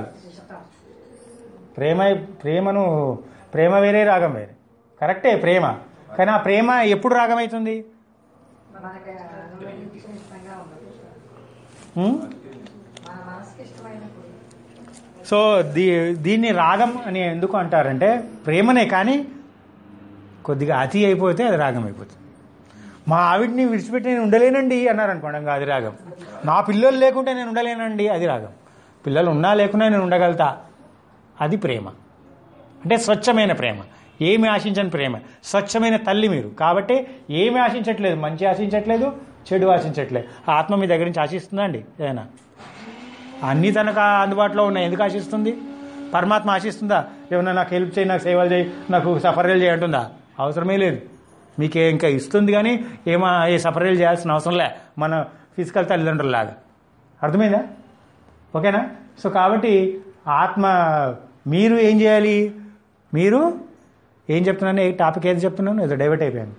ప్రేమ ప్రేమను ప్రేమ వేరే రాగం వేరే కరెక్టే ప్రేమ కానీ ఆ ప్రేమ ఎప్పుడు రాగం అవుతుంది మనకి అనుభవించే ఇష్టంగా ఉండదు ఉం? మన మనసుకి ఇష్టమైనప్పుడు సో దీ దీన్ని రాగం అని ఎందుకు అంటారంటే ప్రేమనే కానీ కొద్దిగా అతి అయిపోతే అది రాగం అయిపోతుంది మా ఆవిడ్ని విడిచిపెట్టి నేను ఉండలేనండి అన్నారు అనుకోండి ఇంకా అది రాగం నా పిల్లలు లేకుంటే నేను ఉండలేనండి అది రాగం పిల్లలు ఉన్నా లేకున్నా నేను ఉండగలుగుతా అది ప్రేమ అంటే స్వచ్ఛమైన ప్రేమ ఏమి ఆశించని ప్రేమ స్వచ్ఛమైన తల్లి మీరు కాబట్టి ఏమి ఆశించట్లేదు మంచి ఆశించట్లేదు చెడు ఆశించట్లేదు ఆ ఆత్మ మీ దగ్గర నుంచి ఆశిస్తుందా అండి ఏదైనా అన్నీ తనకు అందుబాటులో ఉన్నాయి ఎందుకు ఆశిస్తుంది పరమాత్మ ఆశిస్తుందా ఏమన్నా నాకు హెల్ప్ చేయి నాకు సేవలు చేయి నాకు సఫర్యలు చేయి అంటుందా అవసరమే లేదు మీకే ఇంకా ఇస్తుంది కానీ ఏమా ఏ సఫర్యలు చేయాల్సిన అవసరం లే మన ఫిజికల్ తల్లిదండ్రులలాగా అర్థమైందా ఓకేనా సో కాబట్టి ఆత్మ మీరు ఏం చేయాలి మీరు ఏం చెప్తున్నాను ఏ టాపిక్ ఏది చెప్తున్నాను ఏదో డైవర్ట్ అయిపోయాను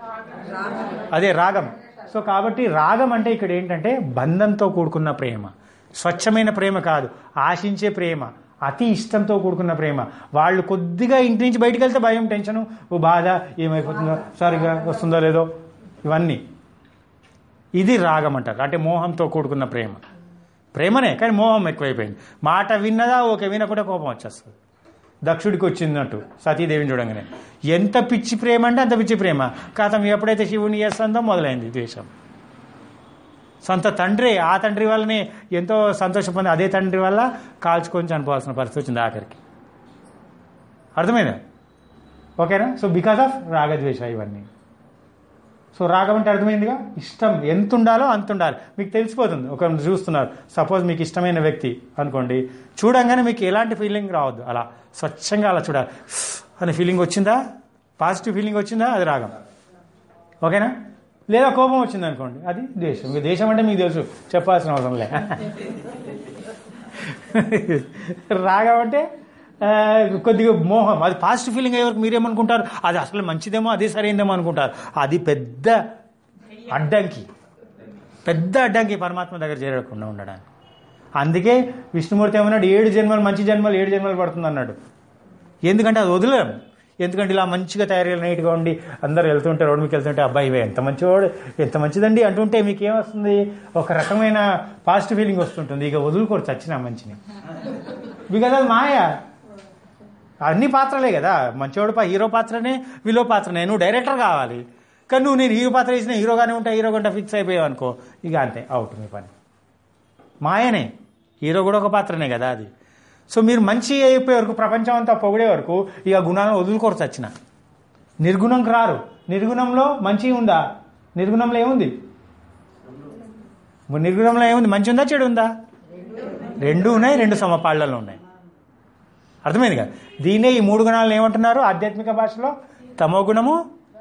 అదే రాగం సో కాబట్టి రాగం అంటే ఇక్కడ ఏంటంటే బంధంతో కూడుకున్న ప్రేమ స్వచ్ఛమైన ప్రేమ కాదు ఆశించే ప్రేమ అతి ఇష్టంతో కూడుకున్న ప్రేమ వాళ్ళు కొద్దిగా ఇంటి నుంచి బయటికి వెళ్తే భయం టెన్షను ఓ బాధ ఏమైపోతుందో సరిగా వస్తుందో లేదో ఇవన్నీ ఇది రాగం అంటారు అంటే మోహంతో కూడుకున్న ప్రేమ ప్రేమనే కానీ మోహం ఎక్కువైపోయింది మాట విన్నదా ఓకే వినకుండా కోపం వచ్చేస్తుంది దక్షుడికి వచ్చిందట్టు సతీదేవిని చూడంగానే ఎంత పిచ్చి ప్రేమ అంటే అంత పిచ్చి ప్రేమ కాతం ఎప్పుడైతే శివుని చేస్తుందో మొదలైంది ద్వేషం సొంత తండ్రి ఆ తండ్రి వల్లనే ఎంతో సంతోషం పొంది అదే తండ్రి వల్ల కాల్చుకొని చనిపోవాల్సిన పరిస్థితి వచ్చింది ఆఖరికి అర్థమైందా ఓకేనా సో బికాస్ ఆఫ్ రాగద్వేష ఇవన్నీ సో రాగం అంటే అర్థమైందిగా ఇష్టం ఎంత ఉండాలో అంత ఉండాలి మీకు తెలిసిపోతుంది ఒక చూస్తున్నారు సపోజ్ మీకు ఇష్టమైన వ్యక్తి అనుకోండి చూడంగానే మీకు ఎలాంటి ఫీలింగ్ రావద్దు అలా స్వచ్ఛంగా అలా చూడాలి అనే ఫీలింగ్ వచ్చిందా పాజిటివ్ ఫీలింగ్ వచ్చిందా అది రాగం ఓకేనా లేదా కోపం వచ్చింది అనుకోండి అది దేశం ఇక దేశం అంటే మీకు తెలుసు చెప్పాల్సిన అవసరం లే రాగం అంటే ఆ, కొద్దిగా మోహం అది పాజిటివ్ ఫీలింగ్ అయ్యే వరకు మీరేమనుకుంటారు అది అసలు మంచిదేమో అదే సరైందేమో అనుకుంటారు అది పెద్ద అడ్డంకి పెద్ద అడ్డంకి పరమాత్మ దగ్గర చేరకుండా ఉండడానికి అందుకే విష్ణుమూర్తి ఏమన్నాడు ఏడు జన్మలు మంచి జన్మలు ఏడు జన్మలు పడుతుంది అన్నాడు ఎందుకంటే అది వదిలేం ఎందుకంటే ఇలా మంచిగా తయారయ్యి నీట్గా ఉండి అందరు వెళ్తుంటే రోడ్డు మీకు వెళ్తుంటే అబ్బాయి ఇవే ఎంత మంచివాడు ఎంత మంచిదండి అంటుంటే మీకు ఏమొస్తుంది ఒక రకమైన పాజిటివ్ ఫీలింగ్ వస్తుంటుంది ఇక వదులుకోరు చచ్చిన ఆ మంచిని బికాజ్ అది మాయ అన్ని పాత్రలే కదా మంచివాడు పా హీరో పాత్రనే విలో పాత్రనే నువ్వు డైరెక్టర్ కావాలి కానీ నువ్వు నేను హీరో పాత్ర వేసిన హీరోగానే ఉంటా హీరో గంట ఫిక్స్ అయిపోయావు అనుకో ఇక అంతే అవుట్ మీ పని మాయనే హీరో కూడా ఒక పాత్రనే కదా అది సో మీరు మంచి అయిపోయే వరకు ప్రపంచం అంతా పొగిడే వరకు ఇక గుణాలను వదులుకోరు చచ్చిన నిర్గుణంకి రారు నిర్గుణంలో మంచి ఉందా నిర్గుణంలో ఏముంది నిర్గుణంలో ఏముంది మంచి ఉందా చెడు ఉందా రెండు ఉన్నాయి రెండు సమపాళ్లలో ఉన్నాయి అర్థమైంది కదా దీన్నే ఈ మూడు గుణాలను ఏమంటున్నారు ఆధ్యాత్మిక భాషలో తమో గుణము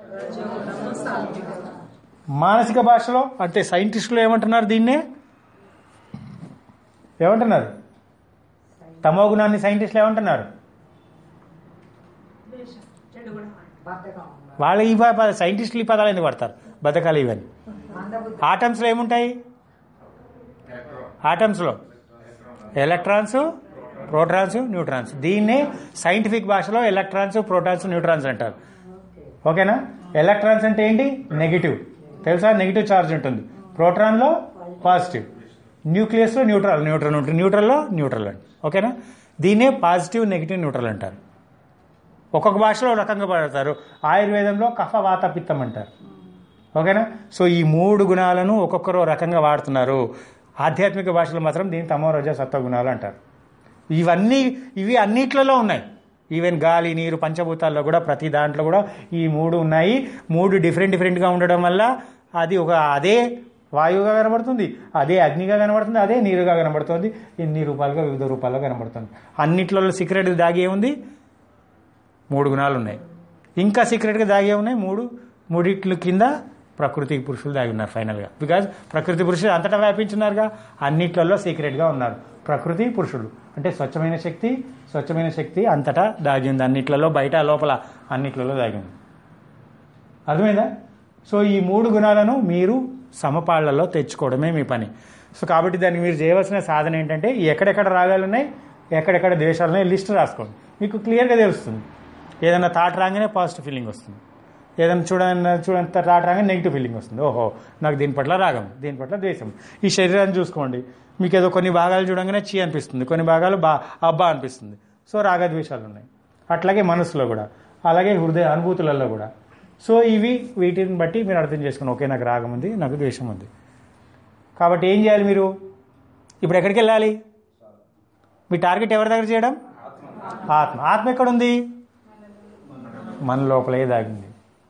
మానసిక భాషలో అంటే సైంటిస్టులు ఏమంటున్నారు దీన్నే ఏమంటున్నారు తమో గుణాన్ని సైంటిస్టులు ఏమంటున్నారు చెడు కూడా బద్ధకం వాళ్ళ ఈ ప- సైంటిస్టులు ఈ పదాలు ఎందుకు పడతారు బతకాలి ఇవన్నీ మందబుద్ధి ఆటమ్స్లో ఏముంటాయి ఆటమ్స్లో ఎలక్ట్రాన్స్ ప్రోటాన్స్ న్యూట్రాన్స్ దీన్నే సైంటిఫిక్ భాషలో ఎలక్ట్రాన్స్ ప్రోటాన్స్ న్యూట్రాన్స్ అంటారు ఓకేనా ఎలక్ట్రాన్స్ అంటే ఏంటి నెగిటివ్ తెలుసా నెగిటివ్ ఛార్జ్ ఉంటుంది ప్రోటాన్లో పాజిటివ్ న్యూక్లియస్లో న్యూట్రల్ న్యూట్రల్ ఉంటుంది న్యూట్రల్లో న్యూట్రల్ అండి ఓకేనా దీన్నే పాజిటివ్ నెగిటివ్ న్యూట్రల్ అంటారు ఒక్కొక్క భాషలో ఒక రకంగా పడతారు ఆయుర్వేదంలో కఫ వాత పిత్తం అంటారు ఓకేనా సో ఈ మూడు గుణాలను ఒక్కొక్కరు ఓ రకంగా వాడుతున్నారు ఆధ్యాత్మిక భాషలో మాత్రం దీన్ని తమో రజ సత్వ గుణాలు అంటారు ఇవన్నీ ఇవి అన్నిట్లలో ఉన్నాయి ఈవెన్ గాలి నీరు పంచభూతాల్లో కూడా ప్రతి దాంట్లో కూడా ఈ మూడు ఉన్నాయి మూడు డిఫరెంట్ డిఫరెంట్గా ఉండడం వల్ల అది ఒక అదే వాయువుగా కనబడుతుంది అదే అగ్నిగా కనబడుతుంది అదే నీరుగా కనబడుతుంది ఇన్ని రూపాలుగా వివిధ రూపాల్లో కనబడుతుంది అన్నిట్లలో సీక్రెట్ దాగి ఏముంది మూడు గుణాలు ఉన్నాయి ఇంకా సీక్రెట్గా దాగే ఉన్నాయి మూడు మూడిట్ల కింద ప్రకృతి పురుషులు దాగి ఉన్నారు ఫైనల్గా బికాజ్ ప్రకృతి పురుషులు అంతటా వ్యాపించున్నారుగా అన్నిట్లలో సీక్రెట్గా ఉన్నారు ప్రకృతి పురుషులు అంటే స్వచ్ఛమైన శక్తి స్వచ్ఛమైన శక్తి అంతటా దాగి ఉంది అన్నిట్లలో బయట లోపల అన్నిట్లలో దాగి ఉంది అర్థమైందా సో ఈ మూడు గుణాలను మీరు సమపాళ్లలో తెచ్చుకోవడమే మీ పని సో కాబట్టి దానికి మీరు చేయవలసిన సాధన ఏంటంటే ఎక్కడెక్కడ రాగాలు ఉన్నాయి ఎక్కడెక్కడ ద్వేషాలు ఉన్నాయి లిస్ట్ రాసుకోండి మీకు క్లియర్గా తెలుస్తుంది ఏదైనా థాట్ రాగానే పాజిటివ్ ఫీలింగ్ వస్తుంది ఏదైనా చూడని చూడంత థాట్ రాగానే నెగిటివ్ ఫీలింగ్ వస్తుంది ఓహో నాకు దీని పట్ల రాగం దీని పట్ల ద్వేషం ఈ శరీరాన్ని చూసుకోండి మీకు ఏదో కొన్ని భాగాలు చూడంగానే చీ అనిపిస్తుంది కొన్ని భాగాలు బా అబ్బా అనిపిస్తుంది సో రాగద్వేషాలు ఉన్నాయి అట్లాగే మనసులో కూడా అలాగే హృదయ అనుభూతులలో కూడా సో ఇవి వీటిని బట్టి మీరు అర్థం చేసుకుని ఓకే నాకు రాగం ఉంది నాకు ద్వేషం ఉంది కాబట్టి ఏం చేయాలి మీరు ఇప్పుడు ఎక్కడికి వెళ్ళాలి మీ టార్గెట్ ఎవరి దగ్గర చేయడం ఆత్మ ఆత్మ ఎక్కడుంది మన లోపలే దాగింది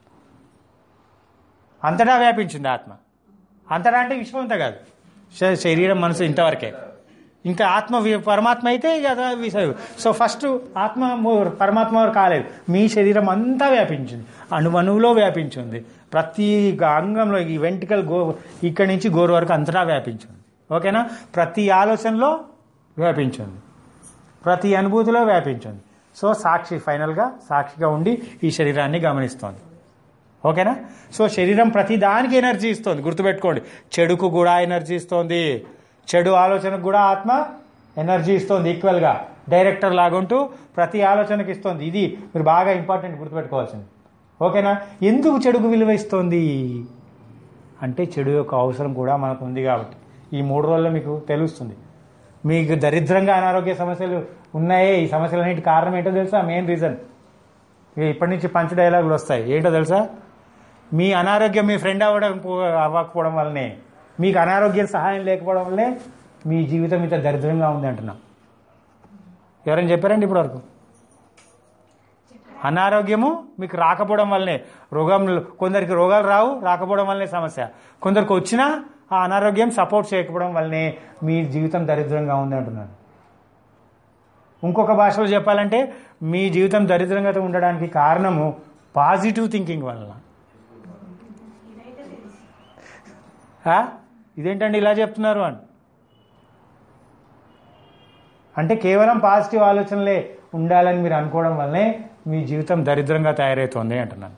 అంతటా వ్యాపించింది ఆత్మ అంతటా అంటే విశ్వం అంతా కాదు శ- శరీరం మనసు ఇంతవరకే ఇంకా ఆత్మ వి- పరమాత్మ అయితే ఇక అది విషయం సో ఫస్ట్ ఆత్మ మూ- పరమాత్మ వరకు కాలేదు మీ శరీరం అంతా వ్యాపించింది అణువణువులో వ్యాపించింది ప్రతి అంగంలో ఈ వెంటికల్ గో ఇక్కడి నుంచి గోరు వరకు అంతటా వ్యాపించింది ఓకేనా ప్రతి ఆలోచనలో వ్యాపించింది ప్రతి అనుభూతిలో వ్యాపించింది సో సాక్షి ఫైనల్గా సాక్షిగా ఉండి ఈ శరీరాన్ని గమనిస్తోంది ఓకేనా సో శరీరం ప్రతి దానికి ఎనర్జీ ఇస్తుంది గుర్తుపెట్టుకోండి చెడుకు కూడా ఎనర్జీ ఇస్తుంది చెడు ఆలోచనకు కూడా ఆత్మ ఎనర్జీ ఇస్తుంది ఈక్వల్గా డైరెక్టర్ లాగుంటూ ప్రతి ఆలోచనకి ఇస్తుంది ఇది మీరు బాగా ఇంపార్టెంట్ గుర్తుపెట్టుకోవాల్సింది ఓకేనా ఎందుకు చెడుకు విలువ ఇస్తుంది అంటే చెడు యొక్క అవసరం కూడా మనకు ఉంది కాబట్టి ఈ మూడు రోజుల్లో మీకు తెలుస్తుంది మీకు దరిద్రంగా అనారోగ్య సమస్యలు ఉన్నాయే ఈ సమస్యలన్నిటి కారణం ఏంటో తెలుసా మెయిన్ రీజన్ ఇక ఇప్పటి నుంచి పంచ డైలాగులు వస్తాయి ఏంటో తెలుసా మీ అనారోగ్యం మీ ఫ్రెండ్ అవ్వడం పో- అవ్వకపోవడం వల్లనే మీకు అనారోగ్యం సహాయం లేకపోవడం వల్లే మీ జీవితం ఇంత దరిద్రంగా ఉంది అంటున్నా ఎవరైనా చెప్పారండి ఇప్పటివరకు అనారోగ్యము మీకు రాకపోవడం వల్లనే రోగం కొందరికి రోగాలు రావు రాకపోవడం వల్లనే సమస్య కొందరికి వచ్చినా ఆ అనారోగ్యం సపోర్ట్ చేయకపోవడం వల్లనే మీ జీవితం దరిద్రంగా ఉంది అంటున్నాను ఇంకొక భాషలో చెప్పాలంటే మీ జీవితం దరిద్రంగా ఉండడానికి కారణము పాజిటివ్ థింకింగ్ వలన ఆ? ఇదేంటండి ఇలా చెప్తున్నారు అని అంటే కేవలం పాజిటివ్ ఆలోచనలే ఉండాలని మీరు అనుకోవడం వల్లనే మీ జీవితం దరిద్రంగా తయారవుతోంది అంటున్నాను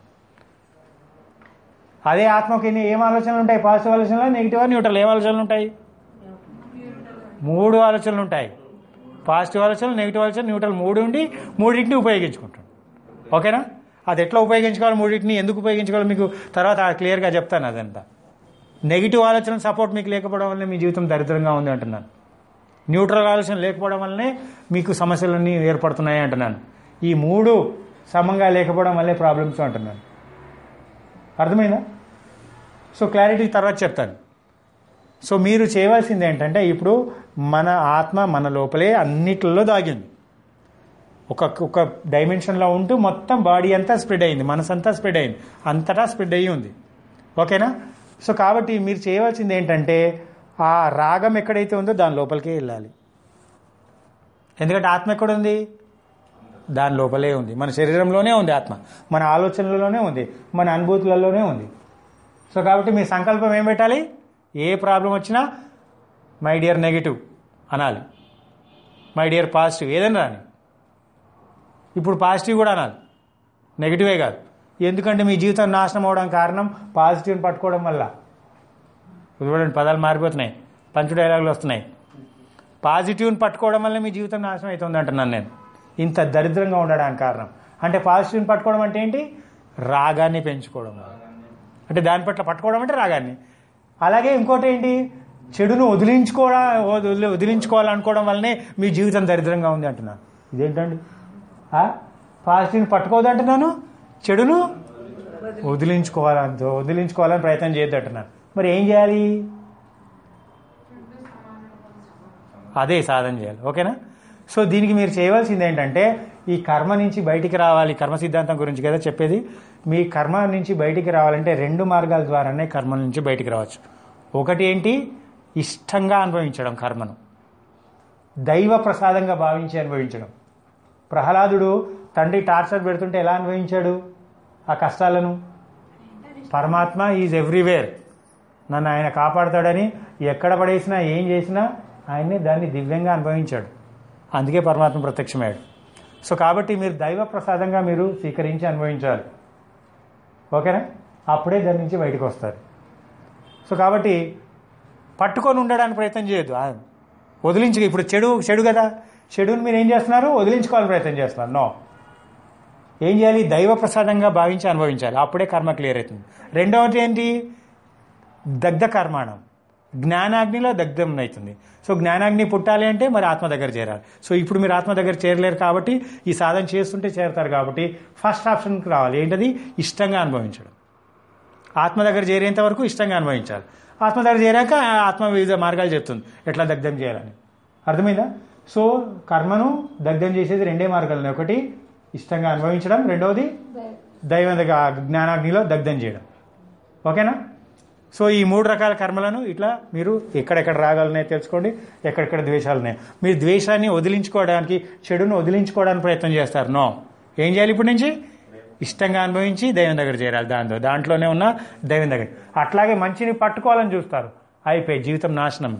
అదే ఆత్మకి ఎన్ని- ఏం ఆలోచనలు ఉంటాయి పాజిటివ్ ఆలోచనలు నెగిటివ్ న్యూట్రల్ ఏం ఆలోచనలు ఉంటాయి మూడు ఆలోచనలు ఉంటాయి పాజిటివ్ ఆలోచనలు నెగిటివ్ ఆలోచనలు న్యూట్రల్ మూడు ఉండి మూడింటిని ఉపయోగించుకుంటాడు ఓకేనా అది ఎట్లా ఉపయోగించుకోవాలి మూడింటిని ఎందుకు ఉపయోగించుకోవాలి మీకు తర్వాత క్లియర్గా చెప్తాను అదంతా నెగిటివ్ ఆలోచన సపోర్ట్ మీకు లేకపోవడం వల్లనే మీ జీవితం దరిద్రంగా ఉంది అంటున్నాను న్యూట్రల్ ఆలోచన లేకపోవడం వల్లనే మీకు సమస్యలన్నీ ఏర్పడుతున్నాయి అంటున్నాను ఈ మూడు సమంగా లేకపోవడం వల్లే ప్రాబ్లమ్స్ అంటున్నాను అర్థమైందా సో క్లారిటీ తర్వాత చెప్తాను సో మీరు చేయవలసింది ఏంటంటే ఇప్పుడు మన ఆత్మ మన లోపలే అన్నిట్లలో దాగింది ఒక ఒక డైమెన్షన్లో ఉంటూ మొత్తం బాడీ అంతా స్ప్రెడ్ అయింది మనసు అంతా స్ప్రెడ్ అయింది అంతటా స్ప్రెడ్ అయ్యి ఉంది ఓకేనా సో కాబట్టి మీరు చేయవలసింది ఏంటంటే ఆ రాగం ఎక్కడైతే ఉందో దాని లోపలికే వెళ్ళాలి ఎందుకంటే ఆత్మ ఎక్కడ ఉంది దాని లోపలే ఉంది మన శరీరంలోనే ఉంది ఆత్మ మన ఆలోచనలలోనే ఉంది మన అనుభూతులలోనే ఉంది సో కాబట్టి మీ సంకల్పం ఏం పెట్టాలి ఏ ప్రాబ్లం వచ్చినా మై డియర్ నెగిటివ్ అనాలి మై డియర్ పాజిటివ్ ఏదైనా రాని ఇప్పుడు పాజిటివ్ కూడా అనాలి నెగిటివే కాదు ఎందుకంటే మీ జీవితం నాశనం అవడానికి కారణం పాజిటివ్ని పట్టుకోవడం వల్ల చూడండి పదాలు మారిపోతున్నాయి పంచు డైలాగులు వస్తున్నాయి పాజిటివ్ని పట్టుకోవడం వల్ల మీ జీవితం నాశనం అవుతుంది అంటున్నాను నేను ఇంత దరిద్రంగా ఉండడానికి కారణం అంటే పాజిటివ్ని పట్టుకోవడం అంటే ఏంటి రాగాన్ని పెంచుకోవడం అంటే దాని పట్ల పట్టుకోవడం అంటే రాగాన్ని అలాగే ఇంకోటి ఏంటి చెడును వదిలించుకోవడం వదిలి- వదిలించుకోవాలనుకోవడం వల్లనే మీ జీవితం దరిద్రంగా ఉంది అంటున్నాను ఇదేంటండి ఆ? పాజిటివ్ని పట్టుకోవద్దు అంటున్నాను చెడును వదిలించుకోవాలని వదిలించుకోవాలని ప్రయత్నం చేయొద్దు అంటున్నాను మరి ఏం చేయాలి అదే సాధన చేయాలి ఓకేనా సో దీనికి మీరు చేయవలసింది ఏంటంటే ఈ కర్మ నుంచి బయటికి రావాలి కర్మ సిద్ధాంతం గురించి కదా చెప్పేది మీ కర్మ నుంచి బయటికి రావాలంటే రెండు మార్గాల ద్వారానే కర్మ నుంచి బయటికి రావచ్చు ఒకటి ఏంటి ఇష్టంగా అనుభవించడం కర్మను దైవ ప్రసాదంగా భావించి అనుభవించడం ప్రహ్లాదుడు తండ్రి టార్చర్ పెడుతుంటే ఎలా అనుభవించాడు ఆ కష్టాలను పరమాత్మ ఈజ్ ఎవ్రీవేర్ నన్ను ఆయన కాపాడతాడని ఎక్కడ పడేసినా ఏం చేసినా ఆయన్ని దాన్ని దివ్యంగా అనుభవించాడు అందుకే పరమాత్మ ప్రత్యక్షమయ్యాడు సో కాబట్టి మీరు దైవ ప్రసాదంగా మీరు స్వీకరించి అనుభవించాలి ఓకేనా అప్పుడే దాని నుంచి బయటకు వస్తారు సో కాబట్టి పట్టుకొని ఉండడానికి ప్రయత్నం చేయొద్దు ఆ, వదిలించు ఇప్పుడు చెడు చెడు కదా చెడుని మీరు ఏం చేస్తున్నారు వదిలించుకోవాలని ప్రయత్నం చేస్తున్నారు నో ఏం చేయాలి దైవ ప్రసాదంగా భావించి అనుభవించాలి అప్పుడే కర్మ క్లియర్ అవుతుంది రెండవది ఏంటి దగ్ధ కర్మాణం జ్ఞానాగ్నిలో దగ్ధం అవుతుంది సో జ్ఞానాగ్ని పుట్టాలి అంటే మరి ఆత్మ దగ్గర చేరాలి సో ఇప్పుడు మీరు ఆత్మ దగ్గర చేరలేరు కాబట్టి ఈ సాధన చేస్తుంటే చేరతారు కాబట్టి ఫస్ట్ ఆప్షన్కి రావాలి ఏంటది ఇష్టంగా అనుభవించడం ఆత్మ దగ్గర చేరేంత వరకు ఇష్టంగా అనుభవించాలి ఆత్మ దగ్గర చేరాక ఆ ఆత్మ వివిధ మార్గాలు చెప్తుంది ఎట్లా దగ్ధం చేయాలని అర్థమైందా సో కర్మను దగ్ధం చేసేది రెండే మార్గాలు ఉన్నాయి. ఒకటి ఇష్టంగా అనుభవించడం రెండవది దైవం దగ్గర జ్ఞానాగ్నిలో దగ్ధం చేయడం ఓకేనా సో ఈ మూడు రకాల కర్మలను ఇట్లా మీరు ఎక్కడెక్కడ రాగాలున్నాయో తెలుసుకోండి ఎక్కడెక్కడ ద్వేషాలు ఉన్నాయి మీరు ద్వేషాన్ని వదిలించుకోవడానికి చెడును వదిలించుకోవడానికి ప్రయత్నం చేస్తారు నో ఏం చేయాలి ఇప్పటి నుంచి ఇష్టంగా అనుభవించి దైవం దగ్గర చేరాలి దాంతో దాంట్లోనే ఉన్న దైవం దగ్గర అట్లాగే మంచిని పట్టుకోవాలని చూస్తారు అయిపోయి జీవితం నాశనం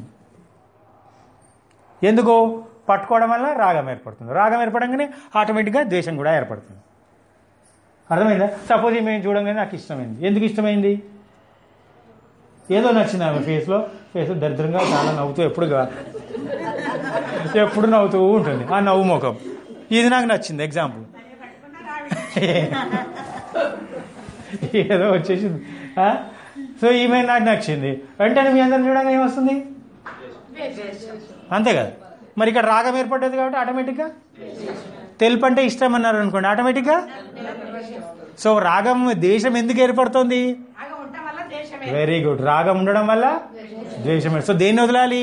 ఎందుకు పట్టుకోవడం వల్ల రాగం ఏర్పడుతుంది రాగం ఏర్పడంగానే ఆటోమేటిక్గా ద్వేషం కూడా ఏర్పడుతుంది అర్థమైందా సపోజ్ మేము చూడంగానే నాకు ఇష్టమైంది ఎందుకు ఇష్టమైంది ఏదో నచ్చింది ఆమె ఫేస్లో ఫేస్ దరిద్రంగా చాలా నవ్వుతూ ఎప్పుడు గా- ఎప్పుడు నవ్వుతూ ఉంటుంది ఆ నవ్వు ముఖం ఇది నాకు నచ్చింది ఎగ్జాంపుల్ ఏదో వచ్చేసింది ఆ? సో ఈమె నాకు నచ్చింది వెంటనే మీ అందరిని చూడగా ఏమొస్తుంది అంతే కదా మరి ఇక్కడ రాగం ఏర్పడ్డది కాబట్టి ఆటోమేటిక్గా తెలుపు అంటే ఇష్టం అన్నారు అనుకోండి ఆటోమేటిక్గా సో రాగం దేశం ఎందుకు ఏర్పడుతుంది బాగా ఉండటం వల్ల దేశమే వెరీ గుడ్ రాగం ఉండడం వల్ల ద్వేషం సో దేన్ని వదలాలి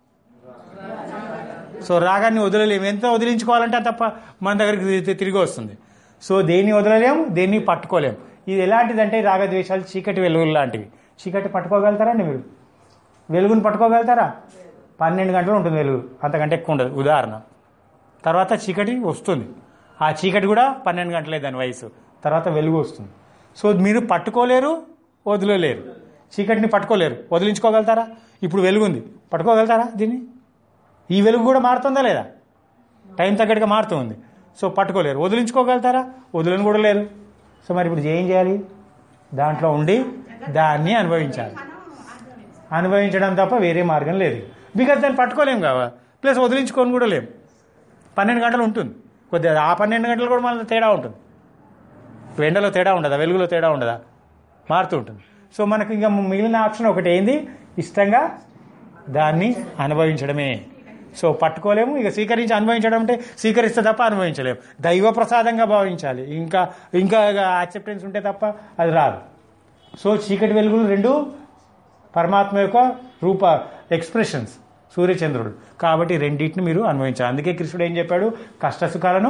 సో రాగాన్ని వదలలేము ఎంత వదిలించుకోవాలంటే అంత తప్ప మన దగ్గరికి తి- తిరిగి వస్తుంది సో దేన్ని వదలలేము దేన్ని పట్టుకోలేము ఇది ఎలాంటిదంటే రాగద్వేషాలు చీకటి వెలుగులు లాంటివి చీకటి పట్టుకోగలుగుతారా అండి మీరు వెలుగుని పట్టుకోగలుగుతారా పన్నెండు గంటలు ఉంటుంది వెలుగు అంతకంటే ఎక్కువ ఉండదు ఉదాహరణ తర్వాత చీకటి వస్తుంది ఆ చీకటి కూడా పన్నెండు గంటలే దాని వయసు తర్వాత వెలుగు వస్తుంది సో మీరు పట్టుకోలేరు వదిలేలేరు చీకటిని పట్టుకోలేరు వదిలించుకోగలుగుతారా ఇప్పుడు వెలుగు ఉంది పట్టుకోగలుగుతారా దీన్ని ఈ వెలుగు కూడా మారుతుందా లేదా టైం తగ్గట్టుగా మారుతుంది సో పట్టుకోలేరు వదిలించుకోగలుగుతారా వదిలిని కూడా లేరు సో మరి ఇప్పుడు ఏం చేయాలి దాంట్లో ఉండి దాన్ని అనుభవించాలి మనం అనుభవించాలి అనుభవించడం తప్ప వేరే మార్గం లేదు బికాజ్ దాన్ని పట్టుకోలేం కావా ప్లస్ వదిలించుకొని కూడా లేం పన్నెండు గంటలు ఉంటుంది కొద్దిగా ఆ పన్నెండు గంటలు కూడా మళ్ళీ తేడా ఉంటుంది ఎండలో తేడా ఉండదా వెలుగులో తేడా ఉండదా మారుతూ ఉంటుంది సో మనకు ఇంకా మిగిలిన ఆప్షన్ ఒకటి ఏంది ఇష్టంగా దాన్ని అనుభవించడమే సో పట్టుకోలేము ఇక స్వీకరించి అనుభవించడం అంటే స్వీకరిస్తే తప్ప అనుభవించలేము దైవ ప్రసాదంగా భావించాలి ఇంకా ఇంకా యాక్సెప్టెన్స్ ఉంటే తప్ప అది రాదు సో చీకటి వెలుగులు రెండు పరమాత్మ యొక్క రూప ఎక్స్ప్రెషన్స్ సూర్యచంద్రుడు కాబట్టి రెండింటిని మీరు అనుభవించాలి అందుకే కృష్ణుడు ఏం చెప్పాడు కష్ట సుఖాలను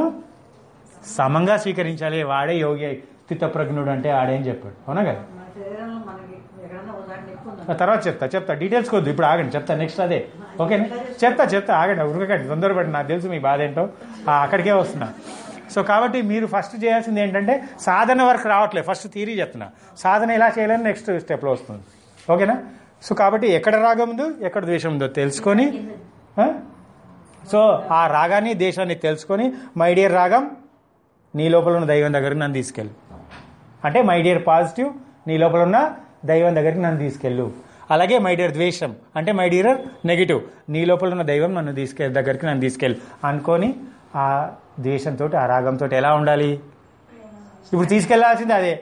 సమంగా స్వీకరించాలి వాడే యోగి స్థితప్రజ్ఞుడు అంటే ఆడేం చెప్పాడు అవునా కదా మన శరీరంలో మనకి ఎక్కడన్నా ఒకసారి నొప్పి ఉందా ఆ తర్వాత చెప్తా చెప్తా డీటెయిల్స్ కొద్దు ఇప్పుడు ఆగండి చెప్తా నెక్స్ట్ అదే ఓకేనా చెప్తా చెప్తా ఆగండి ఉరకకండి తొందరపడి నాకు తెలుసు మీ బాధ ఏంటో ఆ, అక్కడికే వస్తున్నా సో కాబట్టి మీరు ఫస్ట్ చేయాల్సింది ఏంటంటే సాధన వరకు రావట్లేదు ఫస్ట్ థీరీ చెప్తున్నా సాధన ఎలా చేయాలని నెక్స్ట్ స్టెప్లో వస్తుంది ఓకేనా సో కాబట్టి ఎక్కడ రాగం ఉందో ఎక్కడ ద్వేషం ఉందో తెలుసుకొని ఆ? సో ఆ రాగాన్ని దేశాన్ని తెలుసుకొని మై డియర్ రాగం నీ లోపల ఉన్న దైవం దగ్గరికి నన్ను తీసుకెళ్ళు అంటే మై డియర్ పాజిటివ్ నీ లోపల ఉన్న దైవం దగ్గరికి నన్ను తీసుకెళ్ళు అలాగే మై డియర్ ద్వేషం అంటే మై డియర్ నెగిటివ్ నీ లోపల ఉన్న దైవం నన్ను తీసుకె దగ్గరికి నన్ను తీసుకెళ్ళు అనుకొని ఆ ద్వేషంతో ఆ రాగంతో ఎలా ఉండాలి ఇప్పుడు తీసుకెళ్లాల్సింది అదే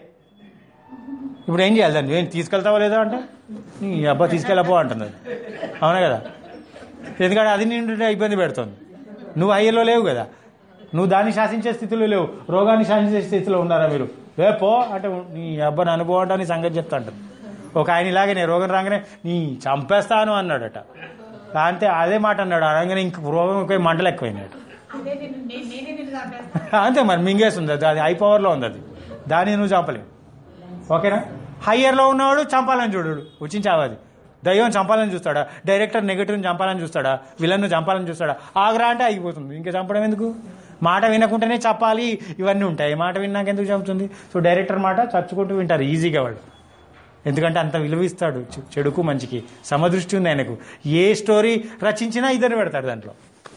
ఇప్పుడు ఏం చేయాలి దాన్ని ఏం తీసుకెళ్తావా లేదా అంటే ఈ అబ్బా తీసుకెళ్ళపో అంటుంది అది అవునా కదా ఎందుకంటే అది నిండు ఇబ్బంది పెడుతుంది నువ్వు అయ్యలో లేవు కదా నువ్వు దాన్ని శాసించే స్థితిలో లేవు రోగాన్ని శాసించే స్థితిలో ఉన్నారా మీరు ఏ పో అంటే నీ అబ్బా నన్ను పో అంటే నీ సంగతి చెప్తా అంటుంది ఒక ఆయన ఇలాగే నేను రోగం రాగానే నీ చంపేస్తాను అన్నాడట అంతే అదే మాట అన్నాడు అనగానే ఇంక రోగం ఎక్కువ మంటలు ఎక్కువైనాడు అదే నేను నే- నేనే నిన్ను చంపేస్తాను అంతే మరి మింగేస్తుంది అది అది హై పవర్లో ఉంది అది దాన్ని నువ్వు చంపలేవు ఓకేనా హయ్యర్లో ఉన్నవాడు చంపాలని చూడడు వచ్చింది చావది దైవం చంపాలని చూస్తాడా డైరెక్టర్ నెగిటివ్ని చంపాలని చూస్తాడా విలన్ను చంపాలని చూస్తాడా ఆగరా అంటే ఆగిపోతుంది ఇంకా చంపడం ఎందుకు మాట వినకుండానే చెప్పాలి ఇవన్నీ ఉంటాయి మాట విన్నాక ఎందుకు చంపుతుంది సో డైరెక్టర్ మాట చచ్చుకుంటూ వింటారు ఈజీగా వాళ్ళు ఎందుకంటే అంత విలువ ఇస్తాడు చె- చెడుకు మంచికి సమదృష్టి ఉంది ఆయనకు ఏ స్టోరీ రచించినా ఇద్దరు పెడతాడు దాంట్లో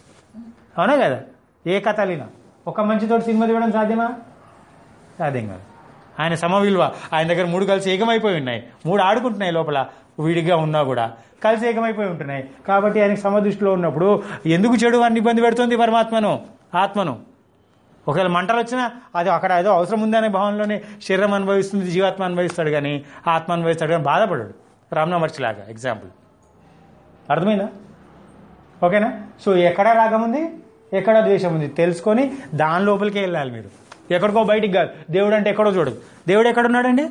అవునా కదా ఏ కథ లేనా ఒక మంచితోటి సినిమా తీయడం సాధ్యమా సాధ్యం కాదు ఆయన సమ విలువ ఆయన దగ్గర మూడు కలిసి ఏకమైపోయి ఉన్నాయి మూడు ఆడుకుంటున్నాయి లోపల విడిగా ఉన్నా కూడా కలిసి ఏకమైపోయి ఉంటున్నాయి కాబట్టి ఆయనకి సమదృష్టిలో ఉన్నప్పుడు ఎందుకు చెడు అని ఇబ్బంది పెడుతుంది పరమాత్మను ఆత్మను ఒకవేళ మంటలు వచ్చినా అది అక్కడ ఏదో అవసరం ఉందనే భావనలోనే శరీరం అనుభవిస్తుంది జీవాత్మ అనుభవిస్తాడు కానీ ఆత్మ అనుభవిస్తాడు కానీ బాధపడాడు రామనమర్చిలాగా ఎగ్జాంపుల్ అర్థమైందా ఓకేనా సో ఎక్కడ రాగం ఉంది ఎక్కడ ద్వేషం ఉంది తెలుసుకొని దాని లోపలికి వెళ్ళాలి మీరు ఎక్కడికో బయటికి కాదు దేవుడు అంటే ఎక్కడో చూడదు దేవుడు ఎక్కడున్నాడండి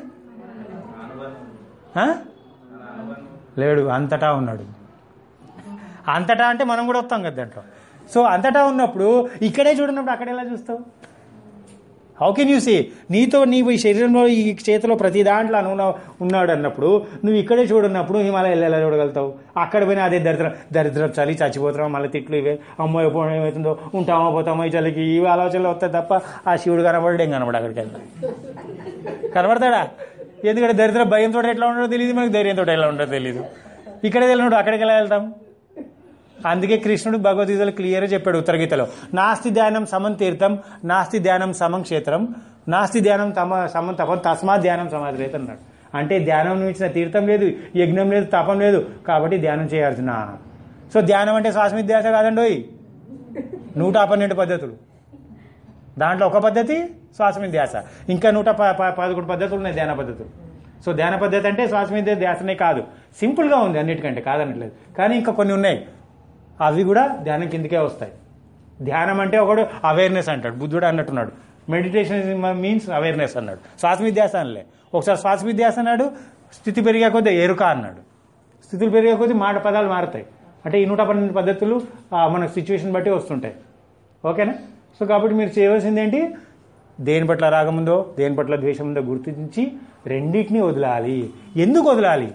ఆ? లేడు అంతటా ఉన్నాడు అంతటా అంటే మనం కూడా వస్తాం కదా దాంట్లో సో అంతటా ఉన్నప్పుడు ఇక్కడే చూడనప్పుడు అక్కడ ఎలా చూస్తావు హౌ కెన్ యూ సీ నీతో నీవు ఈ శరీరంలో ఈ చేతిలో ప్రతి దాంట్లో అనున్న ఉన్నాడు అన్నప్పుడు నువ్వు ఇక్కడే చూడన్నప్పుడు హిమాలయాలు ఎలా చూడగలుగుతావు అక్కడ పోయినా అదే దరిద్రం దరిద్రం చలి చచ్చిపోతున్నాం మళ్ళీ తిట్లు ఇవే అమ్మో ఎప్పుడు ఏమవుతుందో ఉంటామో పోతామో ఈ చలికి ఇవి ఆలోచనలు వస్తాయి తప్ప ఆ శివుడు కనబడడం కనబడు అక్కడికి వెళ్తా కనబడతాడా ఎందుకంటే దరిద్రం భయంతో ఎట్లా ఉండడో తెలియదు మనకు ధైర్యంతో ఎలా ఉండదో తెలియదు ఇక్కడే తెలియడు అక్కడికి ఎలా వెళ్తాం అందుకే కృష్ణుడు భగవద్గీతలో క్లియర్గా చెప్పాడు ఉత్తరగీతలో నాస్తి ధ్యానం సమం తీర్థం నాస్తి ధ్యానం సమం క్షేత్రం నాస్తి ధ్యానం తమ సమం తపం తస్మాత్ ధ్యానం సమాధి అన్నాడు అంటే ధ్యానం ఇచ్చిన తీర్థం లేదు యజ్ఞం లేదు తపం లేదు కాబట్టి ధ్యానం చేయాల్సిన సో ధ్యానం అంటే శ్వాస మీద ధ్యాస కాదండోయ్ నూట పన్నెండు పద్ధతులు దాంట్లో ఒక పద్ధతి శ్వాస మీద ధ్యాస ఇంకా నూట ప- ప- పదకొండు పద్ధతులు ఉన్నాయి ధ్యాన పద్ధతులు సో ధ్యాన పద్ధతి అంటే శ్వాస మీద ధ్యాసనే కాదు సింపుల్గా ఉంది అన్నిటికంటే కాదనట్లేదు కానీ ఇంకా కొన్ని ఉన్నాయి అవి కూడా ధ్యానం కిందకే వస్తాయి ధ్యానం అంటే ఒకడు అవేర్నెస్ అంటాడు బుద్ధుడు అన్నట్టున్నాడు మెడిటేషన్ మీన్స్ అవేర్నెస్ అన్నాడు శ్వాస మీద ధ్యాస అనలే ఒకసారి శ్వాస మీద ధ్యాస అన్నాడు స్థితి పెరిగే కొద్దీ ఎరుక అన్నాడు స్థితులు పెరిగే కొద్దీ మాట పదాలు మారుతాయి అంటే ఈ నూట పన్నెండు పద్ధతులు ఆ, మన సిచ్యువేషన్ బట్టి వస్తుంటాయి ఓకేనా సో కాబట్టి మీరు చేయవలసింది ఏంటి దేని పట్ల రాగం ఉందో దేని పట్ల ద్వేషం ఉందో గుర్తించి రెండింటిని వదలాలి ఎందుకు వదలాలి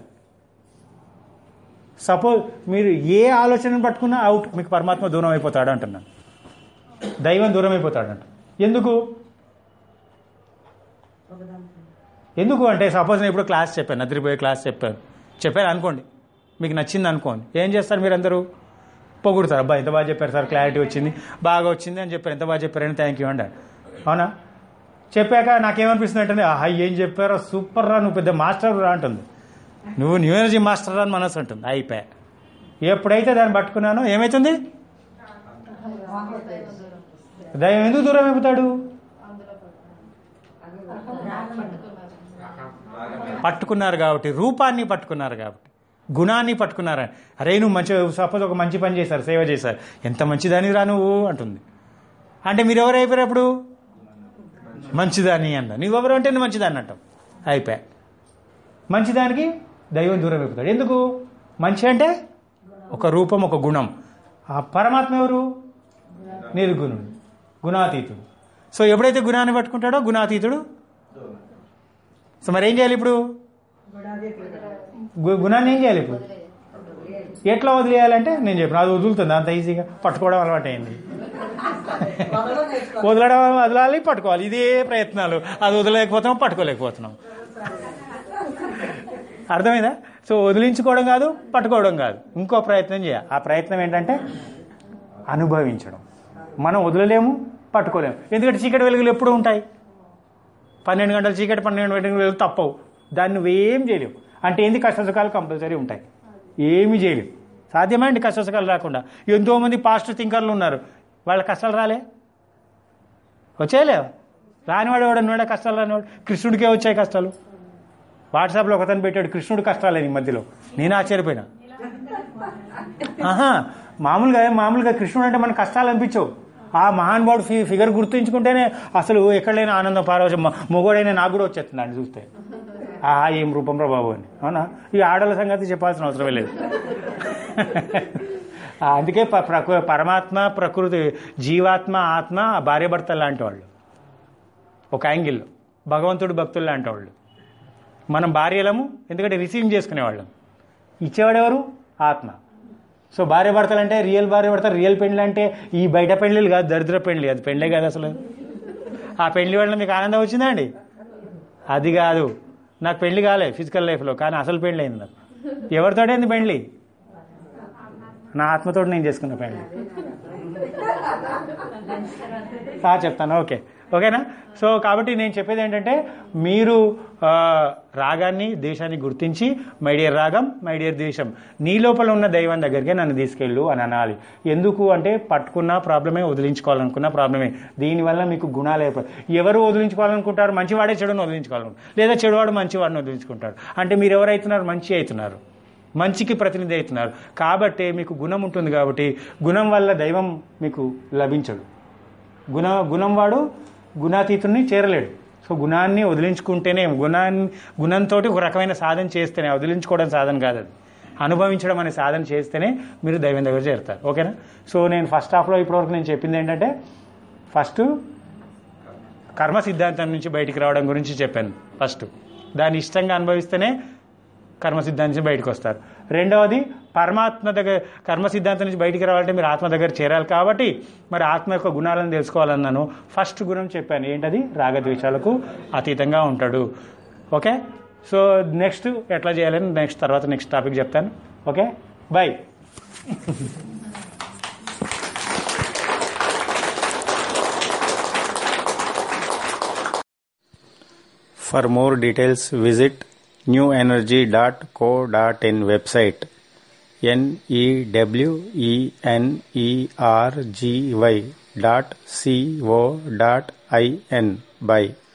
సపోజ్ మీరు ఏ ఆలోచనను పట్టుకున్నా అవుట్ మీకు పరమాత్మ దూరం అయిపోతాడు అంటున్నాను దైవం దూరం అయిపోతాడు అంట ఎందుకు ఎందుకు అంటే సపోజ్ నేను ఇప్పుడు క్లాస్ చెప్పాను నిద్రపోయే క్లాస్ చెప్పాను చెప్పాను అనుకోండి మీకు నచ్చింది అనుకోండి ఏం చేస్తారు మీరు అందరూ పొగుడుతారు అబ్బా ఎంత బాగా చెప్పారు సార్ క్లారిటీ వచ్చింది బాగా వచ్చింది అని చెప్పారు ఎంత బాగా చెప్పారని థ్యాంక్ యూ అండి అవునా చెప్పాక నాకేమనిపిస్తుంది అంటే ఆహా ఏం చెప్పారో సూపర్ రా నువ్వు పెద్ద మాస్టర్ రా అంటుంది నువ్వు న్యూ ఎనర్జీ మాస్టర్ అని మనసు అంటుంది అయిపోయా ఎప్పుడైతే దాన్ని పట్టుకున్నానో ఏమవుతుంది దైవం ఎందుకు దూరం అయిపోతాడు పట్టుకున్నారు కాబట్టి రూపాన్ని పట్టుకున్నారు కాబట్టి గుణాన్ని పట్టుకున్నారు అరే నువ్వు మంచి సపోజ్ ఒక మంచి పని చేశారు సేవ చేశారు ఎంత మంచిదాని రా నువ్వు అంటుంది అంటే మీరు ఎవరు అయిపోయారు అప్పుడు మంచిదాని అన్న నువ్వెవరు అంటే నువ్వు మంచిదాన్ని అంటావు అయిపోయా మంచిదానికి దైవం దూరం అయిపోతాడు ఎందుకు మంచి అంటే ఒక రూపం ఒక గుణం ఆ పరమాత్మ ఎవరు నిర్గుణుడు గుణాతీతుడు సో ఎప్పుడైతే గుణాన్ని పట్టుకుంటాడో గుణాతీతుడు సో మరి ఏం చేయాలి ఇప్పుడు గు- గుణాన్ని ఏం చేయాలి ఇప్పుడు ఎట్లా వదిలేయాలంటే నేను చెప్పిన అది వదులుతుంది అంత ఈజీగా పట్టుకోవడం అలవాటు అయింది వదలడం నేర్చుకోవాలి. వదలడం వదలాలి పట్టుకోవాలి ఇదే ప్రయత్నాలు అది వదలలేకపోతున్నాం పట్టుకోలేకపోతున్నాం అర్థమైందా సో వదిలించుకోవడం కాదు పట్టుకోవడం కాదు ఇంకో ప్రయత్నం చేయాలి ఆ ప్రయత్నం ఏంటంటే అనుభవించడం మనం వదలలేము పట్టుకోలేము ఎందుకంటే చీకటి వెలుగులు ఎప్పుడు ఉంటాయి పన్నెండు గంటల చీకటి పన్నెండు గంటల వెలుగు తప్పవు దాన్ని నువ్వేం చేయలేవు అంటే ఏంది కష్ట సుఖాలు కంపల్సరీ ఉంటాయి ఏమీ చేయలేవు సాధ్యమే అండి కష్ట సుఖాలు రాకుండా ఎంతోమంది పాస్ట్ థింకర్లు ఉన్నారు వాళ్ళ కష్టాలు రాలే వచ్చేయలేవు రానివాడు ఎవడు ఉన్నాడా కష్టాలు రానివాడు కృష్ణుడికే వచ్చాయి కష్టాలు వాట్సాప్లో ఒకతను పెట్టాడు కృష్ణుడు కష్టాలే ఈ మధ్యలో నేను ఆశ్చర్యపోయినా ఆహా మామూలుగా మామూలుగా కృష్ణుడు అంటే మన కష్టాలు అనిపించవు ఆ మహానుభావుడు ఫి ఫిగర్ గుర్తుంచుకుంటేనే అసలు ఎక్కడైనా ఆనందం పారవశం మొగోడైనా నాకు కూడా వచ్చేస్తుంది అండి చూస్తే ఆ ఏం రూపం రా బాబు అని అవునా ఈ ఆడల సంగతి చెప్పాల్సిన అవసరమే లేదు ఆ, అందుకే ప- ప్రకృ- పరమాత్మ ప్రకృతి జీవాత్మ ఆత్మ భార్యాభర్తలు లాంటి వాళ్ళు ఒక యాంగిల్లో భగవంతుడు భక్తులు లాంటి వాళ్ళు మనం భార్యలము ఎందుకంటే రిసీవ్ చేసుకునేవాళ్ళం ఇచ్చేవాడు ఎవరు ఆత్మ సో భార్య భర్తలు అంటే రియల్ భార్య భర్తలు రియల్ పెండ్లు అంటే ఈ బయట పెండ్లు కాదు దరిద్ర పెండ్లి అది పెండ్లే కాదు అసలు ఆ పెండ్లి వల్ల మీకు ఆనందం వచ్చిందా అండి అది కాదు నాకు పెళ్లి కాలే ఫిజికల్ లైఫ్లో కానీ అసలు పెళ్లి అయింది నాకు ఎవరితోటైంది పెళ్లి నా ఆత్మతో నేను చేసుకున్న పెళ్లి ఆ, చెప్తాను ఓకే ఓకేనా సో కాబట్టి నేను చెప్పేది ఏంటంటే మీరు ఆ, రాగాన్ని దేశాన్ని గుర్తించి మై డియర్ రాగం మై డియర్ దేశం నీ లోపల ఉన్న దైవం దగ్గరికి నన్ను తీసుకెళ్ళు అని అనాలి ఎందుకు అంటే పట్టుకున్న ప్రాబ్లమే వదిలించుకోవాలనుకున్న ప్రాబ్లమే దీనివల్ల మీకు గుణాలు అయిపోయి ఎవరు వదిలించుకోవాలనుకుంటారు మంచివాడే చెడుని వదిలించుకోవాలనుకుంటారు లేదా చెడువాడు మంచివాడిని వదిలించుకుంటాడు అంటే మీరు ఎవరైతున్నారు మంచి అవుతున్నారు మంచికి ప్రతినిధి అవుతున్నారు కాబట్టి మీకు గుణం ఉంటుంది కాబట్టి గుణం వల్ల దైవం మీకు లభించడు గుణ గుణం వాడు గుణాతీతుడిని చేరలేడు సో గుణాన్ని వదిలించుకుంటేనే గుణాన్ని గుణంతో ఒక రకమైన సాధన చేస్తేనే వదిలించుకోవడం సాధన కాదు అది అనుభవించడం అనే సాధన చేస్తేనే మీరు దైవం దగ్గర చేరుతారు ఓకేనా సో నేను ఫస్ట్ హాఫ్లో ఇప్పటివరకు నేను చెప్పింది ఏంటంటే ఫస్ట్ కర్మ సిద్ధాంతం నుంచి బయటికి రావడం గురించి చెప్పాను ఫస్ట్ దాన్ని ఇష్టంగా అనుభవిస్తేనే కర్మ సిద్ధాంతం నుంచి బయటకు వస్తారు రెండవది పరమాత్మ దగ్గర కర్మ సిద్ధాంతం నుంచి బయటికి రావాలంటే మీరు ఆత్మ దగ్గర చేరాలి కాబట్టి మరి ఆత్మ యొక్క గుణాలను తెలుసుకోవాలన్నాను ఫస్ట్ గుణం చెప్పాను ఏంటది రాగద్వేషాలకు అతీతంగా ఉంటాడు ఓకే సో నెక్స్ట్ ఎట్లా చేయాలని నెక్స్ట్ తర్వాత నెక్స్ట్ టాపిక్ చెప్తాను okay bye For more details, visit newenergy.co.in website n e w e n e r g y dot c o dot i n. Bye.